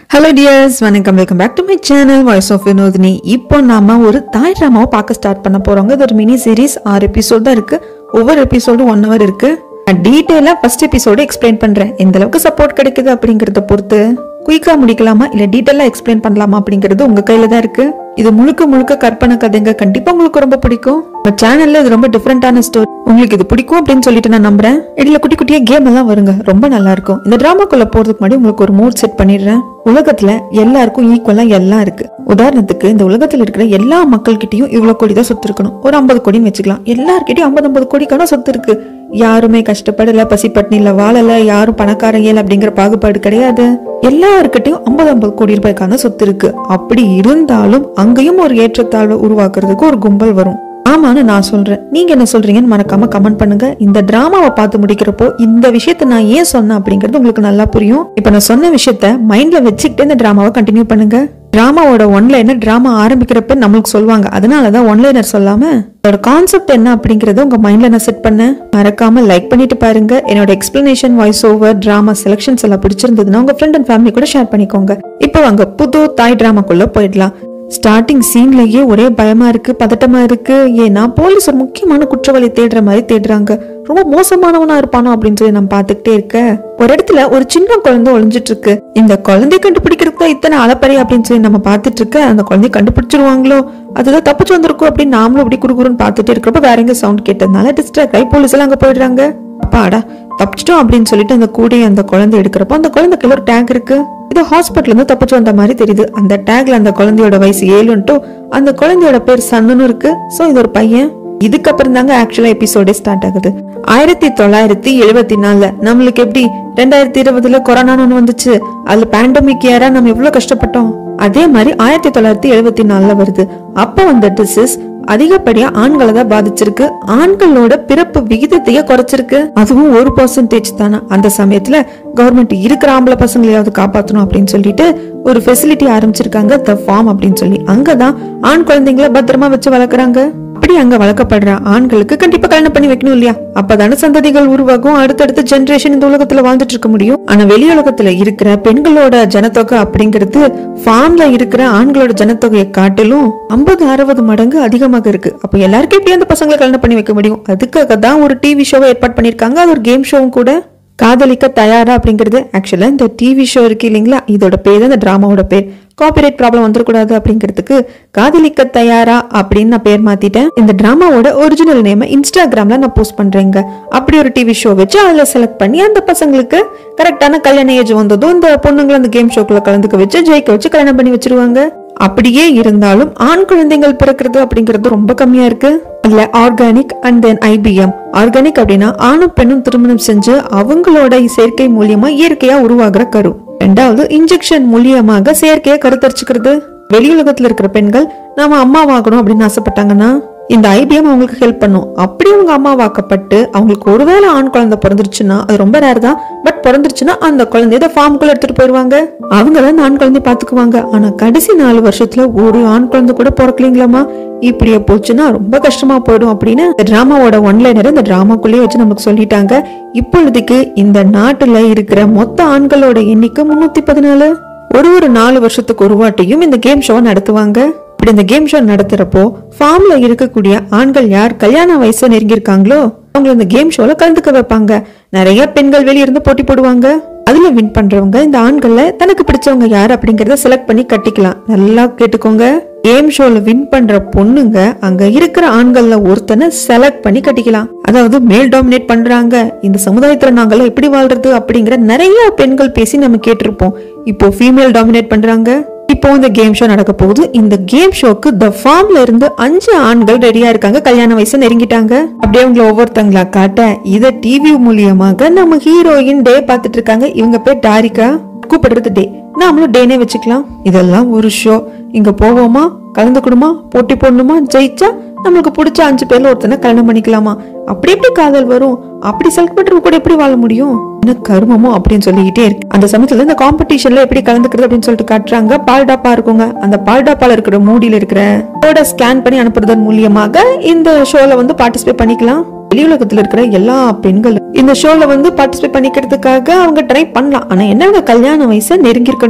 hello dears வணக்கம் welcome back to my channel voice of Vinodhini இப்போ நாம ஒரு தாய் ட்ராமாவை பார்க்க ஸ்டார்ட் பண்ண போறோங்க இது ஒரு மினி சீரிஸ் ஆறு எபிசோட் தான் இருக்கு ஒவ்வொரு எபிசோடும் ஒன் ஹவர் இருக்கு நான் டீட்டெயிலாக ஃபர்ஸ்ட் எபிசோடு எக்ஸ்பிளைன் பண்றேன் எந்த அளவுக்கு சப்போர்ட் கிடைக்குது அப்படிங்கறத பொறுத்து குயிக்கா முடிக்கலாமா இல்ல டீட்டெயிலா எக்ஸ்பிளைன் பண்ணலாமா அப்படிங்கிறது உங்க கையில தான் இருக்கு இது முழுக்க முழுக்க கற்பனை கதைங்க கண்டிப்பா உங்களுக்கு ரொம்ப பிடிக்கும் நம்ம சேனல்ல இது ரொம்ப டிஃப்ரெண்டான ஸ்டோரி உங்களுக்கு இது பிடிக்கும் அப்படின்னு சொல்லிட்டு நான் நம்புறேன் இடையில குட்டி குட்டியா கேம் எல்லாம் வருங்க ரொம்ப நல்லா இருக்கும் இந்த டிராமாக்குள்ள போறதுக்கு முன்னாடி உங்களுக்கு ஒரு மூட் செட் பண்ணிடுறேன் உலகத்துல எல்லாருக்கும் ஈக்குவலா எல்லாம் இருக்கு உதாரணத்துக்கு இந்த உலகத்துல இருக்கிற எல்லா மக்கள்கிட்டயும் இவ்வளவு கோடி தான் சொத்து இருக்கணும் ஒரு ஐம்பது கோடின்னு வச்சுக்கலாம் எல்லார்கிட்டயும் ஐம்பது ஐம்பது கோடிக்கான சொத்து இருக்கு யாருமே கஷ்டப்படல பசி பட்னியில வாழல யாரும் பணக்காரங்க இல்ல அப்படிங்கிற பாகுபாடு கிடையாது எல்லாருக்கிட்டையும் ஐம்பது ஐம்பது கோடி ரூபாய்க்கான சொத்து இருக்கு அப்படி இருந்தாலும் அங்கேயும் ஒரு ஏற்றத்தாழ்வு உருவாக்குறதுக்கு ஒரு கும்பல் வரும் ஆமான்னு நான் சொல்றேன் நீங்க என்ன சொல்றீங்கன்னு மறக்காம கமெண்ட் பண்ணுங்க இந்த டிராமாவை பார்த்து முடிக்கிறப்போ இந்த விஷயத்த நான் ஏன் சொன்னேன் அப்படிங்கிறது உங்களுக்கு நல்லா புரியும் இப்ப நான் சொன்ன விஷயத்த மைண்ட்ல வச்சுக்கிட்டு இந்த டிராமாவை கண்டினியூ பண்ணுங்க டிராமாவோட ஒன்லைனர் டிராமா ஆரம்பிக்கிறப்ப நம்மளுக்கு சொல்லுவாங்க அதனாலதான் ஒன்லைனர் சொல்லாம அதோட கான்செப்ட் என்ன அப்படிங்கறத உங்க மைண்ட்ல நான் செட் பண்ணேன் மறக்காம லைக் பண்ணிட்டு பாருங்க என்னோட explanation voice over drama selections எல்லாம் பிடிச்சிருந்ததுன்னா உங்க ஃப்ரெண்ட் அண்ட் ஃபேமிலி கூட ஷேர் பண்ணிக்கோங்க இப்போ வாங்க புது தாய் டிராமாக்குள்ள போயிடலாம் ஸ்டார்டிங் சீன்லயே ஒரே பயமா இருக்கு பதட்டமா இருக்கு ஏன்னா போலீஸ் ஒரு முக்கியமான குற்றவாளி தேடுற மாதிரி தேடுறாங்க ரொம்ப மோசமானவனா இருப்பானோ அப்படின்னு சொல்லி நான் பாத்துக்கிட்டே இருக்க ஒரு இடத்துல ஒரு சின்ன குழந்தை ஒளிஞ்சிட்டு இருக்கு இந்த குழந்தை கண்டுபிடிக்கிறதுக்கு தான் இத்தனை அலப்பறை அப்படின்னு சொல்லி நம்ம பாத்துட்டு இருக்க அந்த குழந்தைய கண்டுபிடிச்சிருவாங்களோ அதுதான் தப்பிச்சு வந்திருக்கும் அப்படின்னு நாமளும் அப்படி குறுகுறுன்னு பாத்துட்டு இருக்கிறப்ப வேற எங்க சவுண்ட் கேட்டதுனால டிஸ்ட்ராக்ட் ஆகி போலீஸ் எல்லாம் அங்க போயிடுறாங்க அப்பாடா தப்பிச்சிட்டோம் அப்படின்னு சொல்லிட்டு அந்த கூடைய அந்த குழந்தை எடுக்கிறப்போ அந்த குழந்தை கையில ஒரு டேங்க் இருக்கு இது ஹாஸ்பிட்டல் இருந்து தப்பிச்சு வந்த மாதிரி தெரியுது அந்த டேக்ல அந்த குழந்தையோட வயசு ஏழுன்ட்டும் அந்த குழந்தையோட பேர் சன்னுன்னு இருக்கு சோ இது ஒரு பையன் இதுக்கப்புறம் தாங்க ஆக்சுவலா எபிசோடே ஸ்டார்ட் ஆகுது ஆயிரத்தி தொள்ளாயிரத்தி எழுபத்தி நாலுல நம்மளுக்கு எப்படி ரெண்டாயிரத்தி இருபதுல கொரோனான்னு ஒண்ணு வந்துச்சு அதுல பேண்டமிக் ஏரா நம்ம எவ்வளவு கஷ்டப்பட்டோம் அதே மாதிரி ஆயிரத்தி தொள்ளாயிரத்தி எழுபத்தி நாலுல வருது அப்ப வந்த டிசீஸ் அதிகப்படியா ஆண்களை தான் பாதிச்சிருக்கு ஆண்களோட பிறப்பு விகிதத்தையே குறைச்சிருக்கு அதுவும் ஒரு பர்சன்டேஜ் தானே அந்த சமயத்துல கவர்மெண்ட் இருக்கிற ஆம்பளை பசங்களையாவது காப்பாத்தணும் அப்படின்னு சொல்லிட்டு ஒரு ஃபெசிலிட்டி ஆரம்பிச்சிருக்காங்க த ஃபார்ம் அப்படின்னு சொல்லி அங்கதான் ஆண் குழந்தைங்களை பத்திரமா வச்சு வளர்க்குறாங்க அப்படி அங்க வளர்க்கப்படுற ஆண்களுக்கு கண்டிப்பா கல்யாணம் பண்ணி வைக்கணும் இல்லையா அப்பதானே சந்ததிகள் உருவாகும் அடுத்தடுத்த ஜெனரேஷன் இந்த உலகத்துல வாழ்ந்துட்டு இருக்க முடியும் ஆனா வெளி உலகத்துல இருக்கிற பெண்களோட ஜனத்தொகை அப்படிங்கிறது ஃபார்ம்ல இருக்கிற ஆண்களோட ஜனத்தொகையை காட்டிலும் ஐம்பது அறுபது மடங்கு அதிகமாக இருக்கு அப்ப எல்லாருக்கும் எப்படி அந்த பசங்களை கல்யாணம் பண்ணி வைக்க முடியும் அதுக்காக தான் ஒரு டிவி ஷோவை ஏற்பாடு பண்ணிருக்காங்க அது ஒரு கேம் ஷோவும் கூட காதலிக்க தயாரா அப்படிங்கிறது ஆக்சுவலா இந்த டிவி ஷோ இருக்கு இல்லைங்களா இதோட பேர் இந்த டிராமாவோட பேர் காப்பிரைட் ப்ராப்ளம் வந்துடக்கூடாது அப்படிங்கிறதுக்கு காதலிக்க தயாரா அப்படின்னு நான் பேர் மாத்திட்டேன் இந்த டிராமாவோட ஒரிஜினல் நேம் இன்ஸ்டாகிராம்ல நான் போஸ்ட் பண்றேங்க அப்படி ஒரு டிவி ஷோ வச்சு அதுல செலக்ட் பண்ணி அந்த பசங்களுக்கு கரெக்டான கல்யாண ஏஜ் வந்ததும் இந்த பொண்ணுங்களை அந்த கேம் ஷோக்குள்ள கலந்துக்க வச்சு ஜெயிக்க வச்சு கல்யாணம் பண்ணி வச்சிருவாங்க அப்படியே இருந்தாலும் ஆண் குழந்தைகள் பிறக்கிறது அப்படிங்கிறது ரொம்ப கம்மியா இருக்கு இல்ல organic and then IBM organic அப்படின்னா ஆணும் பெண்ணும் திருமணம் செஞ்சு அவங்களோட சேர்க்கை மூலியமா இயற்கையா உருவாகிற கரு ரெண்டாவது இன்ஜெக்ஷன் மூலியமாக செயற்கையா கருத்தரிச்சுக்கிறது வெளியுலகத்துல இருக்கிற பெண்கள் நாம அம்மாவாகணும் அப்படின்னு ஆசைப்பட்டாங்கன்னா இந்த ஐபிஎம் அவங்களுக்கு ஹெல்ப் பண்ணும் அப்படி அவங்க அம்மாவாக்கப்பட்டு அவங்களுக்கு ஒருவேளை ஆண் குழந்தை பிறந்துருச்சுன்னா அது ரொம்ப ரேர் தான் பட் பிறந்துருச்சுன்னா அந்த குழந்தைய ஃபார்முக்குள்ள எடுத்துட்டு போயிருவாங்க அவங்க தான் அந்த ஆண் குழந்தை பாத்துக்குவாங்க ஆனா கடைசி நாலு வருஷத்துல ஒரு ஆண் குழந்தை கூட பிறக்கலீங்களாமா இப்படியே போச்சுன்னா ரொம்ப கஷ்டமா போயிடும் அப்படின்னு இந்த டிராமாவோட ஒன்லைனர் இந்த டிராமாக்குள்ளேயே வச்சு நமக்கு சொல்லிட்டாங்க இப்பொழுதுக்கு இந்த நாட்டுல இருக்கிற மொத்த ஆண்களோட எண்ணிக்கை முன்னூத்தி பதினாலு ஒரு ஒரு நாலு வருஷத்துக்கு ஒரு வாட்டியும் இந்த கேம் ஷோ நடத்துவாங்க இப்படி இந்த கேம் ஷோ நடத்துறப்போ ஃபார்ம்ல இருக்கக்கூடிய ஆண்கள் யார் கல்யாண வயசு நெருங்கியிருக்காங்களோ அவங்களை இந்த கேம் ஷோல கலந்துக்க வைப்பாங்க நிறைய பெண்கள் வெளியிருந்து போட்டி போடுவாங்க அதுல வின் பண்றவங்க இந்த ஆண்கள்ல தனக்கு பிடிச்சவங்க யார் அப்படிங்கறத செலக்ட் பண்ணி கட்டிக்கலாம் நல்லா கேட்டுக்கோங்க கேம் ஷோல வின் பண்ற பொண்ணுங்க அங்க இருக்கிற ஆண்கள்ல ஒருத்தனை செலக்ட் பண்ணி கட்டிக்கலாம் அதாவது மேல் டாமினேட் பண்றாங்க இந்த சமுதாயத்துல நாங்கெல்லாம் எப்படி வாழ்றது அப்படிங்கிற நிறைய பெண்கள் பேசி நம்ம கேட்டிருப்போம் இப்போ ஃபீமேல் டாமினேட் பண்றாங்க இப்போ இந்த கேம் ஷோ நடக்க போகுது இந்த கேம் ஷோக்கு த ஃபார்ம்ல இருந்து அஞ்சு ஆண்கள் ரெடியா இருக்காங்க கல்யாண வயசு நெருங்கிட்டாங்க அப்படியே அவங்கள ஒவ்வொருத்தங்களா காட்ட இத டிவி மூலியமாக நம்ம ஹீரோயின் டே பார்த்துட்டு இருக்காங்க இவங்க பேர் டாரிகா கூப்பிடுறது டே நாமளும் டேனே வச்சுக்கலாம் இதெல்லாம் ஒரு ஷோ இங்க போவோமா கலந்துக்கணுமா போட்டி போடணுமா ஜெயிச்சா நம்மளுக்கு பிடிச்ச அஞ்சு பேர்ல ஒருத்தனை கல்யாணம் பண்ணிக்கலாமா அப்படி எப்படி காதல் வரும் அப்படி செலக்ட் பண்றவங்க கூட எப்படி வாழ முடியும் என்ன கருமமோ அப்படின்னு சொல்லிக்கிட்டே இருக்கு அந்த சமயத்துல இந்த காம்படிஷன்ல எப்படி கலந்துக்கிறது அப்படின்னு சொல்லிட்டு காட்டுறாங்க பால் டாப்பா இருக்குங்க அந்த பால் டாப்பால இருக்கிற மூடியில இருக்கிற கோட ஸ்கேன் பண்ணி அனுப்புறதன் மூலியமாக இந்த ஷோல வந்து பார்ட்டிசிபேட் பண்ணிக்கலாம் வெளியுலகத்துல இருக்கிற எல்லா பெண்களும் இந்த ஷோல வந்து பார்ட்டிசிபேட் பண்ணிக்கிறதுக்காக அவங்க ட்ரை பண்ணலாம் ஆனா என்னங்க கல்யாண வயசை நெருங்கிருக்கணும்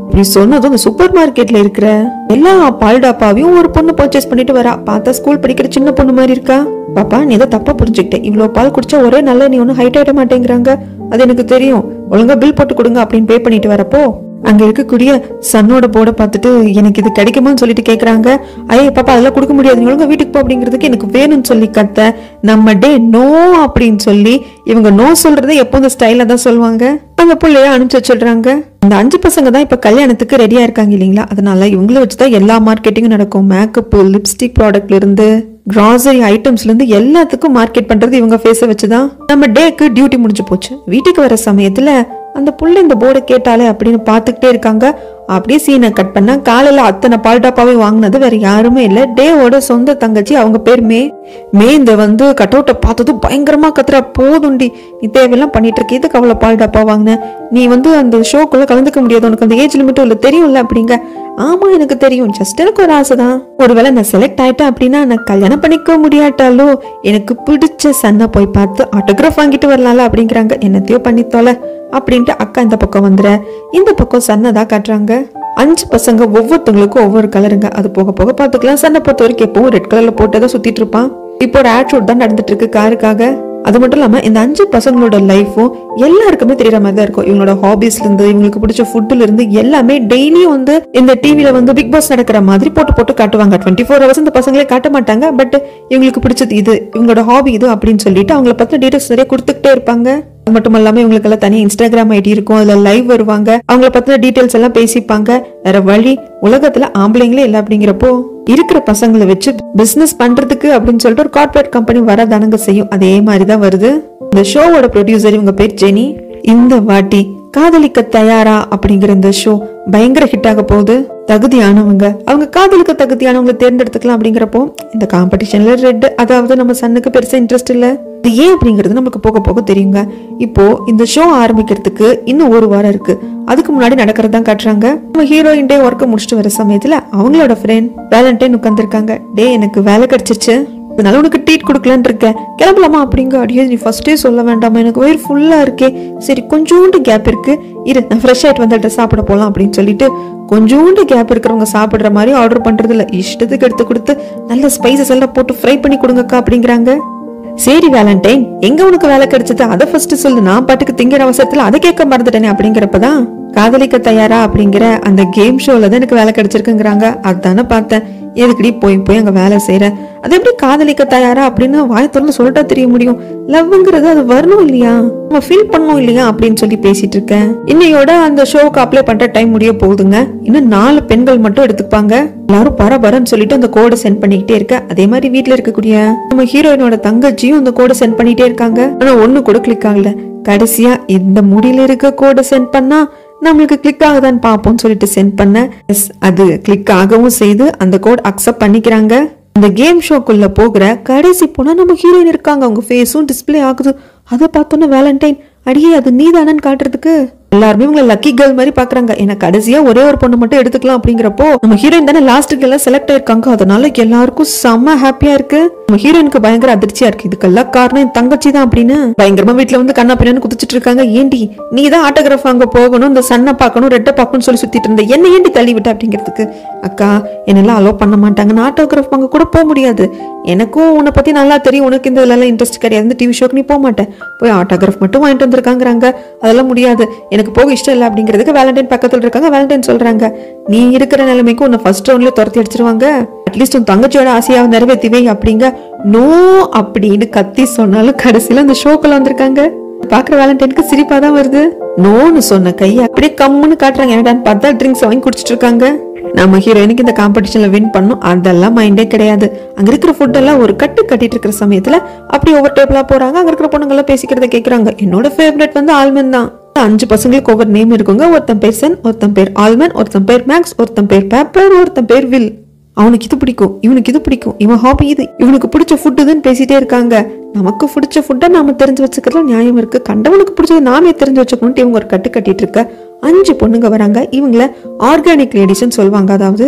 இப்படி சொன்னதும் அந்த சூப்பர் மார்க்கெட்ல இருக்கிற எல்லா பால் டாப்பாவையும் ஒரு பொண்ணு பர்ச்சேஸ் பண்ணிட்டு வரா பார்த்தா ஸ்கூல் படிக்கிற சின்ன பொண்ணு மாதிரி இருக்கா பாப்பா நீ ஏதோ தப்பா புரிஞ்சுக்கிட்ட இவ்வளவு பால் குடிச்சா ஒரே நல்ல நீ ஒன்னும் ஹைட் ஆயிட மாட்டேங்கிறாங்க அது எனக்கு தெரியும் ஒழுங்கா பில் போட்டு கொடுங்க அப்படின்னு பே பண்ணிட்டு வரப்போ அங்க இருக்கக்கூடிய சன்னோட போர்டை பார்த்துட்டு எனக்கு இது கிடைக்குமான்னு சொல்லிட்டு கேக்குறாங்க ஐயே பாப்பா அதெல்லாம் கொடுக்க முடியாது நீ ஒழுங்கா வீட்டுக்கு போ அப்படிங்கிறதுக்கு எனக்கு வேணும்னு சொல்லி கத்த நம்ம டே நோ அப்படின்னு சொல்லி இவங்க நோ சொல்றதை எப்போ இந்த ஸ்டைல தான் சொல்லுவாங்க அந்த பிள்ளைய அனுப்பிச்சு வச்சிடுறாங்க அந்த அஞ்சு பசங்க தான் இப்ப கல்யாணத்துக்கு ரெடியா இருக்காங்க இல்லைங்களா அதனால இவங்கள வச்சுதான் எல்லா மார்க்கெட்டிங்கும் நடக்கும் மேக்கப் லிப்ஸ்டிக் ப்ராடக்ட்ல இருந்து கிராசரி ஐட்டம்ஸ்ல இருந்து எல்லாத்துக்கும் மார்க்கெட் பண்றது இவங்க ஃபேஸ வச்சுதான் நம்ம டேக்கு டியூட்டி முடிஞ்சு போச்சு வீட்டுக்கு வர சமயத்துல அந்த புள்ள இந்த போர்டை கேட்டாலே அப்படின்னு பார்த்துக்கிட்டே இருக்காங்க அப்படியே சீனை கட் பண்ணா காலையில அத்தனை பால் டாப்பாவே வாங்கினது வேற யாருமே இல்ல டேவோட சொந்த தங்கச்சி அவங்க பேர் மே மே இந்த வந்து கட் அவுட்டை பார்த்ததும் பயங்கரமா கத்துறா போதுண்டி நீ தேவையெல்லாம் பண்ணிட்டு இருக்க இதுக்கு அவ்வளவு பால் டாப்பா வாங்கின நீ வந்து அந்த ஷோக்குள்ள கலந்துக்க முடியாது உனக்கு அந்த ஏஜ் லிமிட்டும் இல்ல தெரியும்ல அப்படிங்க ஆமா எனக்கு தெரியும் ஜஸ்ட் எனக்கு ஒரு ஆசைதான் ஒருவேளை நான் செலக்ட் ஆயிட்டேன் அப்படின்னா நான் கல்யாணம் பண்ணிக்க முடியாட்டாலும் எனக்கு பிடிச்ச சன்னை போய் பார்த்து ஆட்டோகிராஃப் வாங்கிட்டு வரலாம்ல அப்படிங்கிறாங்க என்னத்தையோ பண்ணி தொலை அப்படின்ட்டு அக்கா இந்த பக்கம் வந்துற இந்த பக்கம் சன்னை தான் காட்டுறாங்க அஞ்சு பசங்க ஒவ்வொருத்தவங்களுக்கும் ஒவ்வொரு கலருங்க அது போக போக பார்த்துக்கலாம் சன்னை பொறுத்த வரைக்கும் எப்பவும் ரெட் கலர்ல போட்டு தான் சுத்திட்டு இருப்பான் இப்போ ஒரு ஆட் ஷூட் தான் நடந்துட்டு இருக்கு காருக்காக அது மட்டும் இல்லாம இந்த அஞ்சு பசங்களோட லைஃபும் எல்லாருக்குமே தெரியற மாதிரி தான் இருக்கும் இவங்களோட ஹாபிஸ்ல இருந்து இவங்களுக்கு பிடிச்ச ஃபுட்ல இருந்து எல்லாமே டெய்லியும் வந்து இந்த டிவில வந்து பிக் பாஸ் நடக்கிற மாதிரி போட்டு போட்டு காட்டுவாங்க டுவெண்ட்டி ஃபோர் ஹவர்ஸ் இந்த பசங்களே காட்ட மாட்டாங்க பட் இவங்களுக்கு பிடிச்சது இது இவங்களோட ஹாபி இது அப்படின்னு சொல்லிட்டு அவங்கள பத்தின டீடைல்ஸ் நிறைய கொடுத்துக்கிட்டே இருப்பாங்க அது மட்டும் இல்லாம இவங்களுக்கு எல்லாம் தனி இன்ஸ்டாகிராம் ஐடி இருக்கும் அதுல லைவ் வருவாங்க அவங்கள பத்தின டீடைல்ஸ் எல்லாம் பேசிப்பாங்க வேற வழி உலகத்துல ஆம்பளைங்களே இல்ல அப்படிங்கிறப்போ இருக்கிற பசங்களை வச்சு பிசினஸ் பண்றதுக்கு அப்படின்னு சொல்லிட்டு ஒரு கார்ப்பரேட் கம்பெனி வரதானங்க செய்யும் அதே மாதிரிதான் வருது இந்த ஷோவோட ப்ரொடியூசர் இவங்க பேர் ஜெனி இந்த வாட்டி காதலிக்க தயாரா அப்படிங்கிற இந்த ஷோ பயங்கர ஹிட் ஆக போகுது தகுதியானவங்க அவங்க காதலுக்கு தகுதியானவங்களை தேர்ந்தெடுத்துக்கலாம் அப்படிங்கிறப்போ இந்த காம்படிஷன்ல ரெட் அதாவது நம்ம சன்னுக்கு பெருசா இன்ட்ரெஸ்ட் இல்ல இது ஏன் அப்படிங்கிறது நமக்கு போக போக தெரியுங்க இப்போ இந்த ஷோ ஆரம்பிக்கிறதுக்கு இன்னும் ஒரு வாரம் இருக்கு அதுக்கு முன்னாடி நடக்கிறது தான் காட்டுறாங்க நம்ம ஹீரோயின் டே ஒர்க்கை முடிச்சுட்டு வர சமயத்துல அவங்களோட ஃப்ரெண்ட் வேலண்டைன் உட்காந்துருக்காங்க டே எனக்கு வேலை கிடைச்சிருச்சு அதனால உனக்கு ட்ரீட் கொடுக்கலான்னு இருக்கேன் கிளம்பலாமா அப்படிங்க அடியே நீ ஃபர்ஸ்டே சொல்ல வேண்டாமா எனக்கு வயிறு ஃபுல்லா இருக்கே சரி கொஞ்சோண்டு கேப் இருக்கு இரு நான் ஃப்ரெஷ் ஆயிட்டு வந்துட்டு சாப்பிட போலாம் அப்படின்னு சொல்லிட்டு கொஞ்சோண்டு கேப் இருக்கிறவங்க சாப்பிடுற மாதிரி ஆர்டர் பண்றது இல்ல இஷ்டத்துக்கு எடுத்து கொடுத்து நல்ல ஸ்பைசஸ் எல்லாம் போட்டு ஃப்ரை பண்ணி கொடுங்கக்கா அப்படிங்கிறாங்க சரி வேலண்டைன் எங்க உனக்கு வேலை கிடைச்சது அதை ஃபர்ஸ்ட் சொல்லு நான் பாட்டுக்கு திங்கிற அவசரத்துல அதை கேட்க மறந்துட்டேனே அப்படிங்கிறப்பதான் காதலிக்க தயாரா அப்படிங்கிற அந்த கேம் ஷோல தான் எனக்கு வேலை கிடைச்சிருக்குங்கிறாங்க அதானே பார்த்தேன் எதுக்கடி போய் போய் அங்க வேலை செய்யற அது எப்படி காதலிக்க தயாரா அப்படின்னு வாய திறந்து சொல்லிட்டா தெரிய முடியும் லவ்ங்கிறது அது வரணும் இல்லையா நம்ம ஃபீல் பண்ணணும் இல்லையா அப்படின்னு சொல்லி பேசிட்டு இருக்கேன் இன்னையோட அந்த ஷோவுக்கு அப்ளை பண்ற டைம் முடிய போகுதுங்க இன்னும் நாலு பெண்கள் மட்டும் எடுத்துப்பாங்க எல்லாரும் பரபரன்னு சொல்லிட்டு அந்த கோடை சென்ட் பண்ணிக்கிட்டே இருக்க அதே மாதிரி வீட்ல இருக்கக்கூடிய நம்ம ஹீரோயினோட தங்கச்சியும் அந்த கோடை சென்ட் பண்ணிட்டே இருக்காங்க ஆனா ஒண்ணு கூட கிளிக் ஆகல கடைசியா இந்த முடியில இருக்க கோடை சென்ட் பண்ணா நம்மளுக்கு கிளிக் ஆகுதான்னு பார்ப்போம்னு சொல்லிட்டு சென்ட் பண்ண எஸ் அது கிளிக் ஆகவும் செய்து அந்த கோட் அக்செப்ட் பண்ணிக்கிறாங்க அந்த கேம் ஷோக்குள்ள போகிற கடைசி போனா நம்ம ஹீரோயின் இருக்காங்க அவங்க ஃபேஸும் டிஸ்ப்ளே ஆகுது அதை பார்த்தோன்னா வேலண்டைன் அடியே அது நீதானன்னு காட்டுறதுக்கு எல்லாருமே உங்களை லக்கி கேர்ள் மாதிரி பாக்குறாங்க ஏன்னா கடைசியா ஒரே ஒரு பொண்ணு மட்டும் எடுத்துக்கலாம் அப்படிங்கிறப்போ நம்ம ஹீரோயின் தானே லாஸ்ட்டுக்கு எல்லாம் செலக்ட் ஆயிருக்காங்க அதனால எல்லாருக்கும் செம்ம ஹாப்பியா இருக்கு நம்ம ஹீரோயினுக்கு பயங்கர அதிர்ச்சியா இருக்கு இதுக்கெல்லாம் காரணம் என் தங்கச்சி தான் அப்படின்னு பயங்கரமா வீட்டுல வந்து கண்ணா பின்னான்னு குதிச்சிட்டு இருக்காங்க ஏண்டி நீ தான் ஆட்டோகிராஃப் அங்க போகணும் இந்த சன்னை பார்க்கணும் ரெட்டை பார்க்கணும்னு சொல்லி சுத்திட்டு இருந்த என்ன ஏண்டி தள்ளி விட்ட அப்படிங்கிறதுக்கு அக்கா என்னெல்லாம் அலோவ் பண்ண மாட்டாங்க நான் ஆட்டோகிராஃப் அங்க கூட போக முடியாது எனக்கும் உன்னை பத்தி நல்லா தெரியும் உனக்கு இந்த இதெல்லாம் இன்ட்ரெஸ்ட் கிடையாது இந்த டிவி ஷோக்கு நீ போக மாட்டேன் போய் ஆட்டோகிராஃப் மட்டும் வாங்கிட்டு வந்திருக்காங்கிறாங்க அதெல்லாம் முடியாது எனக்கு போக இஷ்டம் இல்லை அப்படிங்கிறதுக்கு வேலண்டைன் பக்கத்துல இருக்காங்க வேலண்டைன் சொல்றாங்க நீ இருக்கிற நிலைமைக்கு உன்னை ஃபர்ஸ்ட் ரவுண்ட்ல துரத்தி அடிச்சிருவாங்க அட்லீஸ்ட் உன் தங்கச்சியோட ஆசையாவை நிறைவேற்றிவே அப்படிங்க நோ அப்படின்னு கத்தி சொன்னாலும் கடைசியில அந்த ஷோக்குள்ள வந்திருக்காங்க பாக்குற வேலண்டைனுக்கு சிரிப்பா தான் வருது நோன்னு சொன்ன கையை அப்படியே கம்முன்னு காட்டுறாங்க என்னடான்னு பார்த்தா ட்ரிங்க்ஸ் வாங்கி குடிச்சிட்டு இருக்காங்க நம்ம ஹீரோயினுக்கு இந்த காம்படிஷன்ல வின் பண்ணும் அதெல்லாம் மைண்டே கிடையாது அங்க இருக்கிற ஃபுட் எல்லாம் ஒரு கட்டு கட்டிட்டு இருக்கிற சமயத்துல அப்படி ஒவ்வொரு டேபிளா போறாங்க அங்க இருக்கிற பொண்ணுங்க எல்லாம் பேசிக்கிறத கேக்குறாங்க என்னோட ஃபேவரட் வந்து ஆல்மன் தான் அஞ்சு பசங்களுக்கு ஒவ்வொரு நேம் இருக்குங்க ஒருத்தன் பேர் சென் ஒருத்தன் பேர் ஆல்மன் ஒருத்தன் பேர் மேக்ஸ் ஒருத்தன் பேர் பேப்பர் ஒருத்தன் பேர் வில் அவனுக்கு இது பிடிக்கும் இவனுக்கு இது பிடிக்கும் இவன் ஹாபி இது இவனுக்கு பிடிச்ச ஃபுட்டு இதுன்னு பேசிட்டே இருக்காங்க நமக்கு பிடிச்ச ஃபுட்டை நாம தெரிஞ்சு வச்சுக்கிறதுல நியாயம் இருக்கு கண்டவனுக்கு பிடிச்சது நாமே தெரிஞ்சு வச்சுக்கணும்ட்டு இவங்க ஒரு கட்டு கட்டிட்டு இருக்க அஞ்சு பொண்ணுங்க வராங்க இவங்கள ஆர்கானிக் லேடிஸ்னு சொல்லுவாங்க அதாவது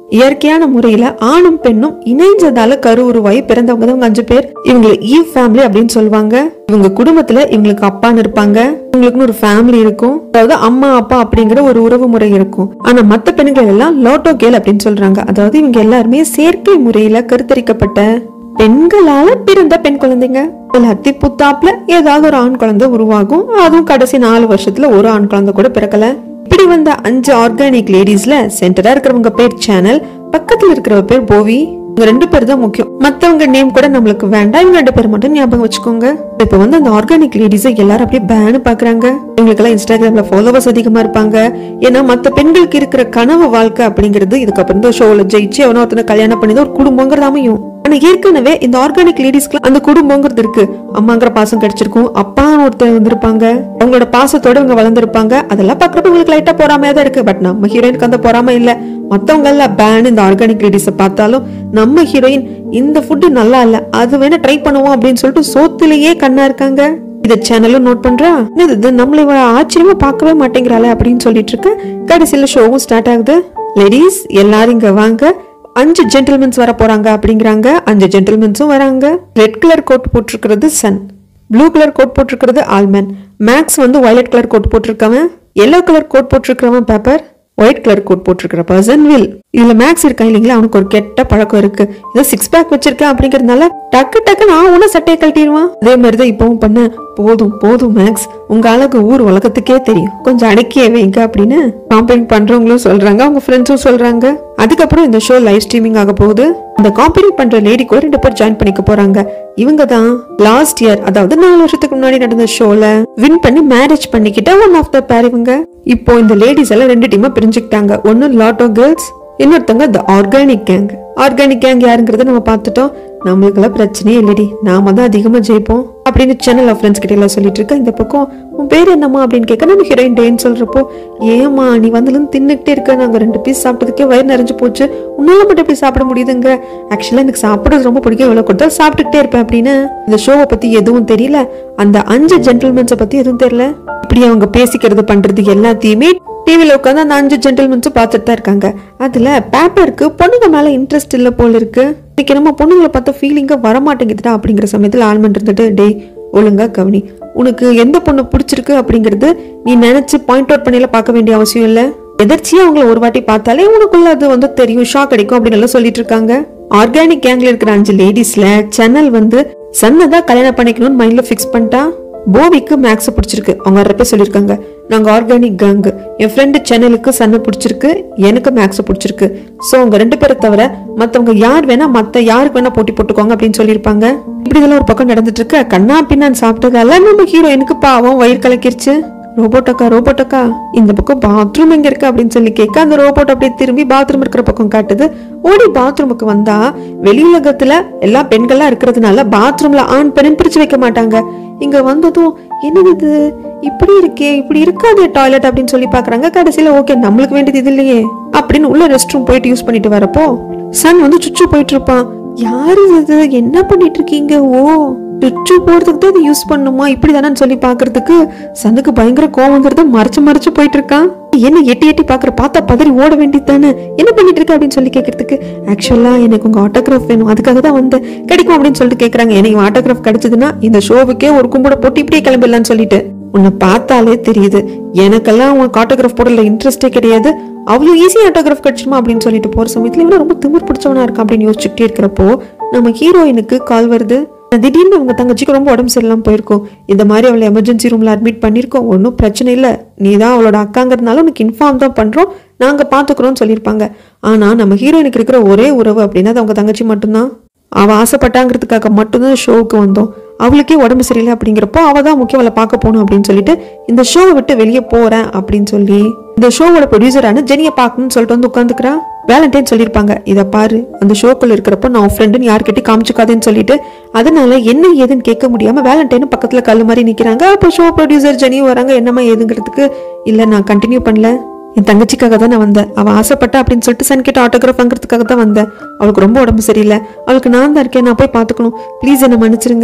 இயற்கையான முறையில ஆணும் பெண்ணும் இணைஞ்சதால கரு உருவாகி பிறந்தவங்க தான் இவங்க அஞ்சு பேர் இவங்களை ஈவ் ஃபேமிலி அப்படின்னு சொல்லுவாங்க இவங்க குடும்பத்துல இவங்களுக்கு அப்பான்னு இருப்பாங்க இவங்களுக்குன்னு ஒரு ஃபேமிலி இருக்கும் அதாவது அம்மா அப்பா அப்படிங்கிற ஒரு உறவு முறை இருக்கும் ஆனா மத்த பெண்கள் எல்லாம் லோட்டோ கேல் அப்படின்னு சொல்றாங்க அதாவது இவங்க எல்லாருமே செயற்கை முறையில கருத்தரிக்கப்பட்ட பெண்களால பிறந்த பெண் குழந்தைங்க இதுல அத்தி புத்தாப்புல ஏதாவது ஒரு ஆண் குழந்தை உருவாகும் அதுவும் கடைசி நாலு வருஷத்துல ஒரு ஆண் குழந்தை கூட பிறக்கல இப்படி வந்த அஞ்சு ஆர்கானிக் லேடிஸ்ல சென்டரா இருக்கிறவங்க பேர் சேனல் பக்கத்துல இருக்கிறவ பேர் போவி இவங்க ரெண்டு பேர் தான் முக்கியம் மத்தவங்க நேம் கூட நம்மளுக்கு வேண்டாம் இவங்க ரெண்டு பேர் மட்டும் ஞாபகம் வச்சுக்கோங்க இப்ப வந்து அந்த ஆர்கானிக் லேடிஸை எல்லாரும் அப்படியே பேனு பாக்குறாங்க இவங்களுக்கு எல்லாம் இன்ஸ்டாகிராம்ல ஃபாலோவர்ஸ் அதிகமா இருப்பாங்க ஏன்னா மத்த பெண்களுக்கு இருக்கிற கனவு வாழ்க்கை அப்படிங்கிறது இதுக்கப்புறம் இந்த ஷோல ஜெயிச்சு அவன ஒருத்தனை கல்யாணம் பண்ணி தான் ஒரு குடும்பங்கிறது அமையும் ஆனா ஏற்கனவே இந்த ஆர்கானிக் லேடிஸ்க்கு அந்த குடும்பங்கிறது இருக்கு அம்மாங்கிற பாசம் கிடைச்சிருக்கும் அப்பான்னு ஒருத்தர் வந்திருப்பாங்க அவங்களோட பாசத்தோட இவங்க வளர்ந்துருப்பாங்க அதெல்லாம் பாக்குறப்ப உங்களுக்கு லைட்டா பொறாமையா தான் இருக்கு பட் நம்ம ஹீரோயினுக்கு அந்த பொறாமை இல்ல மத்தவங்க எல்லாம் பேன் இந்த ஆர்கானிக் லேடிஸ பார்த்தாலும் நம்ம ஹீரோயின் இந்த ஃபுட்டு நல்லா இல்ல அது வேணா ட்ரை பண்ணுவோம் அப்படின்னு சொல்லிட்டு சோத்துலயே கண்ணா இருக்காங்க இந்த சேனலும் நோட் பண்றா என்னது இது நம்மள இவ ஆச்சரியமா பார்க்கவே மாட்டேங்கிறாளே அப்படின்னு சொல்லிட்டு இருக்க கடைசியில ஷோவும் ஸ்டார்ட் ஆகுது லேடிஸ் எல்லாரும் இங்க வாங்க அஞ்சு ஜென்டில்மென்ஸ் வர போறாங்க அப்படிங்கிறாங்க அஞ்சு ஜென்டில்மென்ஸும் வராங்க ரெட் கலர் கோட் போட்டிருக்கிறது சன் ப்ளூ கலர் கோட் போட்டிருக்கிறது ஆல்மன் மேக்ஸ் வந்து வயலட் கலர் கோட் போட்டிருக்கவன் எல்லோ கலர் கோட் போட்டிருக்கிறவன் பேப்பர் ஒயிட் கலர் கோட் போட்டிருக்கிற பர்சன் வில் இதுல மேக்ஸ் இருக்கா இல்லைங்களா அவனுக்கு ஒரு கெட்ட பழக்கம் இருக்கு ஏதோ சிக்ஸ் பேக் வச்சிருக்கேன் அப்படிங்கறதுனால டக்கு டக்கு நான் உன சட்டையை கழட்டிடுவான் அதே மாதிரிதான் இப்பவும் பண்ண போதும் போதும் மேக்ஸ் உங்க அழகு ஊர் உலகத்துக்கே தெரியும் கொஞ்சம் அடக்கியே வைங்க அப்படின்னு காம்பெயின் பண்றவங்களும் சொல்றாங்க அவங்க ஃப்ரெண்ட்ஸும் சொல்றாங்க அதுக்கப்புறம் இந்த ஷோ லைவ் ஸ்ட்ரீமிங் ஆக போகுது இந்த காம்பெயின் பண்ற லேடி கூட ரெண்டு பேர் ஜாயின் பண்ணிக்க போறாங்க இவங்க தான் லாஸ்ட் இயர் அதாவது நாலு வருஷத்துக்கு முன்னாடி நடந்த ஷோல வின் பண்ணி மேரேஜ் பண்ணிக்கிட்ட ஒன் ஆஃப் த பேர் இவங்க இப்போ இந்த லேடிஸ் எல்லாம் ரெண்டு டீமா பிரிஞ்சுக்கிட்டாங்க ஒன்னு லாட்டோ கேர்ள்ஸ் இன்னொருத்தவங்க the organic gang organic gang யாருங்கிறத நம்ம பார்த்துட்டோம் நம்மளுக்கெல்லாம் பிரச்சனையே இல்லடி நாம தான் அதிகமா ஜெயிப்போம் அப்படின்னு சேனல் ஃப்ரெண்ட்ஸ் கிட்ட எல்லாம் சொல்லிட்டு இருக்க இந்த பக்கம் உன் பேர் என்னம்மா அப்படின்னு கேட்க நம்ம ஹீரோயின் டேன்னு சொல்றப்போ ஏமா நீ வந்ததுலேருந்து தின்னுக்கிட்டே இருக்க நாங்க ரெண்டு பீஸ் சாப்பிட்டதுக்கே வயிறு நிறைஞ்சு போச்சு உன்னால மட்டும் எப்படி சாப்பிட முடியுதுங்க ஆக்சுவலா எனக்கு சாப்பிடுறது ரொம்ப பிடிக்கும் எவ்வளவு கொடுத்தாலும் சாப்பிட்டுக்கிட்டே இருப்பேன் அப்படின்னு இந்த ஷோவை பத்தி எதுவும் தெரியல அந்த அஞ்சு ஜென்டில்மென்ஸை பத்தி எதுவும் தெரியல இப்படி அவங்க பேசிக்கிறது பண்றது எல்லாத்தையுமே டிவில உட்காந்து அந்த அஞ்சு ஜென்டில்மென்ஸும் பார்த்துட்டு தான் இருக்காங்க அதுல பேப்பருக்கு பொண்ணுங்க மேல இன்ட்ரெஸ்ட் இல்ல போல இருக்கு இன்னைக்கு நம்ம பொண்ணுங்களை பார்த்தா ஃபீலிங்க வரமாட்டேங்குதுடா அப்படிங்கிற சமயத்துல ஆல்மண்ட் இருந்துட்டு டேய் ஒழுங்கா கவனி உனக்கு எந்த பொண்ணு பிடிச்சிருக்கு அப்படிங்கிறது நீ நினைச்சு பாயிண்ட் அவுட் பண்ணில பார்க்க வேண்டிய அவசியம் இல்ல எதர்ச்சியா அவங்கள ஒரு வாட்டி பார்த்தாலே உனக்குள்ள அது வந்து தெரியும் ஷாக் அடிக்கும் அப்படின்னு எல்லாம் சொல்லிட்டு இருக்காங்க ஆர்கானிக் கேங்ல இருக்கிற அஞ்சு லேடிஸ்ல சேனல் வந்து சன்னதா கல்யாணம் பண்ணிக்கணும்னு மைண்ட்ல ஃபிக்ஸ் பண்ணிட்டா போவிக்கு மேக்ஸ் பிடிச்சிருக்கு அவங்க வர்றப்ப சொல்லியிருக்காங்க நாங்க ஆர்கானிக் கேங் என் ஃப்ரெண்டு சேனலுக்கு சன்னை பிடிச்சிருக்கு எனக்கு மேக்ஸ் பிடிச்சிருக்கு ஸோ அவங்க ரெண்டு பேரை தவிர மத்தவங்க யார் வேணா மத்த யாருக்கு வேணா போட்டி போட்டுக்கோங்க அப்படின்னு சொல்லியிருப்பாங்க இப்படி இதெல்லாம் ஒரு பக்கம் நடந்துட்டு இருக்கு கண்ணா பின்னான்னு சாப்பிட்டதால நம்ம ஹீரோயினுக்கு பாவம் வயிறு கலக்கிருச்சு ரோபோட்டக்கா ரோபோட்டக்கா இந்த பக்கம் பாத்ரூம் எங்க இருக்கு அப்படின்னு சொல்லி கேட்க அந்த ரோபோட் அப்படியே திரும்பி பாத்ரூம் இருக்கிற பக்கம் காட்டுது ஓடி பாத்ரூமுக்கு வந்தா வெளி உலகத்துல எல்லா பெண்கள்லாம் இருக்கிறதுனால பாத்ரூம்ல ஆண் பெண் பிரிச்சு வைக்க மாட்டாங்க இங்க வந்ததும் என்னது இது இப்படி இருக்கே இப்படி இருக்காது டாய்லெட் அப்படின்னு சொல்லி பாக்குறாங்க கடைசியில ஓகே நம்மளுக்கு வேண்டியது இது இல்லையே அப்படின்னு உள்ள ரெஸ்ட் ரூம் போயிட்டு யூஸ் பண்ணிட்டு வரப்போ சன் வந்து சுச்சு போயிட்டு இருப்பான் யாரு இது என்ன பண்ணிட்டு இருக்கீங்க ஓ சுச்சு போறதுக்கு தான் இது யூஸ் பண்ணுமா இப்படி சொல்லி பாக்குறதுக்கு சனுக்கு பயங்கர கோவங்கிறத மறைச்சு மறைச்சு போயிட்டு இருக்கான் என்ன எட்டி எட்டி பாக்குற பார்த்தா பதறி ஓட வேண்டியது தானே என்ன பண்ணிட்டு இருக்க அப்படின்னு சொல்லி கேட்கறதுக்கு ஆக்சுவலா எனக்கு உங்க ஆட்டோகிராஃப் வேணும் அதுக்காக தான் வந்தேன் கிடைக்கும் அப்படின்னு சொல்லிட்டு கேக்குறாங்க எனக்கு ஆட்டோகிராஃப் கிடைச்சதுன்னா இந்த ஷோவுக்கே ஒரு கும்பிட போட்டு இப்படியே கிளம்பிடலாம்னு சொல்லிட்டு உன்னை பார்த்தாலே தெரியுது எனக்கெல்லாம் உனக்கு ஆட்டோகிராஃப் போடல இன்ட்ரெஸ்டே கிடையாது அவ்வளோ ஈஸி ஆட்டோகிராஃப் கிடைச்சிருமா அப்படின்னு சொல்லிட்டு போற சமயத்துல இவன் ரொம்ப திமிர் பிடிச்சவனா இருக்கான் அப்படின்னு யோசிச்சுட்டே இருக்கிறப்போ நம்ம ஹீரோயினுக்கு கால் வருது திடீர்னு அவங்க தங்கச்சிக்கு ரொம்ப உடம்பு சரியில்லாம போயிருக்கும் இந்த மாதிரி அவளை எமர்ஜென்சி ரூம்ல அட்மிட் பண்ணியிருக்கோம் ஒன்றும் பிரச்சனை இல்லை நீ தான் அவளோட அக்காங்கிறதுனால உனக்கு இன்ஃபார்ம் தான் பண்றோம் நாங்க பாத்துக்கிறோம்னு சொல்லியிருப்பாங்க ஆனா நம்ம ஹீரோயினுக்கு இருக்கிற ஒரே உறவு அப்படின்னா அது அவங்க தங்கச்சி மட்டும்தான் அவ ஆசைப்பட்டாங்கிறதுக்காக மட்டும்தான் ஷோவுக்கு வந்தோம் அவளுக்கே உடம்பு சரியில்லை அப்படிங்கிறப்போ அவ தான் முக்கியம் அவளை பார்க்க போகணும் அப்படின்னு சொல்லிட்டு இந்த ஷோவை விட்டு வெளியே போறேன் அப்படின்னு சொல்லி இந்த ஷோவோட ப்ரொடியூசரான ஜெனியை பார்க்கணும்னு சொல்லிட்டு வந்து உட்காந்துக்கிறா வேலண்டைன் சொல்லியிருப்பாங்க இதை பாரு அந்த ஷோக்குள்ள இருக்கிறப்போ நான் ஃப்ரெண்டுன்னு யார்கிட்டயும் காமிச்சுக்காதேன்னு சொல்லிட்டு அதனால என்ன ஏதுன்னு கேட்க முடியாம வேலண்டைன் பக்கத்துல கல்லு மாதிரி நிக்கிறாங்க அப்போ ஷோ ப்ரொடியூசர் ஜெனியும் வராங்க என்னம்மா ஏதுங்கிறதுக்கு இல்ல நான் கண்டினியூ பண்ணல என் தங்கச்சிக்காக தான் நான் வந்தேன் அவ ஆசைப்பட்டா அப்படின்னு சொல்லிட்டு சன் கிட்ட ஆட்டோகிராஃப் வாங்குறதுக்காக தான் வந்தேன் அவளுக்கு ரொம்ப உடம்பு சரியில்லை அவளுக்கு நான் தான் இருக்கேன் நான் போய் பார்த்துக்கணும் ப்ளீஸ் என்னை மன்னிச்சிருங்க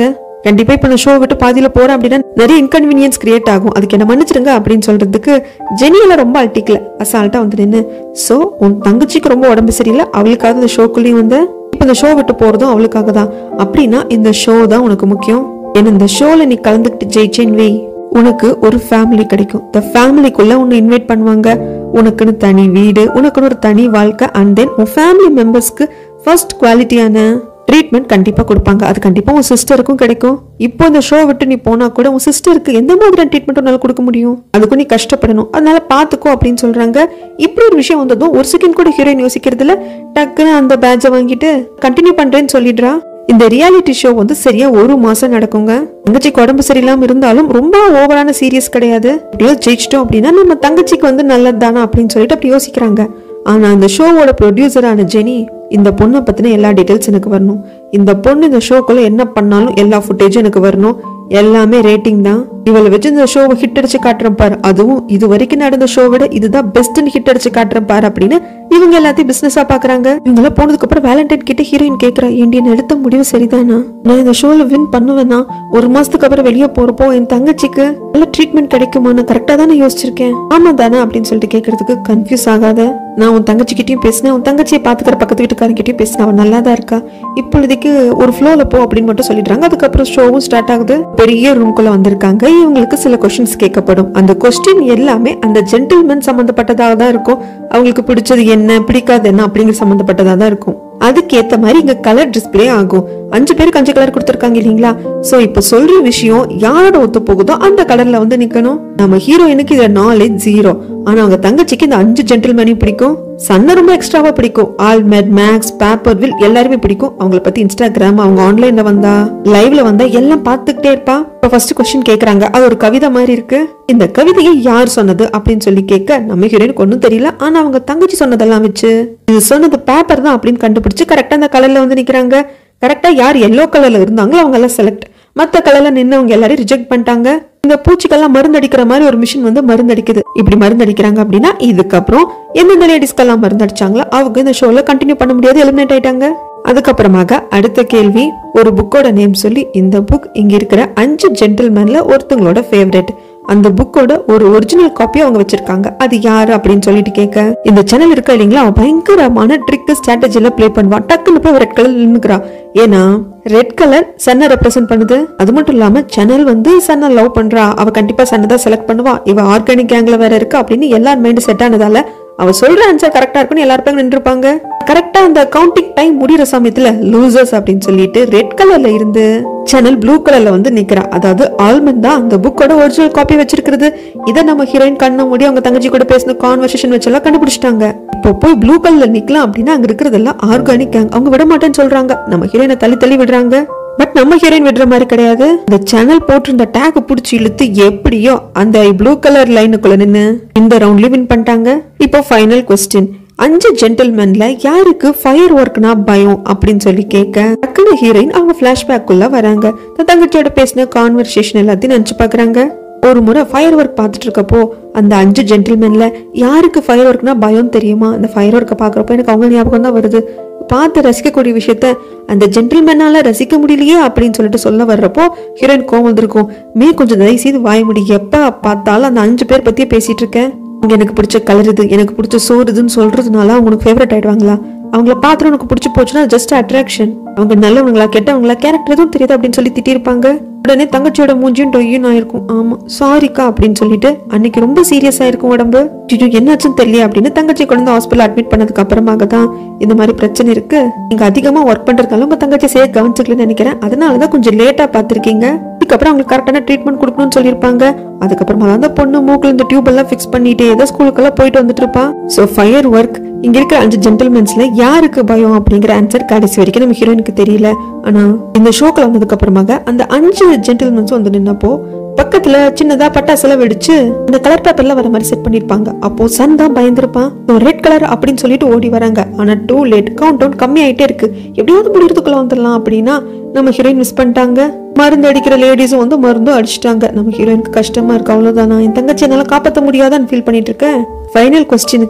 கண்டிப்பா இப்ப நான் ஷோ விட்டு பாதியில போறேன் அப்படின்னா நிறைய இன்கன்வீனியன்ஸ் கிரியேட் ஆகும் அதுக்கு என்ன மன்னிச்சிருங்க அப்படின்னு சொல்றதுக்கு ஜெனியெல்லாம் ரொம்ப அல்ட்டிக்கல அசால்ட்டா வந்து நின்று ஸோ உன் தங்கச்சிக்கு ரொம்ப உடம்பு சரியில்லை அவளுக்காக இந்த ஷோக்குள்ளேயும் வந்து இப்போ இந்த ஷோ விட்டு போறதும் அவளுக்காக தான் அப்படின்னா இந்த ஷோ தான் உனக்கு முக்கியம் ஏன்னா இந்த ஷோல நீ கலந்துக்கிட்டு ஜெயிச்சேன் வை உனக்கு ஒரு ஃபேமிலி கிடைக்கும் இந்த ஃபேமிலிக்குள்ள உன்னை இன்வைட் பண்ணுவாங்க உனக்குன்னு தனி வீடு உனக்குன்னு ஒரு தனி வாழ்க்கை அண்ட் தென் உன் ஃபேமிலி மெம்பர்ஸ்க்கு ஃபர்ஸ்ட் குவாலிட்டியான ட்ரீட்மெண்ட் கண்டிப்பா கொடுப்பாங்க அது கண்டிப்பா உன் சிஸ்டருக்கும் கிடைக்கும் இப்போ இந்த ஷோ விட்டு நீ போனா கூட உன் சிஸ்டருக்கு எந்த மாதிரியான ட்ரீட்மெண்ட் உன்னால கொடுக்க முடியும் அதுக்கும் நீ கஷ்டப்படணும் அதனால பாத்துக்கோ அப்படின்னு சொல்றாங்க இப்படி ஒரு விஷயம் வந்ததும் ஒரு செகண்ட் கூட ஹீரோயின் யோசிக்கிறதுல டக்குன்னு அந்த பேட்சை வாங்கிட்டு கண்டினியூ பண்றேன்னு சொல்லிடுறா இந்த ரியாலிட்டி ஷோ வந்து சரியா ஒரு மாசம் நடக்குங்க தங்கச்சிக்கு உடம்பு சரியில்லாம இருந்தாலும் ரொம்ப ஓவரான சீரியஸ் கிடையாது அப்படியோ ஜெயிச்சிட்டோம் அப்படின்னா நம்ம தங்கச்சிக்கு வந்து நல்லது தானே அப்படின்னு சொல்லிட்டு அப்படி யோசிக்கிறாங்க ஆனா அந்த ஷோவோட ப்ரொடியூசரான ஜெனி இந்த பொண்ணை பத்தின எல்லா டீடைல்ஸ் எனக்கு வரணும் இந்த பொண்ணு இந்த ஷோக்குள்ள என்ன பண்ணாலும் எல்லா ஃபுட்டேஜும் எனக்கு வரணும் எல்லாமே ரேட்டிங் தான் இவளை வச்சு இந்த ஷோவை ஹிட் அடிச்சு காட்டுறேன் பாரு அதுவும் இது வரைக்கும் நடந்த ஷோ விட இதுதான் பெஸ்ட்னு ஹிட் அடிச்சு காட்டுறேன் பாரு அப்படின்னு இவங்க எல்லாத்தையும் பிசினஸா பாக்குறாங்க இவங்க போனதுக்கு அப்புறம் வேலண்டைன் கிட்ட ஹீரோயின் கேக்குறா ஏண்டி நான் எடுத்த முடிவு சரிதானா நான் இந்த ஷோல வின் பண்ணுவேனா ஒரு மாசத்துக்கு அப்புறம் வெளியே போறப்போ என் தங்கச்சிக்கு நல்ல ட்ரீட்மெண்ட் கிடைக்குமா நான் கரெக்டா தானே யோசிச்சிருக்கேன் ஆமா தானே அப்படின்னு சொல்லிட்டு கேக்குறதுக்கு கன்ஃபியூஸ் ஆகாத நான் உன் தங்கச்சிக்கிட்டயும் பேசினேன் உன் தங்கச்சியை பாத்துக்கிற பக்கத்து வீட்டுக்காரங்கிட்டயும் பேசினேன் அவன் நல்லா தான் இருக்கா இப்பொழுதைக்கு ஒரு ஃப்ளோல போ அப்படின்னு மட்டும் சொல்லிடுறாங்க அதுக்கப்புறம் ஷோவும் ஸ்டார்ட் ஆகுது பெரிய ரூம்குள்ள வந்திருக்காங்க இவங்களுக்கு சில கொஸ்டின்ஸ் கேட்கப்படும் அந்த கொஸ்டின் எல்லாமே அந்த ஜென்டில்மேன் சம்பந்தப்பட்டதாக தான் இருக்கும் அவங்களுக்கு பிடிச்சது என்ன பிடிக்காது என்ன அப்படிங்கிற சம்பந்தப்பட்டதாக தான் இருக்கும் அதுக்கு ஏத்த மாதிரி இங்க கலர் டிஸ்ப்ளே ஆகும் அஞ்சு பேருக்கு அஞ்சு கலர் கொடுத்துருக்காங்க இல்லைங்களா சோ இப்ப சொல்ற விஷயம் யாரோட ஒத்து போகுதோ அந்த கலர்ல வந்து நிக்கணும் நம்ம ஹீரோயினுக்கு இதுல நாலேஜ் ஜீரோ ஆனா அவங்க தங்கச்சிக்கு இந்த அஞ்சு ஜென்டில்மேனையும் பிடிக்கும் சன்ன ரொம்ப எக்ஸ்ட்ராவா பிடிக்கும் ஆல்மெட் மேக்ஸ் பேப்பர் வில் எல்லாருமே பிடிக்கும் அவங்கள பத்தி இன்ஸ்டாகிராம் அவங்க ஆன்லைன்ல வந்தா லைவ்ல வந்தா எல்லாம் பார்த்துக்கிட்டே இருப்பா இப்ப ஃபர்ஸ்ட் கொஸ்டின் கேக்குறாங்க அது ஒரு கவிதை மாதிரி இருக்கு இந்த கவிதையை யார் சொன்னது அப்படின்னு சொல்லி கேட்க நம்ம ஹீரோயினுக்கு ஒன்றும் தெரியல ஆனா அவங்க தங்கச்சி சொன்னதெல்லாம் வச்சு இது சொன்னது பேப்பர் தான் அப்படின்னு கண்டுபிடிச்சு கரெக்டா அந்த கலர்ல வந்து நிக்கிறாங்க கரெக்டா யார் எல்லோ கலர்ல இருந்தாங்களோ அவங்க எல்லாம் செலக்ட் மத்த கலர்ல நின்னவங்க எல்லாரையும் ரிஜெக்ட் பண்ணிட்டாங்க இந்த பூச்சிக்கெல்லாம் மருந்து அடிக்கிற மாதிரி ஒரு மிஷின் வந்து மருந்து அடிக்குது இப்படி மருந்து அடிக்கிறாங்க அப்படின்னா இதுக்கப்புறம் எந்தெந்த லேடிஸ்க்கெல்லாம் மருந்து அடிச்சாங்களோ அவங்க இந்த ஷோல கண்டினியூ பண்ண முடியாது எலிமினேட் ஆயிட்டாங்க அதுக்கப்புறமாக அடுத்த கேள்வி ஒரு புக்கோட நேம் சொல்லி இந்த புக் இங்க இருக்கிற அஞ்சு ஜென்டில்மேன்ல ஒருத்தங்களோட ஃபேவரட் அந்த புக்கோட ஒரு ஒரிஜினல் காப்பி அவங்க வச்சிருக்காங்க அது யாரு அப்படின்னு சொல்லிட்டு கேட்க இந்த சேனல் இருக்கா இல்லைங்களா அவன் பயங்கரமான ட்ரிக் ஸ்ட்ராட்டஜில ப்ளே பண்ணுவான் டக்குன்னு போய் ரெட் கலர் நின்னுக்கிறா ஏன்னா ரெட் கலர் சன்னை ரெப்ரசென்ட் பண்ணுது அது மட்டும் இல்லாம சேனல் வந்து சன்னை லவ் பண்றா அவ கண்டிப்பா சன்னை தான் செலக்ட் பண்ணுவா இவ ஆர்கானிக் கேங்ல வேற இருக்கு அப்படின்னு எல்லார் மைண்ட் செட் ஆனதால அவ சொல்ற ஆன்சர் கரெக்டா இருக்குன்னு எல்லாரும் போய் நின்றுப்பாங்க கரெக்டா அந்த கவுண்டிங் டைம் முடிகிற சமயத்துல லூசர்ஸ் அப்படின்னு சொல்லிட்டு ரெட் கலர்ல இருந்து சேனல் ப்ளூ கலர்ல வந்து நிக்கிறா அதாவது ஆல்மண்ட் தான் அந்த புக்கோட ஒரிஜினல் காப்பி வச்சிருக்கிறது இதை நம்ம ஹீரோயின் கண்ண மூடி அவங்க தங்கச்சி கூட பேசின கான்வர்சேஷன் வச்செல்லாம் கண்டுபிடிச்சிட்டாங்க இப்போ போய் ப்ளூ கலர்ல நிக்கலாம் அப்படின்னா அங்க இருக்கிறதெல்லாம் ஆர்கானிக் கேங் அவங்க விட மாட்டேன்னு சொல்றாங்க நம்ம ஹீரோயினை தள்ளி தள்ளி விடுறாங்க பட் நம்ம ஹீரோயின் விடுற மாதிரி கிடையாது இந்த சேனல் போட்டிருந்த டேக் புடிச்சு இழுத்து எப்படியோ அந்த ப்ளூ கலர் லைனுக்குள்ள நின்னு இந்த ரவுண்ட்லயும் வின் பண்ணிட்டாங்க இப்போ ஃபைனல் கொஸ்டின் அஞ்சு ஜென்டில்மேன்ல யாருக்கு ஃபயர் ஒர்க்னா பயம் அப்படின்னு சொல்லி கேட்க டக்குனு ஹீரோயின் அவங்க பிளாஷ்பேக் குள்ள வராங்க தன் தங்கச்சியோட பேசின கான்வர்சேஷன் எல்லாத்தையும் நினைச்சு பாக்குறாங்க ஒரு முறை ஃபயர் ஒர்க் பார்த்துட்டு இருக்கப்போ அந்த அஞ்சு ஜென்டில்மேன்ல யாருக்கு ஃபயர் ஒர்க்னா பயம் தெரியுமா அந்த ஃபயர் ஒர்க்கை பார்க்குறப்போ எனக்கு அவங்க ஞாபகம் தான் வருது பார்த்து ரசிக்கக்கூடிய விஷயத்த அந்த ஜென்டில்மேனால ரசிக்க முடியலையே அப்படின்னு சொல்லிட்டு சொல்ல வர்றப்போ ஹீரோயின் கோவம் வந்திருக்கும் மே கொஞ்சம் தயவு செய்து வாய முடி எப்ப பார்த்தாலும் அந்த அஞ்சு பேர் பத்தியே பேசிட்டு இருக்கேன் இங்க எனக்கு பிடிச்ச கலர் இது எனக்கு பிடிச்ச சோறு இதுன்னு சொல்றதுனால அவங்களுக்கு ஃபேவரட் ஆயிடுவாங்களா அவங்கள பார்த்துட்டு உனக்கு பிடிச்சி போச்சுன்னா ஜஸ்ட் அட்ராக்ஷன் அவங்க நல்லவங்களா கெட்டவங்களா கேரக்டர் எதுவும் தெரியாது அப்படின்னு சொல்லி திட்டிருப்பாங்க உடனே தங்கச்சியோட மூஞ்சியும் டொய்யும் ஆயிருக்கும் ஆமா சாரிக்கா அப்படின்னு சொல்லிட்டு அன்னைக்கு ரொம்ப சீரியஸ் ஆயிருக்கும் உடம்பு ஐயோ என்னாச்சுன்னு தெரியல அப்படின்னு தங்கச்சி கொண்டு வந்து ஹாஸ்பிட்டல் அட்மிட் பண்ணதுக்கு அப்புறமாக தான் இந்த மாதிரி பிரச்சனை இருக்கு நீங்க அதிகமா ஒர்க் பண்றதுனால உங்க தங்கச்சி சேஃப் கவனிச்சுக்கலன்னு நினைக்கிறேன் அதனாலதான் கொஞ்சம் லேட்டா பார்த்திருக்கீங்க அதுக்கப்புறம் அவங்களுக்கு கரெக்டான ட்ரீட்மெண்ட் கொடுக்கணும்னு சொல்லியிருப்பாங்க அதுக்கப்புறமா தான் அந்த பொண்ணு மூக்குல இந்த டியூப் எல்லாம் ஃபிக்ஸ் பண்ணிட்டு ஏதோ ஸ்கூலுக்கெல்லாம் போயிட்டு வந்துட்டு இருப்பா ஸோ ஃபயர் ஒர்க் இங்க இருக்கிற அஞ்சு ஜென்டில்மென்ஸ்ல யாருக்கு பயம் அப்படிங்கிற ஆன்சர் கடைசி வரைக்கும் நம்ம ஹீரோயினுக்கு தெரியல ஆனா இந்த ஷோக்கில் வந்ததுக்கு அப்புறமாக அந்த அஞ்சு ஜென்டில்மென்ஸும் வந்து நின்னப்போ பக்கத்துல சின்னதா பட்டாசுலாம் வெடிச்சு அந்த கலர் பேப்பர்ல வர மாதிரி செட் பண்ணிருப்பாங்க அப்போ சன் தான் பயந்துருப்பான் ரெட் கலர் அப்படின்னு சொல்லிட்டு ஓடி வராங்க ஆனா டூ லேட் கவுண்ட் டவுன் கம்மி ஆயிட்டே இருக்கு எப்படியாவது முடியறதுக்குள்ள வந்துடலாம் அப்படின்னா நம்ம ஹீரோயின் மிஸ் பண்ணிட்டாங்க மருந்து அடிக்கிற லேடிஸும் வந்து மருந்தும் அடிச்சிட்டாங்க நம்ம ஹீரோயினுக்கு கஷ்டமா இருக்கு அவ்வளவுதானா என் தங்கச்சி என்னால காப்பாற்ற முடியாதான்னு ஃபீல் பண்ணிட்டு இருக்கேன் ஃபைனல் கொஸ்டினுக்கு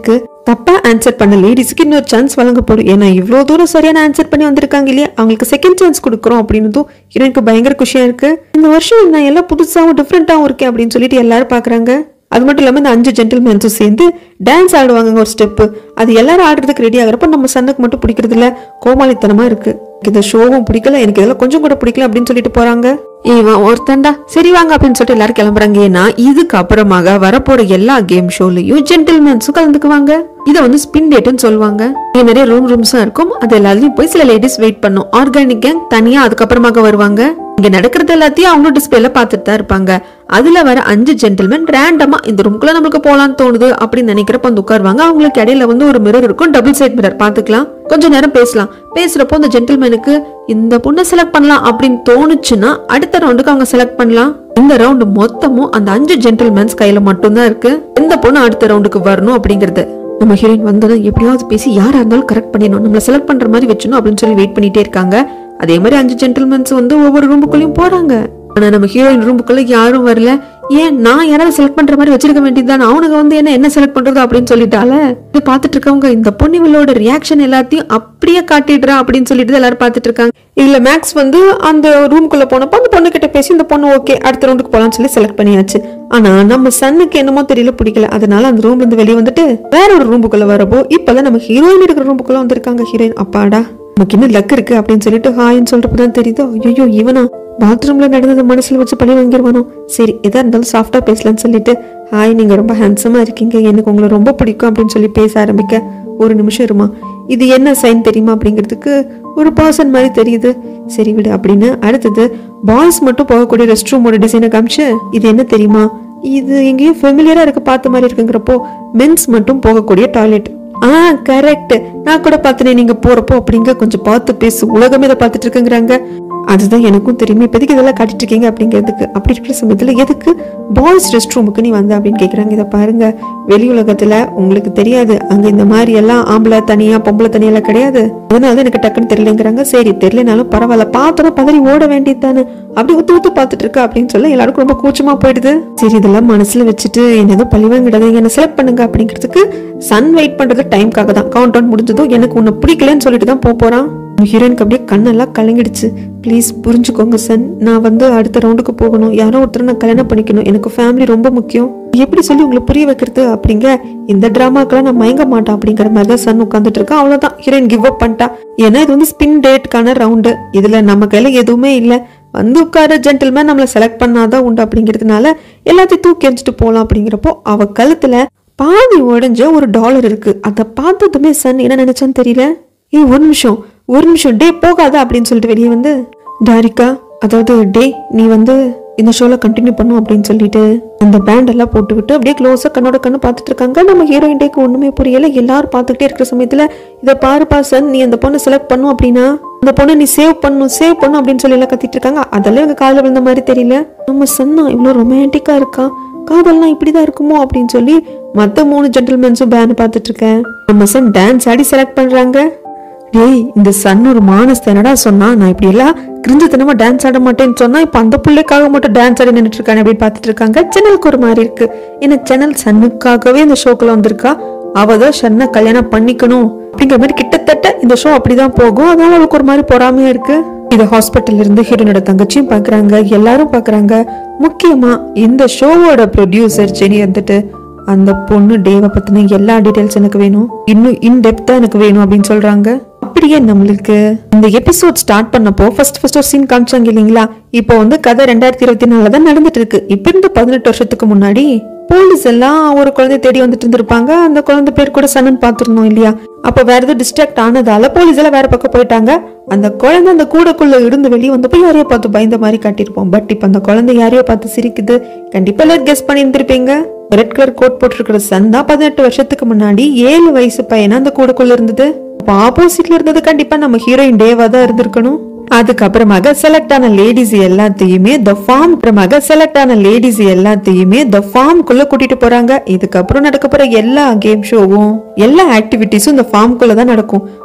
தப்பா ஆன்சர் பண்ண லேடிஸ்க்கு இன்னொரு சான்ஸ் வழங்கப்படும் ஏன்னா இவ்வளோ தூரம் சரியான ஆன்சர் பண்ணி வந்திருக்காங்க இல்லையா அவங்களுக்கு செகண்ட் சான்ஸ் கொடுக்குறோம் அப்படின்னதும் ஹீரோயினுக்கு பயங்கர குஷியா இருக்கு இந்த வருஷம் நான் எல்லாம் புதுசாகவும் டிஃப்ரெண்ட்டாகவும் இருக்கேன் அப்படின்னு சொல்லிட்டு எல்லாரும் பார்க்கறாங்க அது மட்டும் இல்லாமல் இந்த அஞ்சு ஜென்டில்மேன்ஸும் சேர்ந்து டான்ஸ் ஆடுவாங்க ஒரு ஸ்டெப்பு அது எல்லாரும் ஆடுறதுக்கு ரெடி ஆகிறப்ப நம்ம சன்னுக்கு மட்டும் பிடிக்கிறது இல்ல கோமாளித்தனமா இருக்கு எனக்கு இந்த ஷோவும் பிடிக்கல எனக்கு இதெல்லாம் கொஞ்சம் கூட பிடிக்கல அப்படின்னு சொல்லிட்டு போறாங்க இவன் ஒருத்தன்டா சரி வாங்க அப்படின்னு சொல்லிட்டு எல்லாரும் கிளம்புறாங்க ஏன்னா இதுக்கு அப்புறமாக வரப்போற எல்லா கேம் ஷோலையும் ஜென்டில்மேன்ஸும் கலந்துக்குவாங்க இதை வந்து ஸ்பின் டேட்னு சொல்லுவாங்க இங்க நிறைய ரூம் ரூம்ஸும் இருக்கும் அது எல்லாத்தையும் போய் சில லேடிஸ் வெயிட் பண்ணும் ஆர்கானிக் கேங் தனியா அதுக்கப்புறமாக வருவாங்க இங்க நடக்கிறது எல்லாத்தையும் அவங்களும் டிஸ்பிளேல பார்த்துட்டு தான் இருப்பாங்க அதுல வர அஞ்சு ஜென்டில்மேன் ரேண்டமா இந்த ரூம்குள்ள நம்மளுக்கு போலான்னு தோணுது அப்படின்னு நினைக்கிறப்ப வந்து உட்காருவாங்க அவங்களுக்கு இடையில வந்து ஒரு மிரர் இருக்கும் டபுள் சைட் மிரர் பாத்துக்கலாம் கொஞ்ச நேரம் பேசலாம் பேசுறப்போ அந்த ஜென்டில்மேனுக்கு இந்த பொண்ணை செலக்ட் பண்ணலாம் அப்படின்னு தோணுச்சுன்னா அடுத்த ரவுண்டுக்கு அவங்க செலக்ட் பண்ணலாம் இந்த ரவுண்டு மொத்தமும் அந்த அஞ்சு ஜென்டில்மேன்ஸ் கையில மட்டும்தான் இருக்கு எந்த பொண்ணு அடுத்த ரவுண்டுக்கு வரணும் அப்படிங்கறது நம்ம ஹீரோயின் வந்ததும் எப்படியாவது பேசி யாரா இருந்தாலும் கரெக்ட் பண்ணிடணும் நம்மள செலக்ட் பண்ற மாதிரி வச்சணும் அப்படின்னு சொல்லி வெயிட் பண்ணிட்டே இருக்காங்க அதே மாதிரி அஞ்சு ஜென்டில்மேன்ஸ் வந்து ஒவ்வொரு ரூமுக்குள்ளயும் போறாங்க ஆனா நம்ம ஹீரோயின் ரூமுக்குள்ள யாரும் வரல ஏன் நான் யாராவது செலக்ட் பண்ற மாதிரி வச்சிருக்க வேண்டியதுதானே அவனுக்கு வந்து என்ன என்ன செலக்ட் பண்றது அப்படின்னு சொல்லிட்டால இது பார்த்துட்டு இருக்கவங்க இந்த பொண்ணு இவளோட ரியாக்ஷன் எல்லாத்தையும் அப்படியே காட்டிடுறா அப்படின்னு சொல்லிட்டு தான் எல்லாரும் பார்த்துட்டு இருக்காங்க இதுல மேக்ஸ் வந்து அந்த ரூம்குள்ள போனப்போ அந்த பொண்ணு கிட்ட பேசி இந்த பொண்ணு ஓகே அடுத்த ரவுண்டுக்கு போலாம்னு சொல்லி செலக்ட் பண்ணியாச்சு ஆனா நம்ம சன்னுக்கு என்னமோ தெரியல பிடிக்கல அதனால அந்த ரூம்ல இருந்து வெளியே வந்துட்டு வேற ஒரு ரூமுக்குள்ள வரப்போ இப்பதான் நம்ம ஹீரோயின் இருக்கிற ரூமுக்குள்ள வந்திருக்காங்க ஹீரோயின் அப்பாடா நமக்கு இன்னும் லக் இருக்கு அப்படின்னு சொல்லிட்டு ஹாய்ன்னு சொல்றப்பதான் தெரியுது ஐயோ இவனா பாத்ரூம்ல நடந்தது மனசுல வச்சு பழி வாங்கிடுவானோ சரி எதா இருந்தாலும் சாஃப்டா பேசலாம்னு சொல்லிட்டு ஹாய் நீங்க ரொம்ப ஹேண்ட்ஸமா இருக்கீங்க எனக்கு உங்களை ரொம்ப பிடிக்கும் அப்படின்னு சொல்லி பேச ஆரம்பிக்க ஒரு நிமிஷம் இருமா இது என்ன சைன் தெரியுமா அப்படிங்கிறதுக்கு ஒரு பர்சன் மாதிரி தெரியுது சரி விடு அப்படின்னு அடுத்தது பாய்ஸ் மட்டும் போகக்கூடிய ரெஸ்ட் ரூமோட டிசைனை காமிச்சு இது என்ன தெரியுமா இது எங்கேயோ ஃபெமிலியரா இருக்கு பார்த்த மாதிரி இருக்குங்கிறப்போ மென்ஸ் மட்டும் போகக்கூடிய டாய்லெட் ஆ கரெக்ட் நான் கூட பார்த்தனே நீங்க போறப்போ அப்படிங்க கொஞ்சம் பார்த்து பேசு உலகமே இதை பார்த்துட்டு இருக்குங்கிறாங்க அதுதான் எனக்கும் தெரியும் இப்போதைக்கு இதெல்லாம் காட்டிட்டு இருக்கீங்க அப்படிங்கிறதுக்கு அப்படி இருக்கிற சமயத்துல எதுக்கு பாய்ஸ் ரெஸ்ட் ரூமுக்கு நீ வந்த அப்படின்னு கேக்குறாங்க இதை பாருங்க வெளி உலகத்துல உங்களுக்கு தெரியாது அங்க இந்த மாதிரி எல்லாம் ஆம்பளை தனியா பொம்பளை தனியா எல்லாம் கிடையாது அதனால தான் எனக்கு டக்குன்னு தெரியலங்கிறாங்க சரி தெரியலனாலும் பரவாயில்ல பார்த்தோன்னா பதறி ஓட வேண்டியது தானே அப்படி ஊத்து ஊத்து பார்த்துட்டு இருக்க அப்படின்னு சொல்ல எல்லாருக்கும் ரொம்ப கூச்சமா போயிடுது சரி இதெல்லாம் மனசுல வச்சுட்டு என்ன ஏதோ பழிவாங்கிடாதீங்க என்ன செலக்ட் பண்ணுங்க அப்படிங்கிறதுக்கு சன் வெயிட் பண்றது டைம்க்காக தான் கவுண்ட் டவுன் முடிஞ்சதும் எனக்கு உன்னை பிடிக்கலன்னு சொல்லிட்டு தான் போக போறான் ஹீரோயினுக்கு அப்படியே கண்ணெல்லாம் கலங்கிடுச்சு ப்ளீஸ் புரிஞ்சுக்கோங்க சன் நான் வந்து அடுத்த ரவுண்டுக்கு போகணும் யாரோ ஒருத்தர் நான் கல்யாணம் பண்ணிக்கணும் எனக்கு ஃபேமிலி ரொம்ப முக்கியம் எப்படி சொல்லி உங்களை புரிய வைக்கிறது அப்படிங்க இந்த டிராமாக்கெல்லாம் நான் மயங்க மாட்டேன் அப்படிங்கிற மாதிரி தான் சன் உட்காந்துட்டு இருக்கா அவ்வளவுதான் ஹீரோயின் கிவ் அப் பண்ணிட்டா ஏன்னா இது வந்து ஸ்பின் டேட்கான ரவுண்டு இதுல நம்ம கையில எதுவுமே இல்லை வந்து உட்கார ஜென்டில்மேன் நம்மளை செலக்ட் பண்ணாதான் உண்டு அப்படிங்கிறதுனால எல்லாத்தையும் தூக்கி எறிஞ்சிட்டு போகலாம் அப்படிங்கிறப்போ அவ கழுத்துல பாதி உடைஞ்ச ஒரு டாலர் இருக்கு அதை பார்த்ததுமே சன் என்ன நினைச்சான்னு தெரியல ஏய் ஒரு நிமிஷம் ஒரு நிமிஷம் டே போகாத அப்படின்னு சொல்லிட்டு வெளியே வந்து டாரிகா அதாவது டே நீ வந்து இந்த ஷோல கண்டினியூ பண்ணும் அப்படின்னு சொல்லிட்டு அந்த பேண்ட் எல்லாம் போட்டு விட்டு அப்படியே க்ளோஸா கண்ணோட கண்ணு பார்த்துட்டு இருக்காங்க நம்ம ஹீரோயின் டேக்கு ஒண்ணுமே புரியல எல்லாரும் பார்த்துக்கிட்டே இருக்கிற சமயத்துல இதை பாருப்பா சன் நீ அந்த பொண்ணை செலக்ட் பண்ணும் அப்படின்னா அந்த பொண்ணை நீ சேவ் பண்ணும் சேவ் பண்ணும் அப்படின்னு சொல்லி எல்லாம் கத்திட்டு இருக்காங்க அதெல்லாம் இவங்க காதுல விழுந்த மாதிரி தெரியல நம்ம சன்னா இவ்வளவு ரொமான்டிக்கா இருக்கா காதல்லாம் இப்படிதான் இருக்குமோ அப்படின்னு சொல்லி மத்த மூணு ஜென்டில்மேன்ஸும் பேன் பார்த்துட்டு இருக்கேன் நம்ம சன் டான்ஸ் ஆடி செலக்ட் பண்றாங்க டேய் இந்த சன் ஒரு மானஸ் தானடா சொன்னா நான் இப்படி எல்லாம் கிரிஞ்சத்தனமா டான்ஸ் ஆட மாட்டேன்னு சொன்னா இப்ப அந்த பிள்ளைக்காக மட்டும் டான்ஸ் ஆடி நின்னுட்டு இருக்கானே அப்படின்னு பார்த்துட்டு இருக்காங்க சேனலுக்கு ஒரு மாதிரி இருக்கு ஏன்னா சேனல் சன்னுக்காகவே இந்த ஷோக்குள்ள வந்திருக்கா அவ தான் சன்னை கல்யாணம் பண்ணிக்கணும் அப்படிங்கிற மாதிரி கிட்டத்தட்ட இந்த ஷோ அப்படிதான் போகும் அதனால அவளுக்கு ஒரு மாதிரி பொறாமையா இருக்கு இது ஹாஸ்பிட்டல்ல இருந்து ஹீரோனோட தங்கச்சியும் பாக்குறாங்க எல்லாரும் பாக்குறாங்க முக்கியமா இந்த ஷோவோட ப்ரொடியூசர் ஜெனி வந்துட்டு அந்த பொண்ணு டேவை பத்தின எல்லா டீடைல்ஸ் எனக்கு வேணும் இன்னும் இன் டெப்தா எனக்கு வேணும் அப்படின்னு சொல்றாங்க அப்படியே நம்மளுக்கு இந்த எபிசோட் ஸ்டார்ட் பண்ணப்போ ஃபர்ஸ்ட் ஃபர்ஸ்ட் ஒரு சீன் காமிச்சாங்க இல்லைங்களா இப்போ வந்து கதை ரெண்டாயிரத்தி இருபத்தி நாலுல தான் நடந்துட்டு இருக்கு இப்ப இருந்து பதினெட்டு வருஷத்துக்கு முன்னாடி போலீஸ் எல்லாம் ஒரு குழந்தை தேடி வந்துட்டு இருந்திருப்பாங்க அந்த குழந்தை பேர் கூட சனன் பார்த்திருந்தோம் இல்லையா அப்ப வேற எதுவும் டிஸ்ட்ராக்ட் ஆனதால போலீஸ் எல்லாம் வேற பக்கம் போயிட்டாங்க அந்த குழந்தை அந்த கூடக்குள்ள இருந்து வெளியே வந்தப்போ யாரையோ பார்த்து பயந்த மாதிரி காட்டியிருப்போம் பட் இப்ப அந்த குழந்தை யாரையோ பார்த்து சிரிக்குது கண்டிப்பா எல்லாரும் கெஸ் பண்ணி இருந்திருப்பீங்க ரெட் கலர் கோட் போட்டிருக்கிற சன் தான் பதினெட்டு வருஷத்துக்கு முன்னாடி ஏழு வயசு பையனா அந்த கூடக்குள்ள இருந்தது அப்ப ஆப்போசிட்ல இருந்தது கண்டிப்பா நம்ம ஹீரோயின் டேவா தான் இருந்திருக்கணும் அதுக்கப்புறமாக செலக்ட் ஆன லேடிஸ் எல்லாத்தையுமே த ஃபார்ம் அப்புறமாக செலக்ட் ஆன லேடிஸ் எல்லாத்தையுமே த ஃபார்ம்குள்ள கூட்டிட்டு போறாங்க இதுக்கப்புறம் நடக்க போற எல்லா கேம் ஷோவும் எல்லா ஆக்டிவிட்டிஸும் இந்த ஃபார்ம்குள்ள தான் நடக்கும்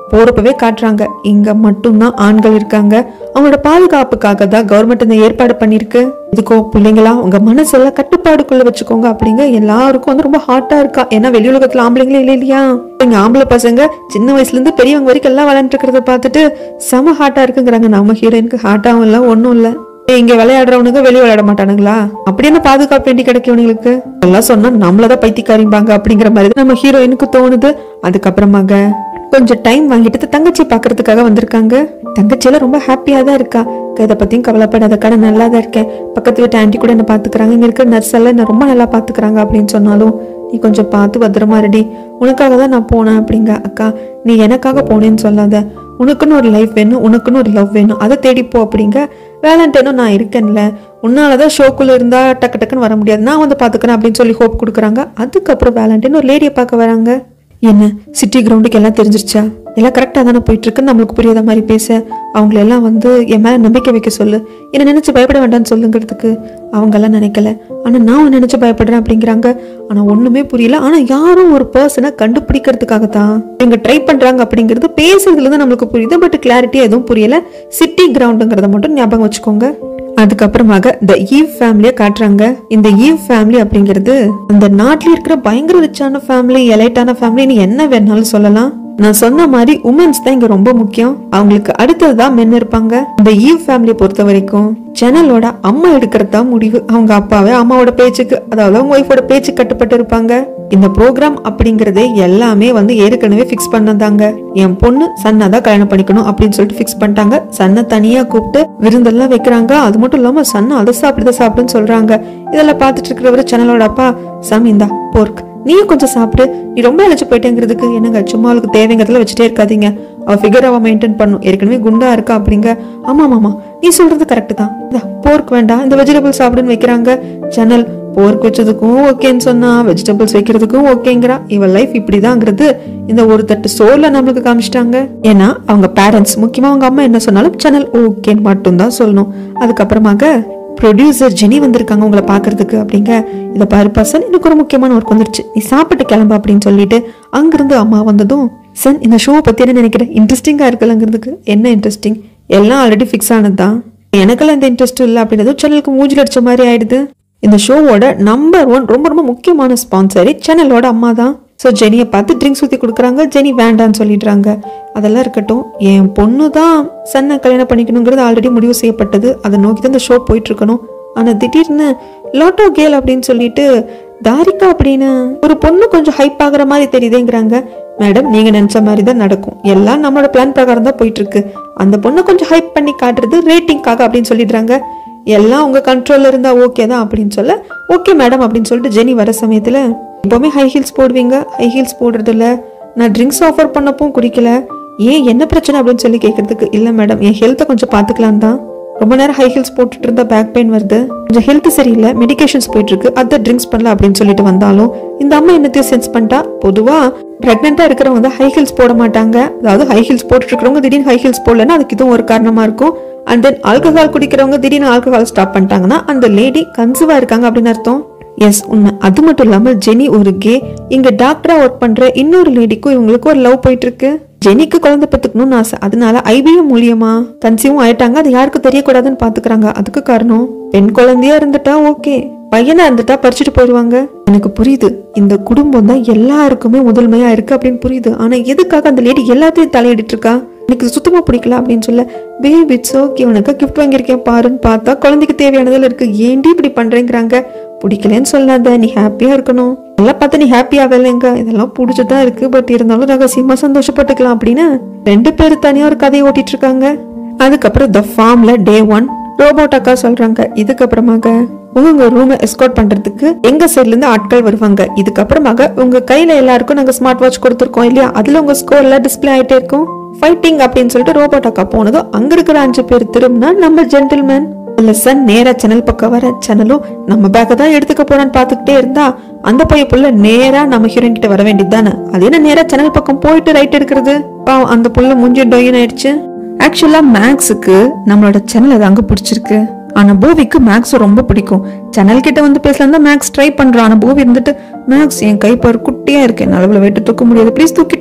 போறப்பவே காட்டுறாங்க இங்க மட்டும்தான் ஆண்கள் இருக்காங்க அவங்களோட பாதுகாப்புக்காக தான் கவர்மெண்ட் இந்த ஏற்பாடு பண்ணிருக்கு இதுக்கோ பிள்ளைங்களா உங்க மனசெல்லாம் கட்டுப்பாடுக்குள்ள வச்சுக்கோங்க அப்படிங்க எல்லாருக்கும் வந்து ரொம்ப ஹாட்டா இருக்கா ஏன்னா வெளி உலகத்துல ஆம்பளைங்களே இல்லை இல்லையா இங்க ஆம்பளை பசங்க சின்ன வயசுல இருந்து பெரியவங்க வரைக்கும் எல்லாம் விளையாண்டு இருக்கிறத பார்த்துட்டு செம ஹாட்டா இருக்குங்கிறாங்க நம்ம ஹீரோயினுக்கு ஹாட்டாவும் இல்ல ஒண்ணும் இல்ல ஏய், இங்க விளையாடுறவனுங்க வெளியே விளையாட மாட்டானுங்களா அப்படி என்ன பாதுகாப்பு வேண்டி கிடைக்கும் இவனுங்களுக்கு எல்லாம் சொன்னா நம்மளதான் பைத்தியக்காரிம்பாங்க அப்படிங்கிற மாதிரி தான் நம்ம ஹீரோயினுக்கு தோணுது அதுக்கப்புறமாக கொஞ்சம் டைம் வாங்கிட்டு தங்கச்சி பாக்குறதுக்காக வந்திருக்காங்க தங்கச்சியில ரொம்ப ஹாப்பியா தான் இருக்கா இதை பத்தியும் கவலைப்படாத கடை நல்லா தான் இருக்கேன் பக்கத்து வீட்டு ஆண்டி கூட என்ன பாத்துக்கிறாங்க இங்க இருக்கிற நர்ஸ் எல்லாம் என்ன ரொம்ப நல்லா பாத்துக்கிறாங்க அப்படின்னு சொன்னாலும் நீ கொஞ்சம் பார்த்து பத்திரமா ரெடி உனக்காக தான் நான் போனேன் அப்படிங்க அக்கா நீ எனக்காக போனேன்னு சொல்லாத உனக்குன்னு ஒரு லைஃப் வேணும் உனக்குன்னு ஒரு லவ் வேணும் அதை தேடிப்போ அப்படிங்க வேலண்டைனும் நான் இருக்கேன்ல உன்னாலதான் ஷோக்குள்ள இருந்தா டக்கு டக்குன்னு வர முடியாது நான் வந்து பாத்துக்கிறேன் அப்படின்னு சொல்லி ஹோப் கொடுக்குறாங்க அதுக்கப்புறம் வேலண்டைன் ஒரு லேடியை பார்க்க வராங்க என்ன சிட்டி கிரவுண்டுக்கு எல்லாம் தெரிஞ்சிருச்சா எல்லாம் கரெக்டாக தானே போயிட்டு இருக்குன்னு நம்மளுக்கு புரியாத மாதிரி பேச அவங்கள எல்லாம் வந்து என் மேல நம்பிக்கை வைக்க சொல்லு என்ன நினைச்சு பயப்பட வேண்டாம்னு சொல்லுங்கிறதுக்கு அவங்க எல்லாம் நினைக்கல ஆனா நான் உன்னை நினைச்சு பயப்படுறேன் அப்படிங்கிறாங்க ஆனா ஒண்ணுமே புரியல ஆனா யாரும் ஒரு பர்சனை கண்டுபிடிக்கிறதுக்காக தான் இவங்க ட்ரை பண்றாங்க அப்படிங்கிறது பேசுறதுல இருந்து நம்மளுக்கு புரியுது பட் கிளாரிட்டி எதுவும் புரியல சிட்டி கிரவுண்டுங்கிறத மட்டும் ஞாபகம் வச்சுக்கோங்க அதுக்கப்புறமாக இந்த ஈவ் ஃபேமிலியை காட்டுறாங்க இந்த ஈவ் ஃபேமிலி அப்படிங்கிறது அந்த நாட்டில் இருக்கிற பயங்கர ரிச்சான ஃபேமிலி எலைட்டான ஃபேமிலி நீ என்ன வேணாலும் சொல்லலாம் நான் சொன்ன மாதிரி உமன்ஸ் தான் இங்க ரொம்ப முக்கியம் அவங்களுக்கு அடுத்ததுதான் மென் இருப்பாங்க இந்த ஈவ் ஃபேமிலியை பொறுத்த வரைக்கும் ஜனலோட அம்மா எடுக்கிறது தான் முடிவு அவங்க அப்பாவே அம்மாவோட பேச்சுக்கு அதாவது அவங்க ஒய்ஃபோட பேச்சு கட்டுப்பட்டு இருப்பாங்க இந்த ப்ரோக்ராம் அப்படிங்கறதே எல்லாமே வந்து ஏற்கனவே ஃபிக்ஸ் பண்ணதாங்க என் பொண்ணு சன்னா தான் கல்யாணம் பண்ணிக்கணும் அப்படின்னு சொல்லிட்டு ஃபிக்ஸ் பண்ணிட்டாங்க சன்னை தனியா கூப்பிட்டு விருந்தெல்லாம் வைக்கிறாங்க அது மட்டும் இல்லாம சன்னை அதை சாப்பிடுத சாப்பிடுன்னு சொல்றாங்க இதெல்லாம் பார்த்துட்டு இருக்கிறவரு சேனலோட அப்பா சாமி இந்தா போர்க் நீயும் கொஞ்சம் சாப்பிடு நீ ரொம்ப அழைச்சு போயிட்டேங்கிறதுக்கு என்னங்க சும்மா அவளுக்கு தேவைங்கிறதுல வச்சுட்டே இருக்காதீங்க அவ ஃபிகர் அவ மெயின்டைன் பண்ணும் ஏற்கனவே குண்டா இருக்கா அப்படிங்க ஆமா ஆமா நீ சொல்றது கரெக்ட் தான் இந்த போர்க் வேண்டாம் இந்த வெஜிடபிள் சாப்பிடுன்னு வைக்கிறாங்க ஜன்னல் போர்க் வச்சதுக்கும் ஓகேன்னு சொன்னா வெஜிடபிள்ஸ் வைக்கிறதுக்கும் ஓகேங்கிறா இவ லைஃப் இப்படிதாங்கிறது இந்த ஒரு தட்டு சோர்ல நம்மளுக்கு காமிச்சிட்டாங்க ஏன்னா அவங்க பேரண்ட்ஸ் முக்கியமா அவங்க அம்மா என்ன சொன்னாலும் சேனல் ஓகேன்னு மட்டும்தான் சொல்லணும் அதுக்கப்புறமாக ப்ரொடியூசர் ஜெனி வந்திருக்காங்க உங்களை பார்க்கறதுக்கு அப்படிங்க இதை பாரு பசன் எனக்கு ஒரு முக்கியமான ஒர்க் வந்துருச்சு நீ சாப்பிட்டு கிளம்பு அப்படின்னு சொல்லிட்டு அங்கிருந்து அம்மா வந்ததும் சன் இந்த ஷோவை பத்தி என்ன நினைக்கிறேன் இன்ட்ரெஸ்டிங்கா இருக்குல்லங்கிறதுக்கு என்ன இன்ட்ரெஸ்டிங் எல்லாம் ஆல்ரெடி ஃபிக்ஸ் ஆனதுதான் எனக்கெல்லாம் இந்த இன்ட்ரெஸ்ட் இல்லை அப்படின்றது சேனலுக்கு மூஞ்சில் அடிச்ச மாதிரி ஆயிடுது இந்த ஷோவோட நம்பர் ஒன் ரொம்ப ரொம்ப முக்கியமான ஸ்பான்சரே சேனலோட அம்மா தான் ஸோ ஜெனியை பார்த்து ட்ரிங்க்ஸ் ஊற்றி கொடுக்குறாங்க ஜெனி வேண்டான்னு சொல்லிடுறாங்க அதெல்லாம் இருக்கட்டும் என் பொண்ணு தான் சன்னை கல்யாணம் பண்ணிக்கணுங்கிறது ஆல்ரெடி முடிவு செய்யப்பட்டது அதை நோக்கி தான் இந்த ஷோ போயிட்டு இருக்கணும் ஆனால் திடீர்னு லாட்டோ கேல் அப்படின்னு சொல்லிட்டு தாரிகா அப்படின்னு ஒரு பொண்ணு கொஞ்சம் ஹைப் ஆகுற மாதிரி தெரியுதேங்கிறாங்க மேடம் நீங்க நினைச்ச மாதிரி தான் நடக்கும் எல்லாம் நம்மளோட பிளான் பிரகாரம் தான் போயிட்டு இருக்கு அந்த பொண்ணை கொஞ்சம் ஹைப் பண்ணி காட்டுறது ரேட்டிங்காக அப்படின்னு சொல்லிடுறாங்க எல்லாம் உங்க கண்ட்ரோல்ல இருந்தா ஓகே தான் அப்படின்னு சொல்ல ஓகே மேடம் அப்படின்னு சொல்லிட்டு ஜெனி வர சமயத்துல எப்பவுமே ஹை ஹீல்ஸ் போடுவீங்க ஹை ஹீல்ஸ் போடுறது இல்ல நான் ட்ரிங்க்ஸ் ஆஃபர் பண்ணப்பவும் குடிக்கல ஏன் என்ன பிரச்சனை அப்படின்னு சொல்லி கேட்கறதுக்கு இல்ல மேடம் என் ஹெல்த்தை கொஞ்சம் பாத்துக்கலாம் தான் ரொம்ப நேரம் ஹை ஹீல்ஸ் போட்டுட்டு இருந்தா பேக் பெயின் வருது கொஞ்சம் ஹெல்த் சரியில்லை மெடிகேஷன்ஸ் போயிட்டு இருக்கு அதை ட்ரிங்க்ஸ் பண்ணல அப்படின்னு சொல்லிட்டு வந்தாலும் இந்த அம்மா என்னத்தையும் சென்ஸ் பண்ணிட்டா பொதுவா பிரெக்னெண்டா இருக்கிறவங்க வந்து ஹை ஹீல்ஸ் போட மாட்டாங்க அதாவது ஹை ஹீல்ஸ் போட்டுட்டு இருக்கிறவங்க திடீர்னு ஹை ஹீல்ஸ் போடலன்னா அதுக்கு இதுவும் ஒரு காரணமா இருக்கும் அண்ட் தென் ஆல்கஹால் குடிக்கிறவங்க திடீர்னு ஆல்கஹால் ஸ்டாப் பண்ணிட்டாங்கன்னா அந்த லேடி கன்சீவா இருக்காங்க அப்படின்னு அர்த்தம் எஸ் உண்மை அது மட்டும் இல்லாம ஜெனி ஒரு கே இங்க டாக்டரா ஒர்க் பண்ற இன்னொரு லேடிக்கும் இவங்களுக்கும் ஒரு லவ் போயிட்டு இருக்கு ஜெனிக்கு குழந்தை பெத்துக்கணும்னு ஆசை அதனால ஐபிஎம் மூலியமா கன்சீவும் ஆயிட்டாங்க அது யாருக்கும் தெரியக்கூடாதுன்னு பாத்துக்கிறாங்க அதுக்கு காரணம் பெண் குழந்தையா இருந்துட்டா ஓகே பையனா இருந்துட்டா பறிச்சுட்டு போயிடுவாங்க எனக்கு புரியுது இந்த குடும்பம் தான் எல்லாருக்குமே முதன்மையா இருக்கு அப்படின்னு புரியுது ஆனா எதுக்காக அந்த லேடி எல்லாத்தையும் தலையிட்டு இருக்கா எனக்கு இது சுத்தமா பிடிக்கல அப்படின்னு சொல்ல பேபி இட்ஸ் ஓகே உனக்கு கிஃப்ட் வாங்கியிருக்கேன் பாருன்னு பார்த்தா குழந்தைக்கு தேவையானதுல இருக்கு ஏன்டி இப்படி பண்றேங்கிறாங்க பிடிக்கலன்னு சொல்லாத நீ ஹாப்பியா இருக்கணும் எல்லாம் பார்த்து நீ ஹாப்பியா இல்லைங்க இதெல்லாம் பிடிச்சதான் இருக்கு பட் இருந்தாலும் ரகசியமா சந்தோஷப்பட்டுக்கலாம் அப்படின்னு ரெண்டு பேரும் தனியா ஒரு கதையை ஓட்டிட்டு இருக்காங்க அதுக்கப்புறம் த ஃபார்ம்ல டே ஒன் ரோபோட் அக்கா சொல்றாங்க இதுக்கப்புறமாக உங்க ரூமை எஸ்கார்ட் பண்றதுக்கு எங்க சைட்ல இருந்து ஆட்கள் வருவாங்க இதுக்கப்புறமாக உங்க கையில எல்லாருக்கும் நாங்க ஸ்மார்ட் வாட்ச் கொடுத்துருக்கோம் இல்லையா அதுல உங்க ஸ்கோர்ல டிஸ்ப்ளே ஆயிட்டே இருக்கும் ஃபைட்டிங் அப்படின்னு சொல்லிட்டு ரோபோட் அக்கா போனதும் அங்க இருக்கிற அஞ்சு பேர் திரும்பினா நம்ம ஜென்டில்மேன் இல்ல சன் நேரா சேனல் பக்கம் வர சேனலும் நம்ம பேக்க தான் எடுத்துக்க போறான்னு பாத்துக்கிட்டே இருந்தா அந்த பைய புள்ள நேரா நம்ம ஹீரோயின் கிட்ட வர வேண்டியது தானே அது என்ன நேரா சேனல் பக்கம் போயிட்டு ரைட் எடுக்கிறது பாவம் அந்த புள்ள மூஞ்சி டொயின் ஆயிடுச்சு ஆக்சுவலா மேக்ஸுக்கு நம்மளோட சேனல் அது அங்க பிடிச்சிருக்கு ஆனா பூவிக்கு மேக்ஸ் ரொம்ப பிடிக்கும் சேனல் கிட்ட வந்து பேசலாம் தான் மேக்ஸ் ட்ரை பண்றான் ஆனா பூவி இருந்துட்டு மேக்ஸ் என் கை பாரு குட்டியா இருக்கு என்னால அவ்வளவு வெயிட்டு தூக்க முடியாது ப்ளீஸ் தூக்கிட்டு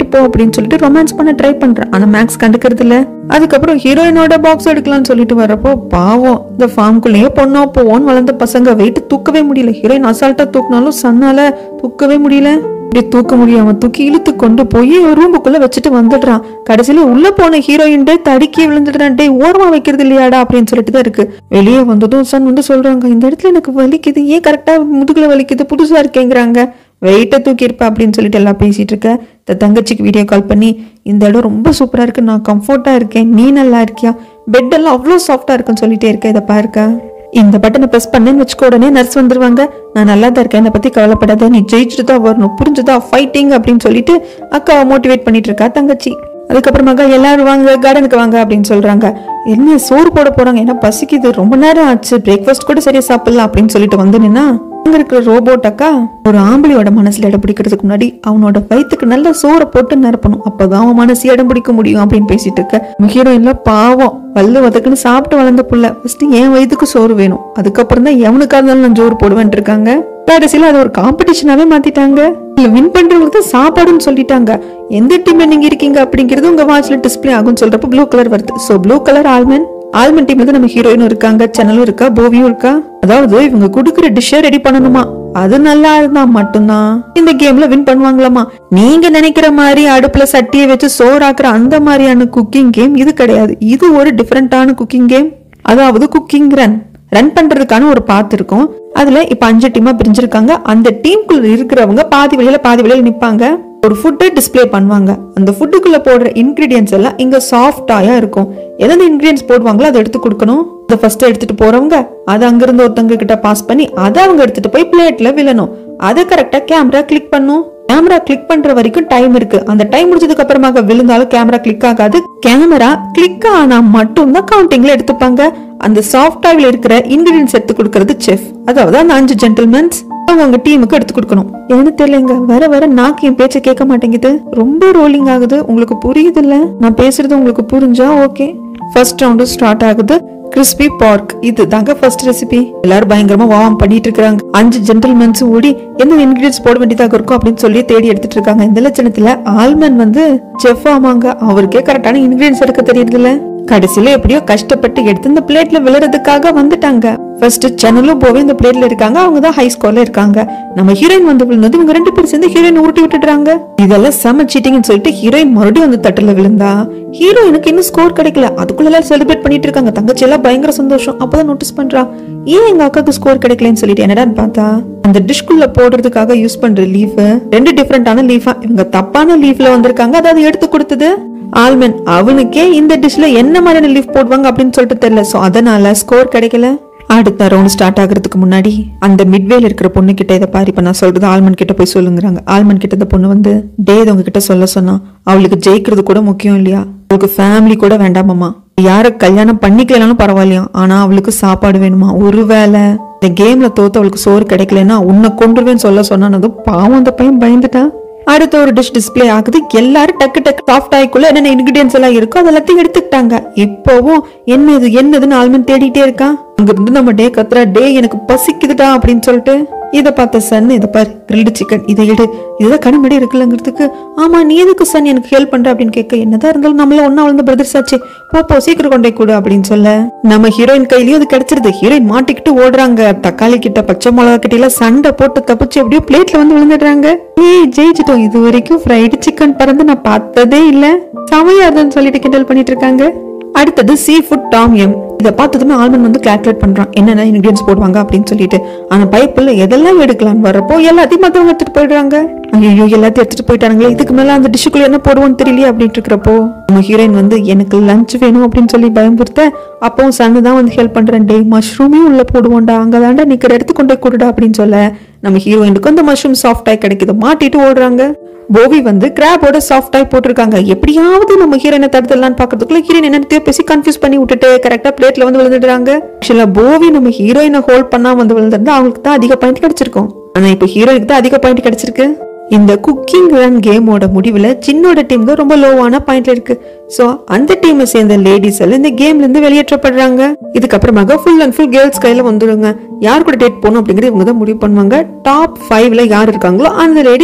போ அப்படின்னு சொல்லிட்டு ரொமான்ஸ் பண்ண ட்ரை பண்றான் ஆனா மேக்ஸ் கண்டுக்கிறது இல்ல அதுக்கப்புறம் ஹீரோயினோட பாக்ஸ் எடுக்கலாம்னு சொல்லிட்டு வரப்போ பாவம் இந்த ஃபார்ம்குள்ளேயே பொண்ணா போவோன்னு வளர்ந்த பசங்க வெயிட் தூக்கவே முடியல ஹீரோயின் அசால்ட்டா தூக்கினாலும் சன்னால தூக்கவே முடியல இப்படி தூக்க முடியாம தூக்கி இழுத்து கொண்டு போய் ரூமுக்குள்ள வச்சுட்டு வந்துடுறான் கடைசியில உள்ள போன ஹீரோயின் தடுக்கி விழுந்துடுறான் டே ஓரமா வைக்கிறது இல்லையாடா அப்படின்னு சொல்லிட்டு தான் இருக்கு வெளியே வந்ததும் சன் வந்து சொல்றாங்க இந்த இடத்துல எனக்கு வலிக்குது ஏன் கரெக்டா முதுகுல வலிக்குது புதுசா இருக்கேங்கிறாங்க வெயிட்டை தூக்கி இருப்ப அப்படின்னு சொல்லிட்டு எல்லாம் பேசிட்டு இருக்க இந்த தங்கச்சிக்கு வீடியோ கால் பண்ணி இந்த இடம் ரொம்ப சூப்பரா இருக்கு நான் கம்ஃபர்ட்டா இருக்கேன் நீ நல்லா இருக்கியா பெட் எல்லாம் அவ்வளோ சாஃப்டா இருக்குன்னு சொல்லிட்டே இருக்க இதை பாருக்க இந்த பட்டனை ப்ரெஸ் பண்ணேன்னு வச்சுக்கோ உடனே நர்ஸ் வந்துருவாங்க நான் நல்லா தான் இருக்கேன் என்னை பத்தி கவலைப்படாத நீ ஜெயிச்சுட்டு தான் வரணும் புரிஞ்சுதா ஃபைட்டிங் அப்படின்னு சொல்லிட்டு அக்காவை மோட்டிவேட் பண்ணிட்டு இருக்கா தங்கச்சி அதுக்கப்புறமாக்கா எல்லாரும் வாங்க கார்டனுக்கு வாங்க அப்படின்னு சொல்றாங்க என்ன சோறு போட போறாங்க ஏன்னா பசிக்குது ரொம்ப நேரம் ஆச்சு பிரேக்ஃபாஸ்ட் கூட சரியா சாப்பிடலாம் அப்படின்னு சொல்லிட்டு வந்து நின்னா அங்க இருக்கிற ரோபோட் அக்கா ஒரு ஆம்பளையோட மனசுல இடம் பிடிக்கிறதுக்கு முன்னாடி அவனோட வயித்துக்கு நல்ல சோறை போட்டு நிரப்பணும் அப்பதான் அவன் மனசு இடம் பிடிக்க முடியும் அப்படின்னு பேசிட்டு இருக்க ஹீரோயின்ல பாவம் பல்லு வதக்குன்னு சாப்பிட்டு வளர்ந்த புள்ள ஃபர்ஸ்ட் என் வயித்துக்கு சோறு வேணும் அதுக்கப்புறம் தான் எவனுக்கா இருந்தாலும் நான் சோறு போடுவேன் இருக்காங்க கடைசியில அது ஒரு காம்படிஷனாவே மாத்திட்டாங்க இல்ல வின் பண்றவங்களுக்கு தான் சாப்பாடுன்னு சொல்லிட்டாங்க எந்த டீம்ல நீங்க இருக்கீங்க அப்படிங்கிறது உங்க வாட்ச்ல டிஸ்ப்ளே ஆகும்னு சொல்றப்ப ப்ளூ கலர் வருது so blue colour almond almond டீம்ல தான் நம்ம ஹீரோயினும் இருக்காங்க சேனலும் இருக்கா போவியும் இருக்கா அதாவது இவங்க குடுக்குற டிஷ்ஷை ரெடி பண்ணணுமா அது நல்லா இருந்தா மட்டும்தான் இந்த கேம்ல வின் பண்ணுவாங்களாமா நீங்க நினைக்கிற மாதிரி அடுப்புல சட்டியை வச்சு சோறாக்குற அந்த மாதிரியான குக்கிங் கேம் இது கிடையாது இது ஒரு டிஃப்ரெண்டான குக்கிங் கேம் அதாவது குக்கிங் ரன் ரன் பண்றதுக்கான ஒரு பாத் இருக்கும் அதுல இப்ப அஞ்சு டீமா பிரிஞ்சிருக்காங்க அந்த டீமுக்குள்ள இருக்கிறவங்க பாதி வழியில பாதி வழியில நிப்பாங்க ஒரு ஃபுட்டை டிஸ்ப்ளே பண்ணுவாங்க அந்த ஃபுட்டுக்குள்ள போடுற இன்கிரீடியன்ஸ் எல்லாம் இங்க சாஃப்டாயா இருக்கும் எந்தெந்த இன்கிரீடியன்ஸ் போடுவாங்களோ அதை எடுத்து கொடுக்கணும் அதை ஃபர்ஸ்ட் எடுத்துட்டு போறவங்க அதை அங்கிருந்து ஒருத்தவங்க கிட்ட பாஸ் பண்ணி அதை அவங்க எடுத்துட்டு போய் பிளேட்ல விழணும் அதை கரெக்டா கேமரா கிளிக் பண்ணும் கேமரா கிளிக் பண்ற வரைக்கும் டைம் இருக்கு அந்த டைம் முடிஞ்சதுக்கு அப்புறமாக விழுந்தாலும் கேமரா கிளிக் ஆகாது கேமரா கிளிக் ஆனா மட்டும்தான் கவுண்டிங்ல எடுத்துப்பாங்க அந்த சாஃப்ட்வேர்ல இருக்கிற இன்கிரீடியன்ஸ் எடுத்து கொடுக்கறது செஃப் அதாவது அந்த அஞ்சு ஜென்டில்மென்ஸ் அவங்க உங்க டீமுக்கு எடுத்து கொடுக்கணும் என்ன தெரியலங்க வர வர நாக்கு என் பேச்ச கேட்க மாட்டேங்குது ரொம்ப ரோலிங் ஆகுது உங்களுக்கு புரியுது இல்ல நான் பேசுறது உங்களுக்கு புரிஞ்சா ஓகே ஃபர்ஸ்ட் ரவுண்டு ஸ்டார்ட் ஆகுது கிறிஸ்பி பார்க் இது தாங்க ஃபர்ஸ்ட் ரெசிபி எல்லாரும் பயங்கரமா வார்ம் பண்ணிட்டு இருக்காங்க அஞ்சு ஜென்டில்மென்ஸ் ஓடி எந்த இன்கிரீடியன்ஸ் போட வேண்டியதாக இருக்கும் அப்படின்னு சொல்லி தேடி எடுத்துட்டு இருக்காங்க இந்த லட்சணத்துல ஆல்மன் வந்து செஃப் ஆமாங்க அவருக்கே கரெக்டான இன்கிரீடியன்ஸ் எடுக்க தெரியுதுல்ல கடைசியில எப்படியோ கஷ்டப்பட்டு எடுத்து இந்த பிளேட்ல விழுறதுக்காக வந்துட்டாங்க ஃபர்ஸ்ட் சேனலும் போவே இந்த பிளேட்ல இருக்காங்க அவங்க தான் ஹை ஸ்கோர்ல இருக்காங்க நம்ம ஹீரோயின் வந்து விழுந்தது இவங்க ரெண்டு பேரும் சேர்ந்து ஹீரோயின் உருட்டி விட்டுடுறாங்க இதெல்லாம் செம சீட்டிங்னு சொல்லிட்டு ஹீரோயின் மறுபடியும் வந்து தட்டுல விழுந்தா ஹீரோயினுக்கு இன்னும் ஸ்கோர் கிடைக்கல அதுக்குள்ள எல்லாம் செலிப்ரேட் பண்ணிட்டு இருக்காங்க தங்கச்சி எல்லாம் பயங்கர சந்தோஷம் அப்பதான் நோட்டீஸ் பண்றா ஏன் எங்க அக்காக்கு ஸ்கோர் கிடைக்கலன்னு சொல்லிட்டு என்னடான்னு பார்த்தா அந்த டிஷ்குள்ள போடுறதுக்காக யூஸ் பண்ற லீஃப் ரெண்டு டிஃப்ரெண்டான லீஃபா இவங்க தப்பான லீஃப்ல வந்திருக்காங்க அதாவது எடுத்து கொடுத்தது ஆல்மன் அவனுக்கே இந்த டிஷ்ல என்ன மாதிரியான லீஃப் போடுவாங்க அப்படின்னு சொல்லிட்டு தெரியல சோ அதனால ஸ்கோர் கிடைக்கல அடுத்த ரவுண்ட் ஸ்டார்ட் ஆகுறதுக்கு முன்னாடி அந்த மிட்வேல இருக்கிற பொண்ணு கிட்ட இதை பாரு இப்ப நான் சொல்றது ஆல்மன் கிட்ட போய் சொல்லுங்கிறாங்க ஆல்மன் கிட்ட இந்த பொண்ணு வந்து டே இதை உங்க கிட்ட சொல்ல சொன்னா அவளுக்கு ஜெயிக்கிறது கூட முக்கியம் இல்லையா அவளுக்கு ஃபேமிலி கூட வேண்டாமாமா யார கல்யாணம் பண்ணிக்கலனாலும் பரவாயில்லையா ஆனா அவளுக்கு சாப்பாடு வேணுமா ஒருவேளை இந்த கேம்ல தோத்து அவளுக்கு சோறு கிடைக்கலன்னா உன்னை கொண்டுருவேன்னு சொல்ல சொன்னானதும் பாவம் அந்த பையன் பயந்துட்டான் அடுத்த ஒரு டிஷ் டிஸ்ப்ளே ஆகுது எல்லாரும் டக்கு டக்கு சாஃப்ட் ஆயிக்குள்ள என்னென்ன இன்கிரிடியன்ஸ் எல்லாம் இருக்கோ அது எல்லாத்தையும் எடுத்துக்கிட்டாங்க இப்போவும் என்னது என்னதுன்னு ஆல்மன் தேடிட்டே இருக்கான் அங்க இருந்து நம்ம டே கத்துறா டே எனக்கு பசிக்குதுடா அப்படின்னு சொல்லிட்டு இதை பார்த்த சன் இதை பாரு கிரில்டு சிக்கன் இதை எடு இதுதான் கனிமடி இருக்குல்லங்கிறதுக்கு ஆமா நீ எதுக்கு சன் எனக்கு ஹெல்ப் பண்ற அப்படின்னு கேட்க என்னதான் இருந்தாலும் நம்மள ஒன்னா வளர்ந்த பிரதர்ஸ் ஆச்சு போ போ சீக்கிரம் கொண்டே கொடு அப்படின்னு சொல்ல நம்ம ஹீரோயின் கையிலயும் அது கிடைச்சிருது ஹீரோயின் மாட்டிக்கிட்டு ஓடுறாங்க தக்காளி கிட்ட பச்சை மிளகா கிட்ட எல்லாம் சண்டை போட்டு தப்பிச்சு எப்படியோ பிளேட்ல வந்து விழுந்துடுறாங்க ஏய் ஜெயிச்சிட்டோம் இது வரைக்கும் ஃப்ரைடு சிக்கன் பறந்து நான் பார்த்ததே இல்ல சமையா இருந்ததுன்னு சொல்லிட்டு கிண்டல் பண்ணிட்டு இருக்காங்க அடுத்தது சீ ஃபுட் டாம் எம் இதை பார்த்ததுமே ஆல்மன் வந்து கால்குலேட் பண்றான் என்னென்ன இன்கிரியன்ஸ் போடுவாங்க அப்படின்னு சொல்லிட்டு ஆனா பைப்புல எதெல்லாம் எடுக்கலாம்னு வரப்போ எல்லாத்தையும் மத்தவங்க எடுத்துட்டு போயிடுறாங்க ஐயோ எல்லாத்தையும் எடுத்துட்டு போயிட்டாங்களே இதுக்கு மேல அந்த டிஷ்ஷுக்குள்ள என்ன போடுவோம்னு தெரியலையே அப்படின்ட்டு இருக்கிறப்போ நம்ம ஹீரோயின் வந்து எனக்கு லஞ்ச் வேணும் அப்படின்னு சொல்லி பயம்புறுத்த அப்பவும் சன்னு தான் வந்து ஹெல்ப் பண்றேன் டே மஷ்ரூமே உள்ள போடுவோம்டா அங்கதான்டா நிக்கிற எடுத்து கொண்டே கொடுடா அப்படின்னு சொல்ல நம்ம ஹீரோயினுக்கு அந்த மஷ்ரூம் சாஃப்ட் ஆகி கிடைக்குது மாட்டிட்டு ஓடுறாங்க போவி வந்து கிராபோட சாஃப்ட் ஆகி போட்டிருக்காங்க எப்படியாவது நம்ம ஹீரோயினை தடுத்துடலாம்னு பாக்கிறதுக்குள்ள ஹீரோயின் என்னத்தையோ பேசி கன்ஃபியூஸ் பண்ணி விட்டுட்டு கரெக்டா பிளேட்ல வந்து விழுந்துடுறாங்க ஆக்சுவலா போவி நம்ம ஹீரோயினை ஹோல்ட் பண்ணாம வந்து விழுந்திருந்தா அவங்களுக்கு தான் அதிக பாயிண்ட் கிடைச்சிருக்கும் ஆனா இப்ப ஹீரோயினுக்கு தான் அதிக பாயிண்ட் கிடைச்சிருக்கு இந்த குக்கிங் ரன் கேமோட முடிவுல சின்னோட டீம் தான் ரொம்ப லோவான பாயிண்ட்ல இருக்கு சோ அந்த டீமை சேர்ந்த லேடிஸ் எல்லாம் இந்த கேம்ல இருந்து வெளியேற்றப்படுறாங்க இதுக்கப்புறமாக ஃபுல் அண்ட் ஃபுல் கேர்ள்ஸ் கையில வந்துருங்க யார் கூட டேட் போகணும் அப்படிங்கறது இவங்க தான் முடிவு பண்ணுவாங்க டாப் ஃபைவ்ல யார் இருக்காங்களோ அந்த லேடிஸ்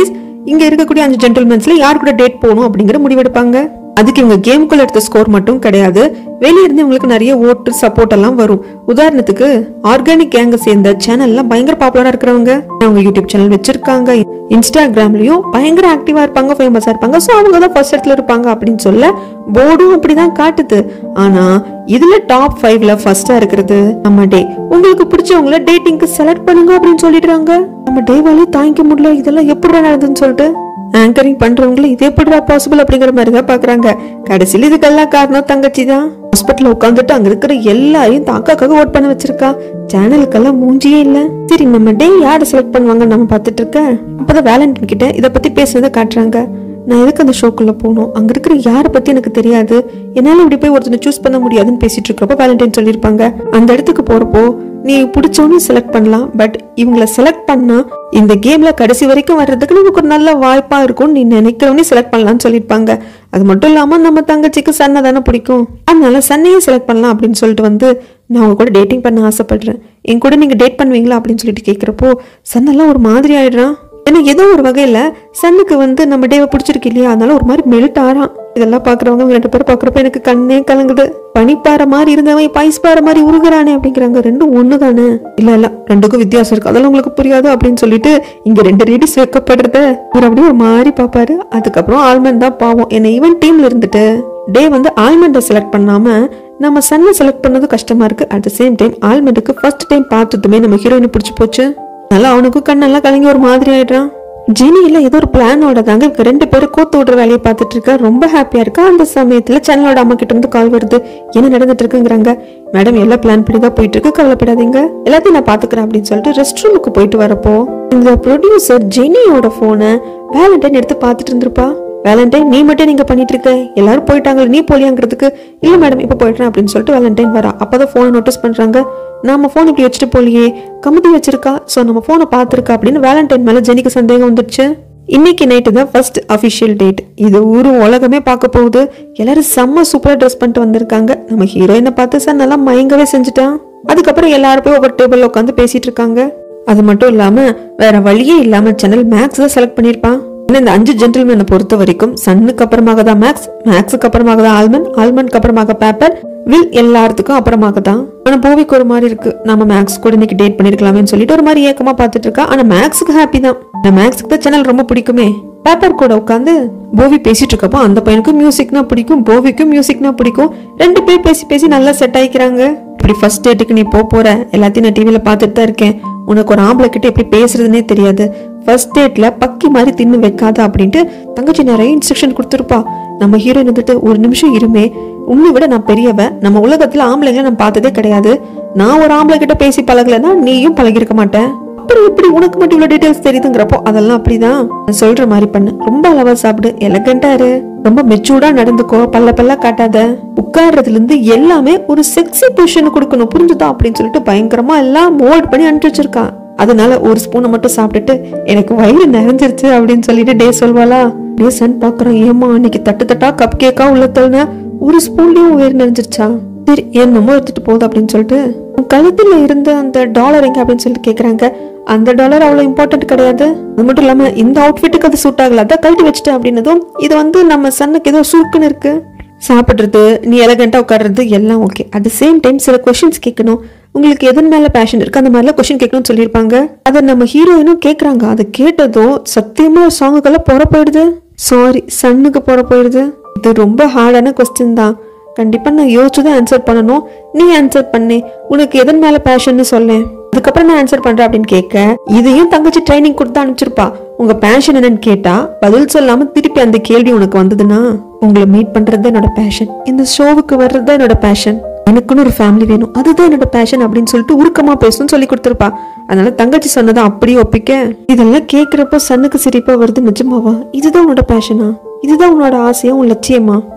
இங்க இருக்கக்கூடிய அஞ்சு ஜென்டில்மென்ஸ்ல யார் கூட டேட் போகணும் அப்படிங்கிற முடிவெடுப்பாங்க அதுக்கு இவங்க கேமுக்குள்ள எடுத்த ஸ்கோர் மட்டும் கிடையாது வெளிய இருந்து இவங்களுக்கு நிறைய ஓட்டு சப்போர்ட் எல்லாம் வரும் உதாரணத்துக்கு ஆர்கானிக் கேங்க சேர்ந்த சேனல்லாம் பயங்கர பாப்புலரா இருக்கிறவங்க அவங்க யூடியூப் சேனல் வச்சிருக்காங்க இன்ஸ்டாகிராம்லயும் பயங்கர ஆக்டிவா இருப்பாங்க ஃபேமஸா இருப்பாங்க ஸோ அவங்க தான் ஃபர்ஸ்ட் இடத்துல இருப்பாங்க அப்படின்னு சொல்ல போர்டும் அப்படிதான் காட்டுது ஆனா இதுல டாப் ஃபைவ்ல ஃபர்ஸ்டா இருக்கிறது நம்ம டே உங்களுக்கு பிடிச்சவங்கள டேட்டிங்க்கு செலக்ட் பண்ணுங்க அப்படின்னு சொல்லிடுறாங்க நம்ம டேவாலே தாங்கிக்க முடியல இதெல்லாம் எப்படி நடந்ததுன்னு சொல்லிட்டு ஆங்கரிங் பண்றவங்களும் இது எப்படிடா பாசிபிள் அப்படிங்கிற மாதிரி தான் பாக்குறாங்க கடைசியில் இதுக்கெல்லாம் காரணம் தங்கச்சி தான் ஹாஸ்பிட்டல் உட்காந்துட்டு அங்க இருக்கிற எல்லாரையும் தாக்காக்காக ஓட் பண்ண வச்சிருக்கா சேனலுக்கெல்லாம் மூஞ்சியே இல்ல சரி நம்ம டே யாரை செலக்ட் பண்ணுவாங்க நம்ம பார்த்துட்டு இருக்க அப்பதான் வேலண்டைன் கிட்ட இதை பத்தி பேசுறதை காட்டுறாங்க நான் எதுக்கு அந்த ஷோக்குள்ள போகணும் அங்க இருக்கிற யாரை பத்தி எனக்கு தெரியாது என்னால இப்படி போய் ஒருத்தனை சூஸ் பண்ண முடியாதுன்னு பேசிட்டு இருக்கிறப்போ வேலண்டைன் சொல்லியிருப்பாங்க அந்த இடத்துக்கு போறப்போ நீ பிடிச்சவனே செலக்ட் பண்ணலாம் பட் இவங்கள செலக்ட் பண்ணா இந்த கேம்ல கடைசி வரைக்கும் வர்றதுக்கு நமக்கு ஒரு நல்ல வாய்ப்பா இருக்கும் நீ நினைக்கிறவனே செலக்ட் பண்ணலாம்னு சொல்லியிருப்பாங்க அது மட்டும் இல்லாம நம்ம தங்கச்சிக்கு சன்னை தானே பிடிக்கும் அதனால சன்னையே செலக்ட் பண்ணலாம் அப்படின்னு சொல்லிட்டு வந்து நான் உங்க கூட டேட்டிங் பண்ண ஆசைப்படுறேன் என் கூட நீங்க டேட் பண்ணுவீங்களா அப்படின்னு சொல்லிட்டு கேட்குறப்போ சன்னெல்லாம் ஒரு மாதிரி ஆயிடுறான் ஏன்னா ஏதோ ஒரு வகையில சன்னுக்கு வந்து நம்ம டேவை பிடிச்சிருக்கு இல்லையா அதனால ஒரு மாதிரி மெல்ட் ஆறான் இதெல்லாம் பாக்குறவங்க இவங்க ரெண்டு பேரும் பாக்குறப்ப எனக்கு கண்ணே கலங்குது பனிப்பாறை மாதிரி இருந்தவன் பைஸ்பாறை மாதிரி உருகுறானே அப்படிங்கிறாங்க ரெண்டும் ஒண்ணு தானே இல்ல இல்ல ரெண்டுக்கும் வித்தியாசம் இருக்கு அதெல்லாம் உங்களுக்கு புரியாது அப்படின்னு சொல்லிட்டு இங்க ரெண்டு ரேடிஸ் வைக்கப்படுறத அவர் அப்படியே ஒரு மாதிரி பாப்பாரு அதுக்கப்புறம் ஆல்மண்ட் தான் பாவம் என்ன ஈவன் டீம்ல இருந்துட்டு டே வந்து ஆல்மண்டை செலக்ட் பண்ணாம நம்ம சன்னை செலக்ட் பண்ணது கஷ்டமா இருக்கு அட் த சேம் டைம் ஆல்மண்டுக்கு ஃபர்ஸ்ட் டைம் பார்த்ததுமே நம்ம ஹீரோயினை பிடிச்சி போச்சு அதனால அவனுக்கும் கண்ணெல்லாம் கலங்கி ஒரு மாதிரி ஆயிடுறான் ஜெனி இல்ல ஏதோ ஒரு பிளானோட தாங்க இவங்க ரெண்டு பேரும் கோத்து விடுற வேலையை பார்த்துட்டு இருக்கா ரொம்ப ஹாப்பியா இருக்கா அந்த சமயத்துல சேனலோட அம்மா கிட்ட இருந்து கால் வருது என்ன நடந்துட்டு இருக்குங்கிறாங்க மேடம் எல்லா பிளான் பண்ணி தான் போயிட்டு இருக்கு கவலைப்படாதீங்க எல்லாத்தையும் நான் பாத்துக்கிறேன் அப்படின்னு சொல்லிட்டு ரெஸ்ட் ரூமுக்கு போயிட்டு வரப்போ இந்த ப்ரொடியூசர் ஜெனியோட போனை வேலண்டைன் எடுத்து பார்த்துட்டு இருந்திருப்பா வேலண்டைன் நீ மட்டும் நீங்க பண்ணிட்டு இருக்க எல்லாரும் போயிட்டாங்க நீ போலியாங்கிறதுக்கு இல்ல மேடம் இப்ப போயிடுறேன் அப்படின்னு சொல்லிட்டு வேலண்டைன் வரா அப்பதான் போனை நோட்டீஸ் பண்றாங்க நாம போன் இப்படி வச்சுட்டு போலியே கமுதி வச்சிருக்கா சோ நம்ம போனை பார்த்திருக்கா அப்படின்னு வேலண்டைன் மேல ஜெனிக்கு சந்தேகம் வந்துடுச்சு இன்னைக்கு நைட்டு தான் ஃபர்ஸ்ட் அஃபிஷியல் டேட் இது ஊரு உலகமே பார்க்க போகுது எல்லாரும் செம்ம சூப்பரா ட்ரெஸ் பண்ணிட்டு வந்திருக்காங்க நம்ம ஹீரோயினை பார்த்து சார் நல்லா மயங்கவே செஞ்சுட்டான் அதுக்கப்புறம் எல்லாரும் போய் ஒவ்வொரு டேபிள்ல உட்காந்து பேசிட்டு இருக்காங்க அது மட்டும் இல்லாம வேற வழியே இல்லாம சேனல் மேக்ஸ் தான் செலக்ட் பண்ணிருப்பான் ஏன்னா இந்த அஞ்சு ஜென்டில்மேனை பொறுத்த வரைக்கும் சன்னுக்கு அப்புறமாக தான் மேக்ஸ் மேக்ஸுக்கு அப்புறமாக தான் ஆல்மன் ஆல்மனுக்கு அப்புறமாக பேப்பர் வில் எல்லாத்துக்கும் அப்புறமாக தான் ஆனா பூவிக்கு ஒரு மாதிரி இருக்கு நம்ம மேக்ஸ் கூட இன்னைக்கு டேட் பண்ணிருக்கலாமேன்னு சொல்லிட்டு ஒரு மாதிரி ஏக்கமா பார்த்துட்டு இருக்கா ஆனா மேக்ஸுக்கு ஹாப்பி தான் நான் மேக்ஸுக்கு தான் சேனல் ரொம்ப பிடிக்குமே பேப்பர் கூட உட்காந்து போவி பேசிட்டு இருக்கப்போ அந்த பையனுக்கும் மியூசிக்னா பிடிக்கும் போவிக்கும் மியூசிக்னா பிடிக்கும் ரெண்டு பேர் பேசி பேசி நல்லா செட் ஆயிக்கிறாங்க இப்படி ஃபர்ஸ்ட் டேட்டுக்கு நீ போக போற எல்லாத்தையும் நான் டிவியில பார்த்துட்டு தான் இருக்கேன் உனக்கு ஒரு ஆம்பளை கிட்ட எப்படி பேசுறதுனே தெரியாது ஃபர்ஸ்ட் டேட்ல பக்கி மாதிரி தின்னு வைக்காத அப்படின்ட்டு தங்கச்சி நிறைய இன்ஸ்ட்ரக்ஷன் கொடுத்துருப்பா நம்ம ஹீரோயின் வந்துட்டு ஒரு நிமிஷம் இருமே உன்னை விட நான் பெரியவ நம்ம உலகத்துல ஆம்பளைங்களை நான் பார்த்ததே கிடையாது நான் ஒரு ஆம்பளை கிட்ட பேசி பழகலைன்னா நீயும் பழகிருக்க மாட்டேன் அப்புறம் எப்படி உனக்கு மட்டும் இவ்வளவு டீடைல்ஸ் தெரியுதுங்கிறப்போ அதெல்லாம் அப்படிதான் நான் சொல்ற மாதிரி பண்ணு ரொம்ப அளவா சாப்பிடு எலகண்டா இரு ரொம்ப மெச்சூர்டா நடந்துக்கோ பல்ல பல்ல காட்டாத உட்கார்றதுல இருந்து எல்லாமே ஒரு செக்ஸி பொசிஷன் கொடுக்கணும் புரிஞ்சுதா அப்படின்னு சொல்லிட்டு பயங்கரமா எல்லாம் மோல்ட் பண்ணி அனுப்பிச்சு வச்சிருக்கான் அதனால ஒரு ஸ்பூனை மட்டும் சாப்பிட்டுட்டு எனக்கு வயிறு நிறைஞ்சிருச்சு அப்படின்னு சொல்லிட்டு டே சொல்வாளா டே சன் பாக்குறான் ஏமா அன்னைக்கு தட்டு தட்டா கப் கேக்கா உள்ள தள்ளின ஒரு ஸ்பூன்லயும் வயிறு நிறைஞ்சிருச்சா சரி என்னமோ எடுத்துட்டு போகுது அப்படின்னு சொல்லிட்டு உன் கழுத்துல இருந்த அந்த டாலர் எங்க அப்படின்னு சொல்லிட்டு கேக்குறாங்க அந்த டாலர் அவ்வளவு இம்பார்ட்டன்ட் கிடையாது அது மட்டும் இல்லாம இந்த அவுட்ஃபிட்டுக்கு அது சூட் ஆகல அதான் கழட்டி வச்சுட்டேன் அப்படின்னதும் இது வந்து நம்ம சன்னுக்கு ஏதோ சுருக்குன்னு இருக்கு சாப்பிட்றது நீ எலகண்டா உட்கார்றது எல்லாம் okay at the same time சில கொஷின்ஸ் கேட்கணும் உங்களுக்கு எதன் மேல பேஷன் இருக்கு அந்த மாதிரிலாம் கொஷின் கேட்கணும்னு சொல்லியிருப்பாங்க அதை நம்ம ஹீரோயினும் கேட்குறாங்க அதை கேட்டதும் சத்தியமா சாங்குக்கெல்லாம் புற போயிடுது சாரி சன்னுக்கு புற போயிடுது இது ரொம்ப ஹார்டான கொஸ்டின் தான் கண்டிப்பா நான் யோசிச்சு தான் ஆன்சர் பண்ணணும் நீ ஆன்சர் பண்ணு உனக்கு எதன் மேல பேஷன்னு சொல்லேன் அதுக்கப்புறம் நான் ஆன்சர் பண்றேன் அப்படின்னு கேட்க இதையும் தங்கச்சி ட்ரைனிங் கொடுத்து அனுப்பிச்சிருப்பா உங்க பேஷன் என்னன்னு கேட்டா பதில் சொல்லாம திருப்பி அந்த கேள்வி உனக்கு வந்ததுன்னா உங்களை மீட் பண்றது என்னோட பேஷன் இந்த ஷோவுக்கு வர்றது தான் என்னோட பேஷன் எனக்குன்னு ஒரு ஃபேமிலி வேணும் அதுதான் என்னோட பேஷன் அப்படின்னு சொல்லிட்டு உருக்கமா பேசணும்னு சொல்லி கொடுத்துருப்பா அதனால தங்கச்சி சொன்னதை அப்படியே ஒப்பிக்க இதெல்லாம் கேட்கிறப்ப சன்னுக்கு சிரிப்பா வருது நிஜமாவா இதுதான் உன்னோட பேஷனா இதுதான் உன்னோட ஆசையா உன் லட்சியமா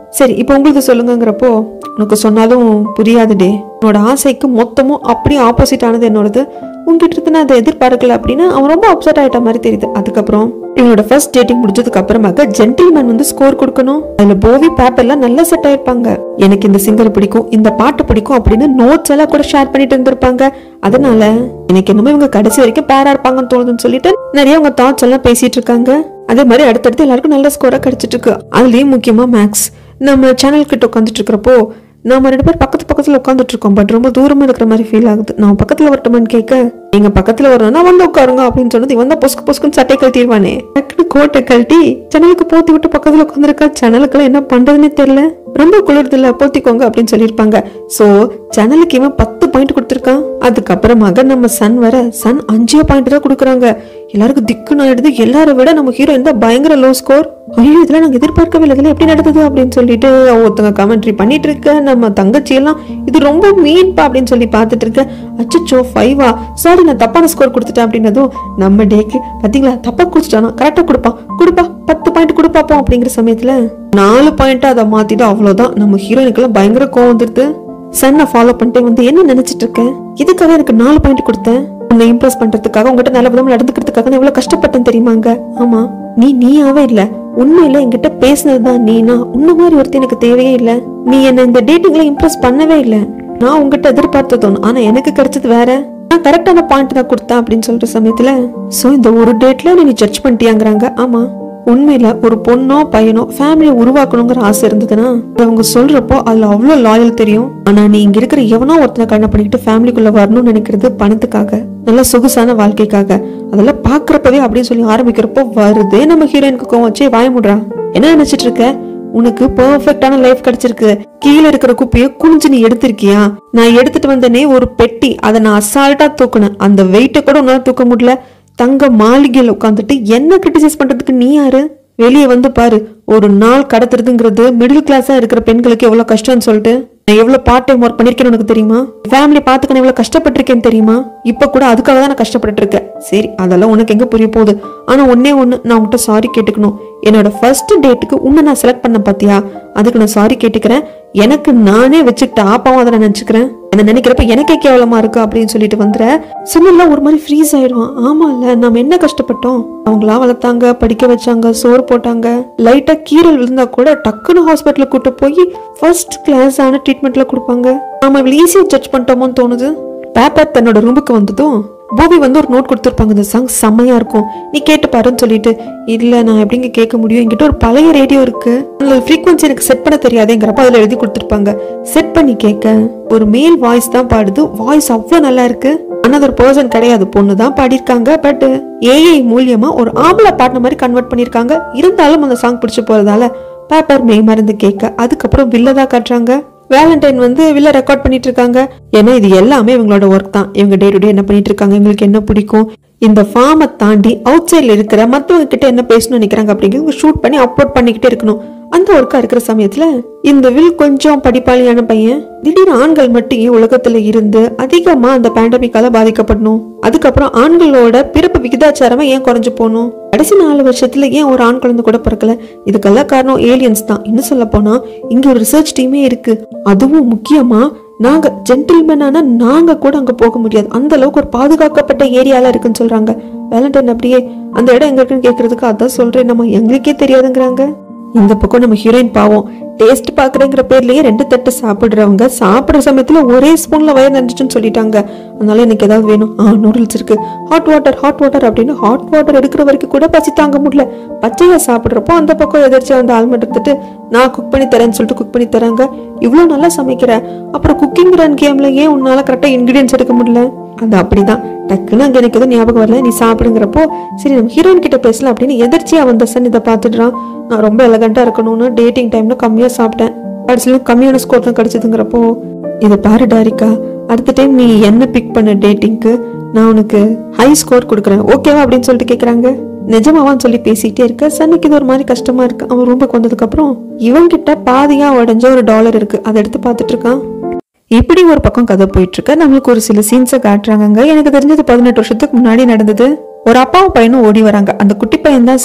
சரி இப்போ உங்களுக்கு சொல்லுங்கங்கிறப்போ உனக்கு சொன்னாலும் புரியாதுடே உன்னோட ஆசைக்கு மொத்தமும் அப்படியே ஆப்போசிட் ஆனது என்னோடது உங்ககிட்ட இருந்து நான் அதை எதிர்பார்க்கல அப்படின்னா அவன் ரொம்ப அப்செட் ஆயிட்ட மாதிரி தெரியுது அதுக்கப்புறம் இவனோட ஃபர்ஸ்ட் டேட்டிங் முடிஞ்சதுக்கு அப்புறமாக ஜென்டில்மேன் வந்து ஸ்கோர் கொடுக்கணும் அதுல போவி பேப்பர்லாம் நல்லா செட் ஆயிருப்பாங்க எனக்கு இந்த சிங்கர் பிடிக்கும் இந்த பாட்டு பிடிக்கும் அப்படின்னு நோட்ஸ் எல்லாம் கூட ஷேர் பண்ணிட்டு இருந்திருப்பாங்க அதனால எனக்கு என்னமோ இவங்க கடைசி வரைக்கும் பேரா இருப்பாங்கன்னு தோணுதுன்னு சொல்லிட்டு நிறைய உங்க தாட்ஸ் எல்லாம் பேசிட்டு இருக்காங்க அதே மாதிரி அடுத்தடுத்து எல்லாருக்கும் நல்ல ஸ்கோரா கிடைச்சிட்டு இருக்கு அதுலயும் முக்கியமா மேக்ஸ் நம்ம சேனல் கிட்ட உட்காந்துட்டு இருக்கிறப்போ நாம ரெண்டு பேர் பக்கத்து பக்கத்துல உட்காந்துட்டு இருக்கோம் பட் ரொம்ப தூரமா இருக்கிற மாதிரி ஃபீல் ஆகுது நான் பக்கத்துல வரட்டுமான்னு கேட்க நீங்க பக்கத்துல வரணும்னா வந்து உட்காருங்க அப்படின்னு சொன்னது இவன் தான் பொசுக்கு பொசுக்குன்னு சட்டை கழட்டிடுவானே டக்குனு கோட்டை கழட்டி ஜன்னலுக்கு போத்தி விட்டு பக்கத்துல உட்காந்துருக்கா ஜன்னலுக்கெல்லாம் என்ன பண்றதுன்னே தெரியல ரொம்ப குளிர்துல போத்திக்கோங்க அப்படின்னு சொல்லியிருப்பாங்க சோ ஜன்னலுக்கு இவன் பத்து பாயிண்ட் கொடுத்துருக்கான் அதுக்கப்புறமாக நம்ம சன் வர சன் அஞ்சே பாயிண்ட் தான் கொடுக்குறாங்க எல்லாருக்கும் திக்குன்னு ஆயிடுது எல்லாரை விட நம்ம ஹீரோ இந்த பயங்கர லோ ஸ்கோர் ஐயோ இதெல்லாம் நாங்க எதிர்பார்க்கவே இல்லை இதெல்லாம் எப்படி நடந்தது அப்படின்னு சொல்லிட்டு ஒருத்தவங்க கமெண்ட்ரி பண்ணிட்டு இருக்க நம்ம தங்கச்சி எல்லாம் இது ரொம்ப மீன்பா அப்படின்னு சொல்லி பார்த்துட்டு இருக்க அச்சச்சோ ஃபைவா சாரி நான் தப்பான ஸ்கோர் கொடுத்துட்டேன் அப்படின்னதும் நம்ம டேக்கு பாத்தீங்களா தப்பா கொடுத்துட்டானா கரெக்டா கொடுப்பான் கொடுப்பா பத்து பாயிண்ட் கொடுப்பாப்போம் அப்படிங்கிற சமயத்துல நாலு பாயிண்டா அதை மாத்திட்டு அவ்வளவுதான் நம்ம ஹீரோயினுக்கெல்லாம் பயங்கர கோவம் வந்துருது சன்னை ஃபாலோ பண்ணிட்டு வந்து என்ன நினைச்சிட்டு இருக்க இதுக்காக எனக்கு நாலு பாயிண்ட் கொடுத்தேன் உன்னை இம்ப்ரெஸ் பண்றதுக்காக உங்ககிட்ட நல்ல விதமா நடந்துக்கிறதுக்காக நான் எவ்வளவு கஷ்டப்பட்டேன் தெரியுமாங்க ஆமா நீ நீயாவே இல்ல உண்மையில என்கிட்ட பேசினதுதான் நீனா உன்ன மாதிரி ஒருத்தர் எனக்கு தேவையே இல்ல நீ என்ன இந்த டேட்டிங்ல இம்ப்ரெஸ் பண்ணவே இல்ல நான் உங்ககிட்ட எதிர்பார்த்தது ஒண்ணு ஆனா எனக்கு கிடைச்சது வேற நான் கரெக்டான பாயிண்ட் தான் கொடுத்தேன் அப்படின்னு சொல்ற சமயத்துல சோ இந்த ஒரு டேட்ல நீ ஜட்ஜ் பண்ணிட்டியாங்கிறாங்க ஆமா உண்மையில ஒரு பொண்ணோ பையனோ ஃபேமிலியை உருவாக்கணுங்கிற ஆசை இருந்ததுன்னா அது அவங்க சொல்றப்போ அதுல அவ்வளவு லாயல் தெரியும் ஆனா நீ இங்க இருக்கிற எவனோ ஒருத்தனை கண்ண பண்ணிக்கிட்டு ஃபேமிலிக்குள்ள வரணும்னு நினைக்கிறது பணத்துக்காக நல்ல சொகுசான வாழ்க்கைக்காக அதெல்லாம் பாக்குறப்பவே அப்படின்னு சொல்லி ஆரம்பிக்கிறப்போ வருதே நம்ம ஹீரோயினுக்கு கோவம் வச்சு வாய முடுறா என்ன நினைச்சிட்டு இருக்க உனக்கு பெர்ஃபெக்டான லைஃப் கிடைச்சிருக்கு கீழே இருக்கிற குப்பைய குனிஞ்சு நீ எடுத்திருக்கியா நான் எடுத்துட்டு வந்தனே ஒரு பெட்டி அதை நான் அசால்ட்டா தூக்குனேன் அந்த வெயிட்ட கூட உன்னால தூக்க முடியல தங்க மாளிகையில் உட்காந்துட்டு என்ன கிரிட்டிசைஸ் பண்றதுக்கு நீ யாரு வெளியே வந்து பாரு ஒரு நாள் கடத்துறதுங்கிறது மிடில் கிளாஸா இருக்கிற பெண்களுக்கு எவ்வளவு கஷ்டம்னு சொல்லிட்டு நான் எவ்வளவு பார்ட் டைம் ஒர்க் பண்ணிருக்கேன்னு உனக்கு தெரியுமா ஃபேமிலி பாத்துக்க எவ்வளவு கஷ்டப்பட்டிருக்கேன்னு தெரியுமா இப்ப கூட அதுக்காக தான் நான் கஷ்டப்பட்டுட்டு இருக்கேன் சரி அதெல்லாம் உனக்கு எங்க புரிய போகுது ஆனா ஒன்னே ஒண்ணு நான் உன்கிட்ட சாரி கேட்டுக்கணும் என்னோட ஃபர்ஸ்ட் டேட்டுக்கு உன்னை நான் செலக்ட் பண்ண பாத்தியா அதுக்கு நான் சாரி கேட்டுக்கிறேன் எனக்கு நானே வச்சுக்கிட்ட ஆப்பாவும் அதை நான் நினைச்சுக்கிறேன் என்ன நினைக்கிறப்ப எனக்கே கேவலமா இருக்கு அப்படின்னு சொல்லிட்டு வந்துற சுனில்லாம் ஒரு மாதிரி ஃப்ரீஸ் ஆயிடுவான் ஆமா இல்ல நம்ம என்ன கஷ்டப்பட்டோம் அவங்களா வளர்த்தாங்க படிக்க வச்சாங்க சோறு போட்டாங்க லைட்டா கீரல் விழுந்தா கூட டக்குன்னு ஹாஸ்பிட்டலுக்கு கூட்டு போய் ஃபர்ஸ்ட் கிளாஸ் ஆன ட்ரீட்மெண்ட்ல கொடுப்பாங்க நாம இவ்வளவு ஈஸியா ஜட்ஜ் பண்ணிட்டோமோன்னு தோணுது பேப்பர் தன்னோட ரூமுக்கு வந்ததும் பூபி வந்து ஒரு நோட் கொடுத்துருப்பாங்க இந்த சாங் செம்மையா இருக்கும் நீ கேட்டு பாருன்னு சொல்லிட்டு இல்ல நான் எப்படிங்க கேட்க முடியும் என்கிட்ட ஒரு பழைய ரேடியோ இருக்கு அதுல ஃப்ரீக்வன்சி எனக்கு செட் பண்ண தெரியாதேங்கிறப்ப அதுல எழுதி கொடுத்துருப்பாங்க செட் பண்ணி கேட்க ஒரு மேல் வாய்ஸ் தான் பாடுது வாய்ஸ் அவ்வளவு நல்லா இருக்கு அனதர் பர்சன் கிடையாது பொண்ணு தான் பாடியிருக்காங்க பட் ஏஐ மூலியமா ஒரு ஆம்பளை பாடின மாதிரி கன்வெர்ட் பண்ணிருக்காங்க இருந்தாலும் அந்த சாங் பிடிச்சு போறதால பேப்பர் மெய் மறந்து கேட்க அதுக்கப்புறம் வில்ல தான் காட்டுறாங்க வேலண்டைன் வந்து வில்ல ரெக்கார்ட் பண்ணிட்டு இருக்காங்க ஏன்னா இது எல்லாமே இவங்களோட ஒர்க் தான் இவங்க டே டு டே என்ன பண்ணிட்டு இருக்காங்க இவங்களுக்கு என்ன பிடிக்கும் இந்த ஃபார்மை தாண்டி அவுட் சைட்ல இருக்கிற மத்தவங்க கிட்ட என்ன பேசணும்னு நினைக்கிறாங்க அப்படிங்கிறது ஷூட் பண்ணி அப்லோட் பண்ணிக்கிட்டே இருக்கணும் அந்த ஒர்க்கா இருக்கிற சமயத்துல இந்த வில் கொஞ்சம் படிப்பாளியான பையன் திடீர்னு ஆண்கள் மட்டும் ஏன் உலகத்துல இருந்து அதிகமா அந்த பேண்டமிக்கால பாதிக்கப்படணும் அதுக்கப்புறம் ஆண்களோட பிறப்பு விகிதாச்சாரமா ஏன் குறைஞ்சு போகணும் கடைசி நாலு வருஷத்துல ஏன் ஒரு ஆண் குழந்தை கூட பிறக்கல இதுக்கெல்லாம் காரணம் ஏலியன்ஸ் தான் இன்னும் சொல்ல போனா இங்க ஒரு ரிசர்ச் டீமே இருக்கு அதுவும் முக்கியமா நாங்க ஜென்டில்மேனான நாங்க கூட அங்க போக முடியாது அந்த அளவுக்கு ஒரு பாதுகாக்கப்பட்ட ஏரியால இருக்குன்னு சொல்றாங்க வேலண்டைன் அப்படியே அந்த இடம் எங்க இருக்குன்னு கேக்குறதுக்கு அதான் சொல்றேன் நம்ம எங்களுக்கே தெரியாதுங்கிறாங்க இந்த பக்கம் நம்ம ஹீரோயின் பாவம் டேஸ்ட் பாக்குறேங்கிற பேர்லயே ரெண்டு தட்டு சாப்பிடுறவங்க சாப்பிடுற சமயத்துல ஒரே ஸ்பூன்ல வயர் நினைச்சுன்னு சொல்லிட்டாங்க அதனால எனக்கு ஏதாவது வேணும் ஆ நூடுல்ஸ் இருக்கு ஹாட் வாட்டர் ஹாட் வாட்டர் அப்படின்னு ஹாட் வாட்டர் எடுக்கிற வரைக்கும் கூட பசி தாங்க முடியல பச்சையா சாப்பிடுறப்போ அந்த பக்கம் எதிர்த்து வந்து ஆல்மெண்ட் எடுத்துட்டு நான் குக் பண்ணி தரேன்னு சொல்லிட்டு குக் பண்ணி தராங்க இவ்வளவு நல்லா சமைக்கிற அப்புறம் குக்கிங் ரன் கேம்ல ஏன் உன்னால கரெக்டா இன்கிரீடியன்ஸ் எடுக்க முடியல அது அப்படிதான் டக்குன்னு அங்க எனக்கு எதுவும் ஞாபகம் வரல நீ சாப்பிடுங்கிறப்போ சரி நம்ம ஹீரோயின் கிட்ட பேசலாம் அப்படின்னு எதிர்ச்சியா வந்த சன் இதை பார்த்துடுறான் நான் ரொம்ப எலகண்டா இருக்கணும்னு டேட்டிங் டைம்ல கம்மியா சாப்பிட்டேன் கடைசியில கம்மியான ஸ்கோர் தான் கிடைச்சதுங்கிறப்போ இதை பாரு டாரிகா அடுத்த டைம் நீ என்ன பிக் பண்ண டேட்டிங்க்கு நான் உனக்கு ஹை ஸ்கோர் கொடுக்குறேன் ஓகேவா அப்படின்னு சொல்லிட்டு கேக்குறாங்க நிஜமாவான்னு சொல்லி பேசிட்டே இருக்க சன்னுக்கு இது ஒரு மாதிரி கஷ்டமா இருக்கு அவன் ரூமுக்கு வந்ததுக்கு அப்புறம் இவன்கிட்ட பாதியா உடஞ்ச ஒரு டாலர் இருக்கு அதை எடுத்து பார்த்துட்டு இருக்கான் இப்படி ஒரு பக்கம் கதை போயிட்டு இருக்க நம்மளுக்கு ஒரு சில சீன்ஸை காட்டுறாங்க எனக்கு தெரிஞ்சது பதினெட்டு வருஷத்துக்கு முன்னாடி நடந்தது ஒரு அப்பாவும் பையனும் ஓடி வராங்க அந்த குட்டி பையன் தான் சன்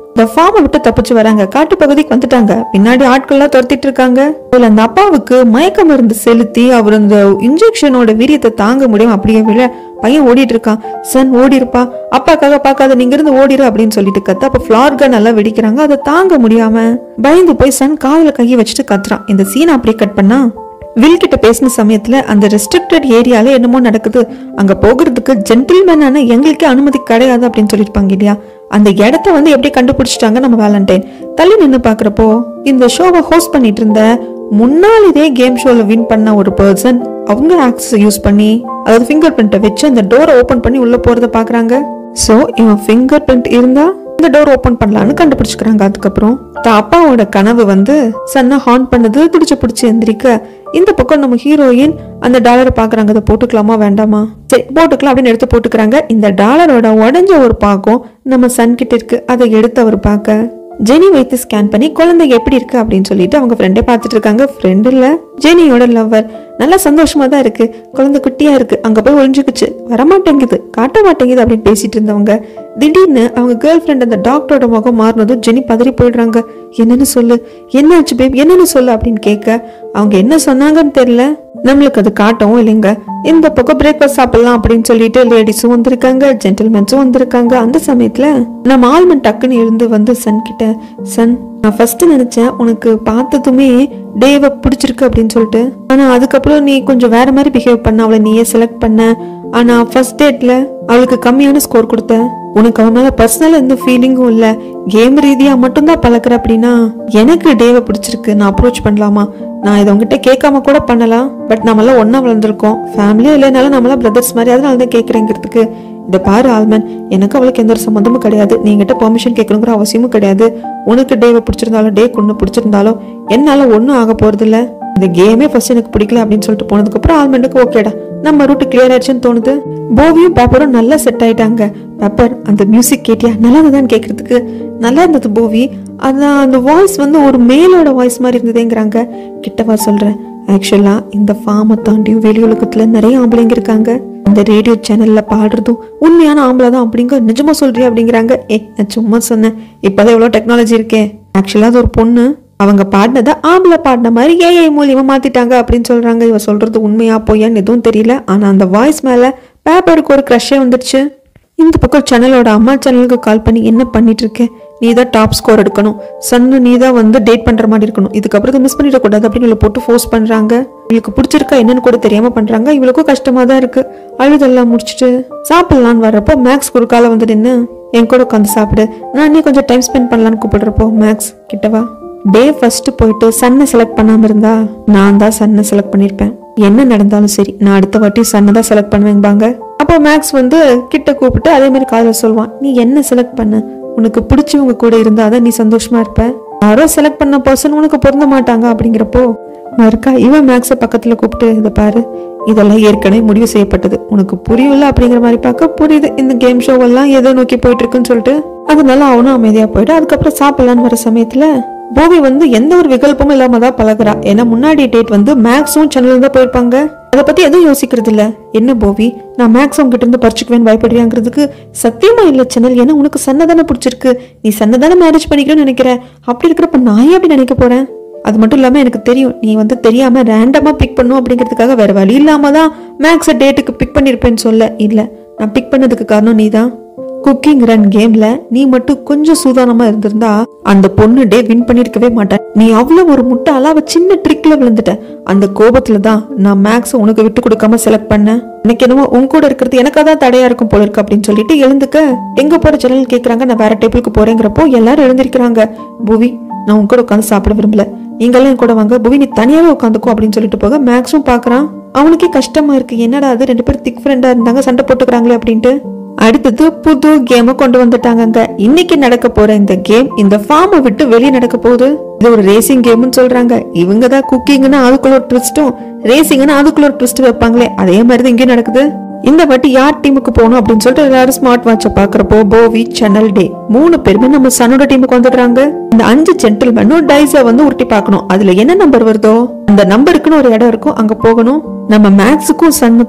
இந்த ஃபார்மை விட்டு தப்பிச்சு வராங்க காட்டு பகுதிக்கு வந்துட்டாங்க பின்னாடி ஆட்கள்லாம் துரத்திட்டு இருக்காங்க இதுல அந்த அப்பாவுக்கு மயக்க மருந்து செலுத்தி அவர் அந்த இன்ஜெக்ஷனோட வீரியத்தை தாங்க முடியும் அப்படியே விழ பையன் ஓடிட்டு இருக்கான் சன் ஓடி இருப்பா அப்பாக்காக பார்க்காத நீங்க இருந்து ஓடிரு அப்படின்னு சொல்லிட்டு கத்த அப்ப ஃபிளார் கன் நல்லா வெடிக்கிறாங்க அதை தாங்க முடியாம பயந்து போய் சன் காதுல கையை வச்சுட்டு கத்துறான் இந்த சீனை அப்படியே கட் பண்ணா வில் கிட்ட பேசின சமயத்துல அந்த ரெஸ்ட்ரிக்டட் ஏரியால என்னமோ நடக்குது அங்க போகிறதுக்கு ஜென்டில்மேனான எங்களுக்கே அனுமதி கிடையாது அப்படின்னு சொல்லியிருப்பாங்க இல்லையா அந்த இடத்த வந்து எப்படி கண்டுபிடிச்சிட்டாங்க நம்ம வேலண்டைன் தள்ளி நின்னு பாக்குறப்போ இந்த ஷோவை ஹோஸ்ட் பண்ணிட்டு இருந்த முன்னாள் இதே கேம் ஷோல வின் பண்ண ஒரு பர்சன் அவங்க ஆக்சஸ் யூஸ் பண்ணி அதாவது ஃபிங்கர் பிரிண்ட்டை வச்சு அந்த டோரை ஓபன் பண்ணி உள்ள போறத பாக்குறாங்க சோ இவன் ஃபிங்கர் பிரிண்ட் இருந்தா இந்த டோர் ஓபன் பண்ணலாம்னு கண்டுபிடிச்சுக்கிறாங்க அதுக்கப்புறம் தான் அப்பாவோட கனவு வந்து சன்ன ஹார்ன் பண்ணது துடிச்சு பிடிச்சி எந்திரிக்க இந்த பக்கம் நம்ம ஹீரோயின் அந்த டாலரை பாக்குறாங்க அதை போட்டுக்கலாமா வேண்டாமா சரி போட்டுக்கலாம் அப்படின்னு எடுத்து போட்டுக்கிறாங்க இந்த டாலரோட உடஞ்ச ஒரு பாக்கம் நம்ம சன் கிட்ட இருக்கு அதை எடுத்து அவர் பார்க்க ஜெனி வைத்து ஸ்கேன் பண்ணி குழந்தை எப்படி இருக்கு அப்படின்னு சொல்லிட்டு அவங்க ஃப்ரெண்டே பார்த்துட்டு இருக்காங்க ஃப்ரெண்ட் இல்ல ஜெனியோட லவ்வர் நல்லா சந்தோஷமா தான் இருக்கு குழந்தை குட்டியா இருக்கு அங்க போய் ஒளிஞ்சுக்குச்சு வரமாட்டேங்குது காட்ட மாட்டேங்குது அப்படின்னு பேசிட்டு இருந்தவங்க திடீர்னு அவங்க கேர்ள் ஃப்ரெண்ட் அந்த டாக்டரோட முகம் மாறினதும் ஜெனி பதறி போயிடுறாங்க என்னன்னு சொல்லு என்னாச்சு பேப் என்னன்னு சொல்லு அப்படின்னு கேட்க அவங்க என்ன சொன்னாங்கன்னு தெரியல நம்மளுக்கு அது காட்டவும் இல்லைங்க இந்த பக்கம் பிரேக்ஃபாஸ்ட் சாப்பிடலாம் அப்படின்னு சொல்லிட்டு லேடிஸும் வந்திருக்காங்க ஜென்டில்மென்ஸும் வந்திருக்காங்க அந்த சமயத்துல நம்ம ஆல்மன் டக்குன்னு எழுந்து வந்து சன் கிட்ட சன் நான் ஃபர்ஸ்ட் நினைச்சேன் உனக்கு பார்த்ததுமே டேவை பிடிச்சிருக்கு அப்படின்னு சொல்லிட்டு ஆனா அதுக்கப்புறம் நீ கொஞ்சம் வேற மாதிரி பிஹேவ் பண்ண அவளை நீயே செலக்ட் பண்ண ஆனா ஃபர்ஸ்ட் டேட்ல அவளுக்கு கம்மியான ஸ்கோர் கொடுத்த உனக்கு அவன் மேல பர்சனல் எந்த ஃபீலிங்கும் இல்ல கேம் ரீதியா மட்டும்தான் பழகுற அப்படின்னா எனக்கு டேவை பிடிச்சிருக்கு நான் அப்ரோச் பண்ணலாமா நான் இதை உங்ககிட்ட கேட்காம கூட பண்ணலாம் பட் நம்மளாம் ஒண்ணா வளர்ந்துருக்கோம் ஃபேமிலியும் இல்லைனாலும் நம்மளாம் பிரதர்ஸ் மாதிரி அதனால தான் கேட்குறேங்கிறதுக்கு இதை பாரு ஆல்மன் எனக்கு அவளுக்கு எந்த ஒரு சம்மந்தமும் கிடையாது நீங்கிட்ட பெர்மிஷன் கேட்கணுங்கிற அவசியமும் கிடையாது உனக்கு டேவை பிடிச்சிருந்தாலும் டே கொண்டு பிடிச்சிருந்தாலும் என்னால ஒன்றும் ஆக போறது இல்ல இந்த கேமே ஃபர்ஸ்ட் எனக்கு பிடிக்கல அப்படின்னு சொல்லிட்டு போனதுக்கு அப்புறம் ஆல்மண்டுக்கு ஓகேடா நம்ம ரூட் கிளியர் ஆயிடுச்சுன்னு தோணுது போவியும் பேப்பரும் நல்லா செட் ஆயிட்டாங்க பேப்பர் அந்த மியூசிக் கேட்டியா நல்லா இருந்ததான்னு கேட்கறதுக்கு நல்லா இருந்தது போவி அதான் அந்த வாய்ஸ் வந்து ஒரு மேலோட வாய்ஸ் மாதிரி இருந்ததேங்கிறாங்க கிட்டவா சொல்றேன் ஆக்சுவலா இந்த ஃபார்மை தாண்டியும் வெளி உலகத்துல நிறைய ஆம்பளைங்க இருக்காங்க இந்த ரேடியோ சேனல்ல பாடுறதும் உண்மையான ஆம்பளை தான் அப்படிங்க நிஜமா சொல்றியா அப்படிங்கிறாங்க ஏ நான் சும்மா சொன்னேன் இப்பதான் எவ்வளவு டெக்னாலஜி இருக்கே ஆக்சுவலா அது ஒரு பொண்ணு அவங்க பாடினதை ஆம்பளை பாடின மாதிரி ஏஐ மூலியமா மாத்திட்டாங்க அப்படின்னு சொல்றாங்க இவ சொல்றது உண்மையா பொய்யான்னு எதுவும் தெரியல ஆனா அந்த வாய்ஸ் மேல பேப்பருக்கு ஒரு க்ரஷ்ஷே வந்துடுச்சு இந்த பக்கம் சேனலோட அம்மா சேனலுக்கு கால் பண்ணி என்ன பண்ணிட்டு இருக்க நீ தான் டாப் ஸ்கோர் எடுக்கணும் சன்னு நீ தான் வந்து டேட் பண்ற மாதிரி இருக்கணும் இதுக்கப்புறம் மிஸ் பண்ணிடக்கூடாது அப்படின்னு இவளை போட்டு ஃபோர்ஸ் பண்றாங்க இவளுக்கு பிடிச்சிருக்கா என்னன்னு கூட தெரியாம பண்றாங்க இவளுக்கும் கஷ்டமா தான் இருக்கு அழுதெல்லாம் முடிச்சுட்டு சாப்பிடலான்னு வர்றப்போ மேக்ஸ் குறுக்கால வந்து நின்று என் கூட உட்காந்து சாப்பிடு நான் நீ கொஞ்சம் டைம் ஸ்பெண்ட் பண்ணலான்னு கூப்பிடுறப்போ மேக்ஸ் கிட்டவா டே ஃபர்ஸ்ட் போயிட்டு சன்னை செலக்ட் பண்ணாம இருந்தா நான் தான் சன்னை செலக்ட் பண்ணிருப்பேன் என்ன நடந்தாலும் சரி நான் அடுத்த வாட்டி சன்னை தான் செலக்ட் பண்ணுவேன்பாங்க அப்போ மேக்ஸ் வந்து கிட்ட கூப்பிட்டு அதே மாதிரி காதல சொல்லுவான் நீ என்ன செலக்ட் பண்ண உனக்கு பிடிச்சவங்க கூட இருந்தாதான் நீ சந்தோஷமா இருப்ப யாரோ செலக்ட் பண்ண பர்சன் உனக்கு பொருந்த மாட்டாங்க அப்படிங்கிறப்போ மறுக்கா இவன் மேக்ஸ பக்கத்துல கூப்பிட்டு இதை பாரு இதெல்லாம் ஏற்கனவே முடிவு செய்யப்பட்டது உனக்கு புரியல அப்படிங்கிற மாதிரி பார்க்க புரியுது இந்த கேம் ஷோ எல்லாம் எதை நோக்கி போயிட்டு இருக்குன்னு சொல்லிட்டு அதனால அவனும் அமைதியா போயிட்டு அதுக்கப்புறம் சாப்பிடலான்னு வர சமயத்துல போவி வந்து எந்த ஒரு விகல்பமும் இல்லாம தான் பழகுறா ஏன்னா முன்னாடி டேட் வந்து மேக்ஸும் சேனல் தான் போயிருப்பாங்க அதை பத்தி எதுவும் யோசிக்கிறது இல்ல என்ன போவி நான் மேக்ஸ் உங்ககிட்ட இருந்து பறிச்சுக்குவேன் பயப்படுறியாங்கிறதுக்கு சத்தியமா இல்ல சேனல் ஏன்னா உனக்கு சன்னை தானே பிடிச்சிருக்கு நீ சன்னை தானே மேரேஜ் பண்ணிக்கணும்னு நினைக்கிற அப்படி இருக்கிறப்ப நான் ஏன் அப்படி நினைக்க போறேன் அது மட்டும் இல்லாம எனக்கு தெரியும் நீ வந்து தெரியாம ரேண்டமா பிக் பண்ணும் அப்படிங்கிறதுக்காக வேற வழி இல்லாம தான் மேக்ஸ டேட்டுக்கு பிக் பண்ணிருப்பேன்னு சொல்ல இல்ல நான் பிக் பண்ணதுக்கு காரணம் நீதான் குக்கிங் ரன் கேம்ல நீ மட்டும் கொஞ்சம் சூதானமா இருந்திருந்தா அந்த பொண்ணு டே வின் பண்ணிருக்கவே மாட்டேன் நீ அவ்வளவு ஒரு முட்டாளா அவ சின்ன ட்ரிக்ல விழுந்துட்ட அந்த கோபத்துல தான் நான் மேக்ஸ் உனக்கு விட்டு கொடுக்காம செலக்ட் பண்ணேன் எனக்கு என்னமோ உன் கூட இருக்கிறது எனக்கு தான் தடையா இருக்கும் போல இருக்கு அப்படின்னு சொல்லிட்டு எழுந்துக்க எங்க போற ஜன்னல் கேக்குறாங்க நான் வேற டேபிளுக்கு போறேங்கிறப்போ எல்லாரும் எழுந்திருக்கிறாங்க புவி நான் உன் கூட உட்காந்து சாப்பிட விரும்பல நீங்களும் என் கூட வாங்க புவி நீ தனியாவே உட்காந்துக்கோ அப்படின்னு சொல்லிட்டு போக மேக்ஸும் பாக்குறான் அவனுக்கே கஷ்டமா இருக்கு என்னடா அது ரெண்டு பேரும் திக் ஃப்ரெண்டா இருந்தாங்க சண்டை போட்டுக்கிறாங்களே அப்படின்ட்டு அடுத்தது புது கேமை கொண்டு வந்துட்டாங்கங்க இன்னைக்கு நடக்க போற இந்த கேம் இந்த ஃபார்மை விட்டு வெளியே நடக்க போகுது இது ஒரு ரேசிங் கேம்னு சொல்றாங்க இவங்க தான் குக்கிங்னா அதுக்குள்ள ஒரு ட்விஸ்டும் ரேசிங்னா அதுக்குள்ள ஒரு ட்விஸ்ட் வைப்பாங்களே அதே மாதிரி தான் இங்கேயும் நடக்குது இந்த வாட்டி யார் டீமுக்கு போகணும் அப்படின்னு சொல்லிட்டு எல்லாரும் ஸ்மார்ட் வாட்சை பாக்குறப்போ போவி சேனல் டே மூணு பேருமே நம்ம சனோட டீமுக்கு வந்துடுறாங்க இந்த அஞ்சு ஜென்டில்மேனும் டைஸை வந்து உருட்டி பார்க்கணும் அதுல என்ன நம்பர் வருதோ அந்த நம்பருக்குன்னு ஒரு இடம் இருக்கும் அங்க போகணும் நம்ம மேக்ஸுக்கும் சன்னுக்கும்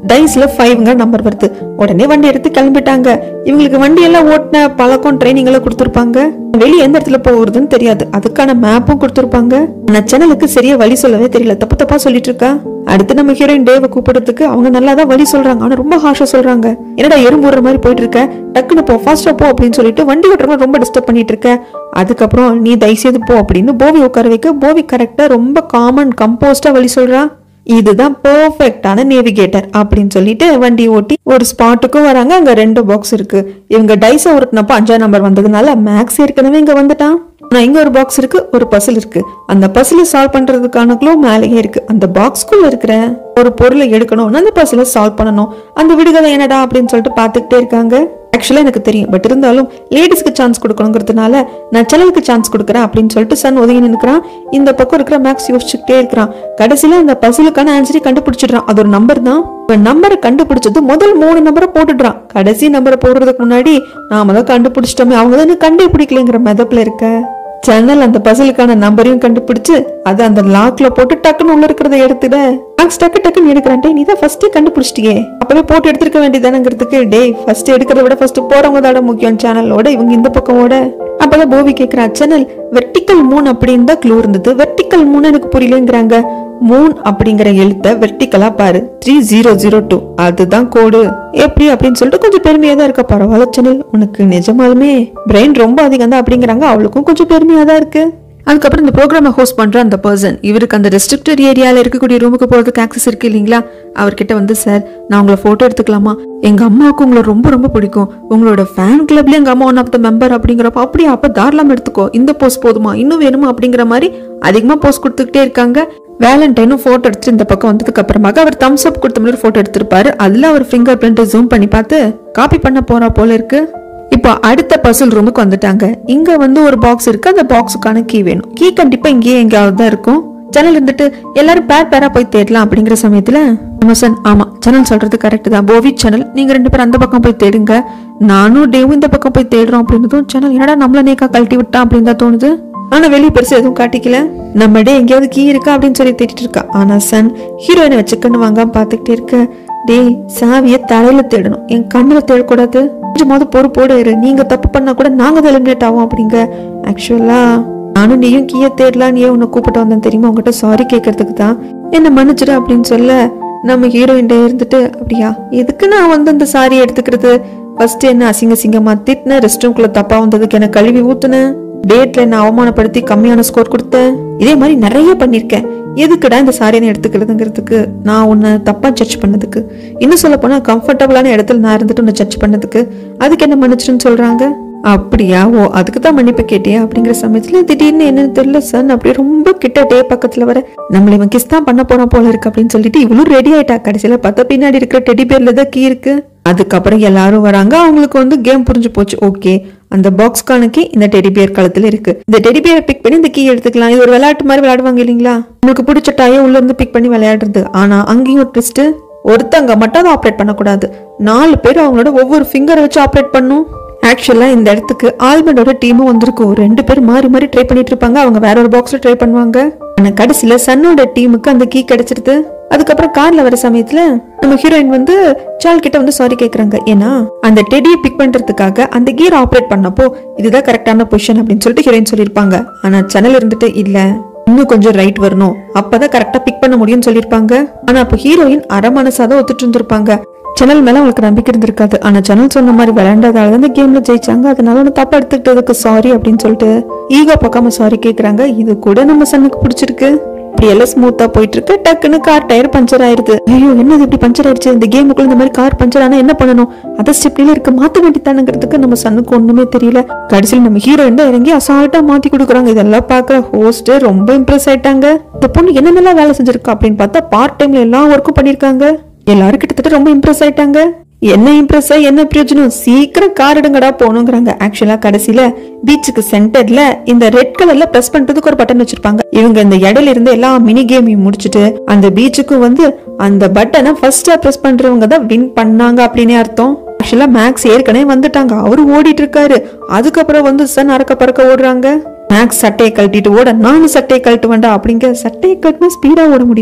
டைஸ்ல ஃபைவ்ங்க நம்பர் வருது உடனே வண்டி எடுத்து கிளம்பிட்டாங்க இவங்களுக்கு வண்டி எல்லாம் ஓட்டின பழக்கம் ட்ரைனிங் எல்லாம் கொடுத்துருப்பாங்க வெளியே எந்த இடத்துல போகுதுன்னு தெரியாது அதுக்கான மேப்பும் கொடுத்துருப்பாங்க ஆனா சேனலுக்கு சரியா வழி சொல்லவே தெரியல தப்பு தப்பா சொல்லிட்டு இருக்கா அடுத்து நம்ம ஹீரோயின் டேவை கூப்பிடுறதுக்கு அவங்க நல்லா தான் வழி சொல்றாங்க ஆனா ரொம்ப ஹாஷா சொல்றாங்க என்னடா எறும்பு விடுற மாதிரி போயிட்டு இருக்க டக்குன்னு போ ஃபாஸ்டா போ அப்படின்னு சொல்லிட்டு வண்டி ஓட்டுறவங்க ரொம்ப டிஸ்டர்ப் பண்ணிட்டு இருக்க அதுக்கப்புறம் நீ தயவுசெய்து போ அப்படின்னு போவி உட்கார வைக்க போவி கரெக்டா ரொம்ப காமன் கம்போஸ்டா வழி சொல்றா இதுதான் பெர்ஃபெக்டான நேவிகேட்டர் அப்படின்னு சொல்லிட்டு வண்டி ஓட்டி ஒரு ஸ்பாட்டுக்கும் வராங்க அங்க ரெண்டு பாக்ஸ் இருக்கு இவங்க டைஸை உருட்டினப்போ அஞ்சாம் நம்பர் வந்ததுனால மேக்ஸ் ஏற்கனவே இங்க வந்துட்டான் ஆனா இங்க ஒரு பாக்ஸ் இருக்கு ஒரு பசில் இருக்கு அந்த பசிலை சால்வ் பண்றதுக்கான க்ளூ மேலேயே இருக்கு அந்த பாக்ஸ்க்குள்ள இருக்கிற ஒரு பொருளை எடுக்கணும் அந்த பசிலை சால்வ் பண்ணணும் அந்த விடுகதை என்னடா அப்படின்னு சொல்லிட்டு பார்த்துக்கிட்டே இருக்காங்க ஆக்சுவலாக எனக்கு தெரியும் பட் இருந்தாலும் லேடிஸ்க்கு சான்ஸ் கொடுக்கணுங்கிறதுனால நான் சேனலுக்கு சான்ஸ் கொடுக்குறேன் அப்படின்னு சொல்லிட்டு சன் ஒதுங்கி நிற்கிறான் இந்த பக்கம் இருக்கிற மேக்ஸ் யோசிச்சுக்கிட்டே இருக்கிறான் கடைசியில அந்த பசிலுக்கான ஆன்சரை கண்டுபிடிச்சிடுறான் அது ஒரு நம்பர் தான் இவன் நம்பரை கண்டுபிடிச்சது முதல் மூணு நம்பரை போட்டுடுறான் கடைசி நம்பரை போடுறதுக்கு முன்னாடி நாம தான் கண்டுபிடிச்சிட்டோமே அவங்க தான் இன்னும் கண்டுபிடிக்கலைங்கிற மெதப்புல இருக்க சேனல் அந்த பசிலுக்கான நம்பரையும் கண்டுபிடிச்சு அதை அந்த லாக்ல போட்டு டக்குன்னு உள்ள இருக்கிறத எடுத்துட மேக்ஸ் டக்கு டக்குன்னு எடுக்கிறான் டேய் நீ தான் ஃபர்ஸ்டே கண்டுபிடிச்சிட்டியே அப்பவே போட்டு எடுத்திருக்க வேண்டியதானங்கிறதுக்கு டேய் ஃபர்ஸ்ட் எடுக்கிறத விட ஃபர்ஸ்ட் போறவங்க தாட முக்கியம் சேனலோட இவங்க இந்த பக்கம் ஓட அப்பதான் போவி கேக்குறா சேனல் வெர்டிக்கல் மூன் அப்படின்னு தான் க்ளூ இருந்தது வெர்டிக்கல் மூணு எனக்கு புரியலங்கிறாங்க மூன் அப்படிங்கிற எழுத்த வெர்டிக்கலா பாரு த்ரீ ஜீரோ ஜீரோ டூ அதுதான் கோடு எப்படி அப்படின்னு சொல்லிட்டு கொஞ்சம் பெருமையா தான் இருக்க பரவாயில்ல சேனல் உனக்கு நிஜமாலுமே பிரெயின் ரொம்ப அதிகம் தான் அப்படிங்கிறாங்க அவளுக்கும் கொஞ்சம் பெருமையா தான் இருக்கு அதுக்கப்புறம் இந்த ப்ரோக்ராமை ஹோஸ்ட் பண்ற அந்த பர்சன் இவருக்கு அந்த ரெஸ்ட்ரிக்டட் ஏரியால இருக்கக்கூடிய ரூமுக்கு போறதுக்கு ஆக்சஸ் இருக்கு இல்லைங்களா அவர்கிட்ட வந்து சார் நான் உங்களை போட்டோ எடுத்துக்கலாமா எங்க அம்மாவுக்கு உங்களை ரொம்ப ரொம்ப பிடிக்கும் உங்களோட ஃபேன் கிளப்ல எங்க அம்மா ஒன் ஆஃப் த மெம்பர் அப்படிங்கிறப்ப அப்படியே அப்ப தாராளமா எடுத்துக்கோ இந்த போஸ்ட் போதுமா இன்னும் வேணுமா அப்படிங்கிற மாதிரி அதிகமா போஸ்ட் கொடுத்துக்கிட்டே இருக்காங்க வேலண்டைனும் போட்டோ எடுத்துட்டு இந்த பக்கம் வந்ததுக்கு அப்புறமாக அவர் தம்ஸ் அப் கொடுத்த மாதிரி போட்டோ எடுத்திருப்பாரு அதுல அவர் ஃபிங்கர் பிரிண்ட் ஜூம் பண்ணி பார்த்து காப்பி பண்ண போறா போல இருக்கு இப்போ அடுத்த பசில் ரூமுக்கு வந்துட்டாங்க இங்க வந்து ஒரு பாக்ஸ் இருக்கு அந்த பாக்ஸுக்கான கீ வேணும் கீ கண்டிப்பா இங்கேயே எங்கேயாவது தான் இருக்கும் சேனல் இருந்துட்டு எல்லாரும் பேர் பேரா போய் தேடலாம் அப்படிங்கிற சமயத்துல எமர்சன் ஆமா சேனல் சொல்றது கரெக்ட் தான் போவி சேனல் நீங்க ரெண்டு பேரும் அந்த பக்கம் போய் தேடுங்க நானும் டேவும் இந்த பக்கம் போய் தேடுறோம் அப்படின்னதும் சேனல் என்னடா நம்மள நேக்கா கழட்டி விட்டான் அப்படின்னு தான் தோணுது ஆனா வெளியே பெருசா எதுவும் காட்டிக்கல நம்ம டே எங்கேயாவது கீ இருக்கா அப்படின்னு சொல்லி தேடிட்டு இருக்கா ஆனா சன் ஹீரோயினை வச்சுக்கன்னு வாங்காம பாத்துக்கிட்டே இருக்க டேய் சாவிய தலையில தேடணும் என் கண்ணுல தேடக்கூடாது கொஞ்சமாவது பொறுப்போடு இரு நீங்க தப்பு பண்ணா கூட நாங்க தான் எலிமினேட் ஆவோம் அப்படிங்க ஆக்சுவலா நானும் நீயும் கீய தேடலாம் நீயே உன்னை கூப்பிட்டு வந்தேன் தெரியுமா உங்ககிட்ட சாரி கேட்கறதுக்கு தான் என்ன மன்னிச்சிடு அப்படின்னு சொல்ல நம்ம ஹீரோயின் இருந்துட்டு அப்படியா எதுக்கு நான் வந்து அந்த சாரி எடுத்துக்கிறது ஃபர்ஸ்ட் என்ன அசிங்க அசிங்கமா திட்டினேன் ரெஸ்ட் ரூம்குள்ள தப்பா வந்ததுக்கு என்ன கழுவி ஊத்துனேன் டேட்ல என்ன அவமானப்படுத்தி கம்மியான ஸ்கோர் கொடுத்தேன் இதே மாதிரி நிறைய பண்ணிருக்கேன் எதுக்குடா இந்த சாரியை எடுத்துக்கிறதுங்கிறதுக்கு நான் உன்னை தப்பா ஜட்ஜ் பண்ணதுக்கு இன்னும் சொல்ல போனா கம்ஃபர்டபுளான இடத்துல நான் இருந்துட்டு உன்னை ஜட்ஜ் பண்ணதுக்கு அதுக்கு என்ன மன்னிச்சிருன்னு சொல்றாங்க அப்படியா ஓ அதுக்கு தான் மன்னிப்பு கேட்டியா அப்படிங்கிற சமயத்துல திடீர்னு என்னன்னு தெரியல சன் அப்படியே ரொம்ப கிட்ட டே பக்கத்துல வர நம்மள இவன் கிஸ் தான் பண்ண போறான் போல இருக்கு அப்படின்னு சொல்லிட்டு இவளும் ரெடி ஆயிட்டா கடைசியில பார்த்தா பின்னாடி இருக்கிற டெடி பேர்ல தான் கீ இருக்கு அதுக்கப்புறம் எல்லாரும் வராங்க அவங்களுக்கு வந்து கேம் புரிஞ்சு போச்சு ஓகே அந்த பாக்ஸ்க்கான கீ இந்த டெடி பியர் களத்துல இருக்கு இந்த டெடி பியரை பிக் பண்ணி இந்த கீ எடுத்துக்கலாம் இது ஒரு விளையாட்டு மாதிரி விளையாடுவாங்க இல்லைங்களா உங்களுக்கு பிடிச்ச டாயை உள்ள இருந்து பிக் பண்ணி விளையாடுறது ஆனா அங்கேயும் ஒரு ட்விஸ்ட் ஒருத்தங்க மட்டும் அதை ஆப்ரேட் பண்ணக்கூடாது நாலு பேர் அவங்களோட ஒவ்வொரு ஃபிங்கரை வச்சு ஆப்ரேட் பண்ணும் ஆக்சுவலா இந்த இடத்துக்கு ஆல்பண்டோட டீமும் வந்திருக்கும் ரெண்டு பேர் மாறி மாறி ட்ரை பண்ணிட்டு இருப்பாங்க அவங்க வேற ஒரு பாக்ஸ்ல ட்ரை பண்ணுவாங்க ஆனா கடைசியில சன்னோட டீமுக்கு அந்த கீ கிடைச்சிருது அதுக்கப்புறம் கார்ல வர சமயத்துல நம்ம ஹீரோயின் வந்து சால் கிட்ட வந்து சாரி கேக்குறாங்க ஏன்னா அந்த டெடியை பிக் பண்றதுக்காக அந்த கீர் ஆப்ரேட் பண்ணப்போ இதுதான் கரெக்டான பொசிஷன் அப்படின்னு சொல்லிட்டு ஹீரோயின் சொல்லியிருப்பாங்க ஆனா சேனல் இருந்துட்டு இல்ல இன்னும் கொஞ்சம் ரைட் வரணும் அப்பதான் கரெக்டா பிக் பண்ண முடியும்னு சொல்லியிருப்பாங்க ஆனா அப்போ ஹீரோயின் அரை மனசாதான் ஒத்துட்டு இருந்திருப்பாங்க சேனல் மேல அவங்களுக்கு நம்பிக்கை இருந்திருக்காது ஆனா சேனல் சொன்ன மாதிரி விளையாண்டதால இந்த கேம்ல ஜெயிச்சாங்க அதனால ஒன்று தப்பா எடுத்துக்கிட்டதுக்கு சாரி அப்படின்னு சொல்லிட்டு ஈகோ பக்காம சாரி கேக்குறாங்க இது கூட நம்ம சன்னுக்கு பிடிச்சிருக்கு இப்படி எல்லாம் ஸ்மூத்தா போயிட்டு இருக்கு டக்குன்னு கார் டயர் பஞ்சர் ஆயிருது ஐயோ என்னது இப்படி பஞ்சர் ஆயிடுச்சு இந்த கேமுக்குள்ள இந்த மாதிரி கார் பஞ்சர் ஆனா என்ன பண்ணணும் அத ஸ்டெப்ல இருக்க மாத்த வேண்டித்தானுங்கிறதுக்கு நம்ம சன்னுக்கு ஒண்ணுமே தெரியல கடைசியில் நம்ம ஹீரோயின் தான் இறங்கி அசால்ட்டா மாத்தி கொடுக்குறாங்க இதெல்லாம் பாக்குற ஹோஸ்ட் ரொம்ப இம்ப்ரெஸ் ஆயிட்டாங்க இந்த பொண்ணு என்னென்னலாம் வேலை செஞ்சிருக்கா அப்படின்னு பார்த்தா பார்ட் டைம்ல எல்லா ஒர்க்கும் பண்ணிருக்காங்க எல்லாரும் கிட்டத்தட்ட ரொம்ப இம்ப்ரெஸ் ஆயிட்டாங்க என்ன இம்ப்ரெஸ் என்ன பிரயோஜனம் சீக்கிரம் கார் எடுங்கடா போகணுங்கிறாங்க ஆக்சுவலா கடைசியில பீச்சுக்கு சென்டர்ல இந்த ரெட் கலர்ல பிரஸ் பண்றதுக்கு ஒரு பட்டன் வச்சிருப்பாங்க இவங்க இந்த இடையில இருந்து எல்லா மினி கேமையும் முடிச்சுட்டு அந்த பீச்சுக்கு வந்து அந்த பட்டனை ஃபர்ஸ்டா பிரஸ் பண்றவங்க தான் வின் பண்ணாங்க அப்படின்னே அர்த்தம் ஆக்சுவலா மேக்ஸ் ஏற்கனவே வந்துட்டாங்க அவரு ஓடிட்டு இருக்காரு அதுக்கப்புறம் வந்து சன் அறக்க பறக்க ஓடுறாங்க மேக்ஸ் சட்டையை கழட்டிட்டு ஓட நானும் சட்டையை கழட்டு வேண்டாம் அப்படிங்க சட்டையை கட்டினா ஸ்பீடா ஓட முடியுமா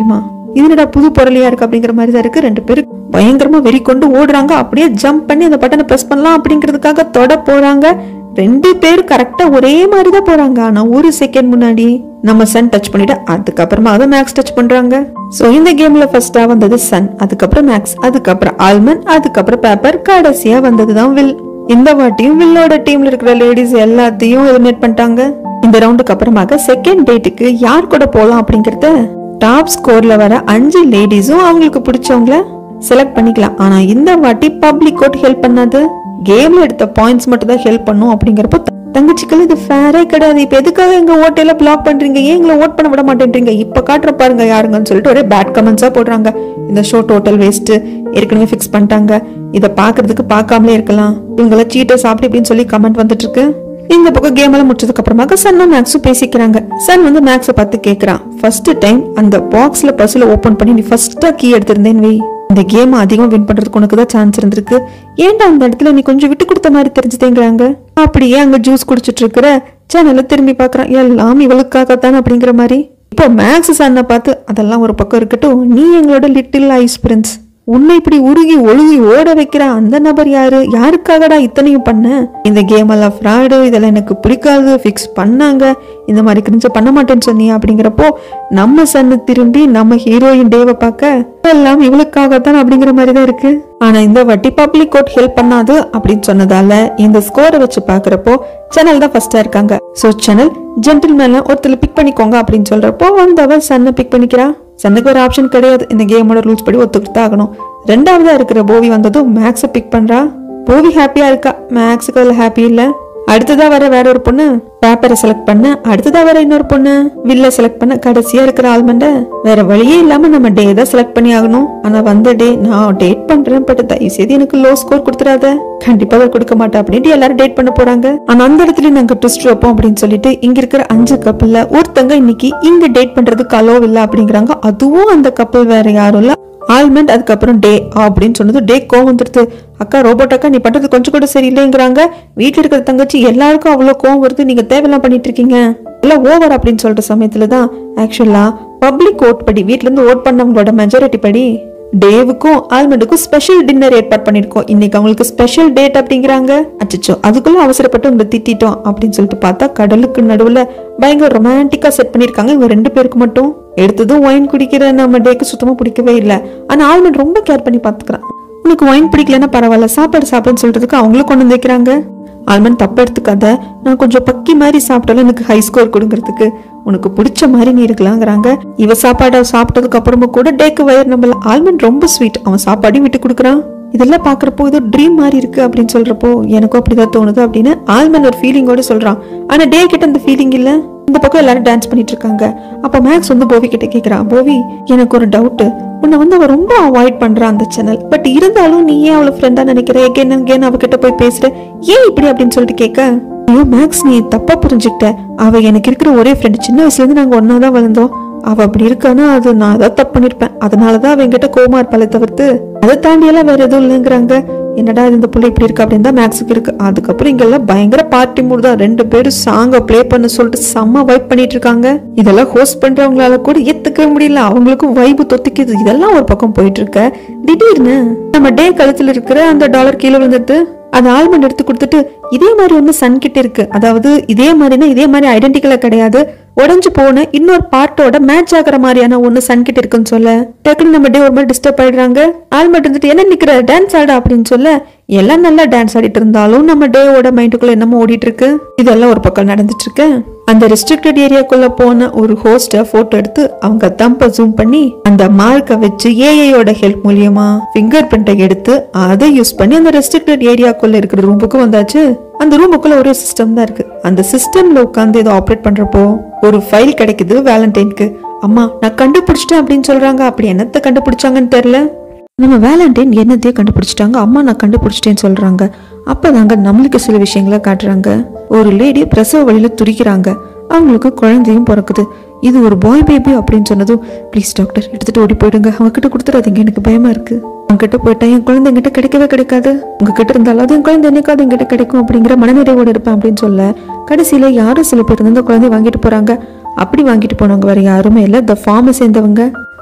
இதுனடா புது பொருளியா இருக்கு அப்படிங்கிற மாதிரி தான் இருக்கு ரெண்டு பேரும் பயங்கரமா வெறி கொண்டு ஓடுறாங்க அப்படியே ஜம்ப் பண்ணி அந்த பட்டனை பிரஸ் பண்ணலாம் அப்படிங்கிறதுக்காக தொட போறாங்க ரெண்டு பேரும் கரெக்டா ஒரே மாதிரி தான் போறாங்க ஆனா ஒரு செகண்ட் முன்னாடி நம்ம சன் டச் பண்ணிட்டு அதுக்கப்புறமா அதை மேக்ஸ் டச் பண்றாங்க சோ இந்த கேம்ல ஃபர்ஸ்டா வந்தது சன் அதுக்கப்புறம் மேக்ஸ் அதுக்கப்புறம் ஆல்மன் அதுக்கப்புறம் பேப்பர் கடைசியா வந்ததுதான் வில் இந்த வாட்டியும் வில்லோட டீம்ல இருக்கிற லேடிஸ் எல்லாத்தையும் எலிமினேட் பண்ணிட்டாங்க இந்த ரவுண்டுக்கு அப்புறமாக செகண்ட் டேட்டுக்கு யார் கூட போலாம் அப்படிங்கறத டாப் ஸ்கோர்ல வர அஞ்சு லேடிஸும் அவங்களுக்கு பிடிச்சவங்கள செலக்ட் பண்ணிக்கலாம் ஆனா இந்த வாட்டி பப்ளிக் கோட் ஹெல்ப் பண்ணாது கேம்ல எடுத்த பாயிண்ட்ஸ் மட்டும் தான் ஹெல்ப் பண்ணும் அப்படிங்கிறப்போ த- தங்கச்சிகள் இது ஃபேரே கிடையாது இப்ப எதுக்காக எங்க ஓட்டையில பிளாக் பண்றீங்க ஏன் எங்களை ஓட் பண்ண விட மாட்டேன்றீங்க இப்ப காட்டுற பாருங்க யாருங்கன்னு சொல்லிட்டு ஒரே பேட் கமெண்ட்ஸா போடுறாங்க இந்த ஷோ டோட்டல் வேஸ்ட் ஏற்கனவே ஃபிக்ஸ் பண்ணிட்டாங்க இத பாக்குறதுக்கு பார்க்காமலே இருக்கலாம் இவங்கள சீட்டர்ஸ் அப்படி இப்படின்னு சொல்லி கமெண்ட் வந்துட்டு இருக்கு இந்த பக்கம் கேம் எல்லாம் முடிச்சதுக்கு அப்புறமாக சன்னும் மேக்ஸும் பேசிக்கிறாங்க சன் வந்து மேக்ஸை பார்த்து கேக்குறான் ஃபர்ஸ்ட் டைம் அந்த பாக்ஸ்ல பஸ்ல ஓபன் பண்ணி நீ ஃபர்ஸ்டா கீ எடுத்திருந்தேன்னு வை இந்த கேம் அதிகமா வின் பண்றதுக்கு உனக்கு தான் சான்ஸ் இருந்திருக்கு ஏன்டா அந்த இடத்துல நீ கொஞ்சம் விட்டு கொடுத்த மாதிரி தெரிஞ்சுதேங்கிறாங்க அப்படியே அங்க ஜூஸ் குடிச்சிட்டு இருக்கிற சேனல்ல திரும்பி பாக்குறான் எல்லாம் இவளுக்காகத்தான் அப்படிங்கிற மாதிரி இப்போ மேக்ஸ் சன்னை பார்த்து அதெல்லாம் ஒரு பக்கம் இருக்கட்டும் நீ எங்களோட லிட்டில் ஐஸ் பிரின்ஸ் உன்னை இப்படி உருகி ஒழுகி ஓட வைக்கிற அந்த நபர் யாரு யாருக்காகடா இத்தனையும் பண்ண இந்த கேம் எல்லாம் ஃப்ராடு இதெல்லாம் எனக்கு பிடிக்காது ஃபிக்ஸ் பண்ணாங்க இந்த மாதிரி கிரிஞ்ச பண்ண மாட்டேன்னு சொன்னியா அப்படிங்கிறப்போ நம்ம சன்னு திரும்பி நம்ம ஹீரோயின் டேவை பார்க்க எல்லாம் இவளுக்காகத்தான் அப்படிங்கிற மாதிரி தான் இருக்கு ஆனா இந்த வாட்டி பப்ளிக் கோட் ஹெல்ப் பண்ணாது அப்படின்னு சொன்னதால இந்த ஸ்கோரை வச்சு பாக்குறப்போ சேனல் தான் ஃபர்ஸ்டா இருக்காங்க சோ சேனல் ஜென்டில்மேன ஒருத்தர் பிக் பண்ணிக்கோங்க அப்படின்னு சொல்றப்போ வந்தவ சன்னை பிக் பண்ணிக்கிறா சன்னுக்கு ஒரு ஆப்ஷன் கிடையாது இந்த கேமோட ரூல்ஸ் படி ஒத்துக்கிட்டு தான் ஆகணும் ரெண்டாவதா இருக்கிற போவி வந்ததும் மேக்ஸை பிக் பண்றா போவி ஹாப்பியா இருக்கா மேக்ஸுக்கு அதுல ஹாப்பி இல்ல அடுத்ததா வர வேற ஒரு பொண்ணு பேப்பரை செலக்ட் பண்ண அடுத்ததா வர இன்னொரு பொண்ணு வில்ல செலக்ட் பண்ண கடைசியா இருக்கிற ஆல்மண்ட வேற வழியே இல்லாம நம்ம டே தான் செலக்ட் பண்ணி ஆகணும் ஆனா வந்த டே நான் டேட் பண்றேன் பட் தயவு செய்து எனக்கு லோ ஸ்கோர் கொடுத்துறாத கண்டிப்பா அவர் கொடுக்க மாட்டேன் அப்படின்ட்டு எல்லாரும் டேட் பண்ண போறாங்க ஆனா அந்த இடத்துல நாங்க ட்விஸ்ட் வைப்போம் அப்படின்னு சொல்லிட்டு இங்க இருக்கிற அஞ்சு கப்பல்ல ஒருத்தங்க இன்னைக்கு இங்க டேட் பண்றதுக்கு அலோ இல்ல அப்படிங்கிறாங்க அதுவும் அந்த கப்பல் வேற யாரும் இல்ல ஆல்மண்ட் அதுக்கப்புறம் டே அப்படின்னு சொன்னது டே கோவம் வந்துடுது அக்கா ரோபோட் அக்கா நீ பண்றது கொஞ்சம் கூட சரியில்லைங்கிறாங்க வீட்டுல இருக்கிற தங்கச்சி எல்லாருக்கும் அவ்வளவு கோவம் வருது நீங்க தேவையெல்லாம் பண்ணிட்டு இருக்கீங்க எல்லாம் ஓவர் அப்படின்னு சொல்ற சமயத்துல தான் ஆக்சுவலா பப்ளிக் ஓட் படி வீட்ல இருந்து ஓட் பண்ணவங்களோட மெஜாரிட்டி படி டேவுக்கும் ஆல்மண்டுக்கும் ஸ்பெஷல் டின்னர் ஏற்பாடு பண்ணிருக்கோம் இன்னைக்கு அவங்களுக்கு ஸ்பெஷல் டேட் அப்படிங்கிறாங்க அச்சச்சோ அதுக்குள்ள அவசரப்பட்டு உங்களை திட்டிட்டோம் அப்படின்னு சொல்லிட்டு பார்த்தா கடலுக்கு நடுவுல பயங்கர ரொமான்டிக்கா செட் பண்ணிருக்காங்க இவங்க ரெண்டு பேருக்கு மட்டும் எடுத்ததும் ஒயின் குடிக்கிற நம்ம டேக்கு சுத்தமா பிடிக்கவே இல்லை ஆனா ஆல்மண்ட் ரொம்ப கேர் பண்ணி பாத்துக்கிறான் உனக்கு ஒயின் பிடிக்கலன்னா பரவாயில்ல சாப்பாடு சாப்பிடுன்னு சொல்றதுக்கு அவங்களும் கொண்டு வந்து வைக்கிறாங்க ஆல்மண்ட் தப்பு எடுத்துக்காத நான் கொஞ்சம் பக்கி மாதிரி சாப்பிட்டாலும் எனக்கு ஹை ஸ்கோர் கொடுங்கறதுக்கு உனக்கு பிடிச்ச மாதிரி நீ இருக்கலாங்கிறாங்க இவ சாப்பாடை சாப்பிட்டதுக்கு அப்புறமும் கூட டேக்கு வயர் நம்மள ஆல்மண்ட் ரொம்ப ஸ்வீட் அவன் சாப்பாடையும் விட்டு கொடுக்குறான் இதெல்லாம் பாக்குறப்போ ஏதோ ட்ரீம் மாதிரி இருக்கு அப்படின்னு சொல்றப்போ எனக்கும் அப்படிதான் தோணுது அப்படின்னு ஆல்மண்ட் ஒரு ஃபீலிங்கோட சொல்றான் ஆனா டே கிட்ட அந்த ஃபீலிங் இல்ல இந்த பக்கம் எல்லாரும் டான்ஸ் பண்ணிட்டு இருக்காங்க அப்ப மேக்ஸ் வந்து போவி கிட்ட கேக்குறான் போவி எனக்கு ஒரு டவுட் உன்னை வந்து அவ ரொம்ப அவாய்ட் பண்றா அந்த சேனல் பட் இருந்தாலும் நீ ஏன் அவளை ஃப்ரெண்டா நினைக்கிற எகேன் அகேன் அவகிட்ட போய் பேசுற ஏன் இப்படி அப்படின்னு சொல்லிட்டு கேட்க ஐயோ மேக்ஸ் நீ தப்பா புரிஞ்சுக்கிட்ட அவ எனக்கு இருக்கிற ஒரே ஃப்ரெண்ட் சின்ன வயசுல இருந்து நாங்க ஒன்னா தான் வளர்ந்தோம் அவ அப்படி இருக்கானா அது நான் ஏதாவது தப்பு பண்ணிருப்பேன் அதனாலதான் அவ என்கிட்ட கோமா இருப்பாளே தவிர்த்து அதை தாண்டி எல்லாம் வேற எதுவும் இல்லைங்கிறாங்க என்னடா இது இந்த புள்ள இப்படி இருக்கு அப்படின்னு தான் மேக்ஸுக்கு இருக்கு அதுக்கப்புறம் இங்கெல்லாம் பயங்கர பார்ட்டி மூடு தான் ரெண்டு பேரும் சாங்க ப்ளே பண்ண சொல்லிட்டு செம்ம வைப் பண்ணிட்டு இருக்காங்க இதெல்லாம் ஹோஸ்ட் பண்றவங்களால கூட ஏத்துக்கவே முடியல அவங்களுக்கும் வைபு தொத்திக்குது இதெல்லாம் ஒரு பக்கம் போயிட்டு இருக்க திடீர்னு நம்ம டே கழுத்துல இருக்கிற அந்த டாலர் கீழே விழுந்துட்டு அந்த ஆல்மண்ட் எடுத்து கொடுத்துட்டு இதே மாதிரி ஒண்ணு சன் கிட்ட இருக்கு அதாவது இதே மாதிரினா இதே மாதிரி ஐடென்டிக்கலா கிடையாது உடைஞ்சு போன இன்னொரு பார்ட்டோட மேட்ச் ஆகுற மாதிரியான ஒண்ணு சன் கிட்ட இருக்குன்னு சொல்ல டக்குனு நம்ம டே ஒரு மாதிரி டிஸ்டர்ப் ஆயிடுறாங்க ஆல்மண்ட் வந்துட்டு என்ன நிக்கிற டான்ஸ் ஆடு அப்படின்னு சொல்ல எல்லாம் நல்லா டான்ஸ் ஆடிட்டு இருந்தாலும் நம்ம டேவோட மைண்டுக்குள்ள என்னமோ ஓடிட்டு இருக்கு இதெல்லாம் ஒரு பக்கம் நடந்துட்டு இருக்கு அந்த ரெஸ்ட்ரிக்டட் ஏரியாக்குள்ள போன ஒரு ஹோஸ்ட போட்டோ எடுத்து அவங்க தம்ப ஜூம் பண்ணி அந்த மார்க்கை வச்சு ஏஐயோட ஹெல்ப் மூலியமா ஃபிங்கர் பிரிண்டை எடுத்து அதை யூஸ் பண்ணி அந்த ரெஸ்ட்ரிக்டட் ஏரியாக்குள்ள இருக்கிற ரூமுக்கு வந்தாச்சு அந்த ரூமுக்குள்ள ஒரே சிஸ்டம் தான் இருக்கு அந்த சிஸ்டம்ல உட்காந்து இதை ஆப்ரேட் பண்றப்போ ஒரு ஃபைல் கிடைக்குது வேலண்டைனுக்கு அம்மா நான் கண்டுபிடிச்சிட்டேன் அப்படின்னு சொல்றாங்க அப்படி என்னத்த கண்டுபிடிச்சாங்கன்னு தெரியல நம்ம வேலண்டைன் என்னத்தையே கண்டுபிடிச்சிட்டாங்க அம்மா நான் கண்டுபிடிச்சிட்டேன்னு சொல்றாங்க அப்பதாங்க நம்மளுக்கு சில விஷயங்களை காட்டுறாங்க ஒரு லேடி பிரசவ வழியில துடிக்கிறாங்க அவங்களுக்கு குழந்தையும் பிறக்குது இது ஒரு பாய் பேபி அப்படின்னு சொன்னதும் ப்ளீஸ் டாக்டர் எடுத்துட்டு ஓடி போயிடுங்க அவங்க கிட்ட கொடுத்துறாதீங்க எனக்கு பயமா இருக்கு அவங்க கிட்ட போயிட்டா என் குழந்தை என்கிட்ட கிடைக்கவே கிடைக்காது உங்க கிட்ட இருந்தாலும் அது என் குழந்தை என்னைக்காவது என்கிட்ட கிடைக்கும் அப்படிங்கிற மனநிறைவோட இருப்பேன் அப்படின்னு சொல்ல கடைசியில யாரும் சில பேர் வந்து அந்த குழந்தைய வாங்கிட்டு போறாங்க அப்படி வாங்கிட்டு போனவங்க வேற யாருமே இல்ல த ஃபார்மை சேர்ந்தவங்க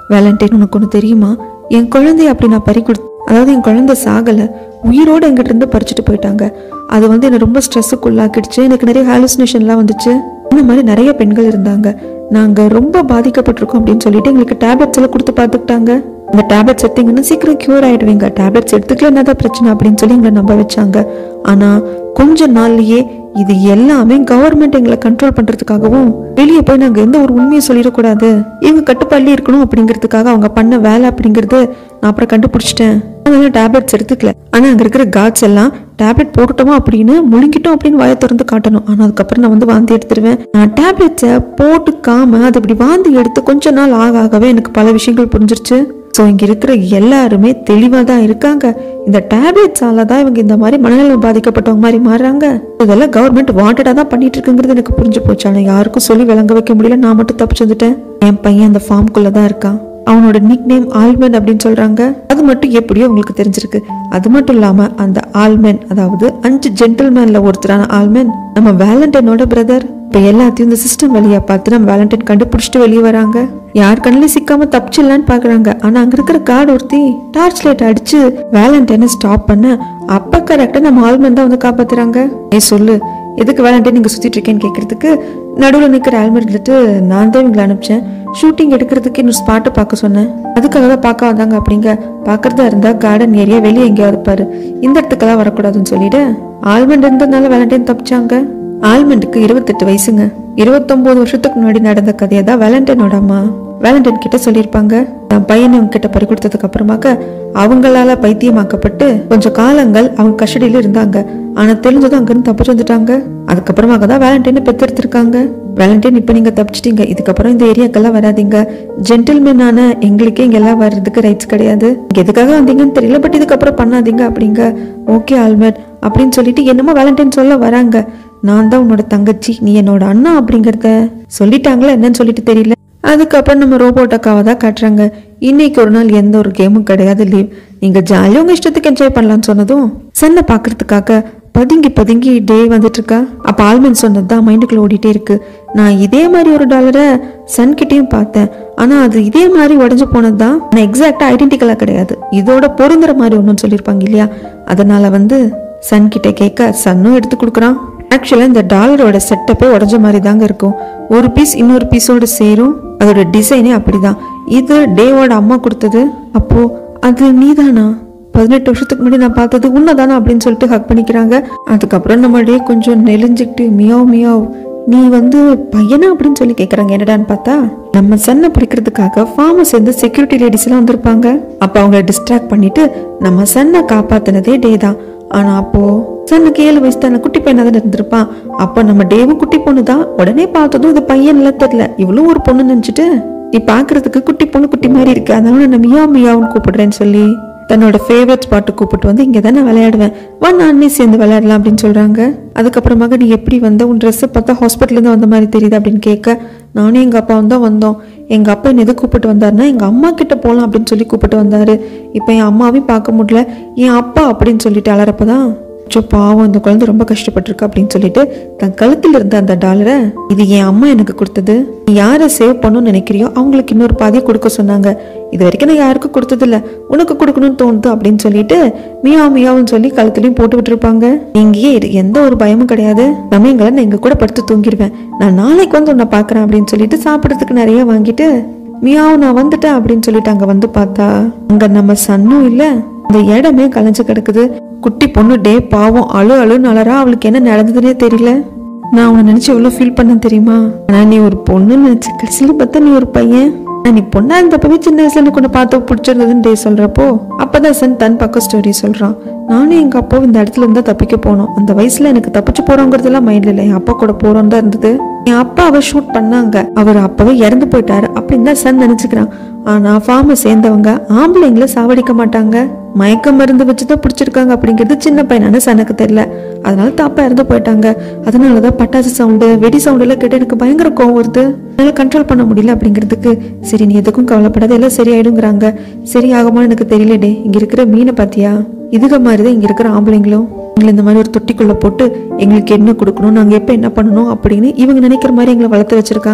வேலண்டைன் உனக்கு ஒன்று தெரியுமா என் குழந்தைய அப்படி நான் பறி கொடு அதாவது என் குழந்தை சாகலை உயிரோடு எங்கிட்ட இருந்து பறிச்சுட்டு போயிட்டாங்க அது வந்து என்னை ரொம்ப ஸ்ட்ரெஸ்ஸுக்குள்ளாக்கிடுச்சு எனக்கு நிறைய ஹாலுசினேஷன்லாம் வந்துச்சு இந்த மாதிரி நிறைய பெண்கள் இருந்தாங்க நாங்கள் ரொம்ப பாதிக்கப்பட்டிருக்கோம் அப்படின்னு சொல்லிட்டு எங்களுக்கு டேப்லெட்ஸ் எல்லாம் கொடுத்து பார்த்துக்கிட்டாங்க இந்த டேப்லெட்ஸ் எடுத்தீங்கன்னா சீக்கிரம் க்யூர் ஆயிடுவீங்க டேப்லெட்ஸ் எடுத்துக்கல என்னதான் பிரச்சனை அப்படின்னு சொல்லி எங்களை நம்ப வச்சாங்க ஆனா கொஞ்ச நாள்லயே இது எல்லாமே கவர்மெண்ட் எங்களை கண்ட்ரோல் பண்றதுக்காகவும் வெளியே போய் நாங்க எந்த ஒரு உண்மையை சொல்லிடக்கூடாது இவங்க கட்டுப்பாடுலயே இருக்கணும் அப்படிங்கிறதுக்காக அவங்க பண்ண வேலை அப்படிங்கிறது நான் அப்புறம் கண்டுபிடிச்சிட்டேன் அதனால டேப்லெட்ஸ் எடுத்துக்கல ஆனா அங்க இருக்கிற காட்ஸ் எல்லாம் டேப்லெட் போட்டுட்டோமா அப்படின்னு முழுங்கிட்டோம் அப்படின்னு வாயை திறந்து காட்டணும் ஆனா அதுக்கப்புறம் நான் வந்து வாந்தி எடுத்துருவேன் நான் டேப்லெட்ஸை போட்டுக்காம அது இப்படி வாந்தி எடுத்து கொஞ்ச நாள் ஆக ஆகவே எனக்கு பல விஷயங்கள் புரிஞ்சிருச்சு ஸோ இங்க இருக்கிற எல்லாருமே தெளிவா தான் இருக்காங்க இந்த டேப்லெட்ஸால தான் இவங்க இந்த மாதிரி மனநலம் பாதிக்கப்பட்டவங்க மாதிரி மாறுறாங்க இதெல்லாம் கவர்மெண்ட் வாண்டடா தான் பண்ணிட்டு இருக்குங்கிறது எனக்கு புரிஞ்சு போச்சு ஆனா யாருக்கும் சொல்லி விளங்க வைக்க முடியல நான் மட்டும் தப்பிச்சு வந்துட்டேன் என் பையன் அந்த ஃபார்ம்குள்ள தான் இருக்கான் அவனோட நிக் நேம் ஆல்மென் அப்படின்னு சொல்றாங்க அது மட்டும் எப்படியோ உங்களுக்கு தெரிஞ்சிருக்கு அது மட்டும் இல்லாம அந்த ஆல்மென் அதாவது அஞ்சு ஜென்டில்மேன்ல ஒருத்தரான ஆல்மென் நம்ம வேலண்டைனோட பிரதர் இப்ப எல்லாத்தையும் இந்த சிஸ்டம் வழியா பார்த்து நம்ம வேலண்டைன் கண்டுபிடிச்சிட்டு வெளியே வராங்க யார் கண்ணிலையும் சிக்காம தப்பிச்சிடலான்னு பாக்குறாங்க ஆனா அங்க இருக்கிற கார்டு ஒருத்தி டார்ச் லைட் அடிச்சு வேலண்டைனை ஸ்டாப் பண்ண அப்ப கரெக்டா நம்ம ஆல்மென் தான் வந்து காப்பாத்துறாங்க ஏ சொல்லு எதுக்கு வேலண்டைன் நீங்க சுத்திட்டு இருக்கேன்னு கேட்கறதுக்கு நடுவில் நிற்கிற ஆல்மெட் இருந்துட்டு நான் தான் இவங்களை அனுப்பிச்சேன் ஷூட்டிங் எடுக்கிறதுக்கு இன்னும் ஸ்பாட்டை பார்க்க சொன்னேன் அதுக்காக தான் பார்க்க வந்தாங்க அப்படிங்க பார்க்கறதா இருந்தா கார்டன் ஏரியா வெளியே எங்கேயாவது பாரு இந்த இடத்துக்கெல்லாம் வரக்கூடாதுன்னு சொல்லிட்டு ஆல்மெண்ட் இருந்ததுனால வேலண்டைன் தப்பிச்சாங்க ஆல்மெண்டுக்கு இருபத்தெட்டு வயசுங்க இருபத்தொன்பது வருஷத்துக்கு முன்னாடி நடந்த கதையை தான் வேலண்டைனோட அம்மா வேலண்டைன் கிட்ட சொல்லியிருப்பாங்க தன் பையனை அவங்க கிட்ட பறி கொடுத்ததுக்கு அப்புறமாக்க அவங்களால பைத்தியமாக்கப்பட்டு கொஞ்சம் காலங்கள் அவங்க கஸ்டடியில இருந்தாங்க ஆனா தெரிஞ்சதும் அங்கிருந்து தப்பிச்சு வந்துட்டாங்க அதுக்கப்புறமாக தான் வேலண்டைனை பெத்தெடுத்திருக்காங்க வேலண்டைன் இப்ப நீங்க தப்பிச்சிட்டீங்க இதுக்கப்புறம் இந்த ஏரியாக்கெல்லாம் வராதீங்க ஜென்டில்மேனான எங்களுக்கே இங்கெல்லாம் வர்றதுக்கு ரைட்ஸ் கிடையாது இங்க எதுக்காக வந்தீங்கன்னு தெரியல பட் இதுக்கப்புறம் பண்ணாதீங்க அப்படிங்க ஓகே ஆல்மட் அப்படின்னு சொல்லிட்டு என்னமோ வேலண்டைன் சொல்ல வராங்க நான் தான் உன்னோட தங்கச்சி நீ என்னோட அண்ணா அப்படிங்கறத சொல்லிட்டாங்களா என்னன்னு சொல்லிட்டு தெரியல அதுக்கப்புறம் நம்ம ரோபோட் அக்காவை தான் காட்டுறாங்க இன்னைக்கு ஒரு நாள் எந்த ஒரு கேமும் கிடையாது லீவ் நீங்க ஜாலியாக உங்க இஷ்டத்துக்கு என்ஜாய் பண்ணலாம்னு சொன்னதும் சன்னை பார்க்கறதுக்காக பதுங்கி பதுங்கி டே வந்துட்டு இருக்கா அப்ப ஆல்மன் சொன்னது தான் மைண்டுக்குள்ள ஓடிட்டே இருக்கு நான் இதே மாதிரி ஒரு டாலரை சன் கிட்டயும் பார்த்தேன் ஆனா அது இதே மாதிரி உடஞ்சு போனது தான் நான் எக்ஸாக்டா ஐடென்டிக்கலா கிடையாது இதோட பொருந்துற மாதிரி ஒன்றும் சொல்லியிருப்பாங்க இல்லையா அதனால வந்து சன் கிட்ட கேட்க சன்னும் எடுத்து கொடுக்குறான் ஆக்சுவலாக இந்த டாலரோட செட்டப்பே உடஞ்ச மாதிரி தாங்க இருக்கும் ஒரு பீஸ் இன்னொரு பீஸோட சேரும் அதோட டிசைனே அப்படிதான் இது டேவோட அம்மா கொடுத்தது அப்போ அது நீதானா பதினெட்டு வருஷத்துக்கு முன்னாடி நான் பார்த்தது உண்மைதானா அப்படின்னு சொல்லிட்டு ஹக் பண்ணிக்கிறாங்க அதுக்கப்புறம் நம்ம டே கொஞ்சம் நெலிஞ்சுக்கிட்டு மியாவ் மியாவ் நீ வந்து பையனா அப்படின்னு சொல்லி கேக்குறாங்க என்னடான்னு பார்த்தா நம்ம சன்னை பிடிக்கிறதுக்காக ஃபார்மஸ் சேர்ந்து செக்யூரிட்டி லேடிஸ் எல்லாம் வந்திருப்பாங்க அப்ப அவங்கள டிஸ்ட்ராக்ட் பண்ணிட்டு நம்ம சன்னை காப்பாத்தினதே டே தான் ஆனா அப்போ சன்னுக்கு ஏழு வயசு தானே குட்டி பையனா தானே இருந்திருப்பான் அப்ப நம்ம டேவும் குட்டி பொண்ணு தான் உடனே பார்த்ததும் இது பையன் எல்லாம் தெரியல இவ்வளவு ஒரு பொண்ணு நினைச்சிட்டு நீ பாக்குறதுக்கு குட்டி பொண்ணு குட்டி மாதிரி இருக்கு அதனால நான் மியா மியாவுன்னு கூப்பிடுறேன்னு சொல்லி தன்னோட ஃபேவரட் ஸ்பாட்டு கூப்பிட்டு வந்து இங்கே தானே விளையாடுவேன் வா நானே சேர்ந்து விளையாடலாம் அப்படின்னு சொல்கிறாங்க அதுக்கப்புறமாக நீ எப்படி வந்த உன் ட்ரெஸ்ஸை பார்த்தா ஹாஸ்பிட்டல்லேருந்து வந்த மாதிரி தெரியுது அப்படின்னு கேட்க நானும் எங்கள் அப்பாவும் தான் வந்தோம் எங்கள் அப்பா என்ன எது கூப்பிட்டு வந்தாருன்னா எங்கள் அம்மா கிட்ட போகலாம் அப்படின்னு சொல்லி கூப்பிட்டு வந்தாரு இப்போ என் அம்மாவையும் பார்க்க முடியல என் அப்பா அப்படின்னு சொல்லிட்டு அலறப்ப தான் அச்சோ பாவம் இந்த குழந்தை ரொம்ப கஷ்டப்பட்டிருக்கு அப்படின்னு சொல்லிட்டு தன் கழுத்தில் இருந்த அந்த டாலரை இது என் அம்மா எனக்கு கொடுத்தது நீ யாரை சேவ் பண்ணணும்னு நினைக்கிறியோ அவங்களுக்கு இன்னொரு பாதியை கொடுக்க சொன்னாங்க இது வரைக்கும் நான் யாருக்கும் கொடுத்ததில்ல உனக்கு கொடுக்கணும்னு தோணுது அப்படின்னு சொல்லிட்டு மியா மியாவும் சொல்லி கழுத்துலயும் போட்டு விட்டுருப்பாங்க இங்கேயே இரு எந்த ஒரு பயமும் கிடையாது சமயங்களை நான் எங்க கூட படுத்து தூங்கிடுவேன் நான் நாளைக்கு வந்து உன்னை பார்க்கறேன் அப்படின்னு சொல்லிட்டு சாப்பிட்றதுக்கு நிறைய வாங்கிட்டு மியாவும் நான் வந்துட்டேன் அப்படின்னு சொல்லிட்டு அங்க வந்து பார்த்தா அங்க நம்ம சன்னும் இல்ல இந்த இடமே கலைஞ்சு கிடக்குது குட்டி பொண்ணு டே பாவம் அழு அழுன்னு அலறா அவளுக்கு என்ன நடந்ததுன்னே தெரியல நான் உன்னை நினைச்சு எவ்வளவு ஃபீல் பண்ண தெரியுமா ஆனா நீ ஒரு பொண்ணு நினைச்சு கடைசியில பார்த்தா நீ ஒரு பையன் ஆனா நீ பொண்ணா இருந்தப்பவே சின்ன வயசுல எனக்கு உன்னை பார்த்து பிடிச்சிருந்ததுன்னு டே சொல்றப்போ அப்பதான் சன் தன் பக்கம் ஸ்டோரி சொல்றான் நானும் எங்க அப்பாவும் இந்த இடத்துல இருந்தா தப்பிக்க போனோம் அந்த வயசுல எனக்கு தப்பிச்சு போறோங்கிறதுலாம் மைண்ட்ல இல்லை என் அப்பா கூட போறோம் தான் இருந்தது என் அப்பா அவ ஷூட் பண்ணாங்க அவர் அப்பவே இறந்து போயிட்டாரு அப்படின்னு தான் சன் நினைச்சுக்கிறான் ஆனா ஃபார்மை சேர்ந்தவங்க ஆம்பளைங்களை சாவடிக்க மாட்டாங்க மயக்க மருந்து வச்சுதான் பிடிச்சிருக்காங்க அப்படிங்கிறது சின்ன பையனான சனுக்கு தெரியல அதனால தாப்பா இறந்து போயிட்டாங்க அதனாலதான் பட்டாசு சவுண்டு வெடி சவுண்டு எல்லாம் கேட்டு எனக்கு பயங்கர கோவம் வருது என்னால கண்ட்ரோல் பண்ண முடியல அப்படிங்கிறதுக்கு சரி நீ எதுக்கும் கவலைப்படாத எல்லாம் சரியாயிடுங்கிறாங்க சரி ஆகுமான்னு எனக்கு தெரியலடே இங்க இருக்கிற மீனை பாத்தியா இதுக மாதிரிதான் இங்க இருக்கிற ஆம்பளைங்களும் எங்களை இந்த மாதிரி ஒரு தொட்டிக்குள்ள போட்டு எங்களுக்கு என்ன கொடுக்கணும் நாங்க எப்ப என்ன பண்ணணும் அப்படின்னு இவங்க நினைக்கிற மாதிரி எங்களை வளர்த்து வச்சிருக்காங்க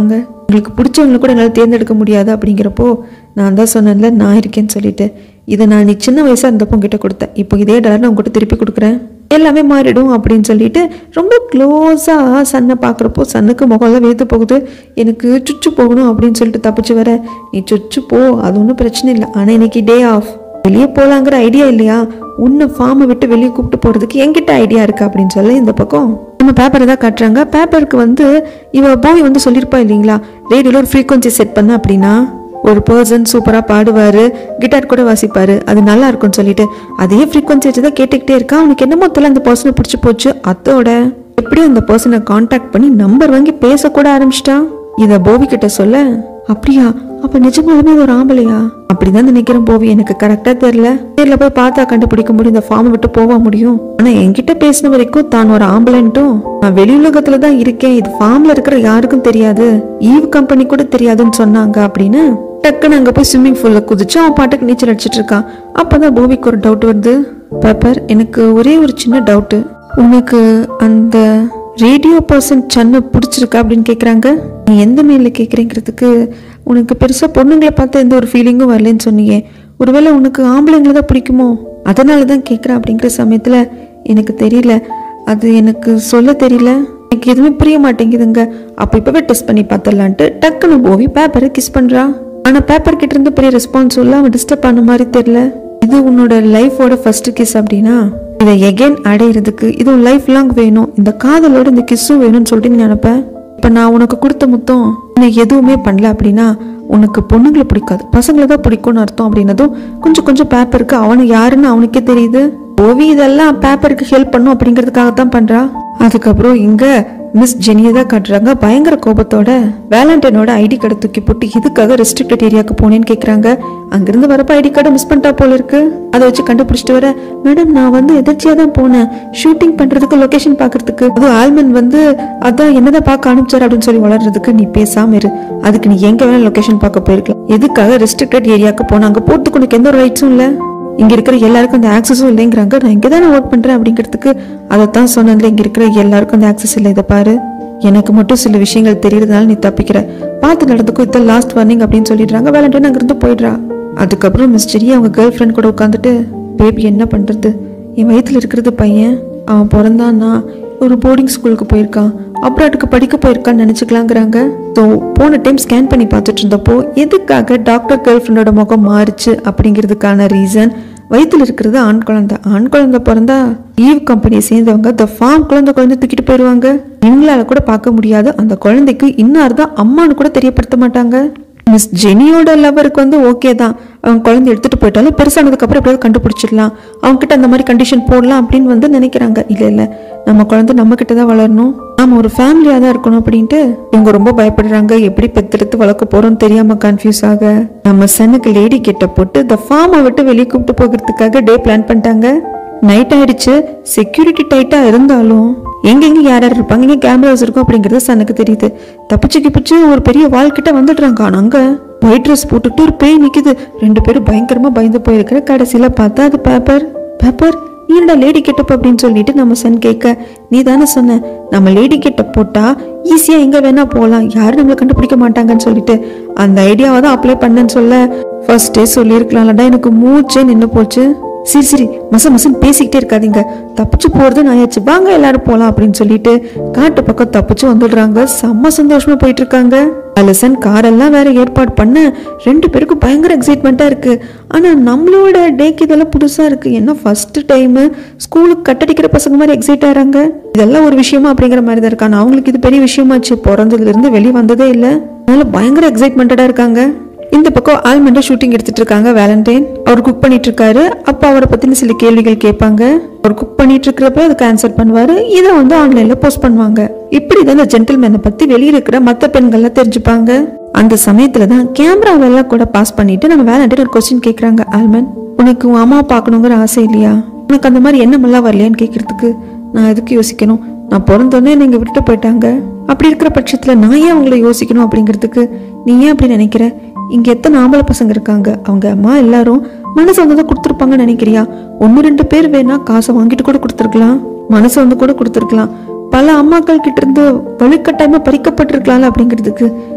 உங்களுக்கு பிடிச்சவங்களை கூட என்னால் தேர்ந்தெடுக்க முடியாது அப்படிங்கிறப்போ நான் தான் சொன்னேன்ல நான் இருக்கேன்னு சொல்லிட்டு இதை நான் நீ சின்ன வயசாக இருந்தப்போ உங்ககிட்ட கொடுத்தேன் இப்போ இதே டாலர் நான் உங்ககிட்ட திருப்பி கொடுக்குறேன் எல்லாமே மாறிடும் அப்படின்னு சொல்லிட்டு ரொம்ப க்ளோஸாக சன்னை பார்க்குறப்போ சன்னுக்கு முகம்லாம் வேத்து போகுது எனக்கு சுச்சு போகணும் அப்படின்னு சொல்லிட்டு தப்பிச்சு வர நீ சுச்சு போ அது ஒன்றும் பிரச்சனை இல்லை ஆனால் இன்னைக்கு டே ஆஃப் வெளியே போகலாங்கிற ஐடியா இல்லையா உன்னை ஃபார்மை விட்டு வெளியே கூப்பிட்டு போகிறதுக்கு என்கிட்ட ஐடியா இருக்கு அப்படின்னு சொல்ல இந்த பக்கம் நம்ம பேப்பரை தான் காட்டுறாங்க பேப்பருக்கு வந்து இவ போய் வந்து சொல்லியிருப்பா இல்லைங்களா ரேடியோவில் ஒரு ஃப்ரீக்வன்சி செட் பண்ண அப்படின்னா ஒரு பர்சன் சூப்பராக பாடுவார் கிட்டார் கூட வாசிப்பார் அது நல்லா இருக்கும்னு சொல்லிட்டு அதே ஃப்ரீக்வன்சி வச்சு தான் கேட்டுக்கிட்டே இருக்கான் அவனுக்கு என்ன மொத்தத்தில் அந்த பர்சனை பிடிச்சி போச்சு அதோட எப்படியும் அந்த பர்சனை காண்டாக்ட் பண்ணி நம்பர் வாங்கி பேசக்கூட ஆரம்பிச்சிட்டான் இதை போவி கிட்ட சொல்ல அப்படியா அப்ப நிஜமாலுமே அது ஒரு ஆம்பளையா அப்படிதான் நினைக்கிறேன் போவி எனக்கு கரெக்டா தெரியல நேர்ல போய் பார்த்தா கண்டுபிடிக்க முடியும் இந்த ஃபார்மை விட்டு போக முடியும் ஆனா என்கிட்ட பேசின வரைக்கும் தான் ஒரு ஆம்பளைன்ட்டும் நான் வெளி உலகத்துல தான் இருக்கேன் இது ஃபார்ம்ல இருக்கிற யாருக்கும் தெரியாது ஈவ் கம்பெனி கூட தெரியாதுன்னு சொன்னாங்க அப்படின்னு டக்குன்னு அங்க போய் ஸ்விம்மிங் பூல்ல குதிச்சு அவன் பாட்டுக்கு நீச்சல் அடிச்சிட்டு இருக்கான் அப்பதான் போவிக்கு ஒரு டவுட் வருது பேப்பர் எனக்கு ஒரே ஒரு சின்ன டவுட்டு உனக்கு அந்த ரேடியோ பர்சன் சன்னை பிடிச்சிருக்கா அப்படின்னு கேட்குறாங்க நீ எந்த மெயிலில் கேட்குறேங்கிறதுக்கு உனக்கு பெருசாக பொண்ணுங்களை பார்த்து எந்த ஒரு ஃபீலிங்கும் வரலன்னு சொன்னீங்க ஒருவேளை உனக்கு ஆம்பளைங்களை தான் பிடிக்குமோ அதனால தான் கேட்குறேன் அப்படிங்கிற சமயத்தில் எனக்கு தெரியல அது எனக்கு சொல்ல தெரியல எனக்கு எதுவுமே புரிய மாட்டேங்குதுங்க அப்போ இப்போவே டெஸ்ட் பண்ணி பார்த்துடலான்ட்டு டக்குன்னு போவி பேப்பரை கிஸ் பண்ணுறா ஆனால் பேப்பர் கிட்ட இருந்து பெரிய ரெஸ்பான்ஸ் இல்லை அவன் டிஸ்டர்ப் பண்ண மாதிரி தெரியல இது உன்னோட லைஃபோட ஃபர்ஸ்ட் கிஸ் அப்படின்னா இதை எகைன் அடையிறதுக்கு இது லைஃப் லாங் வேணும் இந்த காதலோட இந்த கிஸ்ஸும் வேணும்னு சொல்லிட்டு நீ நினைப்பேன் இப்போ நான் உனக்கு கொடுத்த முத்தம் நீ எதுவுமே பண்ணல அப்படின்னா உனக்கு பொண்ணுங்களை பிடிக்காது பசங்களை தான் பிடிக்கும்னு அர்த்தம் அப்படின்னதும் கொஞ்சம் கொஞ்சம் பேப்பருக்கு அவனு யாருன்னு அவனுக்கே தெரியுது ஓவி இதெல்லாம் பேப்பருக்கு ஹெல்ப் பண்ணும் அப்படிங்கிறதுக்காக தான் பண்றா அதுக்கப்புறம் இங்க மிஸ் ஜெனியை தான் காட்டுறாங்க பயங்கர கோபத்தோட வேலண்டைனோட ஐடி கார்டை தூக்கி போட்டு இதுக்காக ரெஸ்ட்ரிக்டட் ஏரியாவுக்கு போனேன்னு கேட்குறாங்க அங்கிருந்து வரப்ப ஐடி கார்டை மிஸ் பண்ணிட்டா போல இருக்கு அதை வச்சு கண்டுபிடிச்சிட்டு வர மேடம் நான் வந்து எதிர்ச்சியாக தான் போனேன் ஷூட்டிங் பண்றதுக்கு லொகேஷன் பார்க்கறதுக்கு அதுவும் ஆல்மன் வந்து அதான் என்னதான் பார்க்க அனுப்பிச்சார் அப்படின்னு சொல்லி வளர்றதுக்கு நீ பேசாம இரு அதுக்கு நீ எங்க வேணா லொகேஷன் பார்க்க போயிருக்கலாம் எதுக்காக ரெஸ்ட்ரிக்டட் ஏரியாவுக்கு போன அங்க போறதுக்கு உனக்கு எந்த ஒரு ரைட்ஸும் இல்லை இங்க இருக்கிற எல்லாருக்கும் அந்த ஆக்சஸும் இல்லைங்கிறாங்க நான் இங்க தானே ஒர்க் பண்றேன் அப்படிங்கிறதுக்கு அதைத்தான் சொன்னேன்ல இங்க இருக்கிற எல்லாருக்கும் அந்த ஆக்சஸ் இல்லை இதை பாரு எனக்கு மட்டும் சில விஷயங்கள் தெரியறதுனால நீ தப்பிக்கிற பார்த்து நடந்துக்கும் இதான் லாஸ்ட் வார்னிங் அப்படின்னு சொல்லிடுறாங்க வேலண்டைன் அங்கிருந்து போயிடுறா அதுக்கப்புறம் மிஸ் ஜெரி அவங்க கேர்ள் ஃப்ரெண்ட் கூட உட்காந்துட்டு பேபி என்ன பண்றது என் வயித்துல இருக்கிறது பையன் அவன் பிறந்தான்னா ஒரு போர்டிங் ஸ்கூலுக்கு போயிருக்கான் அப்ராட்டுக்கு படிக்க போயிருக்கான்னு நினச்சிக்கலாங்கிறாங்க ஸோ போன டைம் ஸ்கேன் பண்ணி பார்த்துட்டு இருந்தப்போ எதுக்காக டாக்டர் கேர்ள் ஃப்ரெண்டோட முகம் மாறுச்சு அப்படிங்கிறதுக்கான ரீசன் வயித்துல இருக்கிறது ஆண் குழந்தை ஆண் குழந்தை பிறந்தா ஈவ் கம்பெனியை சேர்ந்தவங்க த ஃபார்ம் குழந்தை குழந்தை தூக்கிட்டு போயிடுவாங்க இவங்களால கூட பார்க்க முடியாது அந்த குழந்தைக்கு இன்னார் தான் அம்மான்னு கூட தெரியப்படுத்த மாட்டாங்க மிஸ் ஜெனியோட லவருக்கு வந்து ஓகே தான் அவங்க குழந்தை எடுத்துட்டு போயிட்டாலும் பெருசானதுக்கு அப்புறம் எப்படியாவது கண்டுபிடிச்சிடலாம் அவங்க கிட்ட அந்த மாதிரி கண்டிஷன் போடலாம் அப்படின்னு வந்து நினைக்கிறாங்க இல்ல இல்ல நம்ம குழந்தை நம்ம கிட்ட தான் வளரணும் நாம ஒரு ஃபேமிலியா தான் இருக்கணும் அப்படின்ட்டு இவங்க ரொம்ப பயப்படுறாங்க எப்படி பெத்தெடுத்து வளர்க்க போறோம்னு தெரியாம கன்ஃபியூஸ் ஆக நம்ம சனுக்கு லேடி கிட்ட போட்டு இந்த ஃபார்மை விட்டு வெளியே கூப்பிட்டு போகிறதுக்காக டே பிளான் பண்ணிட்டாங்க நைட் ஆயிடுச்சு செக்யூரிட்டி டைட்டா இருந்தாலும் எங்கெங்க யார் யார் இருப்பாங்க இங்க கேமராஸ் இருக்கும் அப்படிங்கிறது சனுக்கு தெரியுது தப்பிச்சு கிப்பிச்சு ஒரு பெரிய வால் கிட்ட வந்துடுறாங்க ஆனா அங்க ஒயிட் ட்ரெஸ் போட்டுட்டு ஒரு பேய் நிக்குது ரெண்டு பேரும் பயங்கரமா பயந்து போயிருக்கிற கடைசியில பார்த்தா அது பேப்பர் பேப்பர் நீ என்னடா லேடி கெட்டப் அப்படின்னு சொல்லிட்டு நம்ம சன் கேட்க நீ தானே சொன்ன நம்ம லேடி கெட்டப் போட்டா ஈஸியா எங்க வேணா போகலாம் யாரும் நம்மளை கண்டுபிடிக்க மாட்டாங்கன்னு சொல்லிட்டு அந்த ஐடியாவை தான் அப்ளை பண்ணேன்னு சொல்ல ஃபர்ஸ்டே சொல்லியிருக்கலாம்லடா எனக்கு மூச்சே நின்று போச்சு சரி சரி மச மசன் பேசிக்கிட்டே இருக்காதீங்க தப்பிச்சு போறது நாயாச்சு வாங்க எல்லாரும் போலாம் அப்படின்னு சொல்லிட்டு காட்டு பக்கம் தப்பிச்சு வந்துடுறாங்க செம்ம சந்தோஷமா போயிட்டு இருக்காங்க அலசன் காரெல்லாம் வேற ஏற்பாடு பண்ண ரெண்டு பேருக்கும் பயங்கர எக்ஸைட்மெண்ட்டா இருக்கு ஆனா நம்மளோட டேக்கு இதெல்லாம் புதுசா இருக்கு என்ன ஃபர்ஸ்ட் டைம் ஸ்கூலுக்கு கட்டடிக்கிற பசங்க மாதிரி எக்ஸைட் ஆறாங்க இதெல்லாம் ஒரு விஷயமா அப்படிங்கிற மாதிரி தான் இருக்கு ஆனா அவங்களுக்கு இது பெரிய விஷயமாச்சு பிறந்ததுல இருந்து வெளியே வந்ததே இல்லை அதனால பயங்கர எக்ஸைட்மெண்டடா இருக்காங்க இந்த பக்கம் ஆல்மண்டா ஷூட்டிங் எடுத்துட்டு இருக்காங்க வேலண்டைன் அவர் குக் பண்ணிட்டு இருக்காரு அப்ப அவரை பத்தின சில கேள்விகள் கேட்பாங்க அவர் குக் பண்ணிட்டு இருக்கிறப்ப அதுக்கு ஆன்சர் பண்ணுவாரு இதை வந்து ஆன்லைன்ல போஸ்ட் பண்ணுவாங்க இப்படிதான் இந்த ஜென்டில்மேனை பத்தி வெளியில இருக்கிற மத்த பெண்கள்லாம் தெரிஞ்சுப்பாங்க அந்த சமயத்துல தான் கேமராவெல்லாம் கூட பாஸ் பண்ணிட்டு நம்ம வேலண்டைன் ஒரு கொஸ்டின் கேக்குறாங்க ஆல்மன் உனக்கு உன் அம்மா பார்க்கணுங்கிற ஆசை இல்லையா உனக்கு அந்த மாதிரி எண்ணமெல்லாம் வரலையான்னு கேட்கறதுக்கு நான் எதுக்கு யோசிக்கணும் நான் பிறந்தோடனே நீங்க விட்டுட்டு போயிட்டாங்க அப்படி இருக்கிற பட்சத்துல நான் ஏன் அவங்கள யோசிக்கணும் அப்படிங்கிறதுக்கு நீ ஏன் அப்படி நினைக்கிற இங்க எத்தனை ஆம்பளை பசங்க இருக்காங்க அவங்க அம்மா எல்லாரும் மனசு வந்து தான் கொடுத்துருப்பாங்கன்னு நினைக்கிறியா ஒன்னு ரெண்டு பேர் வேணா காசை வாங்கிட்டு கூட கொடுத்துருக்கலாம் மனசு வந்து கூட கொடுத்துருக்கலாம் பல அம்மாக்கள் கிட்ட இருந்து வலுக்கட்டாயமா பறிக்கப்பட்டிருக்கலாம்ல அப்படிங்கிறதுக்கு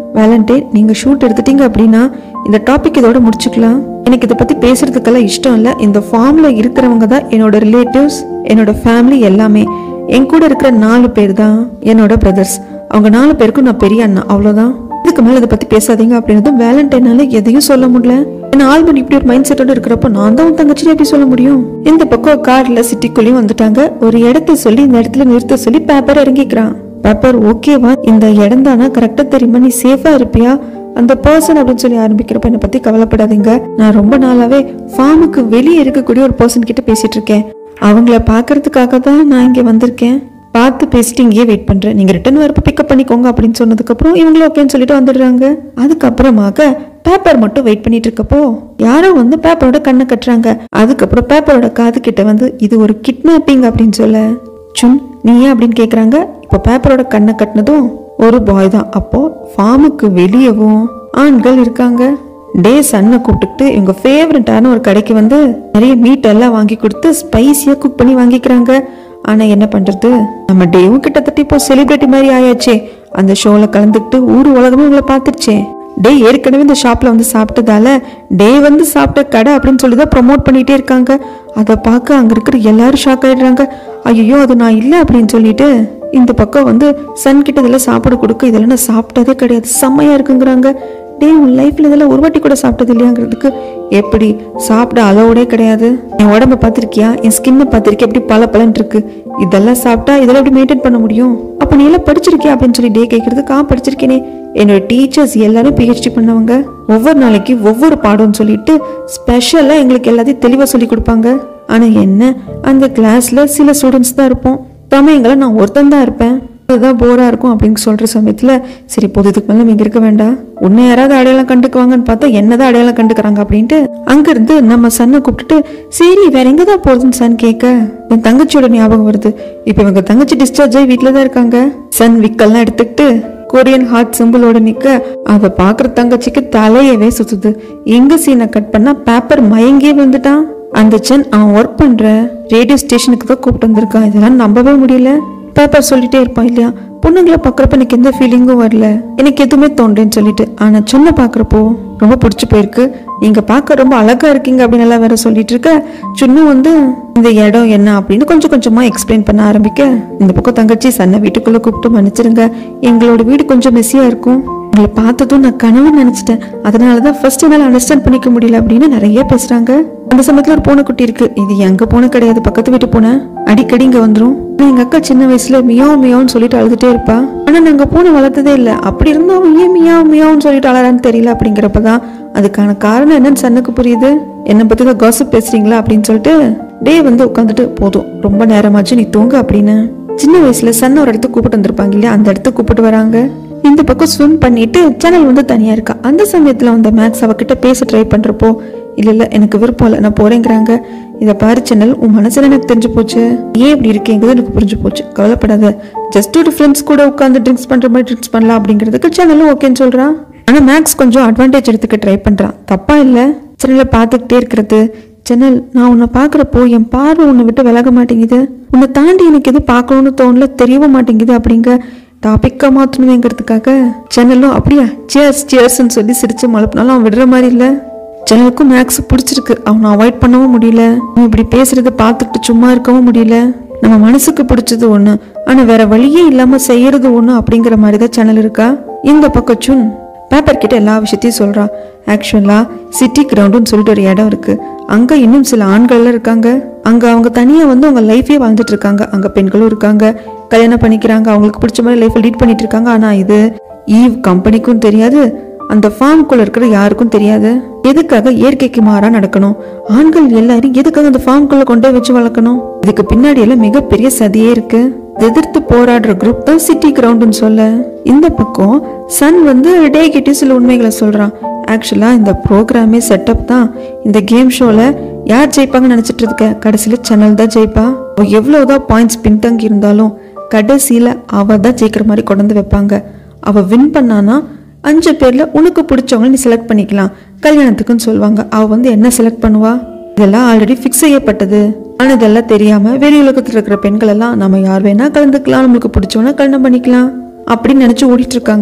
வேலண்டைன் நீங்க ஷூட் எடுத்துட்டீங்க அப்படின்னா இந்த டாபிக் இதோட முடிச்சுக்கலாம் எனக்கு இதை பத்தி பேசுறதுக்கெல்லாம் இஷ்டம் இல்லை இந்த ஃபார்ம்ல இருக்கிறவங்க தான் என்னோட ரிலேட்டிவ்ஸ் என்னோட ஃபேமிலி எல்லாமே என் கூட இருக்கிற நாலு பேர் தான் என்னோட பிரதர்ஸ் அவங்க நாலு பேருக்கும் நான் பெரிய அண்ணா அவ்வளவுதான் இதுக்கு மேல இதை பத்தி பேசாதீங்க அப்படின்னதும் வேலண்டைனால எதையும் சொல்ல முடியல ஏன்னா ஆல்பன் இப்படி ஒரு மைண்ட் செட்டோட இருக்கிறப்போ நான் தான் உன் தங்கச்சியை எப்படி சொல்ல முடியும் இந்த பக்கம் கார்ல சிட்டிக்குள்ளேயும் வந்துட்டாங்க ஒரு இடத்த சொல்லி இந்த இடத்துல நிறுத்த சொல்லி பேப்பர் இறங்கிக்கிறான் பேப்பர் ஓகேவா இந்த இடம் தானா கரெக்டா தெரியுமா நீ சேஃபா இருப்பியா அந்த பர்சன் அப்படின்னு சொல்லி ஆரம்பிக்கிறப்ப என்னை பத்தி கவலைப்படாதீங்க நான் ரொம்ப நாளாவே ஃபார்முக்கு வெளியே இருக்கக்கூடிய ஒரு பர்சன் கிட்ட பேசிட்டு இருக்கேன் அவங்கள பாக்குறதுக்காக தான் நான் இங்க வந்திருக்கேன் பார்த்து பேசிட்டு இங்கேயே வெயிட் பண்றேன் நீங்க ரிட்டர்ன் வரப்ப பிக்கப் பண்ணிக்கோங்க அப்படின்னு சொன்னதுக்கு அப்புறம் இவங்களும் ஓகேன்னு சொல்லிட்டு வந்துடுறாங்க அதுக்கப்புறமாக பேப்பர் மட்டும் வெயிட் பண்ணிட்டு இருக்கப்போ யாரோ வந்து பேப்பரோட கண்ணை கட்டுறாங்க அதுக்கப்புறம் பேப்பரோட காது கிட்ட வந்து இது ஒரு கிட்னாப்பிங் அப்படின்னு சொல்ல சுன் நீ ஏன் அப்படின்னு கேக்குறாங்க இப்போ பேப்பரோட கண்ணை கட்டினதும் ஒரு பாய் தான் அப்போ ஃபார்முக்கு வெளியவும் ஆண்கள் இருக்காங்க டே சன்னை கூப்பிட்டுக்கிட்டு இவங்க ஃபேவரட்டான ஒரு கடைக்கு வந்து நிறைய மீட் எல்லாம் வாங்கி கொடுத்து ஸ்பைசியா குக் பண்ணி வாங்கிக்கிறாங்க ஆனா என்ன பண்றது நம்ம டேவும் கிட்டத்தட்ட இப்போ செலிபிரிட்டி மாதிரி ஆயாச்சே அந்த ஷோல கலந்துக்கிட்டு ஊர் உலகமே உங்களை பார்த்துருச்சே டே ஏற்கனவே இந்த ஷாப்ல வந்து சாப்பிட்டதால டே வந்து சாப்பிட்ட கடை அப்படின்னு சொல்லி தான் ப்ரொமோட் பண்ணிட்டே இருக்காங்க அதை பார்க்க அங்க இருக்கிற எல்லாரும் ஷாக் ஆயிடுறாங்க ஐயோ அது நான் இல்லை அப்படின்னு சொல்லிட்டு இந்த பக்கம் வந்து சன் கிட்ட இதெல்லாம் சாப்பிட கொடுக்க இதெல்லாம் நான் சாப்பிட்டதே கிடையாது செம்மையா இருக்குங்கிறாங்க டே உன் லைஃப்ல இதெல்லாம் ஒரு வாட்டி கூட சாப்பிட்டது இல்லையாங்கிறதுக்கு எப்படி சாப்பிட அளவோடே கிடையாது என் உடம்ப பார்த்திருக்கியா என் ஸ்கின்னை பார்த்திருக்கியா எப்படி பல பலன் இருக்கு இதெல்லாம் சாப்பிட்டா இதெல்லாம் எப்படி மெயின்டைன் பண்ண முடியும் அப்ப நீ எல்லாம் படிச்சிருக்கியா அப்படின்னு சொல்லி டே கேட்கறதுக்கு ஆ படிச்சிருக்கேனே என்னோட டீச்சர்ஸ் எல்லாரும் பிஹெச்டி பண்ணவங்க ஒவ்வொரு நாளைக்கு ஒவ்வொரு பாடம்னு சொல்லிட்டு ஸ்பெஷலா எங்களுக்கு எல்லாத்தையும் தெளிவா சொல்லி கொடுப்பாங்க ஆனா என்ன அந்த கிளாஸ்ல சில ஸ்டூடெண்ட்ஸ் தான் இருப்போம் சமயங்களை நான் ஒருத்தன் தான் இருப்பேன் அதுதான் போரா இருக்கும் அப்படின்னு சொல்ற சமயத்துல சரி போது இதுக்கு மேல இங்க இருக்க வேண்டாம் உன்னை யாராவது அடையாளம் கண்டுக்குவாங்கன்னு பார்த்தா என்னதான் அடையாளம் கண்டுக்கிறாங்க அப்படின்ட்டு அங்க இருந்து நம்ம சன்னை கூப்பிட்டுட்டு சரி வேற எங்க தான் போறதுன்னு சன் கேட்க என் தங்கச்சியோட ஞாபகம் வருது இப்ப இவங்க தங்கச்சி டிஸ்சார்ஜ் ஆகி வீட்டுல தான் இருக்காங்க சன் விக்கெல்லாம் எடுத்துக்கிட்டு கொரியன் ஹார்ட் சிம்பிளோட நிக்க அதை பாக்குற தங்கச்சிக்கு தலையவே சுத்துது எங்க சீனை கட் பண்ணா பேப்பர் மயங்கியே விழுந்துட்டான் அந்த சென் அவன் ஒர்க் பண்ற ரேடியோ ஸ்டேஷனுக்கு தான் கூப்பிட்டு வந்திருக்கான் இதெல்லாம் நம்பவே முடியல பேப்பர் சொல்லிட்டே இருப்பான் இல்லையா பொண்ணுங்களை பார்க்குறப்ப எனக்கு எந்த ஃபீலிங்கும் வரல எனக்கு எதுவுமே தோன்றேன்னு சொல்லிட்டு ஆனா சொன்ன பார்க்குறப்போ ரொம்ப பிடிச்சி போயிருக்கு நீங்க பார்க்க ரொம்ப அழகா இருக்கீங்க அப்படின்னு எல்லாம் வேற சொல்லிட்டு இருக்க சுன்னு வந்து இந்த இடம் என்ன அப்படின்னு கொஞ்சம் கொஞ்சமா எக்ஸ்பிளைன் பண்ண ஆரம்பிக்க இந்த பக்கம் தங்கச்சி சன்ன வீட்டுக்குள்ள கூப்பிட்டு மன்னிச்சிருங்க எங்களோட வீடு கொஞ்சம் மெஸ்ஸியா இருக்கும் உங்களை பார்த்ததும் நான் கனவு நினைச்சிட்டேன் அதனாலதான் ஃபர்ஸ்ட் என்னால அண்டர்ஸ்டாண்ட் பண்ணிக்க முடியல அப்படின்னு நிறைய பேசுறாங்க அந்த சமயத்துல ஒரு பூனைக்குட்டி இருக்கு இது எங்க பூனை கிடையாது பக்கத்து வீட்டு பூனை அடிக்கடி இங்க வந்துரும் ஆனா எங்க அக்கா சின்ன வயசுல மியாவ் மியாவ்னு சொல்லிட்டு அழுதுட்டே இருப்பா ஆனா நாங்க பூனை வளர்த்ததே இல்ல அப்படி இருந்தும் அவன் ஏன் மியாவ் மியாவ்னு சொல்லிட்டு அழறான்னு தெரியல அப்படிங்கிறப்பதான் அதுக்கான காரணம் என்னன்னு சன்னுக்கு புரியுது என்னை பத்தி தான் காசிப் பேசுறீங்களா அப்படின்னு சொல்லிட்டு டே வந்து உட்காந்துட்டு போதும் ரொம்ப நேரமாச்சு நீ தூங்கு அப்படின்னு சின்ன வயசுல சன்ன ஒரு இடத்துக்கு கூப்பிட்டு வந்திருப்பாங்க இல்லையா அந்த இடத்துக்கு கூப்பிட்டு வராங்க இந்த பக்கம் ஸ்விம் பண்ணிட்டு சேனல் வந்து தனியா இருக்கா அந்த சமயத்துல அந்த மேக்ஸ் அவகிட்ட பேச ட்ரை பண்றப்போ இல்ல இல்ல எனக்கு விருப்பம் இல்லை நான் போறேங்கிறாங்க இத பாரு சேனல் உன் மனசுல எனக்கு தெரிஞ்சு போச்சு ஏன் இப்படி இருக்கேங்கிறது எனக்கு புரிஞ்சு போச்சு கவலைப்படாத ஜஸ்ட் ஒரு ஃப்ரெண்ட்ஸ் கூட உட்காந்து ட்ரிங்க்ஸ் பண்ற மாதிரி ட்ரிங்க்ஸ் பண்ணலாம் அப்படிங்கிறதுக்கு சேனலும் ஓகேன்னு சொல்றான் ஆனா மேக்ஸ் கொஞ்சம் அட்வான்டேஜ் எடுத்துக்க ட்ரை பண்றான் தப்பா இல்ல சேனலை பார்த்துக்கிட்டே இருக்கிறது ஜன்னல் நான் உன்னை பார்க்குறப்போ என் பார்வை உன்னை விட்டு விலக மாட்டேங்குது உன்னை தாண்டி எனக்கு எது பார்க்கணும்னு தோணல தெரியவும் மாட்டேங்குது அப்படிங்க டாபிக்கை மாற்றணுமேங்கிறதுக்காக ஜன்னலும் அப்படியா சியர்ஸ் சியர்ஸ்ன்னு சொல்லி சிரிச்சு மழுப்பினாலும் அவன் விடுற மாதிரி இல்லை ஜன்னலுக்கும் மேக்ஸ் பிடிச்சிருக்கு அவனை அவாய்ட் பண்ணவும் முடியல அவன் இப்படி பேசுறத பார்த்துட்டு சும்மா இருக்கவும் முடியல நம்ம மனசுக்கு பிடிச்சது ஒண்ணு ஆனா வேற வழியே இல்லாம செய்யறது ஒண்ணு அப்படிங்கிற மாதிரி தான் சேனல் இருக்கா இந்த பக்கம் சுன் பேப்பர் கிட்ட எல்லா விஷயத்தையும் சொல்றான் ஆக்சுவலா சிட்டி கிரவுண்டுன்னு சொல்லிட்டு ஒரு இடம் இருக்கு அங்க இன்னும் சில ஆண்கள்லாம் இருக்காங்க அங்க அவங்க தனியா வந்து அவங்க லைஃபே வாழ்ந்துட்டு இருக்காங்க அங்க பெண்களும் இருக்காங்க கல்யாணம் பண்ணிக்கிறாங்க அவங்களுக்கு பிடிச்ச மாதிரி லைஃப் லீட் பண்ணிட்டு இருக்காங்க ஆனா இது ஈவ் கம்பெனிக்கும் தெரியாது அந்த ஃபார்ம்குள்ள இருக்கிற யாருக்கும் தெரியாது எதுக்காக இயற்கைக்கு மாறா நடக்கணும் ஆண்கள் எல்லாரும் எதுக்காக அந்த ஃபார்ம்குள்ள கொண்டு போய் வச்சு வளர்க்கணும் இதுக்கு பின்னாடி எல்லாம் மிகப்பெரிய சதியே இருக்கு எதிர்த்து போராடுற குரூப் தான் சிட்டி கிரவுண்டுன்னு சொல்ல இந்த பக்கம் சன் வந்து டே கிட்டே சில உண்மைகளை சொல்றான் ஆக்சுவலா இந்த ப்ரோக்ராமே செட்டப் தான் இந்த கேம் ஷோல யார் ஜெயிப்பாங்கன்னு நினைச்சிட்டு இருக்க கடைசியில சேனல் தான் ஜெயிப்பா அவ எவ்வளவுதான் பாயிண்ட்ஸ் பின்தங்கி இருந்தாலும் கடைசியில அவ தான் ஜெயிக்கிற மாதிரி கொண்டு வந்து வைப்பாங்க அவ வின் பண்ணானா அஞ்சு பேர்ல உனக்கு பிடிச்சவங்க நீ செலக்ட் பண்ணிக்கலாம் கல்யாணத்துக்குன்னு சொல்லுவாங்க அவ வந்து என்ன செலக்ட் பண்ணுவா இதெல்லாம் ஆல்ரெடி ஃபிக்ஸ் செய்யப்பட்டது ஆனா இதெல்லாம் தெரியாம வெளி உலகத்துல இருக்கிற பெண்கள் எல்லாம் நம்ம யார் வேணா கலந்துக்கலாம் நம்மளுக்கு பிடிச்சவனா கல்யாணம் பண்ணிக்கலாம் அப்படின்னு நினைச்சு ஓடிட்டு இருக்காங்க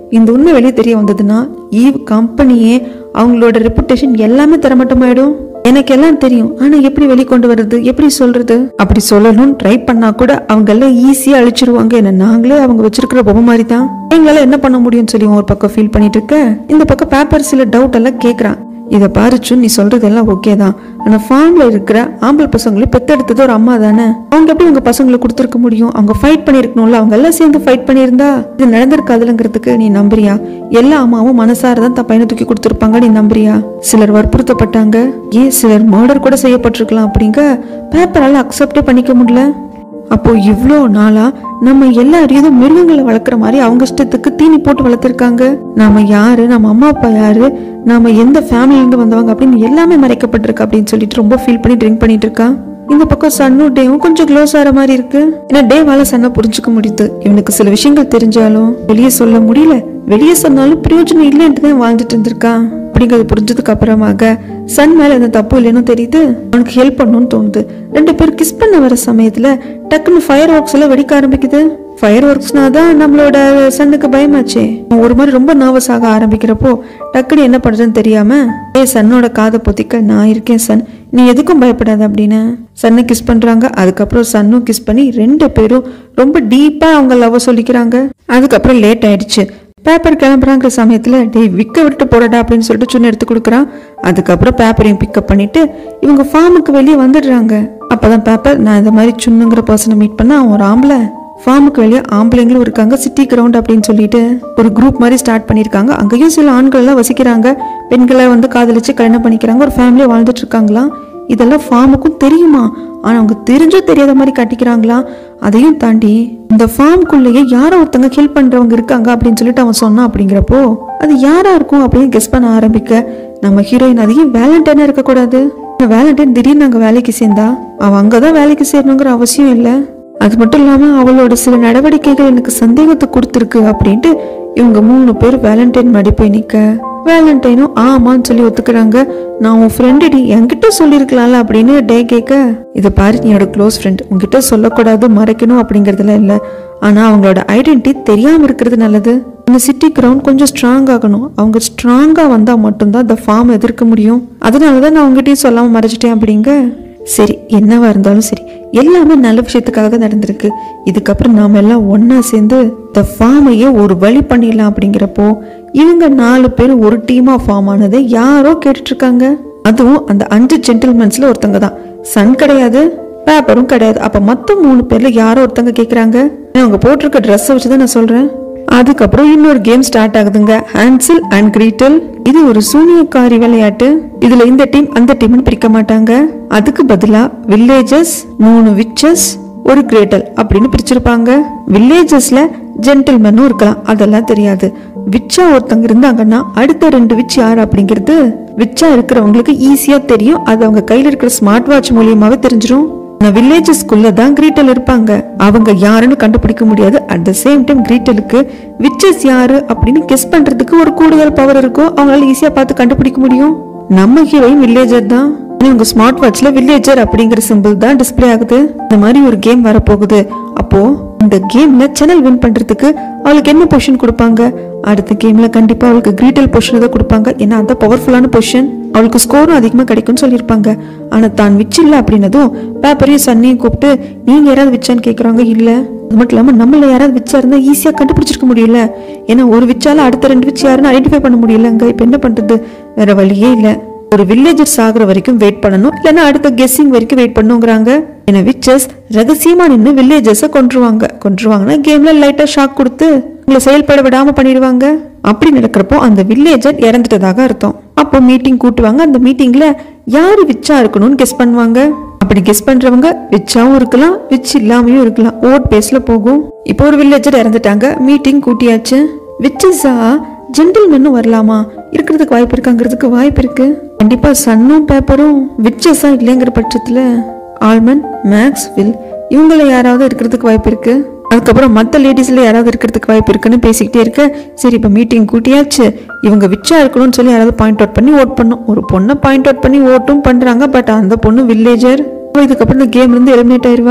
இந்த உண்மை வெளியே தெரிய வந்ததுன்னா ஈவ் கம்பெனியே அவங்களோட ரெப்புடேஷன் எல்லாமே தரமட்டமாயிடும் எனக்கு எல்லாம் தெரியும் ஆனா எப்படி வெளிக்கொண்டு வர்றது எப்படி சொல்றது அப்படி சொல்லணும்னு ட்ரை பண்ணா கூட அவங்க எல்லாம் ஈஸியா அழிச்சிருவாங்க என்ன நாங்களே அவங்க வச்சிருக்கிற பொம்மை மாதிரி தான் எங்களால என்ன பண்ண முடியும்னு சொல்லி ஒரு பக்கம் ஃபீல் பண்ணிட்டு இருக்க இந்த பக்கம் பேப்பர் சில டவுட் எல்லாம் கேக்குறான் இதை பாரிச்சு நீ சொல்றதெல்லாம் ஓகே தான் ஆனா ஃபார்ம்ல இருக்கிற ஆம்பளை பசங்களை பெத்தெடுத்தது ஒரு அம்மா தானே அவங்க எப்படி உங்க பசங்களை கொடுத்துருக்க முடியும் அவங்க ஃபைட் பண்ணிருக்கணும்ல அவங்க எல்லாம் சேர்ந்து ஃபைட் பண்ணியிருந்தா இது நடந்திருக்காதுங்கிறதுக்கு நீ நம்புறியா எல்லா அம்மாவும் மனசாரதான் தன் பையனை தூக்கி கொடுத்துருப்பாங்க நீ நம்புறியா சிலர் வற்புறுத்தப்பட்டாங்க ஏன் சிலர் மர்டர் கூட செய்யப்பட்டிருக்கலாம் அப்படிங்க பேப்பரால அக்செப்டே பண்ணிக்க முடியல அப்போ இவ்வளோ நாளா நம்ம எல்லாரையும் மிருகங்களை வளர்க்குற மாதிரி அவங்க இஷ்டத்துக்கு தீனி போட்டு வளர்த்துருக்காங்க நாம யாரு நம்ம அம்மா அப்பா யாரு நாம எந்த ஃபேமிலில இருந்து வந்தவங்க அப்படின்னு எல்லாமே மறைக்கப்பட்டிருக்கு அப்படின்னு சொல்லிட்டு ரொம்ப ஃபீல் பண்ணி ட்ரிங்க் பண்ணிட்டு இருக்கா இந்த பக்கம் சன்னும் டேவும் கொஞ்சம் க்ளோஸ் ஆகிற மாதிரி இருக்கு ஏன்னா டேவால சன்னை புரிஞ்சுக்க முடியுது இவனுக்கு சில விஷயங்கள் தெரிஞ்சாலும் வெளியே சொல்ல முடியல வெளியே சொன்னாலும் பிரயோஜனம் இல்லைன்ட்டு தான் வாழ்ந்துட்டு இருந்திருக்கான் அப்படிங்கிறது புரிஞ்சதுக்கு அப்புறமாக சன் மேல எந்த தப்பு இல்லைன்னு தெரியுது அவனுக்கு ஹெல்ப் பண்ணணும்னு தோணுது ரெண்டு பேரும் கிஸ் பண்ண வர சமயத்துல டக்குன்னு ஃபயர் ஒர்க்ஸ் எல்லாம் வெடிக்க ஆரம்பிக்குது ஃபயர் ஒர்க்ஸ்னா தான் நம்மளோட சன்னுக்கு பயமாச்சே அவன் ஒரு மாதிரி ரொம்ப நர்வஸ் ஆக ஆரம்பிக்கிறப்போ டக்குன்னு என்ன பண்றதுன்னு தெரியாம ஏ சன்னோட காதை பொத்திக்க நான் இருக்கேன் சன் நீ எதுக்கும் பயப்படாத அப்படின்னு சன்னை கிஸ் பண்றாங்க அதுக்கப்புறம் சன்னும் கிஸ் பண்ணி ரெண்டு பேரும் ரொம்ப டீப்பா அவங்க லவ் சொல்லிக்கிறாங்க அதுக்கப்புறம் லேட் ஆயிடுச்சு பேப்பர் கிளம்புறாங்கிற சமயத்துல டேய் விக்க விட்டுட்டு போறடா அப்படின்னு சொல்லிட்டு சுண்ண எடுத்து கொடுக்குறான் அதுக்கப்புறம் பேப்பரையும் பிக்கப் பண்ணிட்டு இவங்க ஃபார்முக்கு வெளியே வந்துடுறாங்க அப்பதான் பேப்பர் நான் இந்த மாதிரி சுண்ணுங்கிற பர்சனை மீட் பண்ணா அவன் ஒரு ஆம்பளை ஃபார்முக்கு வெளியே ஆம்பளைங்களும் இருக்காங்க சிட்டி கிரவுண்ட் அப்படின்னு சொல்லிட்டு ஒரு குரூப் மாதிரி ஸ்டார்ட் பண்ணியிருக்காங்க அங்கேயும் சில ஆண்கள் எல்லாம் வசிக்கிறாங்க பெண்களை வந்து காதலிச்சு கல்யாணம் பண்ணிக்கிறாங்க ஒரு ஃபேமிலியா வாழ்ந்துட்டு இருக்காங்களாம் இதெல்லாம் ஃபார்முக்கும் தெரியுமா ஆனா அவங்க தெரிஞ்சோ தெரியாத மாதிரி கட்டிக்கிறாங்களா அதையும் தாண்டி இந்த ஃபார்முக்குள்ளேயே யாரோ ஒருத்தங்க ஹெல்ப் பண்றவங்க இருக்காங்க அப்படின்னு சொல்லிட்டு அவன் சொன்னான் அப்படிங்கிறப்போ அது யாரா இருக்கும் அப்படின்னு கெஸ் பண்ண ஆரம்பிக்க நம்ம ஹீரோயின் அதையும் வேலண்டைனா இருக்கக்கூடாது வேலண்டைன் திடீர்னு அங்க வேலைக்கு சேர்ந்தா அவன் அங்கதான் வேலைக்கு சேரணுங்கிற அவசியம் இல்லை அது மட்டும் இல்லாம அவளோட சில நடவடிக்கைகள் எனக்கு சந்தேகத்தை கொடுத்துருக்கு அப்படின்ட்டு இவங்க மூணு பேர் வேலண்டைன் மடி போய் நிக்க வேலண்டைனும் ஆமான்னு சொல்லி ஒத்துக்கிறாங்க நான் உன் ஃப்ரெண்டுடி என்கிட்ட சொல்லியிருக்கலாம்ல அப்படின்னு டே கேட்க இதை பாரு நீ என்னோட க்ளோஸ் ஃப்ரெண்ட் உன்கிட்ட சொல்லக்கூடாது மறைக்கணும் அப்படிங்கறதுலாம் இல்லை ஆனா அவங்களோட ஐடென்டிட்டி தெரியாம இருக்கிறது நல்லது இந்த சிட்டி கிரவுண்ட் கொஞ்சம் ஸ்ட்ராங் ஆகணும் அவங்க ஸ்ட்ராங்கா வந்தா மட்டும்தான் இந்த ஃபார்ம் எதிர்க்க முடியும் அதனாலதான் நான் உங்ககிட்டயும் சொல்லாம மறைச்சிட்டேன் அப்படிங்க சரி என்னவா இருந்தாலும் சரி எல்லாமே நல்ல விஷயத்துக்காக தான் நடந்திருக்கு இதுக்கப்புறம் நாம எல்லாம் ஒண்ணா சேர்ந்து இந்த ஃபார்மையே ஒரு வழி பண்ணிடலாம் அப்படிங்கிறப்போ இவங்க நாலு பேர் ஒரு டீமா ஃபார்ம் ஆனதை யாரோ கேட்டுட்டு இருக்காங்க அதுவும் அந்த அஞ்சு ஜென்டில்மென்ஸ்ல ஒருத்தங்க தான் சன் கிடையாது பேப்பரும் கிடையாது அப்ப மொத்தம் மூணு பேர்ல யாரோ ஒருத்தங்க கேக்குறாங்க அவங்க போட்டிருக்க ட்ரெஸ்ஸை வச்சுதான் நான் சொல்றேன் அதுக்கப்புறம் இன்னொரு கேம் ஸ்டார்ட் ஆகுதுங்க ஹான்சில் அண்ட் கிரீட்டல் இது ஒரு சூனியக்காரி விளையாட்டு இதுல இந்த டீம் அந்த டீம்னு பிரிக்க மாட்டாங்க அதுக்கு பதிலா வில்லேஜஸ் மூணு விச்சஸ் ஒரு கிரேட்டல் அப்படின்னு பிரிச்சிருப்பாங்க வில்லேஜஸ்ல ஜென்டில்மேனும் இருக்கலாம் அதெல்லாம் தெரியாது விச்சா ஒருத்தங்க இருந்தாங்கன்னா அடுத்த ரெண்டு விச் யார் அப்படிங்கிறது விச்சா இருக்கிறவங்களுக்கு ஈஸியா தெரியும் அது அவங்க கையில இருக்கிற ஸ்மார்ட் வாட்ச் மூலியமாவே தெரிஞ்சிரும் வில்லேஜஸ்குள்ள தான் கிரீட்டல் இருப்பாங்க அவங்க யாருன்னு கண்டுபிடிக்க முடியாது அட் த சேம் டைம் கிரீட்டலுக்கு விச்சஸ் யாரு அப்படின்னு கெஸ் பண்றதுக்கு ஒரு கூடுதல் பவர் இருக்கும் அவங்களால ஈஸியா பார்த்து கண்டுபிடிக்க முடியும் நம்ம ஹீரோயின் வில்லேஜர் தான் ஆனா உங்க ஸ்மார்ட் வாட்ச்ல வில்லேஜர் அப்படிங்கிற சிம்பிள் தான் டிஸ்ப்ளே ஆகுது இந்த மாதிரி ஒரு கேம் வரப்போகுது அப்போ இந்த கேம்ல சேனல் வின் பண்றதுக்கு அவளுக்கு என்ன பொசிஷன் கொடுப்பாங்க அடுத்த கேம்ல கண்டிப்பா அவளுக்கு கிரீட்டல் பொசிஷன் தான் கொடுப்பாங்க ஏன்னா அதான் பவர்ஃபுல்லான பொசிஷன் அவளுக்கு ஸ்கோரும் அதிகமா கிடைக்கும்னு சொல்லியிருப்பாங்க ஆனா தான் விச் இல்ல அப்படின்னதும் பேப்பரையும் சன்னையும் கூப்பிட்டு நீங்க யாராவது விச்சான்னு கேக்குறாங்க இல்ல அது மட்டும் இல்லாம நம்மள யாராவது விச்சா இருந்தா ஈஸியா கண்டுபிடிச்சிருக்க முடியல ஏன்னா ஒரு விச்சால அடுத்த ரெண்டு விச் யாருன்னு ஐடென்டிஃபை பண்ண முடியலங்க இப்ப என்ன பண்றது வேற வழியே இல்ல ஒரு வில்லேஜர் சாகுற வரைக்கும் வெயிட் பண்ணணும் இல்லைன்னா அடுத்த கெஸ்ஸிங் வரைக்கும் வெயிட் பண்ணுங்கிறாங்க ஏன்னா விச்சஸ் ரகசியமா நின்று வில்லேஜர்ஸை கொன்றுவாங்க கொன்றுவாங்கன்னா கேம்ல லைட்டா ஷாக் கொடுத்து உங்களை செயல்பட விடாம பண்ணிடுவாங்க அப்படி நடக்கிறப்போ அந்த வில்லேஜர் இறந்துட்டதாக அர்த்தம் அப்போ மீட்டிங் கூட்டுவாங்க அந்த மீட்டிங்ல யாரு விச்சா இருக்கணும்னு கெஸ் பண்ணுவாங்க அப்படி கெஸ் பண்றவங்க விச்சாவும் இருக்கலாம் விச் இல்லாமையும் இருக்கலாம் ஓட் பேஸ்ல போகும் இப்போ ஒரு வில்லேஜர் இறந்துட்டாங்க மீட்டிங் கூட்டியாச்சு விச்சஸா ஜென்டில்மென்னும் வரலாமா இருக்கிறதுக்கு வாய்ப்பு இருக்காங்கிறதுக்கு வாய்ப்பு இருக்கு கண்டிப்பா சன்னும் பேப்பரும் விச்சஸா இல்லைங்கிற பட்சத்துல ஆல்மன் மேக்ஸ் வில் இவங்கள யாராவது இருக்கிறதுக்கு வாய்ப்பு இருக்கு அதுக்கப்புறம் மற்ற லேடிஸ்ல யாராவது இருக்கிறதுக்கு வாய்ப்பு இருக்குன்னு பேசிக்கிட்டே இருக்க சரி இப்போ மீட்டிங் கூட்டியாச்சு இவங்க விச்சா இருக்கணும்னு சொல்லி யாராவது பாயிண்ட் அவுட் பண்ணி ஓட் பண்ணும் ஒரு பொண்ணை பாயிண்ட் அவுட் பண்ணி ஓட்டும் பண்றாங்க பட் அந்த பொண்ணு வில்லேஜர் இதுக்கப்புறம் இந்த கேம்ல இருந்து எலிமினேட் ஆயிருவா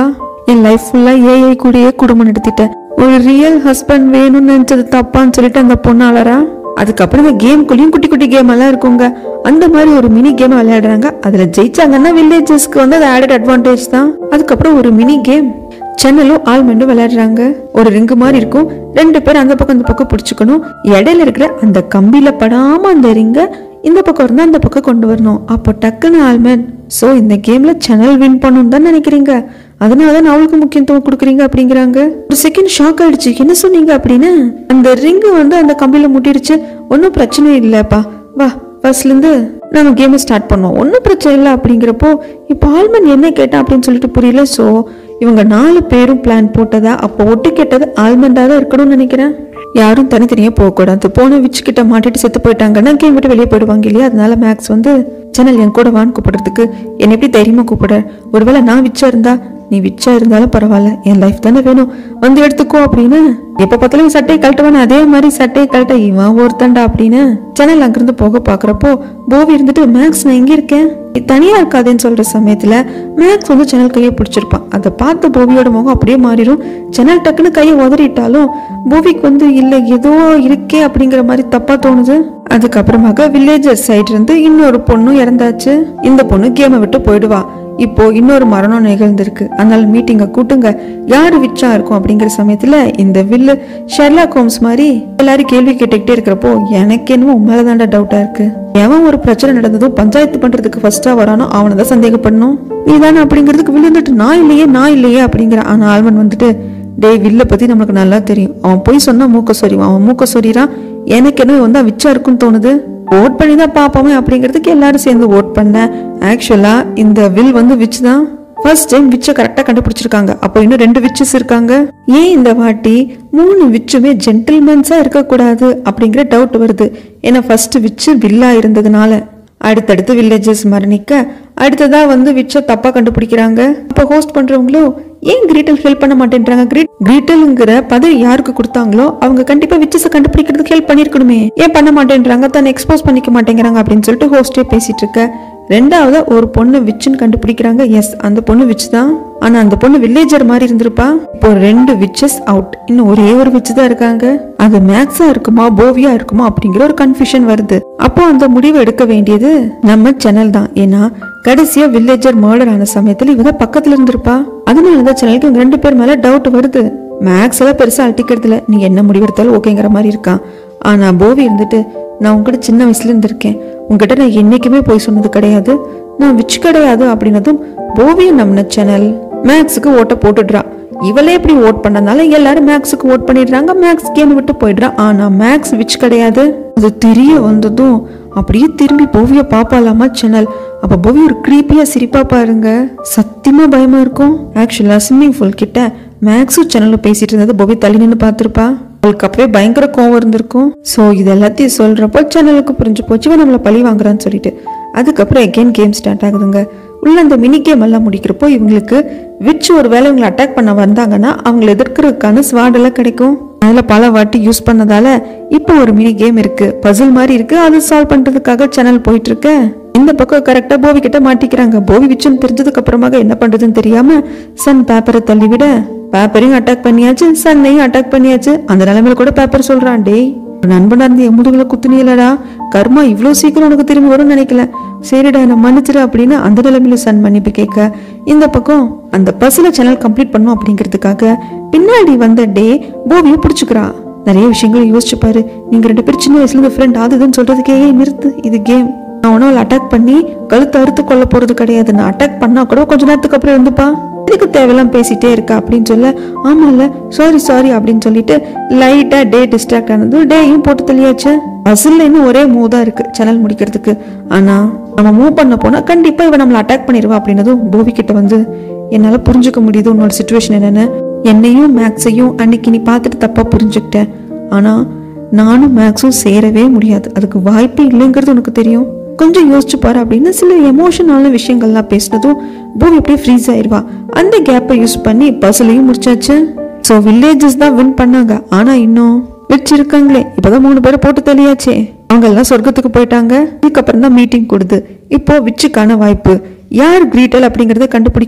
என் லைஃப் ஃபுல்லா ஏஐ கூடயே குடும்பம் நடத்திட்டேன் ஒரு ரியல் ஹஸ்பண்ட் வேணும்னு நினைச்சது தப்பான்னு சொல்லிட்டு அந்த பொண்ணு அலறா அதுக்கப்புறம் இந்த கேம்குள்ளேயும் குட்டி குட்டி கேம் எல்லாம் இருக்குங்க அந்த மாதிரி ஒரு மினி கேம் விளையாடுறாங்க அதுல ஜெயிச்சாங்கன்னா வில்லேஜஸ்க்கு வந்து அது ஆடட் அட்வான்டேஜ் தான் அதுக்கப்புறம் ஒரு மினி கேம் சென்னலும் ஆல்மண்டும் விளையாடுறாங்க ஒரு ரிங்கு மாதிரி இருக்கும் ரெண்டு பேர் அந்த பக்கம் இந்த பக்கம் பிடிச்சுக்கணும் இடையில இருக்கிற அந்த கம்பியில படாம அந்த ரிங்கை இந்த பக்கம் இருந்தா அந்த பக்கம் கொண்டு வரணும் அப்போ டக்குன்னு ஆல்மண்ட் சோ இந்த கேம்ல சேனல் வின் பண்ணணும் தான் நினைக்கிறீங்க அதனால தான் அவளுக்கு முக்கியத்துவம் கொடுக்குறீங்க அப்படிங்கிறாங்க ஒரு செகண்ட் ஷாக் ஆயிடுச்சு என்ன சொன்னீங்க அப்படின்னு அந்த ரிங்கு வந்து அந்த கம்பியில முட்டிடுச்சு ஒன்றும் பிரச்சனை இல்லைப்பா வா ஃபர்ஸ்ட்ல இருந்து நம்ம கேமை ஸ்டார்ட் பண்ணோம் ஒன்றும் பிரச்சனை இல்லை அப்படிங்கிறப்போ இப்போ ஆல்மன் என்ன கேட்டான் அப்படின்னு சொல்லிட்டு புரியல ஸோ இவங்க நாலு பேரும் பிளான் போட்டதா அப்போ ஒட்டு கேட்டது ஆல்மண்டாக தான் இருக்கணும்னு நினைக்கிறேன் யாரும் தனித்தனியாக போகக்கூடாது போன விச்சு கிட்ட மாட்டிட்டு செத்து போயிட்டாங்கன்னா கேம் விட்டு வெளியே போயிடுவாங்க இல்லையா அதனால மேக்ஸ் வந்து சேனல் என் கூட வான்னு கூப்பிடுறதுக்கு என்னை எப்படி தைரியமா கூப்பிடுற ஒருவேளை நான் விச்சா இருந்தா நீ விச்சா இருந்தாலும் பரவாயில்ல என் லைஃப் தானே வேணும் வந்து எடுத்துக்கோ அப்படின்னு எப்ப பார்த்தாலும் சட்டையை கழட்டுவானே அதே மாதிரி சட்டையை கழட்ட இவன் ஒருத்தன்டா அப்படின்னு சேனல் அங்கிருந்து போக பாக்குறப்போ போவி இருந்துட்டு மேக்ஸ் நான் எங்க இருக்கேன் நீ தனியா இருக்காதேன்னு சொல்ற சமயத்துல மேக்ஸ் வந்து சேனல் கையை பிடிச்சிருப்பான் அதை பார்த்து போவியோட முகம் அப்படியே மாறிடும் சேனல் டக்குன்னு கையை உதறிட்டாலும் போவிக்கு வந்து இல்ல ஏதோ இருக்கே அப்படிங்கிற மாதிரி தப்பா தோணுது அதுக்கப்புறமாக வில்லேஜர் சைடு இருந்து இன்னொரு பொண்ணும் இறந்தாச்சு இந்த பொண்ணு கேமை விட்டு போயிடுவா இப்போ இன்னொரு மரணம் நிகழ்ந்திருக்கு அதனால மீட்டிங்க கூட்டுங்க யாரு விச்சா இருக்கும் அப்படிங்கிற சமயத்துல இந்த வில்லு ஷெர்லாக் ஹோம்ஸ் மாதிரி எல்லாரும் கேள்வி கேட்டுக்கிட்டே இருக்கிறப்போ எனக்கு என்னமோ உண்மையில டவுட்டா இருக்கு எவன் ஒரு பிரச்சனை நடந்ததும் பஞ்சாயத்து பண்றதுக்கு ஃபர்ஸ்டா வரானோ அவனை தான் சந்தேகப்படணும் நீ தானே அப்படிங்கிறதுக்கு விழுந்துட்டு நான் இல்லையே நான் இல்லையே அப்படிங்கிற ஆனா ஆல்மன் வந்துட்டு டேய் வில்ல பத்தி நமக்கு நல்லா தெரியும் அவன் போய் சொன்னா மூக்க சொறிவான் அவன் மூக்க சொறிறான் எனக்கு என்ன வந்தா விச்சா இருக்குன்னு தோணுது ஓட் பண்ணி தான் பார்ப்போமே அப்படிங்கிறதுக்கு எல்லாரும் சேர்ந்து ஓட் பண்ண ஆக்சுவலா இந்த வில் வந்து விச் தான் ஃபர்ஸ்ட் டைம் விச்சை கரெக்டாக கண்டுபிடிச்சிருக்காங்க அப்போ இன்னும் ரெண்டு விச்சஸ் இருக்காங்க ஏன் இந்த வாட்டி மூணு விச்சுமே ஜென்டில்மேன்ஸாக இருக்கக்கூடாது அப்படிங்கிற டவுட் வருது ஏன்னா ஃபர்ஸ்ட் விச்சு வில்லா இருந்ததுனால அடுத்தடுத்து வில்லேஜஸ் மரணிக்க அடுத்ததா வந்து விச்ச தப்பா கண்டுபிடிக்கிறாங்க அப்ப ஹோஸ்ட் பண்றவங்களும் ஏன் கிரீட்டல் ஹெல்ப் பண்ண மாட்டேன்றாங்க கிரீட் கிரீட்டலுங்கிற பதவி யாருக்கு கொடுத்தாங்களோ அவங்க கண்டிப்பா விச்சஸ கண்டுபிடிக்கிறதுக்கு ஹெல்ப் பண்ணிருக்கணுமே ஏன் பண்ண மாட்டேன்றாங்க தன்னை எக்ஸ்போஸ் பண்ணிக்க மாட்டேங்கிறாங்க அப்படின்னு சொல்லிட்டு ஹோஸ்டே பேசிட்டு இருக்க ரெண்டாவது ஒரு பொண்ணு விச்சுன்னு கண்டுபிடிக்கிறாங்க எஸ் அந்த பொண்ணு விச் தான் ஆனா அந்த பொண்ணு வில்லேஜர் மாதிரி இருந்திருப்பா இப்போ ரெண்டு விச்சஸ் அவுட் இன்னும் ஒரே ஒரு விச் தான் இருக்காங்க அது மேக்ஸா இருக்குமா போவியா இருக்குமா அப்படிங்கிற ஒரு கன்ஃபியூஷன் வருது அப்போ அந்த முடிவை எடுக்க வேண்டியது நம்ம சேனல் தான் ஏன்னா கடைசியா வில்லேஜர் மர்டர் ஆன சமயத்துல இவங்க பக்கத்துல இருந்திருப்பா அதனால தான் சேனலுக்கு இவங்க ரெண்டு பேர் மேல டவுட் வருது மேக்ஸ் எல்லாம் பெருசா அட்டிக்கிறது இல்ல நீ என்ன முடிவெடுத்தாலும் ஓகேங்கிற மாதிரி இருக்கான் ஆனா போவி இருந்துட்டு நான் உங்ககிட்ட சின்ன வயசுல இருந்திருக்கேன் உங்ககிட்ட நான் என்னைக்குமே போய் சொன்னது கிடையாது நான் விச் கிடையாது அப்படின்னதும் போவியை நம்பின சேனல் மேக்ஸுக்கு ஓட்ட போட்டுடுறா இவளே இப்படி ஓட் பண்ணனால எல்லாரும் மேக்ஸுக்கு ஓட் பண்ணிடுறாங்க மேக்ஸ் கேம் விட்டு போயிடுறா ஆனா மேக்ஸ் விச் கிடையாது அது தெரிய வந்ததும் அப்படியே திரும்பி போவிய பாப்பாலாமா சேனல் அப்ப போவி ஒரு creepy-ஆ சிரிப்பா பாருங்க சத்தியமா பயமா இருக்கும் ஆக்சுவலா ஸ்விம்மிங் பூல் கிட்ட மேக்ஸும் சேனல்ல பேசிட்டு இருந்தது போவி தள்ளி நின்று பார்த்திருப்பா அவளுக்கு அப்பவே பயங்கர கோவம் இருந்திருக்கும் ஸோ இது எல்லாத்தையும் சொல்றப்போ சேனலுக்கு புரிஞ்சு போச்சு இவன் நம்மளை பழி வாங்குறான்னு சொல்லிட்டு அதுக்கப்புறம் எகெயின் கேம் ஸ்டார்ட் ஆகுதுங்க உள்ள அந்த மினி கேம் எல்லாம் முடிக்கிறப்போ இவங்களுக்கு விச் ஒரு வேளை இவங்களை அட்டாக் பண்ண வந்தாங்கன்னா அவங்களை எதிர்க்கிறதுக்கான ஸ்வாட் எல்லாம் கிடைக்கும் அதுல பல வாட்டி யூஸ் பண்ணதால இப்போ ஒரு மினி கேம் இருக்கு பசில் மாதிரி இருக்கு அது சால்வ் பண்றதுக்காக சேனல் போயிட்டு இருக்கு இந்த பக்கம் கரெக்டா போவி கிட்ட மாட்டிக்கிறாங்க போவி விச்சுன்னு தெரிஞ்சதுக்கு அப்புறமாக என்ன பண்றதுன்னு தெரியாம சன் பேப்பரை தள்ளிவிட பேப்பரையும் அட்டாக் பண்ணியாச்சு சன்னையும் அட்டாக் பண்ணியாச்சு அந்த நிலைமையில கூட பேப்பர் சொல்றான் டேய் ஒரு நண்பனா இருந்து என் முதுகுல குத்துனியலடா கர்மா இவ்வளோ சீக்கிரம் உனக்கு திரும்பி வரும்னு நினைக்கல சரிடா என்ன மன்னிச்சிரு அப்படின்னு அந்த நிலைமையில சன் மன்னிப்பு கேட்க இந்த பக்கம் அந்த பஸ்ல சேனல் கம்ப்ளீட் பண்ணும் அப்படிங்கிறதுக்காக பின்னாடி வந்த டே போவியை பிடிச்சிக்கிறா நிறைய விஷயங்கள் யோசிச்சு பாரு நீங்க ரெண்டு பேரும் சின்ன வயசுல இருந்து ஃப்ரெண்ட் ஆகுதுன்னு சொல்றதுக்கே "ஏய், நிறுத்து இது கேம் நான் உணவு அட்டாக் பண்ணி கழுத்தை அறுத்து கொள்ள போறது கிடையாது நான் அட்டாக் பண்ணா கூட கொஞ்ச நேரத்துக்கு அப்புறம் இருந்துப்பா இதுக்கு தேவையெல்லாம் பேசிட்டே இருக்கா அப்படின்னு சொல்ல ஆமால சாரி சாரி அப்படின்னு சொல்லிட்டு லைட்டா டே டிஸ்ட்ராக்ட் ஆனது டேயும் போட்டு தெளியாச்சு அசில் இன்னும் ஒரே மூவ் தான் இருக்கு சேனல் முடிக்கிறதுக்கு ஆனா நம்ம மூவ் பண்ண போனா கண்டிப்பா இவன் நம்மள அட்டாக் பண்ணிடுவா அப்படின்னதும் போவி கிட்ட வந்து என்னால புரிஞ்சுக்க முடியுது உன்னோட சுச்சுவேஷன் என்னன்னு என்னையும் மேக்ஸையும் அன்னைக்கு நீ பார்த்துட்டு தப்பா புரிஞ்சுக்கிட்டேன் ஆனா நானும் மேக்ஸும் சேரவே முடியாது அதுக்கு வாய்ப்பே இல்லைங்கிறது உனக்கு தெரியும் கொஞ்சம் யோசிச்சு பாரு அப்படின்னு சில எமோஷனான விஷயங்கள்லாம் பேசினதும் பூமி அப்படியே ஃப்ரீஸ் ஆயிடுவா அந்த கேப்பை யூஸ் பண்ணி பஸ்லையும் முடிச்சாச்சு ஸோ வில்லேஜஸ் தான் வின் பண்ணாங்க ஆனா இன்னும் வச்சிருக்காங்களே இப்பதான் மூணு பேரை போட்டு தெளியாச்சே அவங்க எல்லாம் சொர்க்கத்துக்கு போயிட்டாங்க இதுக்கப்புறம் தான் மீட்டிங் கொடுது இப்போ விச்சுக்கான வாய்ப்பு யார் கிரீட்டல் அப்படிங்கறத கண்டுபிடிக்கலாம்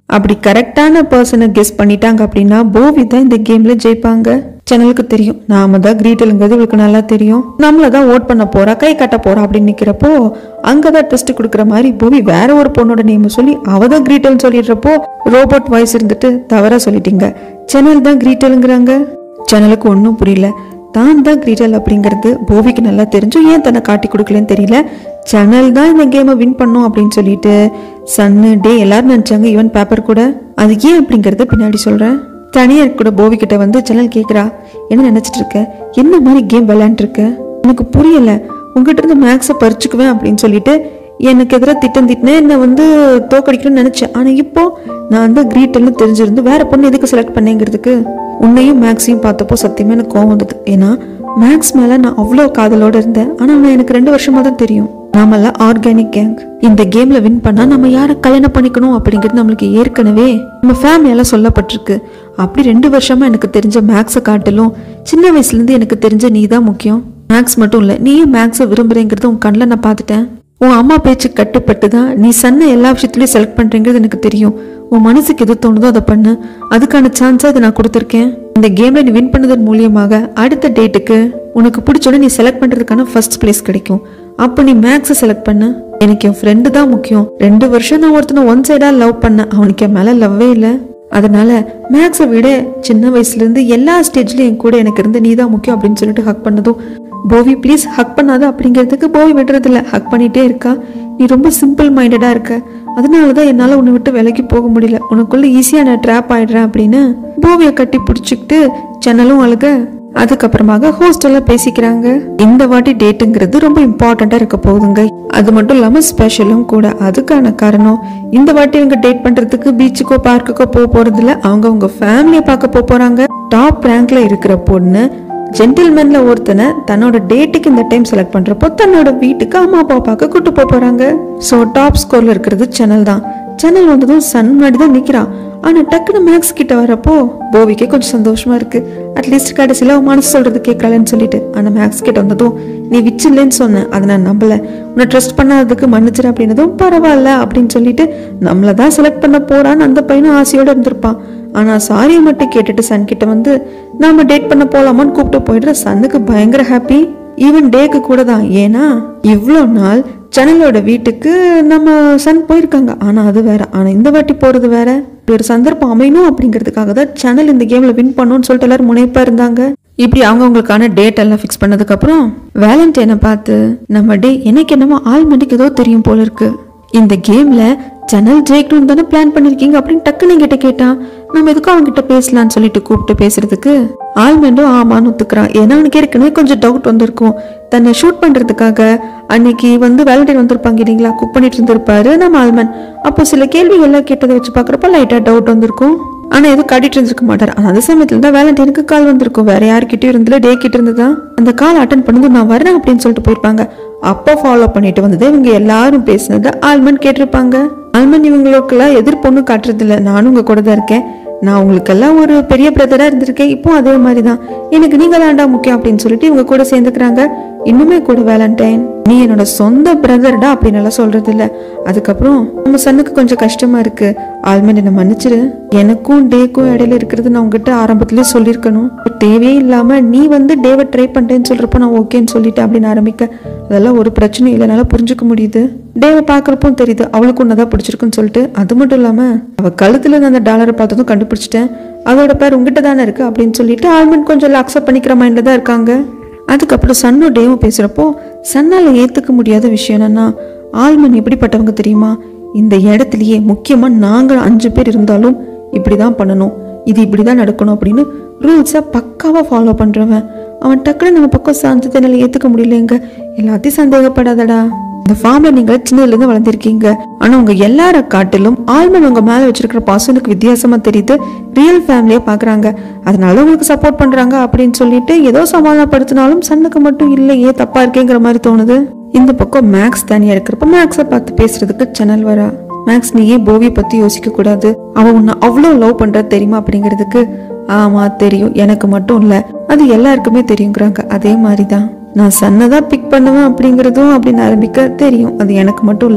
அப்படி கரெக்டான பர்சனை கெஸ் பண்ணிட்டாங்க அப்படின்னா போவி தான் இந்த கேம்ல ஜெயிப்பாங்க சேனலுக்கு தெரியும் நாம தான் கிரீட்டலுங்கிறது இவளுக்கு நல்லா தெரியும் நம்மள தான் ஓட் பண்ண போறா கை கட்ட போறா அப்படின்னு நிக்கிறப்போ அங்கதான் டெஸ்ட் கொடுக்குற மாதிரி போவி வேற ஒரு பொண்ணோட நேம் சொல்லி அவ தான் கிரீட்டல் சொல்லிடுறப்போ ரோபோட் வாய்ஸ் இருந்துட்டு தவறா சொல்லிட்டீங்க சேனல் தான் கிரீட்டலுங்கிறாங்க சேனலுக்கு ஒன்றும் புரியல தான் தான் கிரீட்டல் அப்படிங்கிறது போவிக்கு நல்லா தெரிஞ்சும் ஏன் தன்னை காட்டி கொடுக்கலன்னு தெரியல சேனல் தான் இந்த கேமை வின் பண்ணும் அப்படின்னு சொல்லிட்டு சன்னு டே எல்லாரும் நினைச்சாங்க ஈவன் பேப்பர் கூட அது ஏன் அப்படிங்கறத பின்னாடி சொல்றேன் தனியா கூட போவி கிட்ட வந்து சேனல் கேக்குறா என்ன நினைச்சிட்டு இருக்க என்ன மாதிரி கேம் விளையாண்டு இருக்க எனக்கு புரியல உங்ககிட்ட இருந்து மேக்ஸை பறிச்சுக்குவேன் அப்படின்னு சொல்லிட்டு எனக்கு எதிராக திட்டம் திட்டினேன் என்னை வந்து தோக்கடிக்கணும்னு நினைச்சேன் ஆனா இப்போ நான் வந்து கிரீட்டல்னு தெரிஞ்சிருந்து வேற பொண்ணு எதுக்கு செலக்ட் பண்ணேங்கிறதுக்கு உன்னையும் மேக்ஸையும் பார்த்தப்போ சத்தியமா எனக்கு கோவம் வந்தது ஏன்னா மேக்ஸ் மேல நான் அவ்வளோ காதலோட இருந்தேன் ஆனா அவன் எனக்கு ரெண்டு வருஷமா தான் தெரியும் நாமெல்லாம் ஆர்கானிக் கேங் இந்த கேம்ல வின் பண்ணா நம்ம யாரை கல்யாணம் பண்ணிக்கணும் அப்படிங்கிறது நம்மளுக்கு ஏற்கனவே நம்ம ஃபேமிலியால சொல்லப்பட்டிருக்கு அப்படி ரெண்டு வருஷமா எனக்கு தெரிஞ்ச மேக்ஸை காட்டிலும் சின்ன வயசுல இருந்து எனக்கு தெரிஞ்ச நீ தான் முக்கியம் மேக்ஸ் மட்டும் இல்ல நீயும் மேக்ஸை விரும்புறேங்கிறத உன் கண்ணில் நான் பார்த்துட்டேன் உன் அம்மா பேச்சு கட்டுப்பட்டு தான் நீ சொன்ன எல்லா விஷயத்துலயும் செலக்ட் பண்றேங்கிறது எனக்கு தெரியும் உன் மனசுக்கு எது தோணுதோ அதை பண்ணு அதுக்கான சான்ஸா இதை நான் கொடுத்துருக்கேன் இந்த கேம்ல நீ வின் பண்ணதன் மூலியமாக அடுத்த டேட்டுக்கு உனக்கு பிடிச்சோட நீ செலக்ட் பண்றதுக்கான ஃபர்ஸ்ட் பிளேஸ் கிடைக்கும் அப்போ நீ மேக்ஸை செலக்ட் பண்ணு எனக்கு என் ஃப்ரெண்டு தான் முக்கியம் ரெண்டு வருஷம் நான் ஒருத்தனை ஒன் சைடா லவ் பண்ணேன் அவனுக்கு என் மேல லவ்வே இல்லை அதனால மேக்ஸை விட சின்ன வயசுல இருந்து எல்லா ஸ்டேஜ்லயும் என் கூட எனக்கு இருந்து நீ தான் முக்கியம் அப்படின்னு சொல்லிட்டு ஹக் பண்ணதும் போவி ப்ளீஸ் ஹக் பண்ணாத அப்படிங்கிறதுக்கு போவி விடுறது இல்ல ஹக் பண்ணிட்டே இருக்கா நீ ரொம்ப சிம்பிள் மைண்டடா இருக்க அதனால தான் என்னால் உன்னை விட்டு விலைக்கு போக முடியல உனக்குள்ள ஈஸியாக நான் ட்ராப் ஆயிடுறேன் அப்படின்னு போவியை கட்டி பிடிச்சிக்கிட்டு ஜன்னலும் அழுக அதுக்கப்புறமாக ஹோஸ்டல்ல பேசிக்கிறாங்க இந்த வாட்டி டேட்டுங்கிறது ரொம்ப இம்பார்ட்டண்டா இருக்க போகுதுங்க அது மட்டும் இல்லாம ஸ்பெஷலும் கூட அதுக்கான காரணம் இந்த வாட்டி இவங்க டேட் பண்றதுக்கு பீச்சுக்கோ பார்க்குக்கோ போக போறது இல்ல அவங்க அவங்க ஃபேமிலியை பார்க்க போக போறாங்க டாப் ரேங்க்ல இருக்கிற பொண்ணு ஜென்டில்மேன்ல ஒருத்தனை தன்னோட டேட்டுக்கு இந்த டைம் செலக்ட் பண்றப்போ தன்னோட வீட்டுக்கு அம்மா அப்பா பார்க்க கூட்டு போக போறாங்க ஸோ டாப் ஸ்கோர்ல இருக்கிறது சேனல் தான் சேனல் வந்ததும் சன் முன்னாடி தான் நிக்கிறான் ஆனா டக்குனு மேக்ஸ் கிட்ட வரப்போ போவிக்கே கொஞ்சம் சந்தோஷமா இருக்கு அட்லீஸ்ட் கடைசியில அவன் மனசு சொல்றது கேட்கலன்னு சொல்லிட்டு ஆனா மேக்ஸ் கிட்ட வந்ததும் நீ விச்சில்லைன்னு சொன்ன அதை நான் நம்பல உன்னை ட்ரஸ்ட் பண்ணாததுக்கு மன்னிச்சிரு அப்படின்னதும் பரவாயில்ல அப்படின்னு சொல்லிட்டு நம்மள தான் செலக்ட் பண்ண போறான்னு அந்த பையனும் ஆசையோட இருந்திருப்பான் ஆனா சாரியை மட்டும் கேட்டுட்டு சன் கிட்ட வந்து நாம டேட் பண்ண போலாமான்னு கூப்பிட்டு போயிடுற சன்னுக்கு பயங்கர ஹாப்பி ஈவன் டேக்கு கூட தான் ஏன்னா இவ்வளோ நாள் சேனலோட வீட்டுக்கு நம்ம சன் போயிருக்காங்க ஆனா அது வேற ஆனா இந்த வாட்டி போறது வேற இப்படி ஒரு சந்தர்ப்பம் அமையணும் அப்படிங்கிறதுக்காக தான் சேனல் இந்த கேம்ல வின் பண்ணணும்னு சொல்லிட்டு எல்லாரும் முனைப்பா இருந்தாங்க இப்படி அவங்கவுங்களுக்கான டேட் எல்லாம் ஃபிக்ஸ் பண்ணதுக்கு அப்புறம் வேலண்டைனை பார்த்து நம்ம டே எனக்கு என்னமோ ஆல்மண்டிக்கு ஏதோ தெரியும் போல இருக்கு இந்த கேம்ல சேனல் ஜெயிக்கணும் தானே பிளான் பண்ணிருக்கீங்க அப்படின்னு டக்குன்னு கிட்ட கேட்டான் நம்ம எதுக்கும் அவங்க கிட்ட பேசலாம்னு சொல்லிட்டு கூப்பிட்டு பேசுறதுக்கு ஆல்மண்டும் ஆமான்னு ஒத்துக்கிறான் ஏன்னா அவனுக்கு ஏற்கனவே கொஞ்சம் டவுட் வந்திருக்கும் தன்னை ஷூட் பண்றதுக்காக அன்னைக்கு வந்து வேலண்டைன் வந்திருப்பாங்க இல்லைங்களா குக் பண்ணிட்டு இருந்திருப்பாரு நம்ம ஆல்மன் அப்போ சில கேள்விகள்லாம் கேட்டதை வச்சு பாக்குறப்ப லைட்டா டவுட் வந்திருக்கும் ஆனா எதுவும் காட்டிட்டு இருந்திருக்க மாட்டார் ஆனா அந்த சமயத்துல தான் வேலண்டைனுக்கு கால் வந்திருக்கும் வேற யார்கிட்டயும் இருந்ததுல டே கிட்ட இருந்ததா அந்த கால் அட்டன் பண்ணது நான் வரேன் அப்படின்னு சொல்லிட்டு போயிருப்பாங்க அப்போ ஃபாலோ பண்ணிட்டு வந்தது இவங்க எல்லாரும் பேசினது ஆல்மன் கேட்டிருப்பாங்க ஆல்மன் இவங்களுக்கெல்லாம் எதிர்ப்பொண்ணு காட்டுறது இல்ல நானும் உங்க கூட தான் இருக்கேன் நான் உங்களுக்கெல்லாம் ஒரு பெரிய பிரதரா இருந்திருக்கேன் இப்போ அதே மாதிரி தான் எனக்கு நீங்க தான்டா முக்கியம் அப்படின்னு சொல்லிட்டு இவங்க கூட சேர்ந்துக்கிறாங்க இன்னுமே கூட வேலண்டைன் நீ என்னோட சொந்த பிரதர்டா அப்படின்னு எல்லாம் சொல்றது இல்ல அதுக்கப்புறம் நம்ம சன்னுக்கு கொஞ்சம் கஷ்டமா இருக்கு ஆல்மன் என்ன மன்னிச்சிரு எனக்கும் டேக்கும் இடையில இருக்கிறது நான் உங்ககிட்ட ஆரம்பத்திலே சொல்லியிருக்கணும் தேவையே இல்லாம நீ வந்து டேவை ட்ரை பண்றேன்னு சொல்றப்போ நான் ஓகேன்னு சொல்லிட்டு அப்படின்னு ஆரம்பிக்க அதெல்லாம் ஒரு பிரச்சனையும் இல்லை என்னால புரிஞ்சுக்க முடியுது டேவை பாக்குறப்போ தெரியுது அவளுக்கு உன்னதான் பிடிச்சிருக்குன்னு சொல்லிட்டு அது மட்டும் இல்லாம அவ கழுத்துல இருந்த அந்த டாலரை பார்த்ததும் கண்டுபிடிச்சிட்டேன் அதோட பேர் உங்ககிட்ட தானே இருக்கு அப்படின்னு சொல்லிட்டு ஆல்மன் கொஞ்சம் அக்செப்ட் பண்ணிக்கிற மைண்ட்ல தான் இருக்காங்க அதுக்கப்புறம் சன்னும் டேவும் பேசுறப்போ சன்னால ஏத்துக்க முடியாத விஷயம் என்னன்னா ஆல்மன் எப்படிப்பட்டவங்க தெரியுமா இந்த இடத்துலயே முக்கியமா நாங்க அஞ்சு பேர் இருந்தாலும் இப்படிதான் பண்ணணும் இது இப்படிதான் நடக்கணும் அப்படின்னு ரூல்ஸை பக்காவா ஃபாலோ பண்றவன் அவன் டக்குனு நம்ம பக்கம் சாந்தத்தை என்னால ஏத்துக்க முடியலங்க எல்லாத்தையும் சந்தேகப்படாதடா இந்த ஃபார்ம்ல நீங்க சின்னதுல இருந்து வளர்ந்துருக்கீங்க ஆனா உங்க எல்லார காட்டிலும் ஆல்மன் உங்க மேல வச்சிருக்கிற பாசம் எனக்கு வித்தியாசமா தெரியுது ரியல் ஃபேமிலியா பாக்குறாங்க அதனால உங்களுக்கு சப்போர்ட் பண்றாங்க அப்படின்னு சொல்லிட்டு ஏதோ சமாதானப்படுத்தினாலும் சன்னுக்கு மட்டும் இல்லையே தப்பா இருக்கேங்கிற மாதிரி தோணுது இந்த பக்கம் மேக்ஸ் தனியா இருக்கிறப்ப மேக்ஸை பார்த்து பேசுறதுக்கு சேனல் வரா மேக்ஸ் நீ ஏன் போவியை பத்தி யோசிக்க கூடாது அவ உன்னை அவ்வளோ லவ் பண்ற தெரியுமா அப்படிங்கிறதுக்கு ஆமா தெரியும் எனக்கு மட்டும் இல்ல அது எல்லாருக்குமே தெரியுங்கிறாங்க அதே மாதிரிதான் நான் சன்னதா பிக் பண்ணுவேன் அப்படிங்கிறதும் அப்படின்னு ஆரம்பிக்க தெரியும் அது எனக்கு மட்டும் இல்ல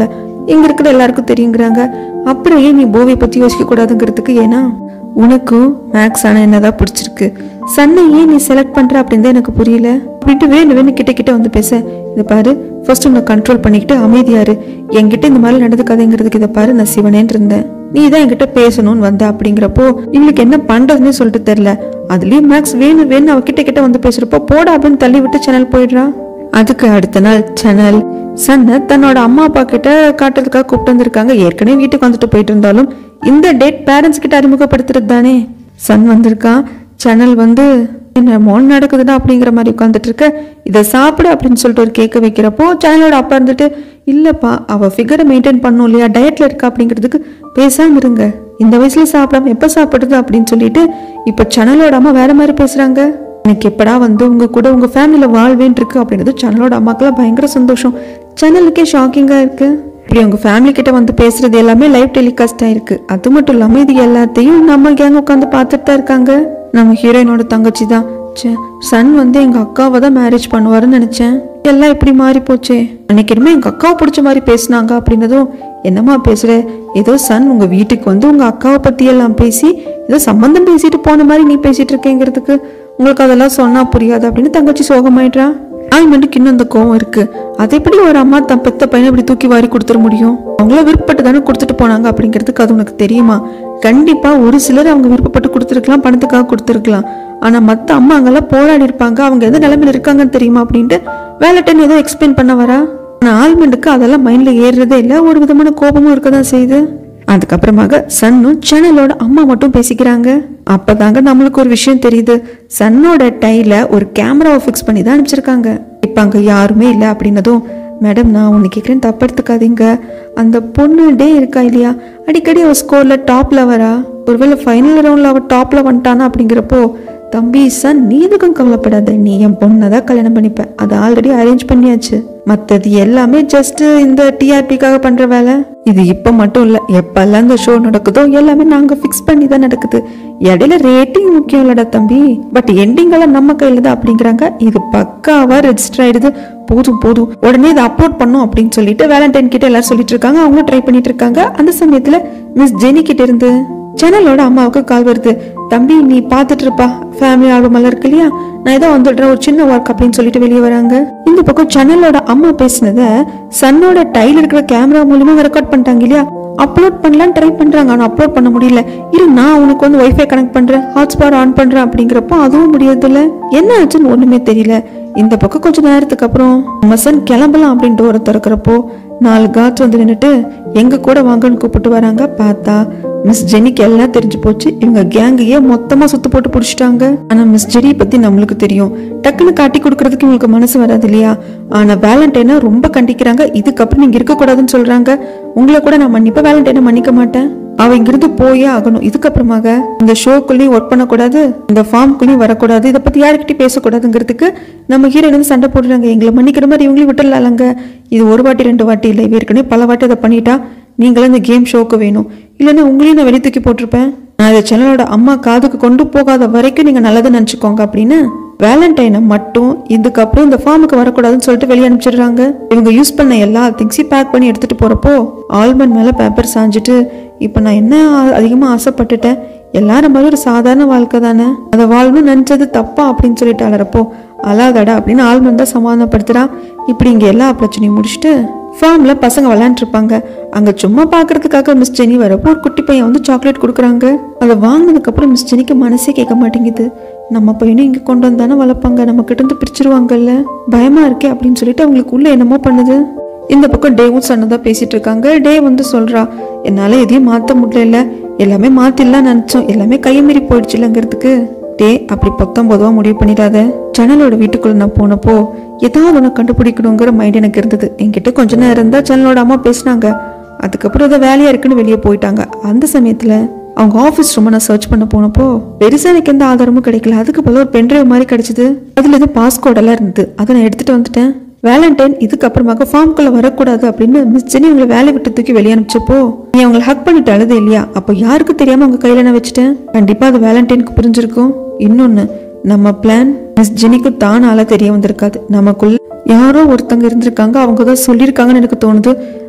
இங்க இருக்கிற எல்லாருக்கும் தெரியுங்கிறாங்க அப்புறம் ஏன் நீ போவை பத்தி யோசிக்க கூடாதுங்கிறதுக்கு ஏன்னா உனக்கும் மேக்ஸ் ஆனா என்னதான் பிடிச்சிருக்கு சன்னை ஏன் நீ செலக்ட் பண்ற அப்படின்னு எனக்கு புரியல அப்படின்ட்டு வேணும் வேணும் கிட்ட கிட்ட வந்து பேச இதை பாரு ஃபர்ஸ்ட் உன்னை கண்ட்ரோல் பண்ணிக்கிட்டு அமைதியாரு என்கிட்ட இந்த மாதிரி நடந்துக்காதேங்கிறதுக்கு இதை பாரு நான் சிவனேன்னு இருந்தேன் நீ தான் என்கிட்ட பேசணும்னு வந்த அப்படிங்கிறப்போ இவளுக்கு என்ன பண்றதுன்னே சொல்லிட்டு தெரியல அதுலயும் மேக்ஸ் வேணும் வேணும் அவ கிட்ட கிட்ட வந்து பேசுறப்போ போடா அப்படின்னு தள்ளி விட்டு சேனல் போயிடுறா அதுக்கு அடுத்த நாள் சேனல் சன்னை தன்னோட அம்மா அப்பா கிட்ட காட்டுறதுக்காக கூப்பிட்டு வந்திருக்காங்க ஏற்கனவே வீட்டுக்கு வந்துட்டு போயிட்டு இருந்தாலும் இந்த டேட் பேரண்ட்ஸ் கிட்ட அறிமுகப்படுத்துறது தானே சன் வந்திருக்கான் சேனல் வந்து என்ன மோன் நடக்குதுடா அப்படிங்கிற மாதிரி உட்காந்துட்டு இருக்க இதை சாப்பிடு அப்படின்னு சொல்லிட்டு ஒரு கேட்க வைக்கிறப்போ சேனலோட அப்பா இருந்துட்டு இல்லப்பா அவ ஃபிகரை மெயின்டைன் பண்ணும் இல்லையா டயட்ல இருக்கா அப்படிங்கிறதுக்கு பேசாம இருங்க இந்த வயசுல சாப்பிடாம எப்ப சாப்பிடுறது அப்படின்னு சொல்லிட்டு இப்ப சேனலோட அம்மா வேற மாதிரி பேசுறாங்க எனக்கு எப்படா வந்து உங்க கூட உங்க ஃபேமிலியில வாழ்வேன் இருக்கு அப்படின்றது சேனலோட அம்மாக்கெல்லாம் பயங்கர சந்தோஷம் சேனலுக்கே ஷாக்கிங்கா இருக்கு இப்படி உங்க ஃபேமிலி கிட்ட வந்து பேசுறது எல்லாமே லைவ் டெலிகாஸ்ட் ஆயிருக்கு அது மட்டும் இல்லாம இது எல்லாத்தையும் நம்ம கேங் உட்காந்து பார்த்துட்டு தான் இருக்காங்க நம்ம ஹீரோயினோட தங்கச்சி தான் ச்சே சன் வந்து எங்க அக்காவை தான் மேரேஜ் பண்ணுவாருன்னு நினைச்சேன் எல்லாம் இப்படி மாறி போச்சே அன்னைக்கு என்னமோ எங்க அக்காவை பிடிச்ச மாதிரி பேசுனாங்க அப்படின்னதும் என்னம்மா பேசுற ஏதோ சன் உங்க வீட்டுக்கு வந்து உங்க அக்காவை பத்தி எல்லாம் பேசி ஏதோ சம்பந்தம் பேசிட்டு போன மாதிரி நீ பேசிட்டு இருக்கேங்கிறதுக்கு உங்களுக்கு அதெல்லாம் சொன்னா புரியாது அப்படின்னு தங்கச்சி சோகமாயிடுறா ஆயிமெண்ட்டுக்கு இன்னும் அந்த கோவம் இருக்கு அது எப்படி ஒரு அம்மா தன் பெத்த பையனை இப்படி தூக்கி வாரி கொடுத்துட முடியும் அவங்கள விருப்பப்பட்டு தானே கொடுத்துட்டு போனாங்க அப்படிங்கிறதுக்கு அது உனக்கு தெரியுமா கண்டிப்பா ஒரு சிலர் அவங்க விருப்பப்பட்டு கொடுத்துருக்கலாம் பணத்துக்காக கொடுத்துருக்கலாம் ஆனா மத்த அம்மா அங்கெல்லாம் போராடி இருப்பாங்க அவங்க எந்த நிலைமையில இருக்காங்கன்னு தெரியுமா அப்படின்ட்டு வேலட்டன் ஏதோ எக்ஸ்பிளைன் பண்ண வரா ஆனா ஆல்மண்டுக்கு அதெல்லாம் மைண்ட்ல ஏறுறதே இல்ல ஒரு விதமான கோபமும் இருக்கதான் செய்யுது அதுக்கப்புறமாக சன்னும் சேனலோட அம்மா மட்டும் பேசிக்கிறாங்க அப்பதாங்க நம்மளுக்கு ஒரு விஷயம் தெரியுது சன்னோட டைல ஒரு கேமராவை ஃபிக்ஸ் பண்ணி தான் அனுப்பிச்சிருக்காங்க இப்ப அங்க யாருமே இல்லை அப்படின்னதும் மேடம் நான் ஒன்று கேட்குறேன் தப்பு எடுத்துக்காதீங்க அந்த பொண்ணு டே இருக்கா இல்லையா அடிக்கடி அவள் ஸ்கோரில் டாப்ல வரா ஒருவேளை ஃபைனல் ரவுண்டில் அவள் டாப்ல வந்துட்டானா அப்படிங்கிறப்போ தம்பி சன் நீ எதுக்கும் கவலைப்படாத நீ என் பொண்ணை தான் கல்யாணம் பண்ணிப்ப அதை ஆல்ரெடி அரேஞ்ச் பண்ணியாச்சு மற்றது எல்லாமே ஜஸ்ட் இந்த டிஆர்பிக்காக பண்ற வேலை இது இப்ப மட்டும் இல்ல எப்பெல்லாம் இந்த ஷோ நடக்குதோ எல்லாமே நாங்க ஃபிக்ஸ் பண்ணி தான் நடக்குது இடையில ரேட்டிங் முக்கியம் இல்லடா தம்பி பட் எண்டிங் எல்லாம் நம்ம கையில தான் அப்படிங்கிறாங்க இது பக்காவா ரெஜிஸ்டர் ஆயிடுது போதும் போதும் உடனே இதை அப்லோட் பண்ணும் அப்படின்னு சொல்லிட்டு வேலண்டைன் கிட்ட எல்லாரும் சொல்லிட்டு இருக்காங்க அவங்களும் ட்ரை பண்ணிட்டு இருக்காங்க அந்த சமயத்துல மிஸ் ஜெனி கிட்ட இருந்து சேனலோட அம்மாவுக்கு கால் வருது தம்பி நீ பாத்துட்டு இருப்பா ஃபேமிலி ஆல்பம் எல்லாம் இருக்கு இல்லையா நான் ஏதோ வந்துடுறேன் ஒரு சின்ன ஒர்க் அப்படின்னு சொல்லிட்டு வெளியே வராங்க இந்த பக்கம் சேனலோட அம்மா பேசினத சன்னோட டைல இருக்கிற கேமரா மூலியமா ரெக்கார்ட் பண்ணிட்டாங்க இல்லையா அப்லோட் பண்ணலாம்னு ட்ரை பண்றாங்க ஆனா அப்லோட் பண்ண முடியல இரு நான் உனக்கு வந்து ஒய்ஃபை கனெக்ட் பண்றேன் ஹாட்ஸ்பாட் ஆன் பண்றேன் அப்படிங்கிறப்போ அதுவும் முடியறது இல்ல என்ன ஆச்சுன்னு ஒண்ணுமே தெரியல இந்த பக்கம் கொஞ்ச நேரத்துக்கு அப்புறம் நம்ம சன் கிளம்பலாம் அப்படின்னு டோரை திறக்கிறப்போ நாலு காட்ஸ் வந்து நின்னுட்டு எங்க கூட வாங்கன்னு கூப்பிட்டு வராங்க பார்த்தா மிஸ் ஜெனிக்கு எல்லாம் தெரிஞ்சு போச்சு இவங்க கேங்கையே மொத்தமா சுத்து போட்டு புடிச்சிட்டாங்க ஆனா மிஸ் ஜெனி பத்தி நம்மளுக்கு தெரியும் டக்குன்னு காட்டி கொடுக்கறதுக்கு இவங்களுக்கு மனசு வராது இல்லையா ஆனா வேலண்டைனை ரொம்ப கண்டிக்கிறாங்க இதுக்கப்புறம் நீங்க இருக்க கூடாதுன்னு சொல்றாங்க உங்களை கூட நான் மன்னிப்ப வேலண்டைனை மன்னிக்க மாட்டேன் அவ இங்கிருந்து போயே ஆகணும் இதுக்கப்புறமாக இந்த ஷோக்குள்ளேயும் ஒர்க் பண்ணக்கூடாது இந்த ஃபார்ம்குள்ளேயும் வரக்கூடாது இதை பத்தி யாருக்கிட்டையும் பேசக்கூடாதுங்கிறதுக்கு நம்ம ஹீரோயின் வந்து சண்டை போடுறாங்க எங்களை மன்னிக்கிற மாதிரி இவங்களையும் விட்டுடலாங்க இது ஒரு வாட்டி ரெண்டு வாட்டி இல்லை இவ ஏற்கனவே பல வாட்டி அதை பண்ணிட்டா நீங்களும் இந்த கேம் ஷோக்கு வேணும் இல்லைன்னா உங்களையும் நான் வெளியே தூக்கி போட்டிருப்பேன் நான் இதை சேனலோட அம்மா காதுக்கு கொண்டு போகாத வரைக்கும் நீங்க நல்லதை நினைச்சுக்கோங்க அப்படின்னு வேலண்டைனை மட்டும் இதுக்கப்புறம் இந்த ஃபார்முக்கு வரக்கூடாதுன்னு சொல்லிட்டு வெளியே அனுப்பிச்சிடுறாங்க இவங்க யூஸ் பண்ண எல்லா திங்ஸையும் பேக் பண்ணி எடுத்துட்டு போறப்போ ஆல்மண்ட் மேல பேப்பர் சாஞ்சிட்டு இப்போ நான் என்ன ஆ- அதிகமா ஆசைப்பட்டுட்டேன் எல்லாரும் மாதிரி ஒரு சாதாரண வாழ்க்கை தானே அதை வாழணும்னு நினைச்சது தப்பா அப்படின்னு சொல்லிட்டு அலறப்போ அழாதடா அப்படின்னு ஆல்மண்ட் தான் சமாதானப்படுத்துறான் இப்படி இங்க எல்லா பிரச்சனையும் முடிச்சுட்டு ஃபார்ம்ல பசங்க விளையாண்டுருப்பாங்க அங்க சும்மா பாக்குறதுக்காக மிஸ் ஜெனி வரப்போ ஒரு குட்டி பையன் வந்து சாக்லேட் கொடுக்குறாங்க அதை வாங்கினதுக்கு அப்புறம் மிஸ் ஜெனிக்கு மனசே கேட்க மாட்டேங்குது நம்ம பையனும் இங்க கொண்டு வந்தானே வளர்ப்பாங்க நம்ம கிட்ட இருந்து பிரிச்சிருவாங்கல்ல பயமா இருக்கே அப்படின்னு சொல்லிட்டு அவங்களுக்கு உள்ள என்னமோ பண்ணுது இந்த பக்கம் டேவும் சன்னதா பேசிட்டு இருக்காங்க டே வந்து சொல்றா என்னால எதையும் மாத்த முடியல எல்லாமே மாத்திடலாம் நினைச்சோம் எல்லாமே கையமீறி போயிடுச்சுலங்கிறதுக்கு டே அப்படி பத்தம் பொதுவா முடிவு பண்ணிடாத ஜன்னலோட வீட்டுக்குள்ள நான் போனப்போ ஏதாவது ஒன்று கண்டுபிடிக்கணுங்கிற மைண்ட் எனக்கு இருந்தது என்கிட்ட கொஞ்ச நேரம் இருந்தா ஜன்னலோட அம்மா பேசினாங்க அதுக்கப்புறம் ஏதோ வேலையா இருக்குன்னு வெளியே போயிட்டாங்க அந்த சமயத்துல அவங்க ஆஃபீஸ் ரூமை நான் சர்ச் பண்ண போனப்போ பெருசா எனக்கு எந்த ஆதாரமும் கிடைக்கல அதுக்கு பதிலா ஒரு பென்ட்ரைவ் மாதிரி கிடைச்சது அதுல ஏதோ பாஸ்கோட் எல்லாம் இருந்தது அதை நான் எடுத்துட்டு வந்துட்டேன் வேலண்டைன் இதுக்கப்புறமாக ஃபார்ம்குள்ள வரக்கூடாது அப்படின்னு மிஸ் ஜெனி உங்களை வேலை விட்டு தூக்கி வெளியே அனுப்பிச்சப்போ நீ அவங்களை ஹக் பண்ணிட்டு அழுது இல்லையா அப்போ யாருக்கு தெரியாம உங்க கையில நான் வச்சுட்டேன் கண்டிப்பா அது வேலண்டைனுக்கு புரிஞ்சிருக்கும் இன்னொன்னு நம்ம பிளான் மிஸ் ஜெனிக்கு தானால தெரிய வந்திருக்காது நமக்குள்ள யாரோ ஒருத்தங்க இருந்திருக்காங்க அவங்க தான் சொல்லியிருக்காங்கன்னு எனக்கு தோணுது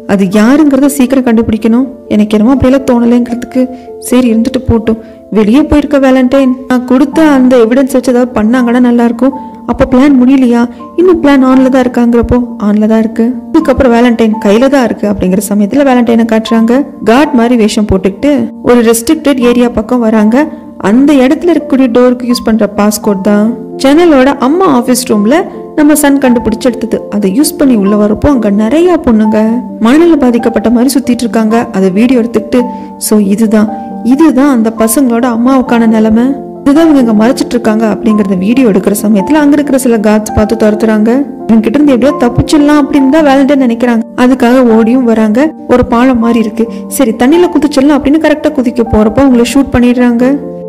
அது யாருங்கிறத சீக்கிரம் கண்டுபிடிக்கணும் எனக்கு என்னமோ அப்படியெல்லாம் தோணலைங்கிறதுக்கு சரி இருந்துட்டு போட்டும் வெளியே போயிருக்க வேலண்டைன் நான் கொடுத்த அந்த எவிடன்ஸ் வச்சு ஏதாவது பண்ணாங்கன்னா நல்லா இருக்கும் அப்போ பிளான் முடியலையா இன்னும் பிளான் ஆன்ல தான் இருக்காங்கிறப்போ ஆன்ல தான் இருக்கு இதுக்கப்புறம் வேலண்டைன் கையில தான் இருக்கு அப்படிங்கிற சமயத்துல வேலண்டைனை காட்டுறாங்க காட் மாதிரி வேஷம் போட்டுக்கிட்டு ஒரு ரெஸ்ட்ரிக்டட் ஏரியா பக்கம் வராங்க அந்த இடத்துல இருக்கக்கூடிய டோருக்கு யூஸ் பண்ற பாஸ்கோட் தான் சேனலோட அம்மா ஆஃபீஸ் ரூம்ல நம்ம சன் கண்டுபிடிச்சு எடுத்தது அதை யூஸ் பண்ணி உள்ள வரப்போ அங்க நிறைய பொண்ணுங்க மனநல பாதிக்கப்பட்ட மாதிரி சுத்திட்டு இருக்காங்க அதை வீடியோ எடுத்துக்கிட்டு சோ இதுதான் இதுதான் அந்த பசங்களோட அம்மாவுக்கான நிலைமை இதுதான் இவங்க இங்க மறைச்சிட்டு இருக்காங்க அப்படிங்கறத வீடியோ எடுக்கிற சமயத்துல அங்க இருக்கிற சில காட்ஸ் பார்த்து துரத்துறாங்க இவங்க கிட்ட இருந்து எப்படியோ தப்பிச்சிடலாம் அப்படின்னு தான் வேலண்டைன் நினைக்கிறாங்க அதுக்காக ஓடியும் வராங்க ஒரு பாலம் மாதிரி இருக்கு சரி தண்ணியில குதிச்சிடலாம் அப்படின்னு கரெக்டா குதிக்க போறப்போ அவங்கள ஷூட் பண்ணிடுறாங்க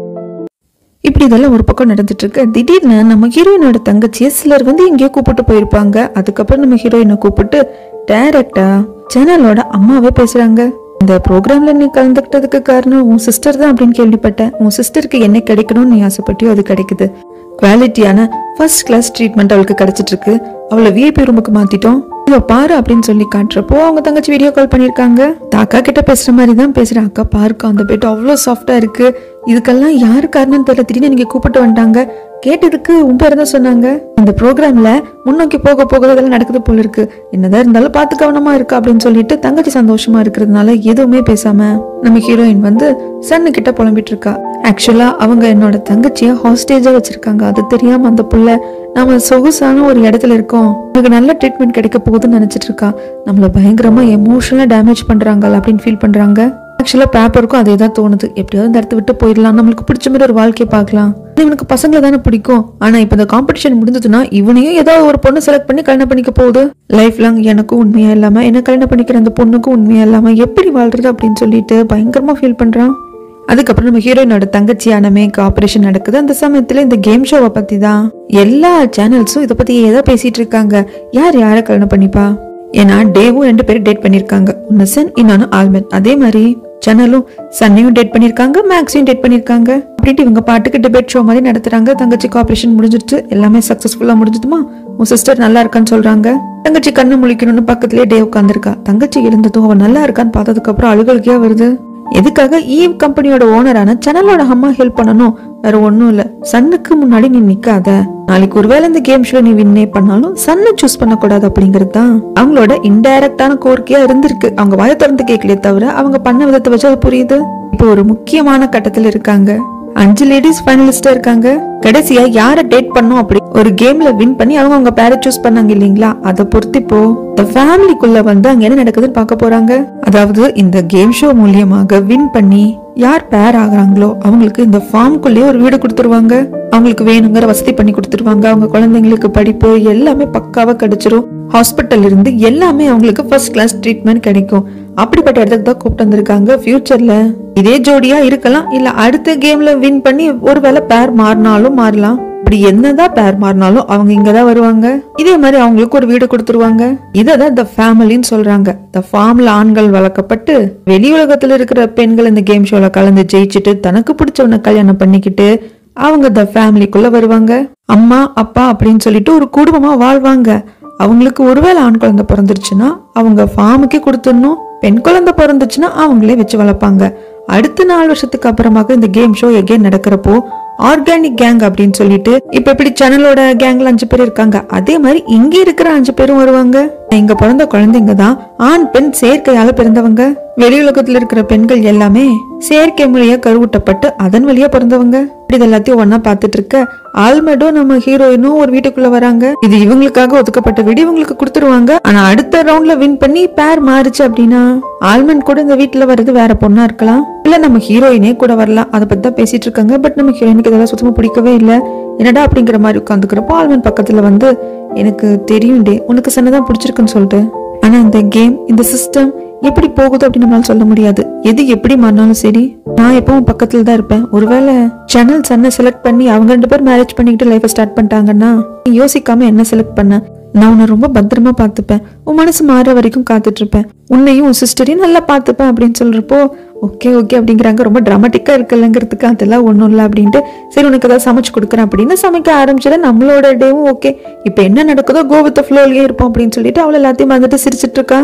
இப்படி இதெல்லாம் ஒரு பக்கம் நடந்துட்டு இருக்கு திடீர்னு நம்ம ஹீரோயினோட தங்கச்சியை சிலர் வந்து எங்கேயோ கூப்பிட்டு போயிருப்பாங்க அதுக்கப்புறம் நம்ம ஹீரோயினை கூப்பிட்டு டைரக்டா சேனலோட அம்மாவே பேசுறாங்க இந்த ப்ரோக்ராம்ல நீ கலந்துக்கிட்டதுக்கு காரணம் உன் சிஸ்டர் தான் அப்படின்னு கேள்விப்பட்டேன் உன் சிஸ்டருக்கு என்ன கிடைக்கணும்னு நீ ஆசைப்பட்டியோ அது கிடைக்குது குவாலிட்டியான ஃபர்ஸ்ட் கிளாஸ் ட்ரீட்மெண்ட் அவளுக்கு கிடைச்சிட்டு இருக்கு அவளை விஐபி ரூமுக்கு மாத்திட்டோம் இவ பாரு அப்படின்னு சொல்லி காட்டுறப்போ அவங்க தங்கச்சி வீடியோ கால் பண்ணிருக்காங்க தாக்கா கிட்ட பேசுற மாதிரி தான் பேசுறேன் அக்கா பாருக்கா அந்த பெட் அவ்வளோ சாஃப்டா இருக்கு இதுக்கெல்லாம் யாரு காரணம் தெரியல திடீர்னு நீங்க கூப்பிட்டு வந்துட்டாங்க கேட்டதுக்கு உன் பேர் தான் சொன்னாங்க இந்த ப்ரோக்ராம்ல முன்னோக்கி போக போக இதெல்லாம் நடக்குது போல இருக்கு என்னதான் இருந்தாலும் பார்த்து கவனமா இருக்கு அப்படின்னு சொல்லிட்டு தங்கச்சி சந்தோஷமா இருக்கிறதுனால எதுவுமே பேசாம நம்ம ஹீரோயின் வந்து சன்னு கிட்ட புலம்பிட்டு இருக்கா ஆக்சுவலா அவங்க என்னோட தங்கச்சிய ஹாஸ்டேஜா வச்சிருக்காங்க அது தெரியாம அந்த புள்ள நாம சொகுசான ஒரு இடத்துல இருக்கோம் எனக்கு நல்ல ட்ரீட்மெண்ட் கிடைக்க போகுதுன்னு நினைச்சிட்டு இருக்கா நம்மள பயங்கரமா எமோஷனலா டேமேஜ் பண்றாங்க அப்படின்னு ஃபீல் பண்றாங்க ஆக்சுவலா பேப்பருக்கும் அதே தான் தோணுது எப்படியாவது இந்த இடத்த விட்டு போயிடலாம் நம்மளுக்கு பிடிச்ச மாதிரி ஒரு வாழ்க்கையை பார்க்கலாம் இவனுக்கு பசங்களை தானே பிடிக்கும் ஆனா இப்ப இந்த காம்படிஷன் முடிஞ்சதுன்னா இவனையும் ஏதாவது ஒரு பொண்ணு செலக்ட் பண்ணி கல்யாணம் பண்ணிக்க போகுது லைஃப் லாங் எனக்கும் உண்மையா இல்லாம என்ன கல்யாணம் பண்ணிக்கிற அந்த பொண்ணுக்கும் உண்மையா இல்லாம எப்படி வாழ்றது அப்படின்னு சொல்லிட்டு பயங்கரமா ஃபீல் பண்றான் அதுக்கப்புறம் நம்ம ஹீரோயினோட தங்கச்சியான மேக் ஆபரேஷன் நடக்குது அந்த சமயத்துல இந்த கேம் ஷோவை பத்தி தான் எல்லா சேனல்ஸும் இதை பத்தி ஏதோ பேசிட்டு இருக்காங்க யார் யாரை கல்யாணம் பண்ணிப்பா ஏன்னா டேவும் ரெண்டு பேரும் டேட் பண்ணிருக்காங்க ஒன்னு சன் இன்னொன்னு ஆல்மென் அதே மாதிரி சேனலும் சன்னையும் டேட் பண்ணிருக்காங்க மேக்ஸையும் டேட் பண்ணிருக்காங்க அப்படின்ட்டு இவங்க பாட்டுக்கு டிபேட் ஷோ மாதிரி நடத்துறாங்க தங்கச்சிக்கு ஆபரேஷன் முடிஞ்சிருச்சு எல்லாமே சக்சஸ்ஃபுல்லா முடிஞ்சதுமா உன் சிஸ்டர் நல்லா இருக்கான்னு சொல்றாங்க தங்கச்சி கண்ணு முழிக்கணும்னு பக்கத்துலயே டே உட்காந்துருக்கா தங்கச்சி இருந்ததும் அவன் நல்லா இருக்கான்னு பார்த்ததுக்கு அப்புறம் அழுகழுக்கையா வருது எதுக்காக ஈவ் கம்பெனியோட ஓனரான சேனலோட அம்மா ஹெல்ப் பண்ணணும் வேற ஒண்ணும் இல்ல சன்னுக்கு முன்னாடி நீ நிக்காத நாளைக்கு ஒருவேளை இந்த கேம் ஷோ நீ வின்னே பண்ணாலும் சன்னை சூஸ் பண்ணக்கூடாது அப்படிங்கிறது தான் அவங்களோட இன்டைரக்டான கோரிக்கையா இருந்திருக்கு அவங்க வாயை திறந்து கேட்கலையே தவிர அவங்க பண்ண விதத்தை வச்சு அது புரியுது இப்போ ஒரு முக்கியமான கட்டத்துல இருக்காங்க அஞ்சு லேடிஸ் ஃபைனலிஸ்டா இருக்காங்க கடைசியா யார டேட் பண்ணும் அப்படி ஒரு கேம்ல வின் பண்ணி அவங்க அவங்க பேரை சூஸ் பண்ணாங்க இல்லீங்களா அதை பொறுத்து இப்போ இந்த ஃபேமிலிக்குள்ள வந்து அங்க என்ன நடக்குதுன்னு பார்க்க போறாங்க அதாவது இந்த கேம் ஷோ மூலியமாக வின் பண்ணி யார் பேர் ஆகுறாங்களோ அவங்களுக்கு இந்த ஃபார்ம்குள்ளேயே ஒரு வீடு கொடுத்துருவாங்க அவங்களுக்கு வேணுங்கிற வசதி பண்ணி கொடுத்துருவாங்க அவங்க குழந்தைங்களுக்கு படிப்பு எல்லாமே பக்காவா கிடைச்சிரும் ஹாஸ்பிட்டல் இருந்து எல்லாமே அவங்களுக்கு ஃபர்ஸ்ட் கிளாஸ் ட்ரீட்மெண்ட் கிடைக்கும் அப்படிப்பட்ட இடத்துக்கு தான் கூப்பிட்டு வந்திருக்காங்க ஃபியூச்சர்ல இதே ஜோடியா இருக்கலாம் இல்ல அடுத்த கேம்ல வின் பண்ணி ஒருவேளை பேர் மாறினாலும் மாறலாம் இப்படி என்னதான் பேர் மாறினாலும் அவங்க இங்கதான் வருவாங்க இதே மாதிரி அவங்களுக்கு ஒரு வீடு கொடுத்துருவாங்க இததான் த ஃபேமிலின்னு சொல்றாங்க த ஃபார்ம்ல ஆண்கள் வளர்க்கப்பட்டு வெளி உலகத்துல இருக்கிற பெண்கள் இந்த கேம் ஷோல கலந்து ஜெயிச்சுட்டு தனக்கு பிடிச்சவனை கல்யாணம் பண்ணிக்கிட்டு அவங்க த ஃபேமிலிக்குள்ள வருவாங்க அம்மா அப்பா அப்படின்னு சொல்லிட்டு ஒரு குடும்பமா வாழ்வாங்க அவங்களுக்கு ஒருவேளை ஆண் குழந்தை பிறந்துருச்சுன்னா அவங்க ஃபார்முக்கே கொடுத்துடணும் பெண் குழந்தை பிறந்துச்சுன்னா அவங்களே வச்சு வளர்ப்பாங்க அடுத்த நாலு வருஷத்துக்கு அப்புறமாக இந்த கேம் ஷோ எகேன் நடக்கிறப்போ ஆர்கானிக் கேங் அப்படின்னு சொல்லிட்டு இப்ப எப்படி சேனலோட கேங்ல அஞ்சு பேர் இருக்காங்க அதே மாதிரி இங்க இருக்கிற அஞ்சு பேரும் வருவாங்க இங்க பிறந்த குழந்தைங்க தான் ஆண் பெண் சேர்க்கையால பிறந்தவங்க வெளி உலகத்துல இருக்கிற பெண்கள் எல்லாமே செயற்கை முறையா கருவூட்டப்பட்டு அதன் வழியா பிறந்தவங்க இப்படி இது எல்லாத்தையும் ஒன்னா பாத்துட்டு இருக்க ஆல்மெடும் நம்ம ஹீரோயினும் ஒரு வீட்டுக்குள்ள வராங்க இது இவங்களுக்காக ஒதுக்கப்பட்ட வீடு இவங்களுக்கு கொடுத்துருவாங்க ஆனா அடுத்த ரவுண்ட்ல வின் பண்ணி பேர் மாறுச்சு அப்படின்னா ஆல்மண்ட் கூட இந்த வீட்டுல வர்றது வேற பொண்ணா இருக்கலாம் இல்ல நம்ம ஹீரோயினே கூட வரலாம் அதை பத்தி தான் பேசிட்டு இருக்காங்க பட் நம்ம ஹீரோயினுக்கு இதெல்லாம் சுத்தமா பிடிக்கவே இல்ல என்னடா அப்படிங்கிற மாதிரி உட்காந்துக்கிறப்போ ஆல்மண்ட் பக்கத்துல வந்து எனக்கு தெரியும் டே உனக்கு சன்னதான் பிடிச்சிருக்குன்னு சொல்லிட்டு ஆனா இந்த கேம் இந்த சிஸ்டம் எப்படி போகுது அப்படின்னு நம்மளால சொல்ல முடியாது எது எப்படி மாறினாலும் சரி நான் எப்பவும் பக்கத்துல தான் இருப்பேன் ஒருவேளை சேனல் சன்னை செலக்ட் பண்ணி அவங்க ரெண்டு பேர் மேரேஜ் பண்ணிக்கிட்டு லைஃபை ஸ்டார்ட் பண்ணிட்டாங்கன்னா நீ யோசிக்காம என்ன செலக்ட் பண்ண நான் உன்னை ரொம்ப பத்திரமா பார்த்துப்பேன் உன் மனசு மாற வரைக்கும் காத்துட்டு இருப்பேன் உன்னையும் உன் சிஸ்டரையும் நல்லா பார்த்துப்பேன் அப்படின்னு சொல்றப்போ ஓகே ஓகே அப்படிங்கிறாங்க ரொம்ப டிராமட்டிக்கா இருக்குல்லங்கிறதுக்கு அதெல்லாம் ஒன்றும் இல்லை அப்படின்ட்டு சரி உனக்கு ஏதாவது சமைச்சு கொடுக்குறேன் அப்படின்னு சமைக்க ஆரம்பிச்சது நம்மளோட டேவும் ஓகே இப்போ என்ன நடக்குதோ கோவித்த ஃப்ளோலயே இருப்போம் அப்படின்னு சொல்லிட்டு அவளை எல்லாத்தையும் வந்துட்டு சிரிச்சிட்டு இருக்கா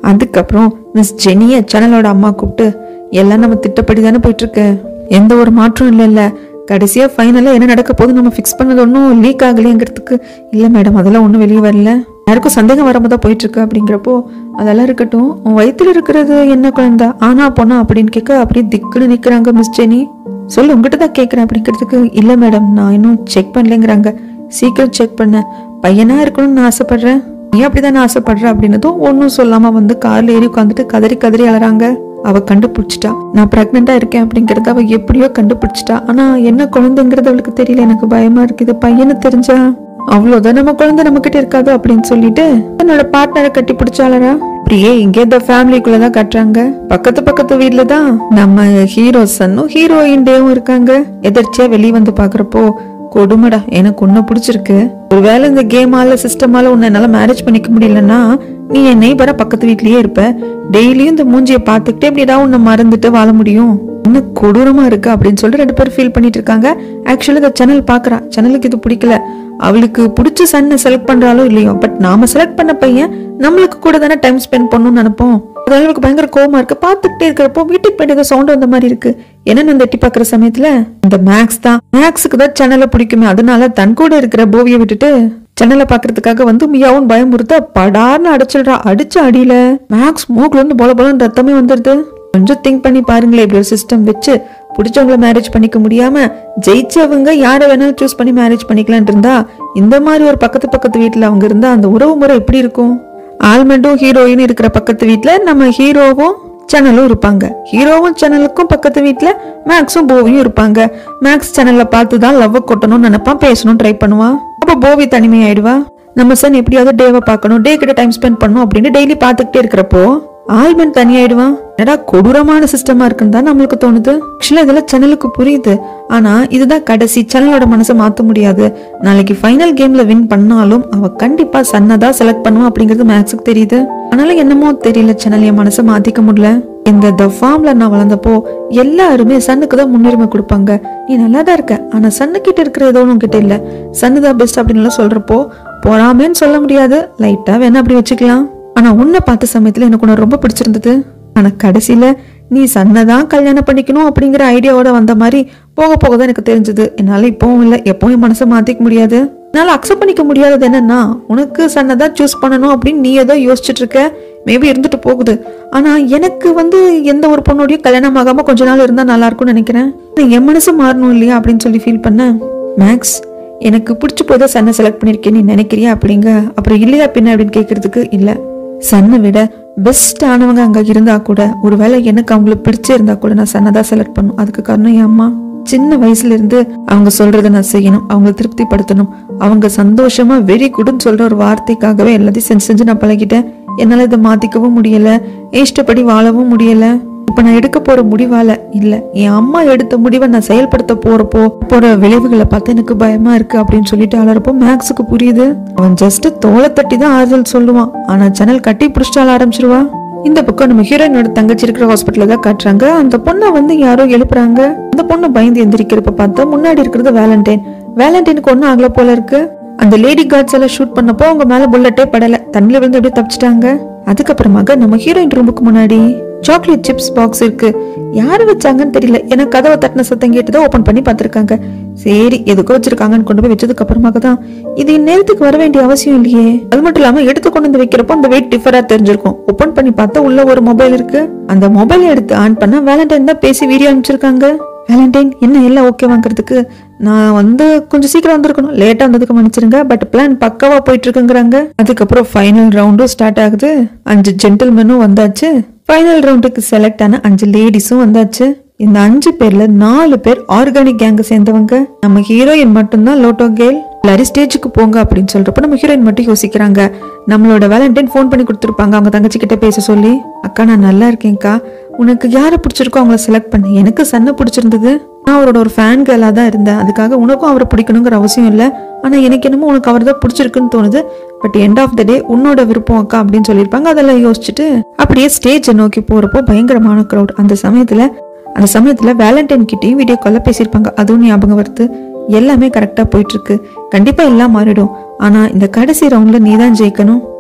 அதுக்கப்புறம் மிஸ் ஜெனிய சேனலோட அம்மா கூப்பிட்டு எல்லாம் நம்ம திட்டப்படி தானே போயிட்டு இருக்கு எந்த ஒரு மாற்றம் இல்லைல்ல கடைசியா ஃபைனலா என்ன நடக்க போகுது நம்ம ஃபிக்ஸ் பண்ணது ஒன்றும் லீக் ஆகலையங்கிறதுக்கு இல்ல மேடம் அதெல்லாம் ஒன்றும் வெளியே வரல யாருக்கும் சந்தேகம் வராம தான் போயிட்டு இருக்கு அப்படிங்கிறப்போ அதெல்லாம் இருக்கட்டும் உன் வயித்துல இருக்கிறது என்ன குழந்தை ஆனா பொண்ணா அப்படின்னு கேட்க அப்படியே திக்குன்னு நிக்கிறாங்க மிஸ் ஜெனி சொல்லு உங்ககிட்ட தான் கேட்குறேன் அப்படிங்கிறதுக்கு இல்லை மேடம் நான் இன்னும் செக் பண்ணலைங்கிறாங்க சீக்கிரம் செக் பண்ண பையனா இருக்கணும்னு நான் ஆசைப்படுறேன் நீ அப்படிதானே ஆசைப்படுற அப்படின்னதும் ஒன்றும் சொல்லாம வந்து கார்ல ஏறி உட்காந்துட்டு கதறி கதறி அழறாங்க அவ கண்டுபிடிச்சிட்டா நான் பிரெக்னெண்டா இருக்கேன் அப்படிங்கறத அவ எப்படியோ கண்டுபிடிச்சிட்டா ஆனா என்ன குழந்தைங்கிறது அவளுக்கு தெரியல எனக்கு பயமா இருக்கு இது பையனு தெரிஞ்சா அவ்வளவுதான் நம்ம குழந்தை நம்ம கிட்ட இருக்காது அப்படின்னு சொல்லிட்டு தன்னோட பார்ட்னரை கட்டி பிடிச்சாளரா அப்படியே இங்கே இந்த ஃபேமிலிக்குள்ளதான் கட்டுறாங்க பக்கத்து பக்கத்து வீட்ல தான் நம்ம ஹீரோ சன்னும் ஹீரோயின் டேவும் இருக்காங்க எதிர்ச்சியா வெளியே வந்து பாக்குறப்போ கொடுமடா எனக்கு உன்னை பிடிச்சிருக்கு ஒருவேளை இந்த கேமால சிஸ்டமால உன்னை என்னால மேரேஜ் பண்ணிக்க முடியலன்னா நீ என் நெய்பரா பக்கத்து வீட்லயே இருப்ப டெய்லியும் இந்த மூஞ்சியை பார்த்துக்கிட்டே எப்படிடா உன்னை மறந்துட்டு வாழ முடியும் என்ன கொடூரமா இருக்கு அப்படின்னு சொல்லிட்டு ரெண்டு பேரும் ஃபீல் பண்ணிட்டு இருக்காங்க ஆக்சுவலி இந்த சேனல் பாக்குறா சேனலுக்கு இது பிடிக்கல அவளுக்கு பிடிச்ச சன்னை செலக்ட் பண்றாலோ இல்லையோ பட் நாம செலக்ட் பண்ண பையன் நம்மளுக்கு கூட தானே டைம் ஸ்பெண்ட் பண்ணணும்னு நினைப்போம் அது அவளுக்கு பயங்கர கோவமா இருக்கு பார்த்துக்கிட்டே இருக்கிறப்போ வீட்டுக்கு போயிட்டு ஏதோ சவுண்ட் வந்த மாதிரி இருக்கு என்னன்னு அந்த எட்டி பாக்குற சமயத்துல இந்த மேக்ஸ் தான் மேக்ஸுக்கு தான் சேனலை பிடிக்குமே அதனால தன் கூட இருக்கிற போவியை விட்டுட்டு சேனலை பாக்குறதுக்காக வந்து மியாவும் பயமுறுத்த படார்னு அடிச்சிடுறா அடிச்ச அடியில மேக்ஸ் மூக்குல இருந்து போல போல ரத்தமே வந்துடுது கொஞ்சம் திங்க் பண்ணி பாருங்களேன் இப்படி ஒரு சிஸ்டம் வச்சு பிடிச்சவங்கள மேரேஜ் பண்ணிக்க முடியாம ஜெயிச்சவங்க யாரை வேணாலும் சூஸ் பண்ணி மேரேஜ் பண்ணிக்கலான் இருந்தா இந்த மாதிரி ஒரு பக்கத்து பக்கத்து வீட்டுல அவங்க இருந்தா அந்த உறவு முறை எப்படி இருக்கும் ஆல்மண்டும் ஹீரோயின் இருக்கிற பக்கத்து வீட்டுல நம்ம ஹீரோவும் சேனலும் இருப்பாங்க ஹீரோவும் சேனலுக்கும் பக்கத்து வீட்டுல மேக்ஸும் போவியும் இருப்பாங்க மேக்ஸ் சேனல்ல பார்த்து தான் லவ் கொட்டணும்னு நினைப்பான் பேசணும் ட்ரை பண்ணுவான் அப்ப போவி தனிமையாயிடுவா நம்ம சன் எப்படியாவது டேவை பார்க்கணும் டே கிட்ட டைம் ஸ்பெண்ட் பண்ணணும் அப்படின்னு டெய்லி பார்த்துக்கிட்டே இருக்கிறப்போ ஆல்மன் தனியாயிடுவான் என்னடா கொடூரமான சிஸ்டமா இருக்குன்னு தான் நம்மளுக்கு தோணுது ஆக்சுவலா இதெல்லாம் சேனலுக்கு புரியுது ஆனா இதுதான் கடைசி சேனலோட மனசை மாத்த முடியாது நாளைக்கு ஃபைனல் கேம்ல வின் பண்ணாலும் அவ கண்டிப்பா சன்னை தான் செலக்ட் பண்ணுவான் அப்படிங்கிறது மேக்ஸுக்கு தெரியுது ஆனாலும் என்னமோ தெரியல சேனல் என் மனசை மாத்திக்க முடியல இந்த த ஃபார்ம்ல நான் வளர்ந்தப்போ எல்லாருமே சன்னுக்கு தான் முன்னுரிமை கொடுப்பாங்க நீ நல்லா தான் இருக்க ஆனா சன்னு கிட்ட இருக்கிற ஏதோ உன்கிட்ட இல்ல சன்னு தான் பெஸ்ட் அப்படின்னு எல்லாம் சொல்றப்போ பொறாமேன்னு சொல்ல முடியாது லைட்டா வேணா அப்படி வச்சுக்கலாம் ஆனா உன்னை பார்த்த சமயத்துல எனக்கு உன்னை ரொம்ப பிடிச்சிருந்தது ஆனா கடைசியில நீ சன்னதான் கல்யாணம் பண்ணிக்கணும் அப்படிங்கிற ஐடியாவோட வந்த மாதிரி போக போக தான் எனக்கு தெரிஞ்சது என்னால இப்பவும் இல்லை எப்பவும் என் மனசை மாத்திக்க முடியாது என்னால அக்செப்ட் பண்ணிக்க முடியாதது என்னன்னா உனக்கு சன்னதான் சூஸ் பண்ணணும் அப்படின்னு நீ ஏதோ யோசிச்சுட்டு இருக்க மேபி இருந்துட்டு போகுது ஆனா எனக்கு வந்து எந்த ஒரு பொண்ணோடய கல்யாணம் ஆகாம கொஞ்ச நாள் இருந்தா நல்லா இருக்கும்னு நினைக்கிறேன் ஆனா என் மனசு மாறணும் இல்லையா அப்படின்னு சொல்லி ஃபீல் பண்ணேன் மேக்ஸ் எனக்கு பிடிச்ச போதே சன்னை செலக்ட் பண்ணிருக்கேன் நீ நினைக்கிறியா அப்படிங்க அப்புறம் இல்லையா பின்ன அப்படின்னு கேட்கறதுக்கு இல்ல சன்னை விட பெஸ்ட் ஆனவங்க அங்க இருந்தா கூட ஒருவேளை எனக்கு அவங்களுக்கு பிடிச்சே இருந்தா கூட நான் சன்னை தான் செலக்ட் பண்ணும் அதுக்கு காரணம் என் அம்மா சின்ன வயசுல இருந்து அவங்க சொல்றத நான் செய்யணும் அவங்கள திருப்திப்படுத்தணும் அவங்க சந்தோஷமா வெரி குட்னு சொல்ற ஒரு வார்த்தைக்காகவே எல்லாத்தையும் செஞ்சு செஞ்சு நான் பழகிட்டேன் என்னால இதை மாத்திக்கவும் முடியல இஷ்டப்படி வாழவும் முடியல இப்ப நான் எடுக்க போற முடிவால இல்ல என் அம்மா எடுத்த முடிவை நான் செயல்படுத்த போறப்போ போற விளைவுகளை பார்த்து எனக்கு பயமா இருக்கு அப்படின்னு சொல்லிட்டு அலறப்போ மேக்ஸுக்கு புரியுது அவன் ஜஸ்ட் தோலை தட்டி தான் ஆறுதல் சொல்லுவான் ஆனா ஜன்னல் கட்டி பிடிச்சிட்டு அழ ஆரம்பிச்சிருவா இந்த பக்கம் நம்ம ஹீரோயினோட தங்கச்சி இருக்கிற ஹாஸ்பிட்டல்ல தான் காட்டுறாங்க அந்த பொண்ணை வந்து யாரோ எழுப்புறாங்க அந்த பொண்ணு பயந்து எந்திரிக்கிறப்ப பார்த்தா முன்னாடி இருக்கிறது வேலண்டைன் வேலண்டைனுக்கு ஒன்றும் ஆகல போல இருக்கு அந்த லேடி கார்ட்ஸ் எல்லாம் ஷூட் பண்ணப்போ அவங்க மேல புல்லட்டே படல தண்ணில விழுந்து அப்படியே தப்பிச்சிட்டாங்க அதுக்கப்புறமாக நம்ம ஹீரோயின் ரூமுக்கு முன்னாடி சாக்லேட் சிப்ஸ் பாக்ஸ் இருக்கு யாரு வச்சாங்கன்னு தெரியல ஏன்னா கதவை தட்டின சத்தம் கேட்டுதான் ஓபன் பண்ணி பார்த்திருக்காங்க சரி எதுக்கோ வச்சிருக்காங்கன்னு கொண்டு போய் வச்சதுக்கு அப்புறமாக தான் இது இந்நேரத்துக்கு வர வேண்டிய அவசியம் இல்லையே அது மட்டும் இல்லாம எடுத்து கொண்டு வந்து வைக்கிறப்போ அந்த வெயிட் டிஃபரா தெரிஞ்சிருக்கும் ஓபன் பண்ணி பார்த்தா உள்ள ஒரு மொபைல் இருக்கு அந்த மொபைல் எடுத்து ஆன் பண்ணா வேலண்டைன் தான் பேசி வீடியோ அனுப்பிச்சிருக்காங்க வேலண்டைன் என்ன எல்லாம் ஓகே வாங்குறதுக்கு நான் வந்து கொஞ்சம் சீக்கிரம் வந்திருக்கணும் லேட்டா வந்ததுக்கு மன்னிச்சிருங்க பட் பிளான் பக்காவா போயிட்டு இருக்குங்கிறாங்க அதுக்கப்புறம் ஃபைனல் ரவுண்டும் ஸ்டார்ட் ஆகுது அஞ்சு ஜென்டில்மேனும் வந்தாச்சு ஃபைனல் ரவுண்டுக்கு செலக்ட் ஆன அஞ்சு லேடிஸும் வந்தாச்சு இந்த அஞ்சு பேர்ல நாலு பேர் ஆர்கானிக் கேங்க சேர்ந்தவங்க நம்ம ஹீரோயின் மட்டும்தான் லோட்டோ கேல் எல்லாரும் ஸ்டேஜுக்கு போங்க அப்படின்னு சொல்றப்ப நம்ம ஹீரோயின் மட்டும் யோசிக்கிறாங்க நம்மளோட வேலண்டைன் ஃபோன் பண்ணி கொடுத்துருப்பாங்க அவங்க தங்கச்சி கிட்ட பேச சொல்லி அக்கா நான் நல்லா இருக்கேன்க்கா உனக்கு யாரை பிடிச்சிருக்கோ அவங்கள செலக்ட் பண்ணு எனக்கு சன்னை பிடிச்சிருந்தது நான் அவரோட ஒரு ஃபேன் கேர்லாக தான் இருந்தேன் அதுக்காக உனக்கும் அவரை பிடிக்கணுங்கிற அவசியம் இல்லை ஆனால் எனக்கு என்னமோ உனக்கு அவர் தான் பிடிச்சிருக்குன்னு தோணுது but end of the day உன்னோட விருப்பம் அக்கா அப்படின்னு சொல்லியிருப்பாங்க அதெல்லாம் யோசிச்சுட்டு அப்படியே ஸ்டேஜை நோக்கி போகிறப்போ பயங்கரமான க்ரௌட் அந்த சமயத்தில் அந்த சமயத்தில் வேலண்டைன் கிட்டேயும் வீடியோ காலில் பேசியிருப்பாங்க அதுவும் ஞாபகம் வருது எல்லாமே கரெக்டாக போயிட்டு இருக்கு கண்டிப்பாக எல்லாம் மாறிடும் ஆனால் இந்த கடைசி ரவுண்டில் நீ தான் ஜெயிக்கணும்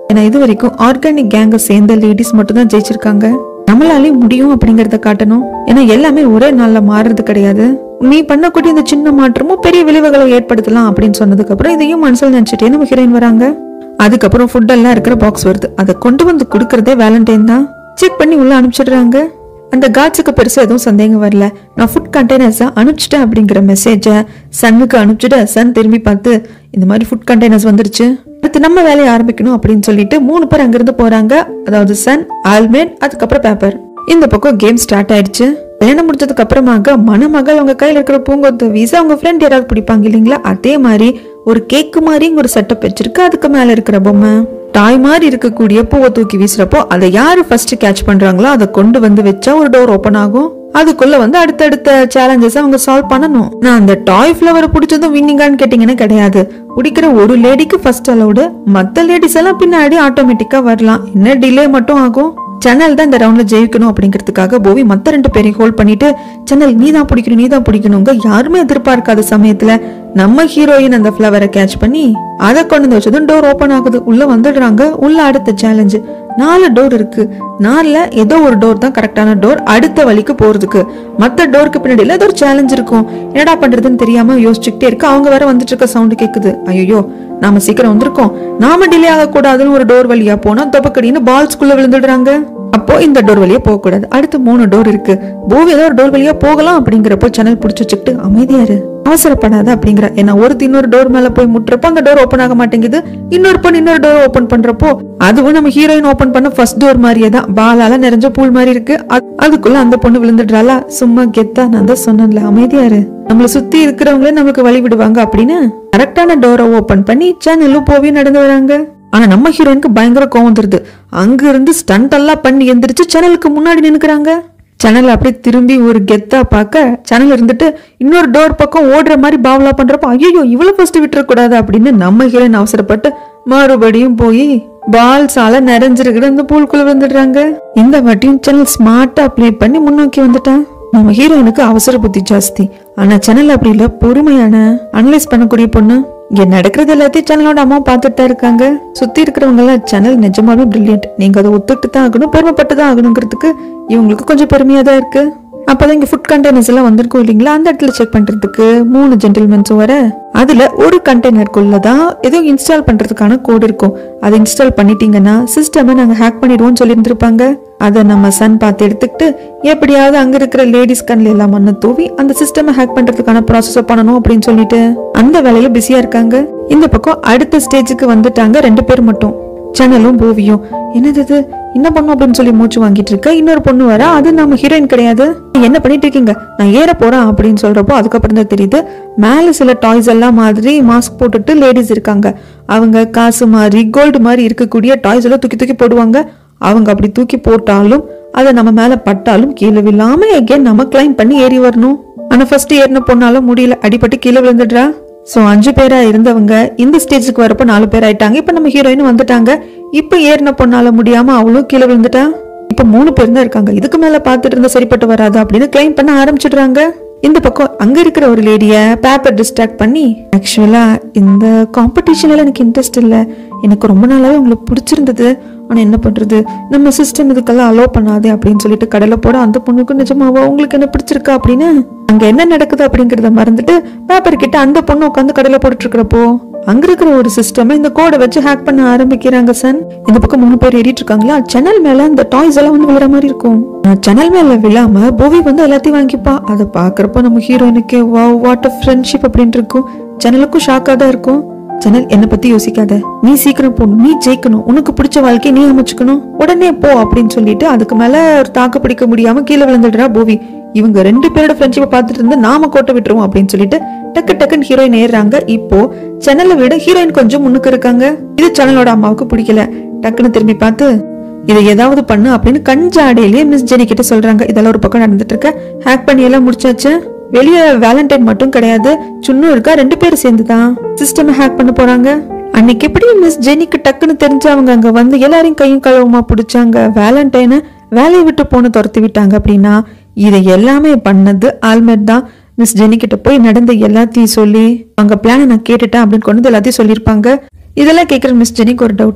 ஏன்னா இது வரைக்கும் ஆர்கானிக் கேங்க சேர்ந்த லேடிஸ் மட்டும் தான் ஜெயிச்சிருக்காங்க நம்மளாலே முடியும் அப்படிங்கறத காட்டணும் ஏன்னா எல்லாமே ஒரே நாள்ல மாறுறது கிடையாது நீ பண்ணக்கூடிய இந்த சின்ன மாற்றமும் பெரிய விளைவுகளை ஏற்படுத்தலாம் அப்படின்னு சொன்னதுக்கு அப்புறம் இதையும் மனசில் நினைச்சிட்டே நம்ம ஹீரோயின் வராங்க அதுக்கப்புறம் ஃபுட் எல்லாம் இருக்கிற பாக்ஸ் வருது அதை கொண்டு வந்து கொடுக்கறதே வேலண்டைன் தான் செக் பண்ணி உள்ள அனுப்பிச்சிடுறாங்க அந்த காட்ஸுக்கு பெருசா எதுவும் சந்தேகம் வரல நான் ஃபுட் கண்டெய்னர்ஸை அனுப்பிச்சிட்டேன் அப்படிங்கிற மெசேஜை சன்னுக்கு அனுப்பிச்சிட்டு சன் திரும்பி பார்த்து இந்த மாதிரி ஃபுட் கண்டெய்னர்ஸ் வந்துருச்சு அடுத்து நம்ம வேலையை ஆரம்பிக்கணும் அப்படின்னு சொல்லிட்டு மூணு பேர் அங்கிருந்து போறாங்க அதாவது சன் ஆல்மேட் அதுக்கப்புறம் பேப்பர் இந்த பக்கம் கேம் ஸ்டார்ட் ஆயிடுச்சு கல்யாணம் முடிச்சதுக்கு அப்புறமாக மணமகள் அவங்க கையில இருக்கிற பூங்கொத்த வீச அவங்க ஃப்ரெண்ட் யாராவது பிடிப்பாங்க இல்லைங்களா அதே மாதிரி ஒரு கேக்கு மாதிரி இங்க ஒரு செட்டப் வச்சிருக்கு அதுக்கு மேல இருக்கிற பொம்மை டாய் மாதிரி இருக்கக்கூடிய பூவை தூக்கி வீசுறப்போ அதை யாரு ஃபர்ஸ்ட் கேட்ச் பண்றாங்களோ அதை கொண்டு வந்து வச்சா ஒரு டோர் ஓபன் ஆகும் அதுக்குள்ள வந்து அடுத்தடுத்த சேலஞ்சஸ் அவங்க சால்வ் பண்ணணும் நான் அந்த டாய் ஃபிளவரை பிடிச்சதும் வின்னிங்கான்னு கேட்டீங்கன்னா கிடையாது பிடிக்கிற ஒரு லேடிக்கு ஃபர்ஸ்ட் அலௌடு மத்த லேடிஸ் எல்லாம் பின்னாடி ஆட்டோமேட்டிக்கா வரலாம் என்ன டிலே மட்டும் ஆகும் சேனல் தான் இந்த ரவுண்ட்ல ஜெயிக்கணும் அப்படிங்கிறதுக்காக போவி மத்த ரெண்டு பேரையும் ஹோல்ட் பண்ணிட்டு சேனல் நீ தான் பிடிக்கணும் நீ தான் பிடிக்கணுங்க யாருமே எதிர்பார்க்காத சமயத்துல நம்ம ஹீரோயின் அந்த ஃப்ளவரை கேட்ச் பண்ணி அதை கொண்டு வந்து வச்சதும் டோர் ஓபன் ஆகுது உள்ள வந்துடுறாங்க உள்ள அடுத்த சேலஞ்சு நாலு டோர் இருக்கு நாலுல ஏதோ ஒரு டோர் தான் கரெக்டான டோர் அடுத்த வழிக்கு போறதுக்கு மத்த டோருக்கு பின்னாடியில ஏதோ ஒரு சேலஞ்ச் இருக்கும் என்னடா பண்றதுன்னு தெரியாம யோசிச்சுக்கிட்டே இருக்கு அவங்க வேற வந்துட்டு இருக்க சவுண்ட் கேக்குது ஐயோ நாம சீக்கிரம் வந்திருக்கோம் நாம டிலே ஆகக்கூடாதுன்னு ஒரு டோர் வழியா போனா தொப்பக்கடின்னு பால்ஸ்குள்ள விழுந்துடுறாங்க அப்போ இந்த டோர் வழியா போக கூடாது அடுத்து மூணு டோர் இருக்கு பூவி ஏதோ ஒரு டோர் வழியா போகலாம் அப்படிங்கிறப்போ சேனல் புடிச்சு வச்சுக்கிட்டு அமைதியாரு அவசரப்படாத அப்படிங்கிற ஏன்னா ஒருத்தி இன்னொரு டோர் மேல போய் முட்டுறப்போ அந்த டோர் ஓபன் ஆக மாட்டேங்குது இன்னொரு பொண்ணு இன்னொரு டோர் ஓபன் பண்றப்போ அதுவும் நம்ம ஹீரோயின் ஓபன் பண்ண ஃபர்ஸ்ட் டோர் மாதிரியே தான் பாலால நிறைஞ்ச பூல் மாதிரி இருக்கு அது- அதுக்குள்ள அந்த பொண்ணு விழுந்துடுறாளா சும்மா கெத்தா நான் தான் சொன்னேன்ல அமைதியாரு நம்மள சுத்தி இருக்கிறவங்களே நமக்கு வழி விடுவாங்க அப்படின்னு கரெக்டான டோரை ஓபன் பண்ணி சேனலும் போவே நடந்து வராங்க ஆனா நம்ம ஹீரோயினுக்கு பயங்கர கோவம் வந்துருது அங்க இருந்து ஸ்டண்ட் எல்லாம் பண்ணி எந்திரிச்சு சேனலுக்கு முன்னாடி நின்னுக்கிறாங்க சேனல் அப்படியே திரும்பி ஒரு கெத்தா பார்க்க சேனல் இருந்துட்டு இன்னொரு டோர் பக்கம் ஓடுற மாதிரி பாவலா பண்றப்போ ஐயோ இவ்வளவு ஃபர்ஸ்ட் விட்டுறக்கூடாது அப்படின்னு நம்ம ஹீரோயின் அவசரப்பட்டு மறுபடியும் போய் பால்ஸால நிறைஞ்சிருக்கிற அந்த பூல்குள்ள வந்துடுறாங்க இந்த வாட்டியும் சேனல் ஸ்மார்ட்டா ப்ளே பண்ணி முன்னோக்கி வந்துட்டான் நம்ம ஹீரோயினுக்கு அவசர புத்தி ஜாஸ்தி ஆனா சேனல் அப்படி இல்ல பொறுமையான அனலைஸ் பண்ணக்கூடிய பொண்ணு இங்க நடக்கிறது எல்லாத்தையும் சேனலோட அம்மா பார்த்துட்டு தான் இருக்காங்க சுத்தி இருக்கிறவங்க எல்லாம் சேனல் நிஜமாவே பிரில்லியன்ட் நீங்க அதை ஒத்துக்கிட்டு தான் ஆகணும் பெருமைப்பட்டு தான் ஆகணுங்கிறதுக்கு இவங்களுக்கு கொஞ்சம் பெருமையா தான் இருக்கு அப்பதான் இங்க ஃபுட் கண்டெய்னர்ஸ் எல்லாம் வந்திருக்கும் இல்லைங்களா அந்த இடத்துல செக் பண்றதுக்கு மூணு ஜென்டில்மென்ஸும் வர அதுல ஒரு கண்டெய்னருக்குள்ள தான் ஏதோ இன்ஸ்டால் பண்றதுக்கான கோட் இருக்கும் அதை இன்ஸ்டால் பண்ணிட்டீங்கன்னா சிஸ்டமை நாங்க ஹேக் பண்ணிடுவோம்னு சொல்லியிருந்திருப்பாங்க அதை நம்ம சன் பார்த்து எடுத்துக்கிட்டு எப்படியாவது அங்க இருக்கிற லேடிஸ் கண்ணில் எல்லாம் மண்ணை தூவி அந்த சிஸ்டமை ஹேக் பண்றதுக்கான ப்ராசஸ் பண்ணணும் அப்படின்னு சொல்லிட்டு அந்த வேலையில பிஸியா இருக்காங்க இந்த பக்கம் அடுத்த ஸ்டேஜுக்கு வந்துட்டாங்க ரெண்டு பேர் மட்டும் சேனலும் பூவியும் என்னது இது என்ன பண்ணும் அப்படின்னு சொல்லி மூச்சு வாங்கிட்டு இருக்க இன்னொரு பொண்ணு வர அது நம்ம ஹீரோயின் கிடையாது என்ன பண்ணிட்டு இருக்கீங்க நான் ஏற போறேன் அப்படின்னு சொல்றப்போ அதுக்கப்புறம் தான் தெரியுது மேல சில டாய்ஸ் எல்லாம் மாதிரி மாஸ்க் போட்டுட்டு லேடிஸ் இருக்காங்க அவங்க காசு மாதிரி கோல்டு மாதிரி இருக்கக்கூடிய டாய்ஸ் எல்லாம் தூக்கி தூக்கி போடுவாங்க அவங்க அப்படி தூக்கி போட்டாலும் அதை நம்ம மேல பட்டாலும் கீழே விழாம எகேன் நம்ம கிளைம் பண்ணி ஏறி வரணும் ஆனா ஃபர்ஸ்ட் ஏறின பொண்ணால முடியல அடிபட்டு கீழே விழுந்துடுறா சோ அஞ்சு பேரா இருந்தவங்க இந்த ஸ்டேஜுக்கு வரப்போ நாலு பேர் ஆயிட்டாங்க இப்ப நம்ம ஹீரோயின் வந்துட்டாங்க இப்ப ஏறின பொண்ணால முடியாம அவளும் கீழே விழுந்துட்டா இப்ப மூணு பேர் தான் இருக்காங்க இதுக்கு மேல பாத்துட்டு இருந்தா சரிப்பட்டு வராது அப்படின்னு கிளைம் பண்ண ஆரம்பிச்சிடுறாங்க இந்த பக்கம் அங்க இருக்கிற ஒரு லேடிய பேப்பர் டிஸ்ட்ராக்ட் பண்ணி ஆக்சுவலா இந்த காம்படிஷன்ல எனக்கு இன்ட்ரெஸ்ட் இல்ல எனக்கு ரொம்ப நாளாவே உங்களுக்கு பிடிச்சிருந்தது ஆனா என்ன பண்றது நம்ம சிஸ்டம் இதுக்கெல்லாம் அலோ பண்ணாதே அப்படின்னு சொல்லிட்டு கடலை போட அந்த பொண்ணுக்கு நிஜமாவா உங்களுக்கு என்ன பிடிச்சிருக்கா அப்படின்னு அங்க என்ன நடக்குது அப்படிங்கறத மறந்துட்டு பேப்பர் கிட்ட அந்த பொண்ணு உட்காந்து கடலை போட்டுட்டு இருக்கிறப்போ அங்க இருக்கிற ஒரு சிஸ்டம் இந்த கோடை வச்சு ஹேக் பண்ண ஆரம்பிக்கிறாங்க சன் இந்த பக்கம் மூணு பேர் ஏறிட்டு இருக்காங்களா சேனல் மேல இந்த டாய்ஸ் எல்லாம் வந்து விழுற மாதிரி இருக்கும் சேனல் மேல விழாம பூவி வந்து எல்லாத்தையும் வாங்கிப்பா அதை பாக்குறப்போ நம்ம ஹீரோயினுக்கு வா வாட் ஃப்ரெண்ட்ஷிப் அப்படின்னு இருக்கும் சேனலுக்கும் ஷாக்கா தான் இருக்கும் ஜனல் என்னை பத்தி யோசிக்காத நீ சீக்கிரம் போகணும் நீ ஜெயிக்கணும் உனக்கு பிடிச்ச வாழ்க்கையை நீ அமைச்சுக்கணும் உடனே போ அப்படின்னு சொல்லிட்டு அதுக்கு மேல ஒரு தாக்கு பிடிக்க முடியாம கீழே விழுந்துடுறா பூவி இவங்க ரெண்டு பேரோட ஃப்ரெண்ட்ஷிப்பை பார்த்துட்டு இருந்து நாம கோட்டை விட்டுருவோம் அப்படின்னு சொல்லிட்டு டக்கு டக்குன்னு ஹீரோயின் ஏறுறாங்க இப்போ சேனலை விட ஹீரோயின் கொஞ்சம் முன்னுக்கு இருக்காங்க இது சேனலோட அம்மாவுக்கு பிடிக்கல டக்குன்னு திரும்பி பார்த்து இதை ஏதாவது பண்ணு அப்படின்னு கஞ்சாடையிலேயே மிஸ் ஜெனி கிட்ட சொல்றாங்க இதெல்லாம் ஒரு பக்கம் நடந்துட்டு இருக்க ஹேக் பண்ணி எல்லாம் முடிச்சாச்சு வெளியே வேலண்டைன் மட்டும் கிடையாது சுன்னும் இருக்கா ரெண்டு பேரும் சேர்ந்து தான் சிஸ்டம் ஹேக் பண்ண போறாங்க அன்னைக்கு எப்படி மிஸ் ஜெனிக்கு டக்குன்னு தெரிஞ்சு அவங்க அங்க வந்து எல்லாரையும் கையும் களவுமா பிடிச்சாங்க வேலண்டைனை வேலையை விட்டு போன துரத்தி விட்டாங்க அப்படின்னா இதை எல்லாமே பண்ணது ஆல்மெட் தான் மிஸ் ஜெனி கிட்ட போய் நடந்த எல்லாத்தையும் சொல்லி அவங்க பிளானை நான் கேட்டுட்டேன் அப்படின்னு கொண்டு வந்து எல்லாத்தையும் சொல்லியிருப்பாங்க இதெல்லாம் கேட்குற மிஸ் ஜெனிக்கு ஒரு டவுட்டு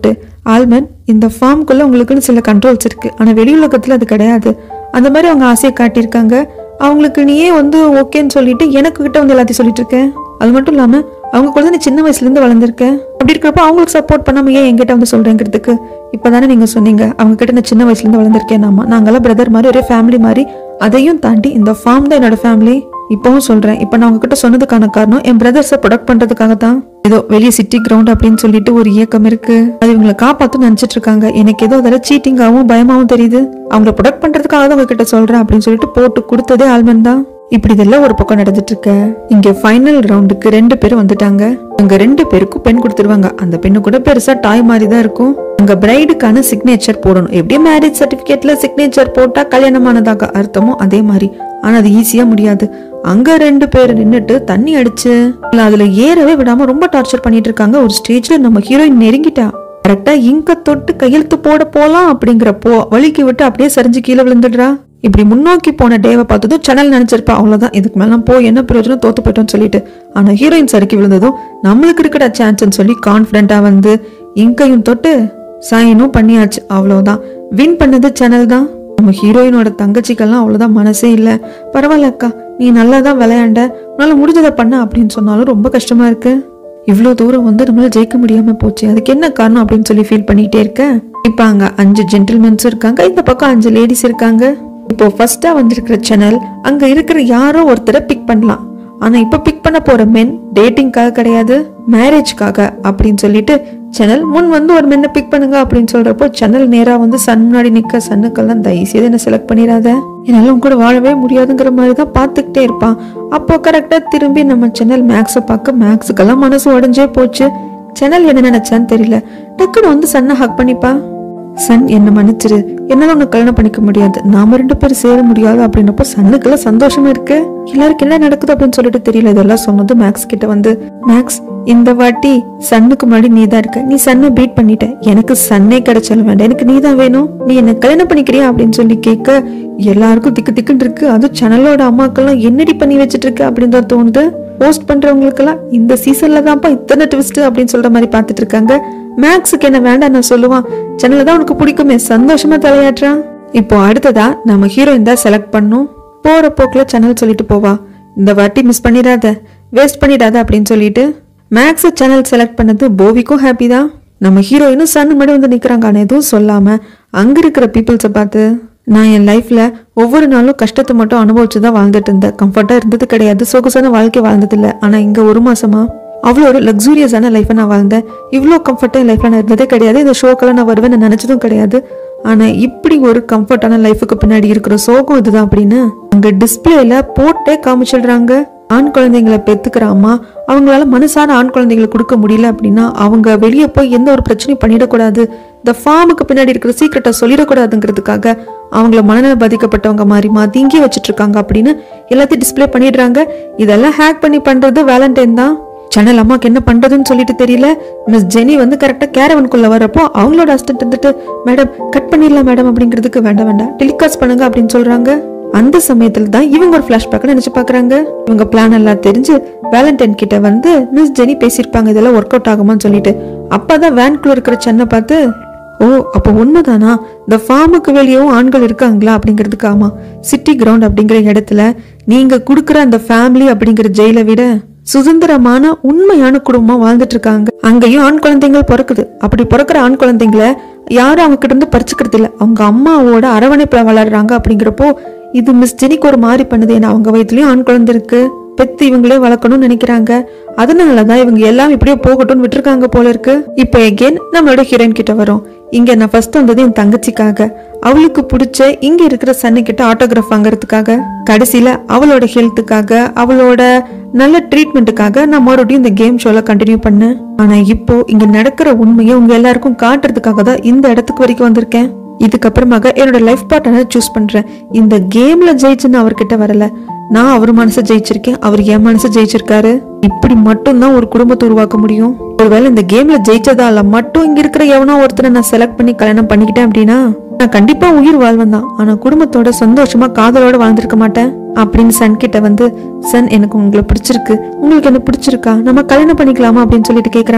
ஆல்மன் இந்த ஃபார்ம்குள்ள உங்களுக்குன்னு சில கண்ட்ரோல்ஸ் இருக்கு ஆனா வெளி உலகத்துல அது கிடையாது அந்த மாதிரி அவங்க ஆசையை காட்டியிருக்காங்க அவங்களுக்கு நீயே வந்து ஓகேன்னு சொல்லிட்டு எனக்கு கிட்ட வந்து எல்லாத்தையும் சொல்லிட்டு இருக்கேன் அது மட்டும் இல்லாம அவங்க கூட நீ சின்ன வயசுல இருந்து வளர்ந்துருக்க அப்படி இருக்கிறப்ப அவங்களுக்கு சப்போர்ட் பண்ணாம ஏன் என்கிட்ட வந்து சொல்றேங்கிறதுக்கு இப்பதானே நீங்க சொன்னீங்க அவங்க கிட்ட நான் சின்ன வயசுல இருந்து வளர்ந்துருக்கேன் நாம நாங்கெல்லாம் பிரதர் மாதிரி ஒரே ஃபேமிலி மாதிரி அதையும் தாண்டி இந்த ஃபார்ம் தான் என்னோட ஃபேமிலி இப்பவும் சொல்றேன் இப்ப நான் உங்ககிட்ட சொன்னதுக்கான காரணம் என் பிரதர்ஸை ப்ரொடக்ட் பண்றதுக்காக தான் ஏதோ வெளியே சிட்டி கிரவுண்ட் அப்படின்னு சொல்லிட்டு ஒரு இயக்கம் இருக்கு அது இவங்களை காப்பாத்து நினைச்சிட்டு இருக்காங்க எனக்கு ஏதோ அதில் சீட்டிங்காவும் பயமாவும் தெரியுது அவங்கள ப்ரொடக்ட் பண்றதுக்காக தான் உங்ககிட்ட சொல்றேன் அப்படின்னு சொல்லிட்டு போட்டு கொடுத்ததே ஆல்மன் தான் இப்படி இதெல்லாம் ஒரு பக்கம் நடந்துட்டு இருக்க இங்க ஃபைனல் ரவுண்டுக்கு ரெண்டு பேரும் வந்துட்டாங்க அங்க ரெண்டு பேருக்கும் பெண் கொடுத்துருவாங்க அந்த பெண்ணு கூட பெருசா டாய் மாதிரி தான் இருக்கும் அங்க பிரைடுக்கான சிக்னேச்சர் போடணும் எப்படியும் மேரேஜ் சர்டிபிகேட்ல சிக்னேச்சர் போட்டா கல்யாணமானதாக அர்த்தமோ அதே மாதிரி ஆனா அது ஈஸியா முடியாது அங்க ரெண்டு பேர் நின்னுட்டு தண்ணி அடிச்சு இல்ல அதுல ஏறவே விடாம ரொம்ப டார்ச்சர் பண்ணிட்டு இருக்காங்க ஒரு ஸ்டேஜ்ல நம்ம ஹீரோயின் நெருங்கிட்டா கரெக்டா இங்க தொட்டு கையெழுத்து போட போலாம் அப்படிங்கிறப்போ வலிக்கு விட்டு அப்படியே சரிஞ்சு கீழே விழுந்துடுறா இப்படி முன்னோக்கி போன டேவை பார்த்ததும் சேனல் நினைச்சிருப்பா அவ்வளவுதான் இதுக்கு மேல போய் என்ன பிரயோஜனம் தோத்து போயிட்டோம்னு சொல்லிட்டு ஆனா ஹீரோயின் சறுக்கி விழுந்ததும் நம்மளுக்கு இருக்கிற சான்ஸ்னு சொல்லி கான்பிடண்டா வந்து இங்கையும் தொட்டு சைனும் பண்ணியாச்சு அவ்வளவுதான் வின் பண்ணது சேனல் தான் நம்ம ஹீரோயினோட தங்கச்சிக்கெல்லாம் அவ்வளவுதான் மனசே இல்ல பரவாயில்ல அக்கா நீ நல்லா தான் விளையாண்ட உன்னால முடிஞ்சதை பண்ண அப்படின்னு சொன்னாலும் ரொம்ப கஷ்டமா இருக்கு இவ்வளோ தூரம் வந்து நம்மளால ஜெயிக்க முடியாம போச்சு அதுக்கு என்ன காரணம் அப்படின்னு சொல்லி ஃபீல் பண்ணிட்டே இருக்க இப்போ அங்க அஞ்சு ஜென்டில்மென்ஸ் இருக்காங்க இந்த பக்கம் அஞ்சு லேடிஸ் இருக்காங்க இப்போ ஃபர்ஸ்டா வந்திருக்கிற சேனல் அங்க இருக்கிற யாரோ ஒருத்தரை பிக் பண்ணலாம் ஆனா இப்ப பிக் பண்ண போற மென் டேட்டிங்காக கிடையாது மேரேஜ்க்காக அப்படின்னு சொல்லிட்டு சேனல் முன் வந்து ஒரு மென்னை பிக் பண்ணுங்க அப்படின்னு சொல்றப்போ சேனல் நேரா வந்து சன் முன்னாடி நிக்க சன்னுக்கெல்லாம் தயவுசெய்து என்ன செலக்ட் பண்ணிடாத என்னால உன் கூட வாழவே முடியாதுங்கிற மாதிரி தான் பார்த்துக்கிட்டே இருப்பான் அப்போ கரெக்டா திரும்பி நம்ம சேனல் மேக்ஸை பார்க்க மேக்ஸுக்கெல்லாம் மனசு உடஞ்சே போச்சு சேனல் என்ன நினைச்சான்னு தெரியல டக்குன்னு வந்து சன்னை ஹக் பண்ணிப்பா சன் என்ன மன்னிச்சிரு என்னால உன்னை கல்யாணம் பண்ணிக்க முடியாது நாம ரெண்டு பேரும் சேர முடியாது அப்படின்னப்போ சன்னுக்கெல்லாம் சந்தோஷமா இருக்கு எல்லாருக்கும் என்ன நடக்குது அப்படின்னு சொல்லிட்டு தெரியல இதெல்லாம் சொன்னது மேக்ஸ் கிட்ட வந்து மேக்ஸ் இந்த வாட்டி சன்னுக்கு முன்னாடி நீ தான் இருக்க நீ சன்னை பீட் பண்ணிட்ட எனக்கு சன்னே கிடைச்சாலும் வேண்டாம் எனக்கு நீ தான் வேணும் நீ என்ன கல்யாணம் பண்ணிக்கிறியா அப்படின்னு சொல்லி கேட்க எல்லாருக்கும் திக்கு திக்குன்னு இருக்கு அதுவும் சேனலோட அம்மாக்கெல்லாம் என்னடி பண்ணி வச்சிட்டு இருக்கு அப்படின்னு தான் தோணுது போஸ்ட் பண்றவங்களுக்கெல்லாம் இந்த சீசன்ல தான்ப்பா இத்தனை ட்விஸ்ட் அப்படின்னு சொல்ற மாதிரி பார்த்துட்டு இருக்காங்க மேக்ஸுக்கு என்ன வேண்டாம் நான் சொல்லுவான் சேனல்ல தான் உனக்கு பிடிக்குமே சந்தோஷமா தலையாட்டுறான் இப்போ அடுத்ததா நம்ம ஹீரோயின் தான் செலக்ட் பண்ணும் போற போக்குல சேனல் சொல்லிட்டு போவா இந்த வாட்டி மிஸ் பண்ணிடாத வேஸ்ட் பண்ணிடாத அப்படின்னு சொல்லிட்டு மேக்ஸ் சேனல் செலக்ட் பண்ணது போவிக்கும் ஹாப்பி தான் நம்ம ஹீரோயினும் சன் முன்னாடி வந்து நிக்கிறாங்க ஆனா எதுவும் சொல்லாம அங்க இருக்கிற பீப்புள்ஸை பார்த்து நான் என் லைஃப்ல ஒவ்வொரு நாளும் கஷ்டத்தை மட்டும் அனுபவிச்சு தான் வாழ்ந்துட்டு இருந்தேன் கம்ஃபர்ட்டா இருந்தது கிடையாது சொகுசான வாழ்க்கை வாழ்ந்தது இல்ல ஆனா இங்க ஒரு மாசமா அவ்வளோ ஒரு லக்ஸூரியஸான லைஃப்பை நான் வாழ்ந்தேன் இவ்வளோ கம்ஃபர்ட்டாக என் லைஃப்ல நான் இருந்ததே கிடையாது இந்த ஷோக்கெல்லாம் நான் வருவேன் நான் நினைச்சதும் கிடையாது ஆனா இப்படி ஒரு கம்ஃபர்ட்டான லைஃபுக்கு பின்னாடி இருக்கிற சோகம் இதுதான் அப்படின்னு அங்க டிஸ்பிளேல போட்டே காமிச்சிடுறாங்க ஆண் குழந்தைங்களை பெத்துக்கிற அம்மா அவங்களால மனசான ஆண் குழந்தைங்களை கொடுக்க முடியல அப்படின்னா அவங்க வெளியே போய் எந்த ஒரு பிரச்சனையும் பண்ணிடக்கூடாது இந்த ஃபார்முக்கு பின்னாடி இருக்கிற சீக்கிரட்டை சொல்லிடக்கூடாதுங்கிறதுக்காக அவங்கள மனநல பாதிக்கப்பட்டவங்க மாதிரி மாத்திங்கி வச்சுட்டு இருக்காங்க அப்படின்னு எல்லாத்தையும் டிஸ்ப்ளே பண்ணிடுறாங்க இதெல்லாம் ஹேக் பண்ணி பண்றது வேலண்டைன் தான் சேனல் அம்மாக்கு என்ன பண்றதுன்னு சொல்லிட்டு தெரியல மிஸ் ஜெனி வந்து கரெக்டா கேரவனுக்குள்ள வரப்போ அவங்களோட அசிஸ்டன்ட் வந்துட்டு மேடம் கட் பண்ணிடலாம் மேடம் அப்படிங்கிறதுக்கு வேண்டாம் வேண்டாம் டெலிகாஸ்ட் பண்ணுங்க அப்படின்னு சொல்றாங்க அந்த சமயத்துல தான் இவங்க ஒரு பிளாஷ்பேக் நினைச்சு பாக்குறாங்க இவங்க பிளான் எல்லாம் தெரிஞ்சு வேலண்டைன் கிட்ட வந்து மிஸ் ஜெனி பேசியிருப்பாங்க இதெல்லாம் ஒர்க் அவுட் ஆகுமான்னு சொல்லிட்டு அப்பதான் வேன்குள்ள இருக்கிற சென்னை பார்த்து ஓ அப்போ உண்மைதானா இந்த ஃபார்முக்கு வெளியவும் ஆண்கள் இருக்காங்களா அப்படிங்கிறதுக்கு ஆமா சிட்டி கிரவுண்ட் அப்படிங்கிற இடத்துல நீங்க கொடுக்குற அந்த ஃபேமிலி அப்படிங்கிற ஜெயிலை விட சுதந்திரமான உண்மையான குடும்பமா வாழ்ந்துட்டு இருக்காங்க அங்கேயும் ஆண் குழந்தைங்கள் பிறக்குது அப்படி பிறக்கிற ஆண் குழந்தைங்களை யாரும் அவங்க கிட்ட இருந்து பறிச்சுக்கிறது இல்ல அவங்க அம்மாவோட அரவணைப்புல வளர்றாங்க அப்படிங்கிறப்போ இது மிஸ் ஜெனிக்கு ஒரு மாதிரி பண்ணுது ஏன்னா அவங்க வயிற்றுலயும் ஆண் குழந்தை இருக்கு பெத்து இவங்களே வளர்க்கணும்னு நினைக்கிறாங்க அதனாலதான் இவங்க எல்லாம் இப்படியே போகட்டும்னு விட்டுருக்காங்க போல இருக்கு இப்போ எகேன் நம்மளோட ஹீரோயின் கிட்ட வரும் இங்க நான் ஃபர்ஸ்ட் வந்தது என் தங்கச்சிக்காக அவளுக்கு பிடிச்ச இங்க இருக்கிற சன்னு கிட்ட ஆட்டோகிராஃப் வாங்குறதுக்காக கடைசியில அவளோட ஹெல்த்துக்காக அவளோட நல்ல ட்ரீட்மெண்ட்டுக்காக நான் மறுபடியும் இந்த கேம் ஷோல கண்டினியூ பண்ணேன் ஆனா இப்போ இங்க நடக்கிற உண்மையை உங்க எல்லாருக்கும் காட்டுறதுக்காக தான் இந்த இடத்துக்கு வரைக்கும் வந்திருக்கேன் இதுக்கப்புறமாக என்னோட லைஃப் பார்ட்னரை சூஸ் பண்றேன் இந்த கேம்ல ஜெயிச்சுன்னு அவர்கிட்ட வரல நான் அவர் மனசை ஜெயிச்சிருக்கேன் அவர் என் மனசை ஜெயிச்சிருக்காரு இப்படி மட்டும்தான் ஒரு குடும்பத்தை உருவாக்க முடியும் ஒருவேளை இந்த கேம்ல ஜெயிச்சதால மட்டும் இங்க இருக்கிற எவனோ ஒருத்தரை நான் செலக்ட் பண்ணி கல்யாணம் பண்ணிக்கிட்டேன் அப்படின்னா நான் கண்டிப்பா உயிர் வாழ்வன் தான் ஆனா குடும்பத்தோட சந்தோஷமா காதலோட வாழ்ந்திருக்க மாட்டேன் அப்படின்னு சன் கிட்ட வந்து சன் எனக்கு உங்களை பிடிச்சிருக்கு உங்களுக்கு என்ன பிடிச்சிருக்கா நம்ம கல்யாணம் பண்ணிக்கலாமா அப்படின்னு சொல்லிட்டு கேக்குறாங்க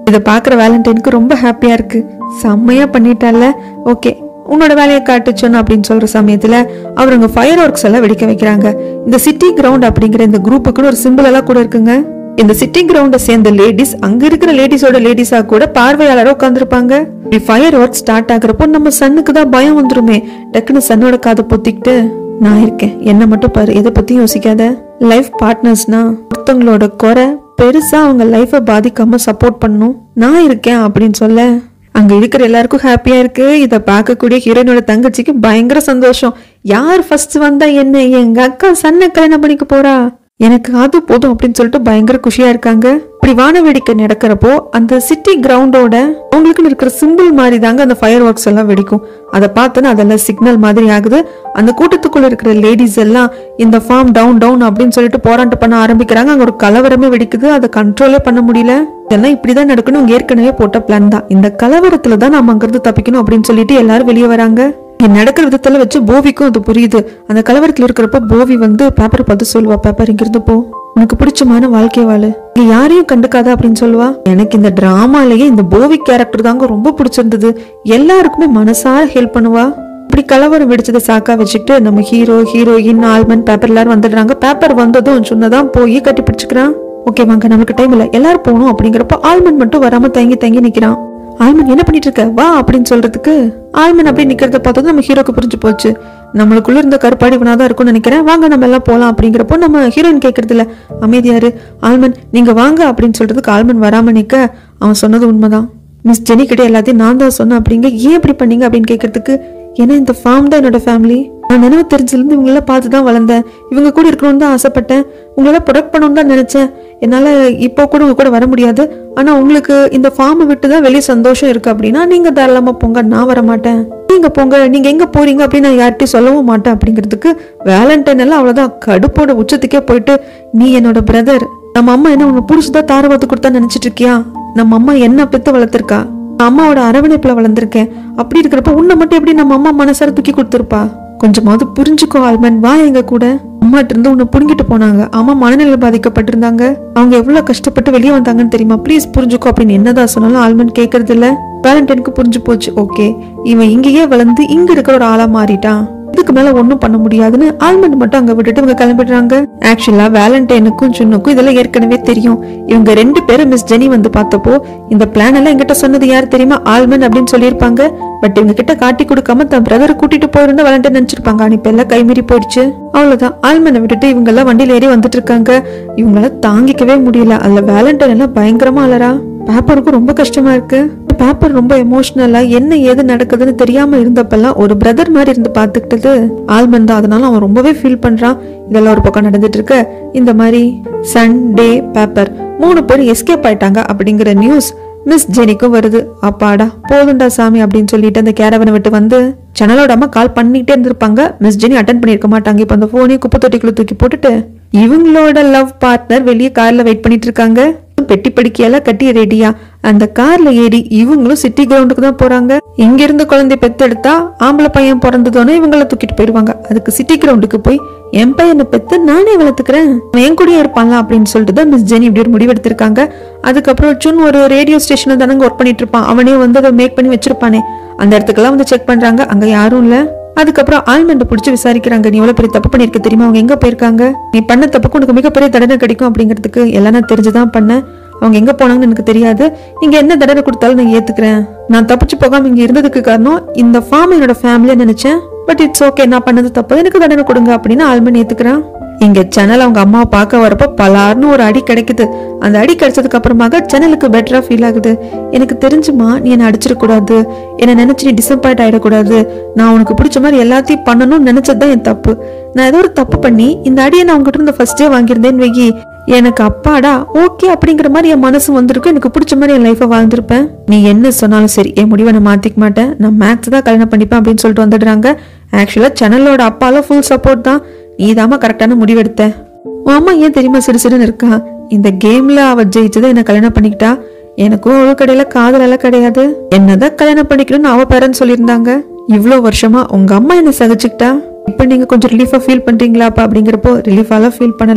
இதை பார்க்குற வேலண்டைனுக்கு ரொம்ப ஹாப்பியா இருக்கு செம்மையா பண்ணிட்டால ஓகே உன்னோட வேலையை காட்டு சொன்ன அப்படின்னு சொல்ற சமயத்துல அவர் அங்க ஃபயர் ஒர்க்ஸ் எல்லாம் வெடிக்க வைக்கிறாங்க இந்த சிட்டி கிரவுண்ட் அப்படிங்கிற இந்த குரூப்புக்குன்னு ஒரு சிம்பிள் எல்லாம் கூட இருக்குங்க இந்த சிட்டி கிரவுண்ட சேர்ந்த லேடிஸ் அங்க இருக்கிற லேடிஸோட லேடிஸா கூட பார்வையாளரா உட்காந்துருப்பாங்க ஃபயர் ஒர்க் ஸ்டார்ட் ஆகுறப்போ நம்ம சன்னுக்கு தான் பயம் வந்துருமே டக்குன்னு சன்னோட காதை பொத்திக்கிட்டு நான் இருக்கேன் என்ன மட்டும் பாரு எதை பத்தியும் யோசிக்காத லைஃப் பார்ட்னர்ஸ்னா ஒருத்தவங்களோட குறை பெருசா அவங்க லைஃபை பாதிக்காம சப்போர்ட் பண்ணும் நான் இருக்கேன் அப்படின்னு சொல்ல அங்க இருக்கிற எல்லாருக்கும் ஹாப்பியா இருக்கு இத பார்க்கக்கூடிய ஹீரோயினோட தங்கச்சிக்கு பயங்கர சந்தோஷம் யார் ஃபர்ஸ்ட் வந்தா என்ன எங்க அக்கா சன்ன கல்யாணம் பண்ணிக்க போறா எனக்கு அது போதும் அப்படின்னு சொல்லிட்டு பயங்கர குஷியா இருக்காங்க இப்படி வான வேடிக்கை நடக்கிறப்போ அந்த சிட்டி கிரவுண்டோட அவங்களுக்குன்னு இருக்கிற சிம்பிள் மாதிரி தாங்க அந்த ஃபயர் ஒர்க்ஸ் எல்லாம் வெடிக்கும் அதை பார்த்தோன்னா அதெல்லாம் சிக்னல் மாதிரி ஆகுது அந்த கூட்டத்துக்குள்ள இருக்கிற லேடிஸ் எல்லாம் இந்த ஃபார்ம் டவுன் டவுன் அப்படின்னு சொல்லிட்டு போராட்டம் பண்ண ஆரம்பிக்கிறாங்க அங்க ஒரு கலவரமே வெடிக்குது அதை கண்ட்ரோலே பண்ண முடியல இதெல்லாம் இப்படிதான் நடக்கணும் இவங்க ஏற்கனவே போட்ட பிளான் தான் இந்த கலவரத்துல தான் நம்ம அங்கிருந்து தப்பிக்கணும் அப்படின்னு சொல்லிட்டு எல்லாரும் வெளியே வராங்க இங்க நடக்கிற விதத்துல வச்சு போவிக்கும் அது புரியுது அந்த கலவரத்துல இருக்கிறப்ப போவி வந்து பேப்பரை பார்த்து சொல்லுவா பேப்பர் இங்கிருந்து போ உனக்கு பிடிச்சமான வாழ்க்கை வாழு இங்க யாரையும் கண்டுக்காத அப்படின்னு சொல்லுவா எனக்கு இந்த டிராமாலேயே இந்த போவி கேரக்டர் தாங்க ரொம்ப பிடிச்சிருந்தது எல்லாருக்குமே மனசார ஹெல்ப் பண்ணுவா இப்படி கலவரம் வெடிச்சதை சாக்கா வச்சுக்கிட்டு நம்ம ஹீரோ ஹீரோயின் ஆல்மன் பேப்பர் எல்லாரும் வந்துடுறாங்க பேப்பர் வந்ததும் சொன்னதான் போய் கட்டி பிடிச்சுக்கிறான் ஓகே வாங்க நமக்கு டைம் இல்ல எல்லாரும் போகணும் அப்படிங்கிறப்ப ஆல்மன் மட்டும் வராம தங்கி தங்கி நிக்கிறான் ஆல்மன் என்ன பண்ணிட்டு இருக்க வா அப்படின்னு சொல்றதுக்கு ஆல்மன் அப்படி நிக்கிறத பார்த்ததும் நம்ம ஹீரோக்கு புரிஞ்சு போச்சு நம்மளுக்குள்ள இருந்த கருப்பாடி இவனாதான் இருக்கும்னு நினைக்கிறேன் வாங்க நம்ம எல்லாம் போலாம் அப்படிங்கிறப்போ நம்ம ஹீரோயின் கேட்கறது இல்ல அமைதியாரு ஆல்மன் நீங்க வாங்க அப்படின்னு சொல்றதுக்கு ஆல்மன் வராம நிக்க அவன் சொன்னது உண்மைதான் மிஸ் ஜெனி கிட்ட எல்லாத்தையும் நான் தான் சொன்னேன் அப்படிங்க ஏன் இப்படி பண்ணீங்க அப்படின்னு கேட்கறதுக்கு ஏன்னா இந்த ஃபார்ம் தான் என்னோட ஃபேமிலி நான் நினைவு தெரிஞ்சிலிருந்து இவங்களெல்லாம் பார்த்து தான் வளர்ந்தேன் இவங்க கூட இருக்கணும்னு தான் ஆசைப்பட்டேன் உங்களெல்லாம் ப்ரொடக்ட் பண்ணணும்னு தான் நினைச்சேன் என்னால இப்போ கூட உங்க கூட வர முடியாது ஆனா உங்களுக்கு இந்த ஃபார்மை விட்டு தான் வெளியே சந்தோஷம் இருக்கு அப்படின்னா நீங்க தாராளமா போங்க நான் வர மாட்டேன் நீங்க போங்க நீங்க எங்க போறீங்க அப்படின்னு நான் யார்கிட்டயும் சொல்லவும் மாட்டேன் அப்படிங்கிறதுக்கு வேலண்டைன் எல்லாம் அவ்வளவுதான் கடுப்போட உச்சத்துக்கே போயிட்டு நீ என்னோட பிரதர் நம்ம அம்மா என்ன உன்னை புடிச்சுதான் தாரவாத்து கொடுத்தா நினைச்சிட்டு இருக்கியா நம்ம அம்மா என்ன பெத்து வளர்த்திருக்கா நான் அம்மாவோட அரவணைப்புல வளர்ந்திருக்கேன் அப்படி இருக்கிறப்ப உன்னை மட்டும் எப்படி நம்ம அம்மா மனசார தூக்கி கொடுத்துருப்பா கொஞ்சமாவது புரிஞ்சுக்கோ ஆல்மன் வா எங்க கூட அம்மாட்ட இருந்து உன்னை புடுங்கிட்டு போனாங்க அம்மா மனநிலை பாதிக்கப்பட்டிருந்தாங்க அவங்க எவ்வளவு கஷ்டப்பட்டு வெளியே வந்தாங்கன்னு தெரியுமா ப்ளீஸ் புரிஞ்சுக்கோ அப்படின்னு என்னதான் சொன்னாலும் ஆல்மன் கேக்குறது இல்ல வேலண்டைனுக்கு புரிஞ்சு போச்சு ஓகே இவன் இங்கேயே வளர்ந்து இங்க இருக்கிற ஒரு ஆளா மாறிட்டான் இதுக்கு மேல ஒண்ணும் பண்ண முடியாதுன்னு ஆல்மண்ட் மட்டும் அங்க விட்டுட்டு இவங்க கிளம்பிடுறாங்க ஆக்சுவலா வேலண்டைனுக்கும் ஜுன்னுக்கும் இதெல்லாம் ஏற்கனவே தெரியும் இவங்க ரெண்டு பேரும் மிஸ் ஜெனி வந்து பார்த்தப்போ இந்த பிளான் எல்லாம் என்கிட்ட சொன்னது யார் தெரியுமா ஆல்மண்ட் அப்படின்னு சொல்லியிருப்பாங்க பட் இவங்க கிட்ட காட்டி கொடுக்காம தன் பிரதரை கூட்டிட்டு போயிருந்தா வேலண்டைன் நினைச்சிருப்பாங்க ஆனா இப்ப எல்லாம் கைமீறி போயிடுச்சு அவ்வளவுதான் ஆல்மனை விட்டுட்டு இவங்க எல்லாம் வண்டியில ஏறி வந்துட்டு இருக்காங்க இவங்களால தாங்கிக்கவே முடியல அதுல வேலண்டைன் எல்லாம் பயங்கரமா அலறா பேப்பருக்கும் ரொம்ப கஷ்டமா இருக்கு பேப்பர் ரொம்ப எமோஷனலா என்ன ஏது நடக்குதுன்னு தெரியாம இருந்தப்பெல்லாம் ஒரு பிரதர் மாதிரி இருந்து பாத்துக்கிட்டது ஆல்மன் தான் அதனால அவன் ரொம்பவே ஃபீல் பண்றான் இதெல்லாம் ஒரு பக்கம் நடந்துட்டு இருக்கு இந்த மாதிரி சண்டே பேப்பர் மூணு பேர் எஸ்கேப் ஆயிட்டாங்க அப்படிங்கிற நியூஸ் மிஸ் ஜெனிக்கும் வருது அப்பாடா போதுண்டா சாமி அப்படின்னு சொல்லிட்டு அந்த கேரவனை விட்டு வந்து சேனலோட அம்மா கால் பண்ணிட்டே இருந்திருப்பாங்க மிஸ் ஜெனி அட்டன் பண்ணிருக்க மாட்டாங்க இப்ப அந்த போனையும் குப்பை தொட்டிக்குள்ள தூக்கி போட்டுட்டு இவங்களோட லவ் பார்ட்னர் வெளியே கார்ல வெயிட் பண்ணிட்டு இருக்காங்க பெட்டி படிக்கையெல்லாம் கட்டி ரெடியா அந்த கார்ல ஏறி இவங்களும் சிட்டி கிரவுண்டுக்கு தான் போறாங்க இங்க இருந்து குழந்தை பெத்தெடுத்தா ஆம்பளை பையன் பிறந்ததோன்னு இவங்கள தூக்கிட்டு போயிடுவாங்க அதுக்கு சிட்டி கிரவுண்டுக்கு போய் என் பையனை பெத்து நானே வளர்த்துக்கிறேன் அவன் என் கூடயே இருப்பான்ல அப்படின்னு சொல்லிட்டு தான் மிஸ் ஜெனி இப்படி ஒரு முடிவு எடுத்திருக்காங்க அதுக்கப்புறம் சுன் ஒரு ரேடியோ ஸ்டேஷன்ல தானங்க ஒர்க் பண்ணிட்டு இருப்பான் அவனே வந்து அதை மேக் பண்ணி வச்சிருப்பானே அந்த இடத்துக்கெல்லாம் வந்து செக் பண்றாங்க அங்க யாரும் இல்ல அதுக்கப்புறம் ஆல்மண்ட பிடிச்சி விசாரிக்கிறாங்க நீ எவ்வளவு பெரிய தப்பு பண்ணிருக்க தெரியுமா அவங்க எங்க போயிருக்காங்க நீ பண்ண தப்புக்கு உனக்கு மிகப்பெரிய தண்டனை கிடைக்கும் அப்படிங்கிறதுக்கு எல்லாம் நான் தெரிஞ்சுதான் பண்ணேன் அவங்க எங்க போனாங்கன்னு எனக்கு தெரியாது நீங்க என்ன தண்டனை கொடுத்தாலும் நான் ஏத்துக்கிறேன் நான் தப்பிச்சு போகாம இங்க இருந்ததுக்கு காரணம் இந்த ஃபார்ம் என்னோட ஃபேமிலியா நினைச்சேன் பட் இட்ஸ் ஓகே நான் பண்ணது தப்பு எனக்கு தண்டனை கொடுங்க அப்படின்னு ஆல்மன் ஏத்துக்கிறான் இங்க சேனல் அவங்க அம்மாவை பார்க்க வரப்ப பலார்னு ஒரு அடி கிடைக்குது அந்த அடி கிடைச்சதுக்கு அப்புறமாக சேனலுக்கு பெட்டரா ஃபீல் ஆகுது எனக்கு தெரிஞ்சுமா நீ என்ன அடிச்சிடக்கூடாது என்ன நினைச்சு நீ டிசப்பாயிண்ட் ஆயிடக்கூடாது நான் உனக்கு பிடிச்ச மாதிரி எல்லாத்தையும் பண்ணணும்னு நினைச்சதுதான் என் தப்பு நான் ஏதோ ஒரு தப்பு பண்ணி இந்த அடியை நான் உங்ககிட்ட இருந்து ஃபர்ஸ்டே வாங்கியிருந்தேன்னு வெயி எனக்கு அப்பாடா ஓகே அப்படிங்கிற மாதிரி என் மனசு வந்திருக்கும் எனக்கு பிடிச்ச மாதிரி என் லைஃபை வாழ்ந்திருப்பேன் நீ என்ன சொன்னாலும் சரி என் முடிவை நான் மாத்திக்க மாட்டேன் நான் மேக்ஸ் தான் கல்யாணம் பண்ணிப்பேன் அப்படின்னு சொல்லிட்டு வந்துடுறாங்க ஆக்சுவலா சேனலோட அப்பால ஃபுல் சப்போர்ட் தான் நீதாம்மா கரெக்டான முடிவெடுத்த உன் அம்மா ஏன் தெரியுமா சிறு சிறுன்னு இருக்கா இந்த கேம்ல அவ ஜெயிச்சதை என்ன கல்யாணம் பண்ணிக்கிட்டா எனக்கும் அவ கடையில காதல் எல்லாம் கிடையாது என்னதான் கல்யாணம் பண்ணிக்கணும்னு அவ பேரன் சொல்லியிருந்தாங்க இவ்வளோ வருஷமா உங்க அம்மா என்ன சகிச்சுக்கிட்டா இப்போ நீங்க கொஞ்சம் ரிலீஃபா ஃபீல் பண்றீங்களாப்பா அப்படிங்கிறப்போ ரிலீஃபாலாம் ஃபீல் பண்ணல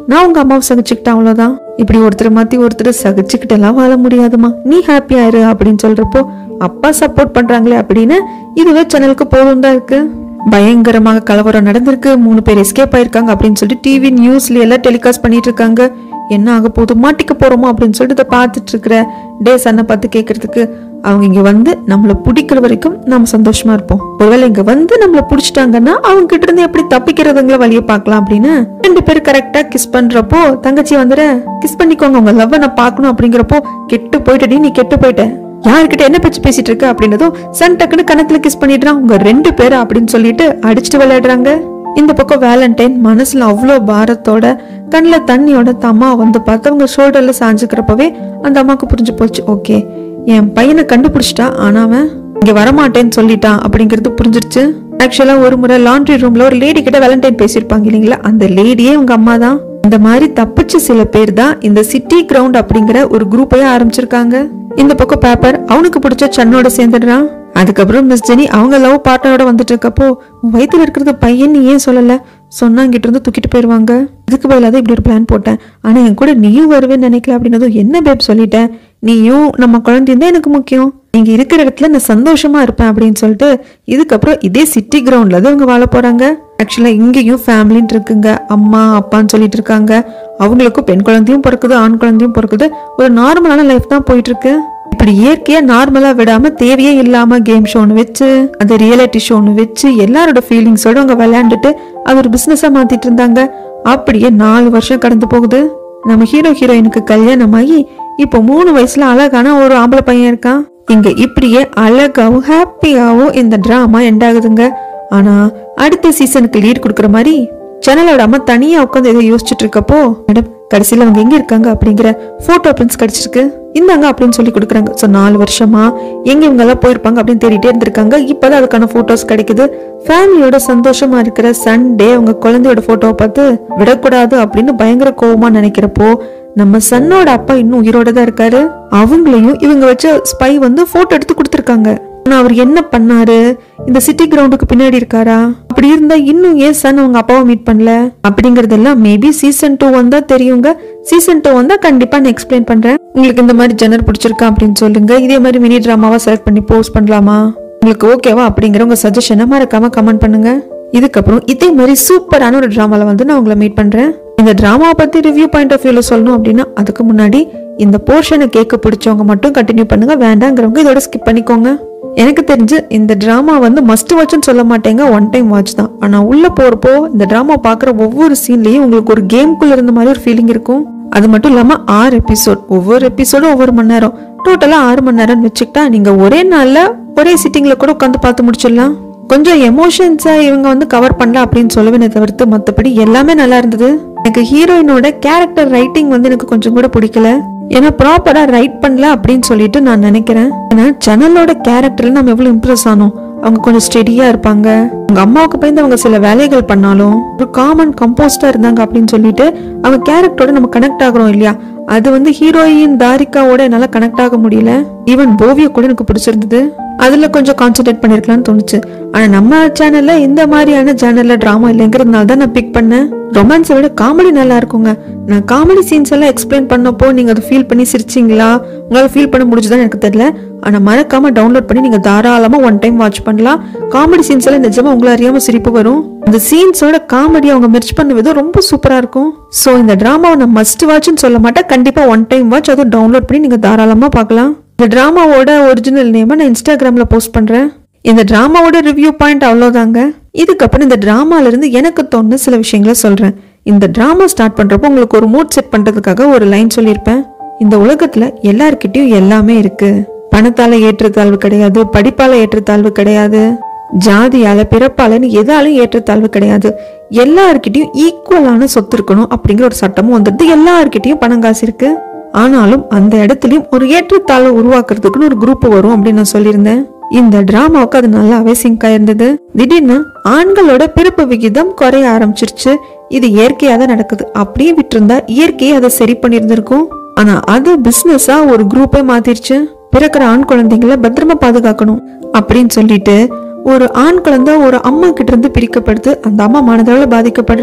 நான் உங்க அம்மாவை சகிச்சுக்கிட்டேன் அவ்வளவுதான் இப்படி ஒருத்தர் மாத்தி ஒருத்தர் சகிச்சுக்கிட்டு எல்லாம் வாழ முடியாதுமா நீ ஹாப்பியா இரு அப்படின்னு சொல்றப்போ அப்பா சப்போர்ட் பண்றாங்களே அப்படின்னு இதுவே சேனலுக்கு போதும் தான் இருக்கு பயங்கரமாக கலவரம் நடந்திருக்கு மூணு பேர் எஸ்கேப் ஆயிருக்காங்க அப்படின்னு சொல்லிட்டு டிவி நியூஸ்ல எல்லாம் டெலிகாஸ்ட் பண்ணிட்டு இருக்காங்க என்ன ஆக போகுது மாட்டிக்க போறோமோ அப்படின்னு சொல்லிட்டு இதை பார்த்துட்டு இருக்கிற டே சன்னை பார்த்து கேட்கறதுக்கு அவங்க இங்க வந்து நம்மள பிடிக்கிற வரைக்கும் நம்ம சந்தோஷமா இருப்போம் ஒருவேளை இங்க வந்து நம்மள பிடிச்சிட்டாங்கன்னா அவங்க கிட்ட இருந்து எப்படி தப்பிக்கிறதுங்கிற வழியை பார்க்கலாம் அப்படின்னு ரெண்டு பேரும் கரெக்டா கிஸ் பண்றப்போ தங்கச்சி வந்துட கிஸ் பண்ணிக்கோங்க உங்க லவ் நான் பார்க்கணும் அப்படிங்கிறப்போ கெட்டு போயிட்டடி நீ கெட்டு போயிட்ட யார்கிட்ட என்ன பேச்சு பேசிட்டு இருக்க அப்படின்னதும் சன் டக்குன்னு கணக்குல கிஸ் பண்ணிடுறான் உங்க ரெண்டு பேரும் அப்படின்னு சொல்லிட்டு அடிச்சுட்டு விளையாடுறாங்க இந்த பக்கம் வேலண்டைன் மனசுல அவ்வளோ பாரத்தோட கண்ணில் தண்ணியோட அந்த அம்மா வந்து பார்த்து அவங்க ஷோல்டர்ல சாஞ்சுக்கிறப்பவே அந்த அம்மாவுக்கு புரிஞ்சு போச்சு ஓகே என் பையனை கண்டுபிடிச்சிட்டா ஆனா அவன் இங்க வரமாட்டேன்னு சொல்லிட்டான் அப்படிங்கிறது புரிஞ்சிருச்சு ஆக்சுவலா ஒரு முறை லாண்ட்ரி ரூம்ல ஒரு லேடி கிட்ட வேலண்டைன் பேசியிருப்பாங்க இல்லைங்களா அந்த லேடியே உங்க அம்மா தான் இந்த மாதிரி தப்பிச்ச சில பேர் தான் இந்த சிட்டி கிரவுண்ட் அப்படிங்கிற ஒரு குரூப்பையே ஆரம்பிச்சிருக்காங்க இந்த பக்கம் பேப்பர் அவனுக்கு பிடிச்ச சன்னோட சேர்ந்துடுறான் அதுக்கப்புறம் மிஸ் ஜெனி அவங்க லவ் பார்ட்னரோட வந்துட்டு இருக்கப்போ உன் வயித்துல இருக்கிறது பையன் நீ ஏன் சொல்லல சொன்னா இங்கிட்ட இருந்து தூக்கிட்டு போயிருவாங்க இதுக்கு பதிலாக இப்படி ஒரு பிளான் போட்டேன் ஆனா என் கூட நீயும் வருவேன்னு நினைக்கல அப்படின்னதும் என்ன பேப் சொல்லிட்டேன் நீயும் நம்ம குழந்தையும் தான் எனக்கு முக்கியம் இங்க இருக்கிற இடத்துல நான் சந்தோஷமா இருப்பேன் அப்படின்னு சொல்லிட்டு இதுக்கப்புறம் இதே சிட்டி கிரவுண்ட்ல தான் இவங்க வாழ போறாங்க ஆக்சுவலா இங்கேயும் ஃபேமிலின்னு இருக்குங்க அம்மா அப்பான்னு சொல்லிட்டு இருக்காங்க அவங்களுக்கும் பெண் குழந்தையும் பிறக்குது ஆண் குழந்தையும் பிறக்குது ஒரு நார்மலான லைஃப் தான் போயிட்டு இருக்கு இப்படி இயற்கையா நார்மலா விடாம தேவையே இல்லாம கேம் ஷோன்னு வச்சு அந்த ரியாலிட்டி ஷோன்னு வச்சு எல்லாரோட ஃபீலிங்ஸோட அவங்க விளையாண்டுட்டு அது ஒரு பிசினஸா மாத்திட்டு இருந்தாங்க அப்படியே நாலு வருஷம் கடந்து போகுது நம்ம ஹீரோ ஹீரோயினுக்கு கல்யாணம் ஆகி இப்போ மூணு வயசுல அழகான ஒரு ஆம்பளை பையன் இருக்கான் இங்க இப்படியே அழகாவும் ஹாப்பியாவும் இந்த டிராமா எண்ட் ஆகுதுங்க ஆனா அடுத்த சீசனுக்கு லீட் கொடுக்குற மாதிரி சேனலோட அம்மா தனியா உட்காந்து ஏதோ யோசிச்சுட்டு இருக்கப்போ மேடம் கடைசியில அவங்க எங்க இருக்காங்க அப்படிங்கிற போட்டோ பிரிண்ட்ஸ் கிடைச்சிருக்கு இந்தாங்க அப்படின்னு சொல்லி கொடுக்குறாங்க ஸோ நாலு வருஷமா எங்க இவங்க எல்லாம் போயிருப்பாங்க அப்படின்னு தேடிட்டே இருந்திருக்காங்க இப்பதான் அதுக்கான போட்டோஸ் கிடைக்குது ஃபேமிலியோட சந்தோஷமா இருக்கிற சண்டே அவங்க குழந்தையோட போட்டோவை பார்த்து விடக்கூடாது அப்படின்னு பயங்கர கோவமா நினைக்கிறப்போ நம்ம சன்னோட அப்பா இன்னும் உயிரோட தான் இருக்காரு அவங்களையும் இவங்க வச்ச ஸ்பை வந்து போட்டோ எடுத்து கொடுத்துருக்காங்க ஆனா அவர் என்ன பண்ணாரு இந்த சிட்டி கிரவுண்டுக்கு பின்னாடி இருக்காரா அப்படி இருந்தா இன்னும் ஏன் சன் அவங்க அப்பாவை மீட் பண்ணல அப்படிங்கறதெல்லாம் மேபி சீசன் டூ வந்தா தெரியுங்க சீசன் டூ வந்தா கண்டிப்பா நான் எக்ஸ்பிளைன் பண்றேன் உங்களுக்கு இந்த மாதிரி ஜெனர் பிடிச்சிருக்கா அப்படின்னு சொல்லுங்க இதே மாதிரி மினி டிராமாவா செலக்ட் பண்ணி போஸ்ட் பண்ணலாமா உங்களுக்கு ஓகேவா அப்படிங்கிற உங்க சஜஷனை மறக்காம கமெண்ட் பண்ணுங்க இதுக்கப்புறம் இதே மாதிரி சூப்பரான ஒரு டிராமால வந்து நான் உங்களை மீட் பண்றேன் இந்த டிராமாவை பத்தி ரிவ்யூ பாயிண்ட் ஆஃப் வியூல சொல்லணும் அப்படின்னா அதுக்கு முன்னாடி இந்த போர்ஷனை கேட்க பிடிச்சவங்க மட்டும் கண்டினியூ பண்ணுங்க வேண்டாங்கிறவங்க இதோட ஸ்கிப் பண்ணிக்கோங்க எனக்கு தெரிஞ்சு இந்த டிராமா வந்து மஸ்ட் வாட்ச்னு சொல்ல மாட்டேங்க ஒன் டைம் வாட்ச் தான் ஆனா உள்ள போறப்போ இந்த டிராமா பாக்குற ஒவ்வொரு சீன்லயும் உங்களுக்கு ஒரு கேம்குள்ள இருந்த மாதிரி ஒரு ஃபீலிங் இருக்கும் அது மட்டும் இல்லாம ஆறு எபிசோட் ஒவ்வொரு எபிசோடும் ஒவ்வொரு மணி நேரம் டோட்டலா ஆறு மணி நேரம்னு வச்சுக்கிட்டா நீங்க ஒரே நாள்ல ஒரே சிட்டிங்ல கூட உட்காந்து பார்த்து முடிச்சிடலாம் கொஞ்சம் எமோஷன்ஸை இவங்க வந்து கவர் பண்ணல அப்படின்னு சொல்லவே தவிர்த்து மற்றபடி எல்லாமே நல்லா இருந்தது எனக்கு ஹீரோயினோட கேரக்டர் ரைட்டிங் வந்து எனக்கு கொஞ்சம் கூட பிடிக்கல ஏன்னா ப்ராப்பரா ரைட் பண்ணல அப்படின்னு சொல்லிட்டு நான் நினைக்கிறேன் ஏன்னா ஜனலோட கேரக்டர்ல நம்ம எவ்வளவு இம்ப்ரெஸ் ஆனோம் அவங்க கொஞ்சம் ஸ்டெடியா இருப்பாங்க அவங்க அம்மாவுக்கு பயந்து அவங்க சில வேலைகள் பண்ணாலும் ஒரு காமன் கம்போஸ்டா இருந்தாங்க அப்படின்னு சொல்லிட்டு அவங்க கேரக்டரோட நம்ம கனெக்ட் ஆகுறோம் இல்லையா அது வந்து ஹீரோயின் தாரிகாவோட என்னால கனெக்ட் ஆக முடியல ஈவன் போவிய கூட எனக்கு பிடிச்சிருந்தது அதுல கொஞ்சம் கான்சென்ட்ரேட் பண்ணிருக்கலாம்னு தோணுச்சு ஆனா நம்ம சேனல்ல இந்த மாதிரியான சேனல்ல டிராமா இல்லைங்கிறதுனால தான் நான் பிக் பண்ணேன் ரொமான்ஸை விட காமெடி நல்லா இருக்குங்க நான் காமெடி சீன்ஸ் எல்லாம் எக்ஸ்பிளைன் பண்ணப்போ நீங்க அதை ஃபீல் பண்ணி சிரிச்சிங்களா உங்களால ஃபீல் பண்ண முடிஞ்சுதான்னு எனக்கு தெரியல ஆனா மறக்காம டவுன்லோட் பண்ணி நீங்க தாராளமா ஒன் டைம் வாட்ச் பண்ணலாம் காமெடி சீன்ஸ் எல்லாம் நிஜமா உங்களை அறியாம சிரிப்பு வரும் அந்த சீன்ஸோட காமெடி அவங்க மெர்ச் பண்ண விதம் ரொம்ப சூப்பரா இருக்கும் சோ இந்த டிராமாவை நான் மஸ்ட் வாட்ச்னு சொல்ல மாட்டேன் கண்டிப்பா ஒன் டைம் வாட்ச் அதுவும் டவுன்லோட் பண்ணி நீங்க தாராளமா பார்க்கலாம் இந்த டிராமாவோட ஒரிஜினல் நேமை நான் இன்ஸ்டாகிராம்ல போஸ்ட் பண்றேன் இந்த டிராமாவோட ரிவ்யூ பாயிண்ட் அவ்வளோதாங்க இதுக்கப்புறம் இந்த டிராமால இருந்து எனக்கு தோணுன சில விஷயங்களை சொல்றேன் இந்த டிராமா ஸ்டார்ட் பண்றப்போ உங்களுக்கு ஒரு மூட் செட் பண்றதுக்காக ஒரு லைன் சொல்லியிருப்பேன் இந்த உலகத்துல எல்லார்கிட்டயும் எல்லாமே இருக்கு பணத்தால ஏற்றத்தாழ்வு கிடையாது படிப்பால ஏற்றத்தாழ்வு கிடையாது ஜாதியால பிறப்பாலன்னு எதாலும் ஏற்றத்தாழ்வு கிடையாது எல்லார்கிட்டயும் ஈக்குவலான சொத்து இருக்கணும் அப்படிங்கிற ஒரு சட்டமும் வந்துடுது எல்லார்கிட்டயும் பணம் காசு இருக்கு ஆனாலும் அந்த இடத்துலயும் ஒரு ஏற்றத்தாழ்வு உருவாக்குறதுக்குன்னு ஒரு குரூப் வரும் அப்படின்னு நான் சொல்லியிருந்தேன் இந்த டிராமாவுக்கு அது நல்லாவே சிங்க் ஆயிருந்தது திடீர்னு ஆண்களோட பிறப்பு விகிதம் குறைய ஆரம்பிச்சிருச்சு இது இயற்கையா தான் நடக்குது அப்படியே விட்டிருந்தா இயற்கையே அதை சரி பண்ணியிருந்திருக்கும் ஆனா அது பிசினஸா ஒரு குரூப்பே மாத்திருச்சு பிறக்கிற ஆண் குழந்தைங்களை பத்திரமா பாதுகாக்கணும் அப்படின்னு சொல்லிட்டு ஒரு ஆண் குழந்தை ஒரு அம்மா கிட்ட இருந்து பிரிக்கப்படுது அந்த அம்மா மனதளவுல பாதிக்கப்படுறா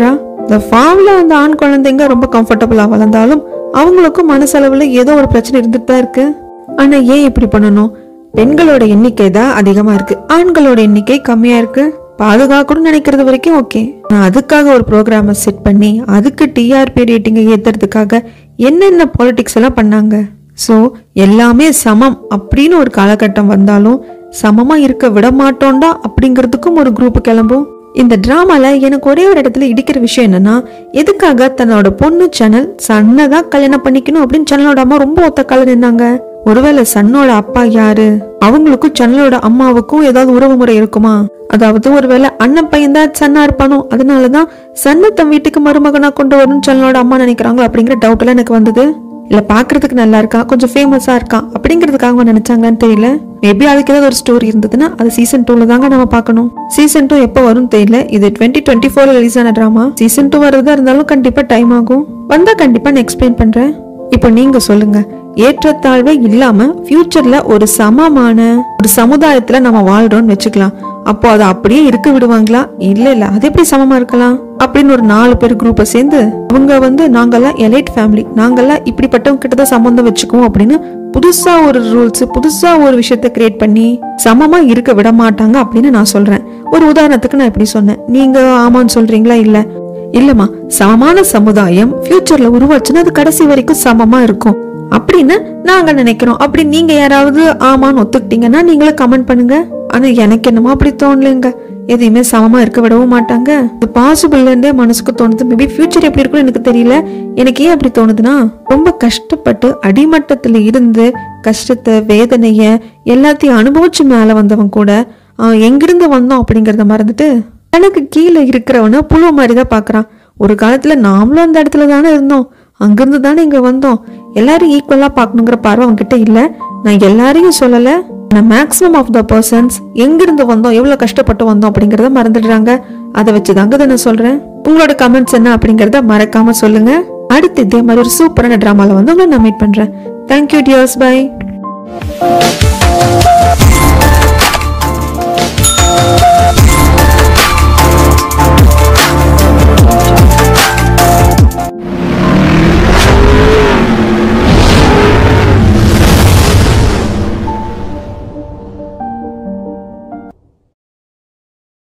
இந்த ஃபார்ம்ல அந்த ஆண் குழந்தைங்க ரொம்ப கம்ஃபர்டபுளா வளர்ந்தாலும் அவங்களுக்கும் மனசளவுல ஏதோ ஒரு பிரச்சனை இருந்துட்டு தான் இருக்கு ஆனா ஏன் இப்படி பண்ணணும் பெண்களோட எண்ணிக்கை தான் அதிகமா இருக்கு ஆண்களோட எண்ணிக்கை கம்மியா இருக்கு பாதுகாக்கணும்னு நினைக்கிறது வரைக்கும் ஓகே நான் அதுக்காக ஒரு ப்ரோக்ராமை செட் பண்ணி அதுக்கு டிஆர்பி ரேட்டிங்கை ஏத்துறதுக்காக என்னென்ன பாலிடிக்ஸ் எல்லாம் பண்ணாங்க ஸோ எல்லாமே சமம் அப்படின்னு ஒரு காலகட்டம் வந்தாலும் சமமா இருக்க விட மாட்டோம்டா அப்படிங்கிறதுக்கும் ஒரு குரூப் கிளம்பும் இந்த டிராமால எனக்கு ஒரே ஒரு இடத்துல இடிக்கிற விஷயம் என்னன்னா எதுக்காக தன்னோட பொண்ணு சேனல் சன்னை தான் கல்யாணம் பண்ணிக்கணும் அப்படின்னு சேனலோட அம்மா ரொம்ப ஒத்த கால நின்னாங்க ஒருவேளை சன்னோட அப்பா யாரு அவங்களுக்கும் சன்னலோட அம்மாவுக்கும் ஏதாவது உறவு முறை இருக்குமா அதாவது ஒருவேளை அண்ணன் பையன் தான் சன்னா இருப்பானோ அதனாலதான் சன்னை தன் வீட்டுக்கு மருமகனா கொண்டு வரணும்னு சன்னலோட அம்மா நினைக்கிறாங்களோ அப்படிங்கிற டவுட் எல்லாம் எனக்கு வந்தது இல்ல பாக்குறதுக்கு நல்லா இருக்கா கொஞ்சம் ஃபேமஸா இருக்கான் அப்படிங்கிறதுக்காக அவங்க நினைச்சாங்கன்னு தெரியல மேபி அதுக்கு ஏதாவது ஒரு ஸ்டோரி இருந்ததுன்னா அது சீசன் டூல தாங்க நம்ம பார்க்கணும் சீசன் டூ எப்போ வரும்னு தெரியல இது டுவெண்ட்டி டுவெண்ட்டி ஃபோர்ல ரிலீஸ் ஆன ட்ராமா சீசன் டூ வரதா இருந்தாலும் கண்டிப்பா டைம் ஆகும் வந்தா கண்டிப்பா நான் எக்ஸ்பிளைன் பண்றேன் இப்போ நீங்க சொல்லுங்க ஏற்றத்தாழ்வே இல்லாம ஃபியூச்சர்ல ஒரு சமமான ஒரு சமுதாயத்துல நம்ம வாழ்றோம்னு வச்சுக்கலாம் அப்போ அதை அப்படியே இருக்க விடுவாங்களா இல்ல இல்ல அது எப்படி சமமா இருக்கலாம் அப்படின்னு ஒரு நாலு பேர் குரூப்பை சேர்ந்து அவங்க வந்து நாங்கெல்லாம் எலைட் ஃபேமிலி நாங்கெல்லாம் இப்படிப்பட்டவங்க கிட்ட தான் சம்பந்தம் வச்சுக்குவோம் அப்படின்னு புதுசா ஒரு ரூல்ஸ் புதுசா ஒரு விஷயத்த கிரியேட் பண்ணி சமமா இருக்க விட மாட்டாங்க அப்படின்னு நான் சொல்றேன் ஒரு உதாரணத்துக்கு நான் இப்படி சொன்னேன் நீங்க ஆமான்னு சொல்றீங்களா இல்ல இல்லம்மா சமமான சமுதாயம் ஃபியூச்சர்ல உருவாச்சுன்னா அது கடைசி வரைக்கும் சமமா இருக்கும் அப்படின்னு நாங்க நினைக்கிறோம் அப்படி நீங்க யாராவது ஆமான்னு ஒத்துக்கிட்டீங்கன்னா நீங்களே கமெண்ட் பண்ணுங்க ஆனா எனக்கு என்னமோ அப்படி தோணலைங்க எதையுமே சமமா இருக்க விடவும் மாட்டாங்க இது பாசிபிள்ன்றே மனசுக்கு தோணுது மேபி ஃபியூச்சர் எப்படி இருக்கும்னு எனக்கு தெரியல எனக்கு ஏன் அப்படி தோணுதுன்னா ரொம்ப கஷ்டப்பட்டு அடிமட்டத்துல இருந்து கஷ்டத்தை வேதனைய எல்லாத்தையும் அனுபவிச்சு மேல வந்தவன் கூட அவன் எங்கிருந்து வந்தோம் அப்படிங்கறத மறந்துட்டு எனக்கு கீழே இருக்கிறவன புழு மாதிரி தான் பாக்குறான் ஒரு காலத்துல நாமளும் அந்த இடத்துல தானே இருந்தோம் அங்கிருந்து தானே இங்க வந்தோம் எல்லாரும் ஈக்குவலா பார்க்கணுங்கிற பார்வை அவன்கிட்ட இல்ல நான் எல்லாரையும் சொல்லல நான் மேக்ஸிமம் ஆஃப் த பர்சன்ஸ் எங்கிருந்து வந்தோம் எவ்வளவு கஷ்டப்பட்டு வந்தோம் அப்படிங்கறத மறந்துடுறாங்க அதை வச்சுதாங்க இதை நான் சொல்றேன் உங்களோட கமெண்ட்ஸ் என்ன அப்படிங்கறத மறக்காம சொல்லுங்க அடுத்து இதே மாதிரி ஒரு சூப்பரான டிராமால வந்து உங்களை நான் மீட் பண்றேன் தேங்க்யூ டியர்ஸ் பை